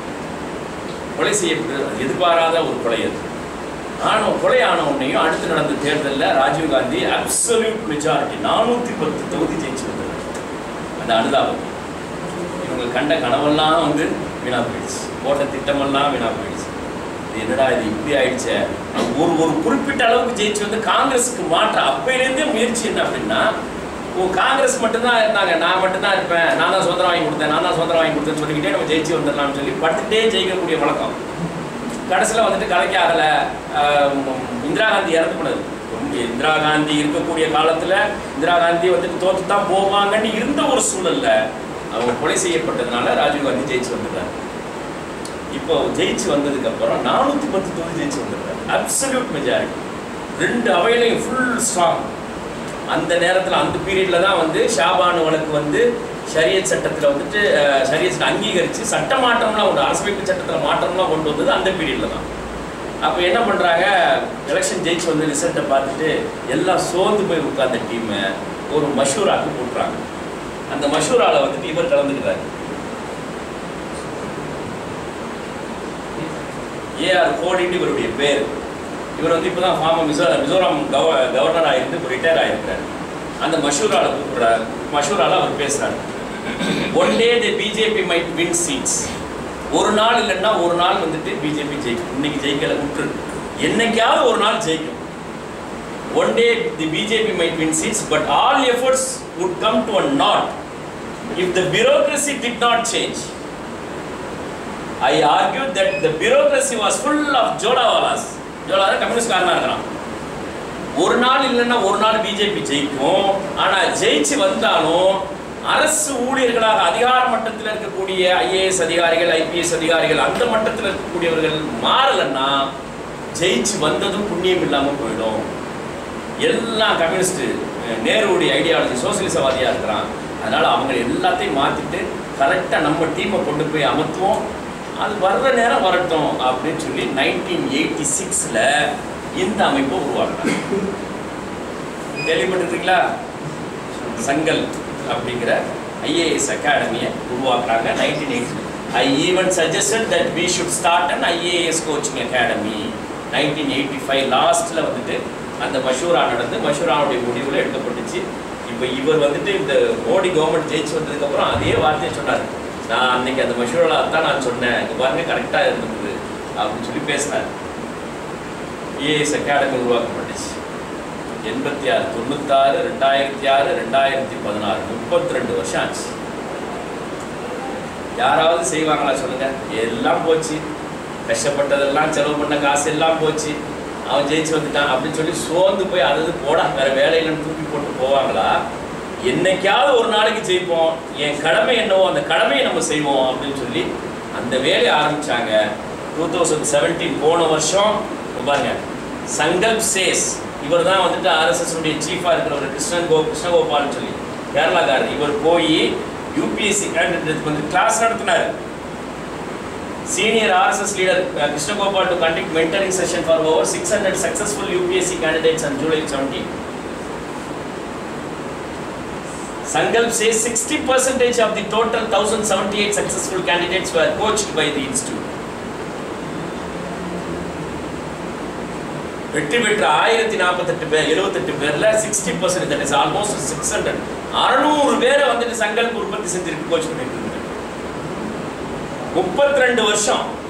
கொலை செய்யப்பட்டு அது எதிர்பாராத ஒரு கொலை அது ஆன கொலை ஆன உடனேயும் அடுத்து நடந்த தேர்தலில் ராஜீவ் காந்தி அப்சல்யூட் மெஜாரிட்டி நானூற்றி பத்து தொகுதி ஜெயிச்சு வந்தார் அந்த அனுதாபம் இவங்க கண்ட கனவெல்லாம் வந்து வீணா போயிடுச்சு போட்ட திட்டமெல்லாம் வீணா போயிடுச்சு இது என்னடா இது இப்படி ஆயிடுச்சே ஒரு ஒரு குறிப்பிட்ட அளவுக்கு ஜெயிச்சு வந்து காங்கிரஸுக்கு மாற்ற அப்பையிலேருந்தே முயற்சி என்ன அப்படின்னா ஓ காங்கிரஸ் மட்டும்தான் இருந்தாங்க நான் மட்டும்தான் இருப்பேன் நான் தான் சுதந்திரம் வாங்கி கொடுத்தேன் நான் தான் சுதந்திரம் வாங்கி கொடுத்தேன்னு சொல்லிக்கிட்டே நம்ம ஜெயிச்சு வந்துடலாம்னு சொல்லி படுத்துட்டே ஜெயிக்கக்கூடிய வழக்கம் கடைசியில் வந்துட்டு கலைக்கு ஆகலை இந்திரா காந்தி இறந்து போனது ரொம்ப இந்திரா காந்தி இருக்கக்கூடிய காலத்தில் இந்திரா காந்தி வந்துட்டு தோத்து தான் போவாங்கன்னு இருந்த ஒரு சூழல்ல அவங்க கொலை செய்யப்பட்டதுனால ராஜீவ் காந்தி ஜெயிச்சு வந்துட்டார் இப்போ ஜெயிச்சு வந்ததுக்கு அப்புறம் நானூற்றி பத்து தொகுதி ஜெயிச்சு வந்துட்டார் அப்சல்யூட் மெஜாரிட்டி ரெண்டு அவையிலையும் ஃபுல் ஸ்ட்ராங் அந்த நேரத்தில் அந்த பீரியட்ல தான் வந்து ஷாபானு வழக்கு வந்து ஷரியத் சட்டத்தில் வந்துட்டு அஹ், ஷரியத் அங்கீகரித்து சட்ட மாற்றம்லாம் உண்டு அரசமைப்பு சட்டத்தில் மாற்றம்லாம் கொண்டு வந்தது அந்த பீரியட்ல தான் அப்போ என்ன பண்ணுறாங்க எலெக்ஷன் ஜெயிச்சு வந்து ரிசல்ட்டை பார்த்துட்டு எல்லாம் சோர்ந்து போய் உட்கார்ந்த டீமை ஒரு மஷூராக்கு போட்டுறாங்க அந்த மஷூரால வந்துட்டு இவர் கலந்துக்கிறாரு ஏஆர் கோடின்னு இவருடைய பேர் இவர் வந்து இப்போதான் ஃபார்மர் மிசோ மிசோரம் கவ கவர்னராக இருந்து இப்போ ரிட்டையர் ஆகிருக்கிறார் அந்த மஷூரால கூப்பிடுறாரு மஷூரால அவர் பேசுறாரு one day the BJP might win seats ஒரு நாள் இல்லைன்னா ஒரு நாள் வந்துட்டு பிஜேபி ஜெயிக்கும் இன்னைக்கு ஜெயிக்கல விட்டுரு என்னைக்காவது ஒரு நாள் ஜெயிக்கும் one day the BJP might win seats but all efforts would come to a naught if the bureaucracy did not change I argued that the bureaucracy was full of jholawalas jholawala கம்யூனிஸ்ட்காரனா இருக்கிறான் ஒரு நாள் இல்லைன்னா ஒரு நாள் பிஜேபி ஜெயிக்கும் ஆனா ஜெயிச்சு வந்தாலும் அரசு ஊழியர்களாக அதிகார மட்டத்தில் இருக்கக்கூடிய ஐஏஎஸ் அதிகாரிகள் ஐபிஎஸ் அதிகாரிகள் அந்த மட்டத்தில் இருக்கக்கூடியவர்கள் மாறலைன்னா ஜெயிச்சு வந்ததும் புண்ணியம் இல்லாம போயிடும் எல்லாம் கம்யூனிஸ்ட் நேருடைய ஐடியாலஜி சோசியலிசவாதியா இருக்கிறான் அதனால அவங்க எல்லாத்தையும் மாத்திட்டு கரெக்டா நம்ம டீமை கொண்டு போய் அமர்த்துவோம் அது வர்ற நேரம் வரட்டும் அப்படின்னு சொல்லி நைன்டீன் எயிட்டி சிக்ஸ்ல இந்த அமைப்பை உருவாக்குறாங்க கேள்விப்பட்டிருக்கீங்களா சங்கல் அப்படிங்கிற ஐஏஎஸ் அகாடமியை உருவாக்குறாங்க nineteen eighty I even suggested that we should start an IAS coaching academy nineteen eighty five லாஸ்ட்டில் வந்துட்டு அந்த மஷூரா நடந்து மஷூராவுடைய முடிவில் எடுக்கப்பட்டுச்சு இப்போ இவர் வந்துட்டு இந்த மோடி கவர்மெண்ட் ஜெயிச்சு வந்ததுக்கப்புறம் அதே வார்த்தையை சொன்னார் நான் அன்னைக்கு அந்த மஷூராவில் தான் நான் சொன்னேன் இங்கே பாருங்க கரெக்டாக இருந்தது அப்படின்னு சொல்லி பேசினார் ஐஏஎஸ் அகாடமி உருவாக்கப்பட்டுச்சு எண்பத்தி ஆறு தொண்ணூத்தாறு ரெண்டாயிரத்தி ஆறு ரெண்டாயிரத்தி பதினாறு முப்பத்தி ரெண்டு வருஷம் ஆச்சு யாராவது செய்வாங்களா சொல்லுங்க எல்லாம் போச்சு கஷ்டப்பட்டதெல்லாம் செலவு பண்ண காசு எல்லாம் போச்சு அவன் ஜெயிச்சு வந்துட்டான் அப்படின்னு சொல்லி சோர்ந்து போய் அதாவது போடா வேற வேலையிலன்னு தூக்கி போட்டு போவாங்களா என்னைக்காவது ஒரு நாளைக்கு ஜெயிப்போம் என் கடமை என்னவோ அந்த கடமையை நம்ம செய்வோம் அப்படின்னு சொல்லி அந்த வேலையை ஆரம்பிச்சாங்க டூ தௌசண்ட் செவன்டீன் போன வருஷம் இங்க பாருங்க சங்கல்ப் சேஸ் இவர் தான் வந்துட்டு ஆர்எஸ்எஸ் உடைய சீஃபாக இருக்கிறவர் கிருஷ்ணன் கோ கிருஷ்ணகோபால்னு சொல்லி கேரளாக்காரர் இவர் போய் யூபிஎஸ்சி கேண்டிடேட் வந்து கிளாஸ் நடத்தினார் senior RSS leader Krishnagopal to conduct mentoring session for over six hundred successful UPSC candidates on July seventeen Sankalp says 60 percentage of the total 1078 successful candidates were coached by the institute. வெற்றி பெற்ற ஆயிரத்தி நாற்பத்தெட்டு பேர் எழுபத்தெட்டு பேர்ல sixty percent that is almost six hundred அறுநூறு பேரை வந்துட்டு சங்கல்ப் உற்பத்தி செஞ்சிருக்கு கோச் பண்ணிட்டு இருக்காங்க முப்பத்தி ரெண்டு வருஷம்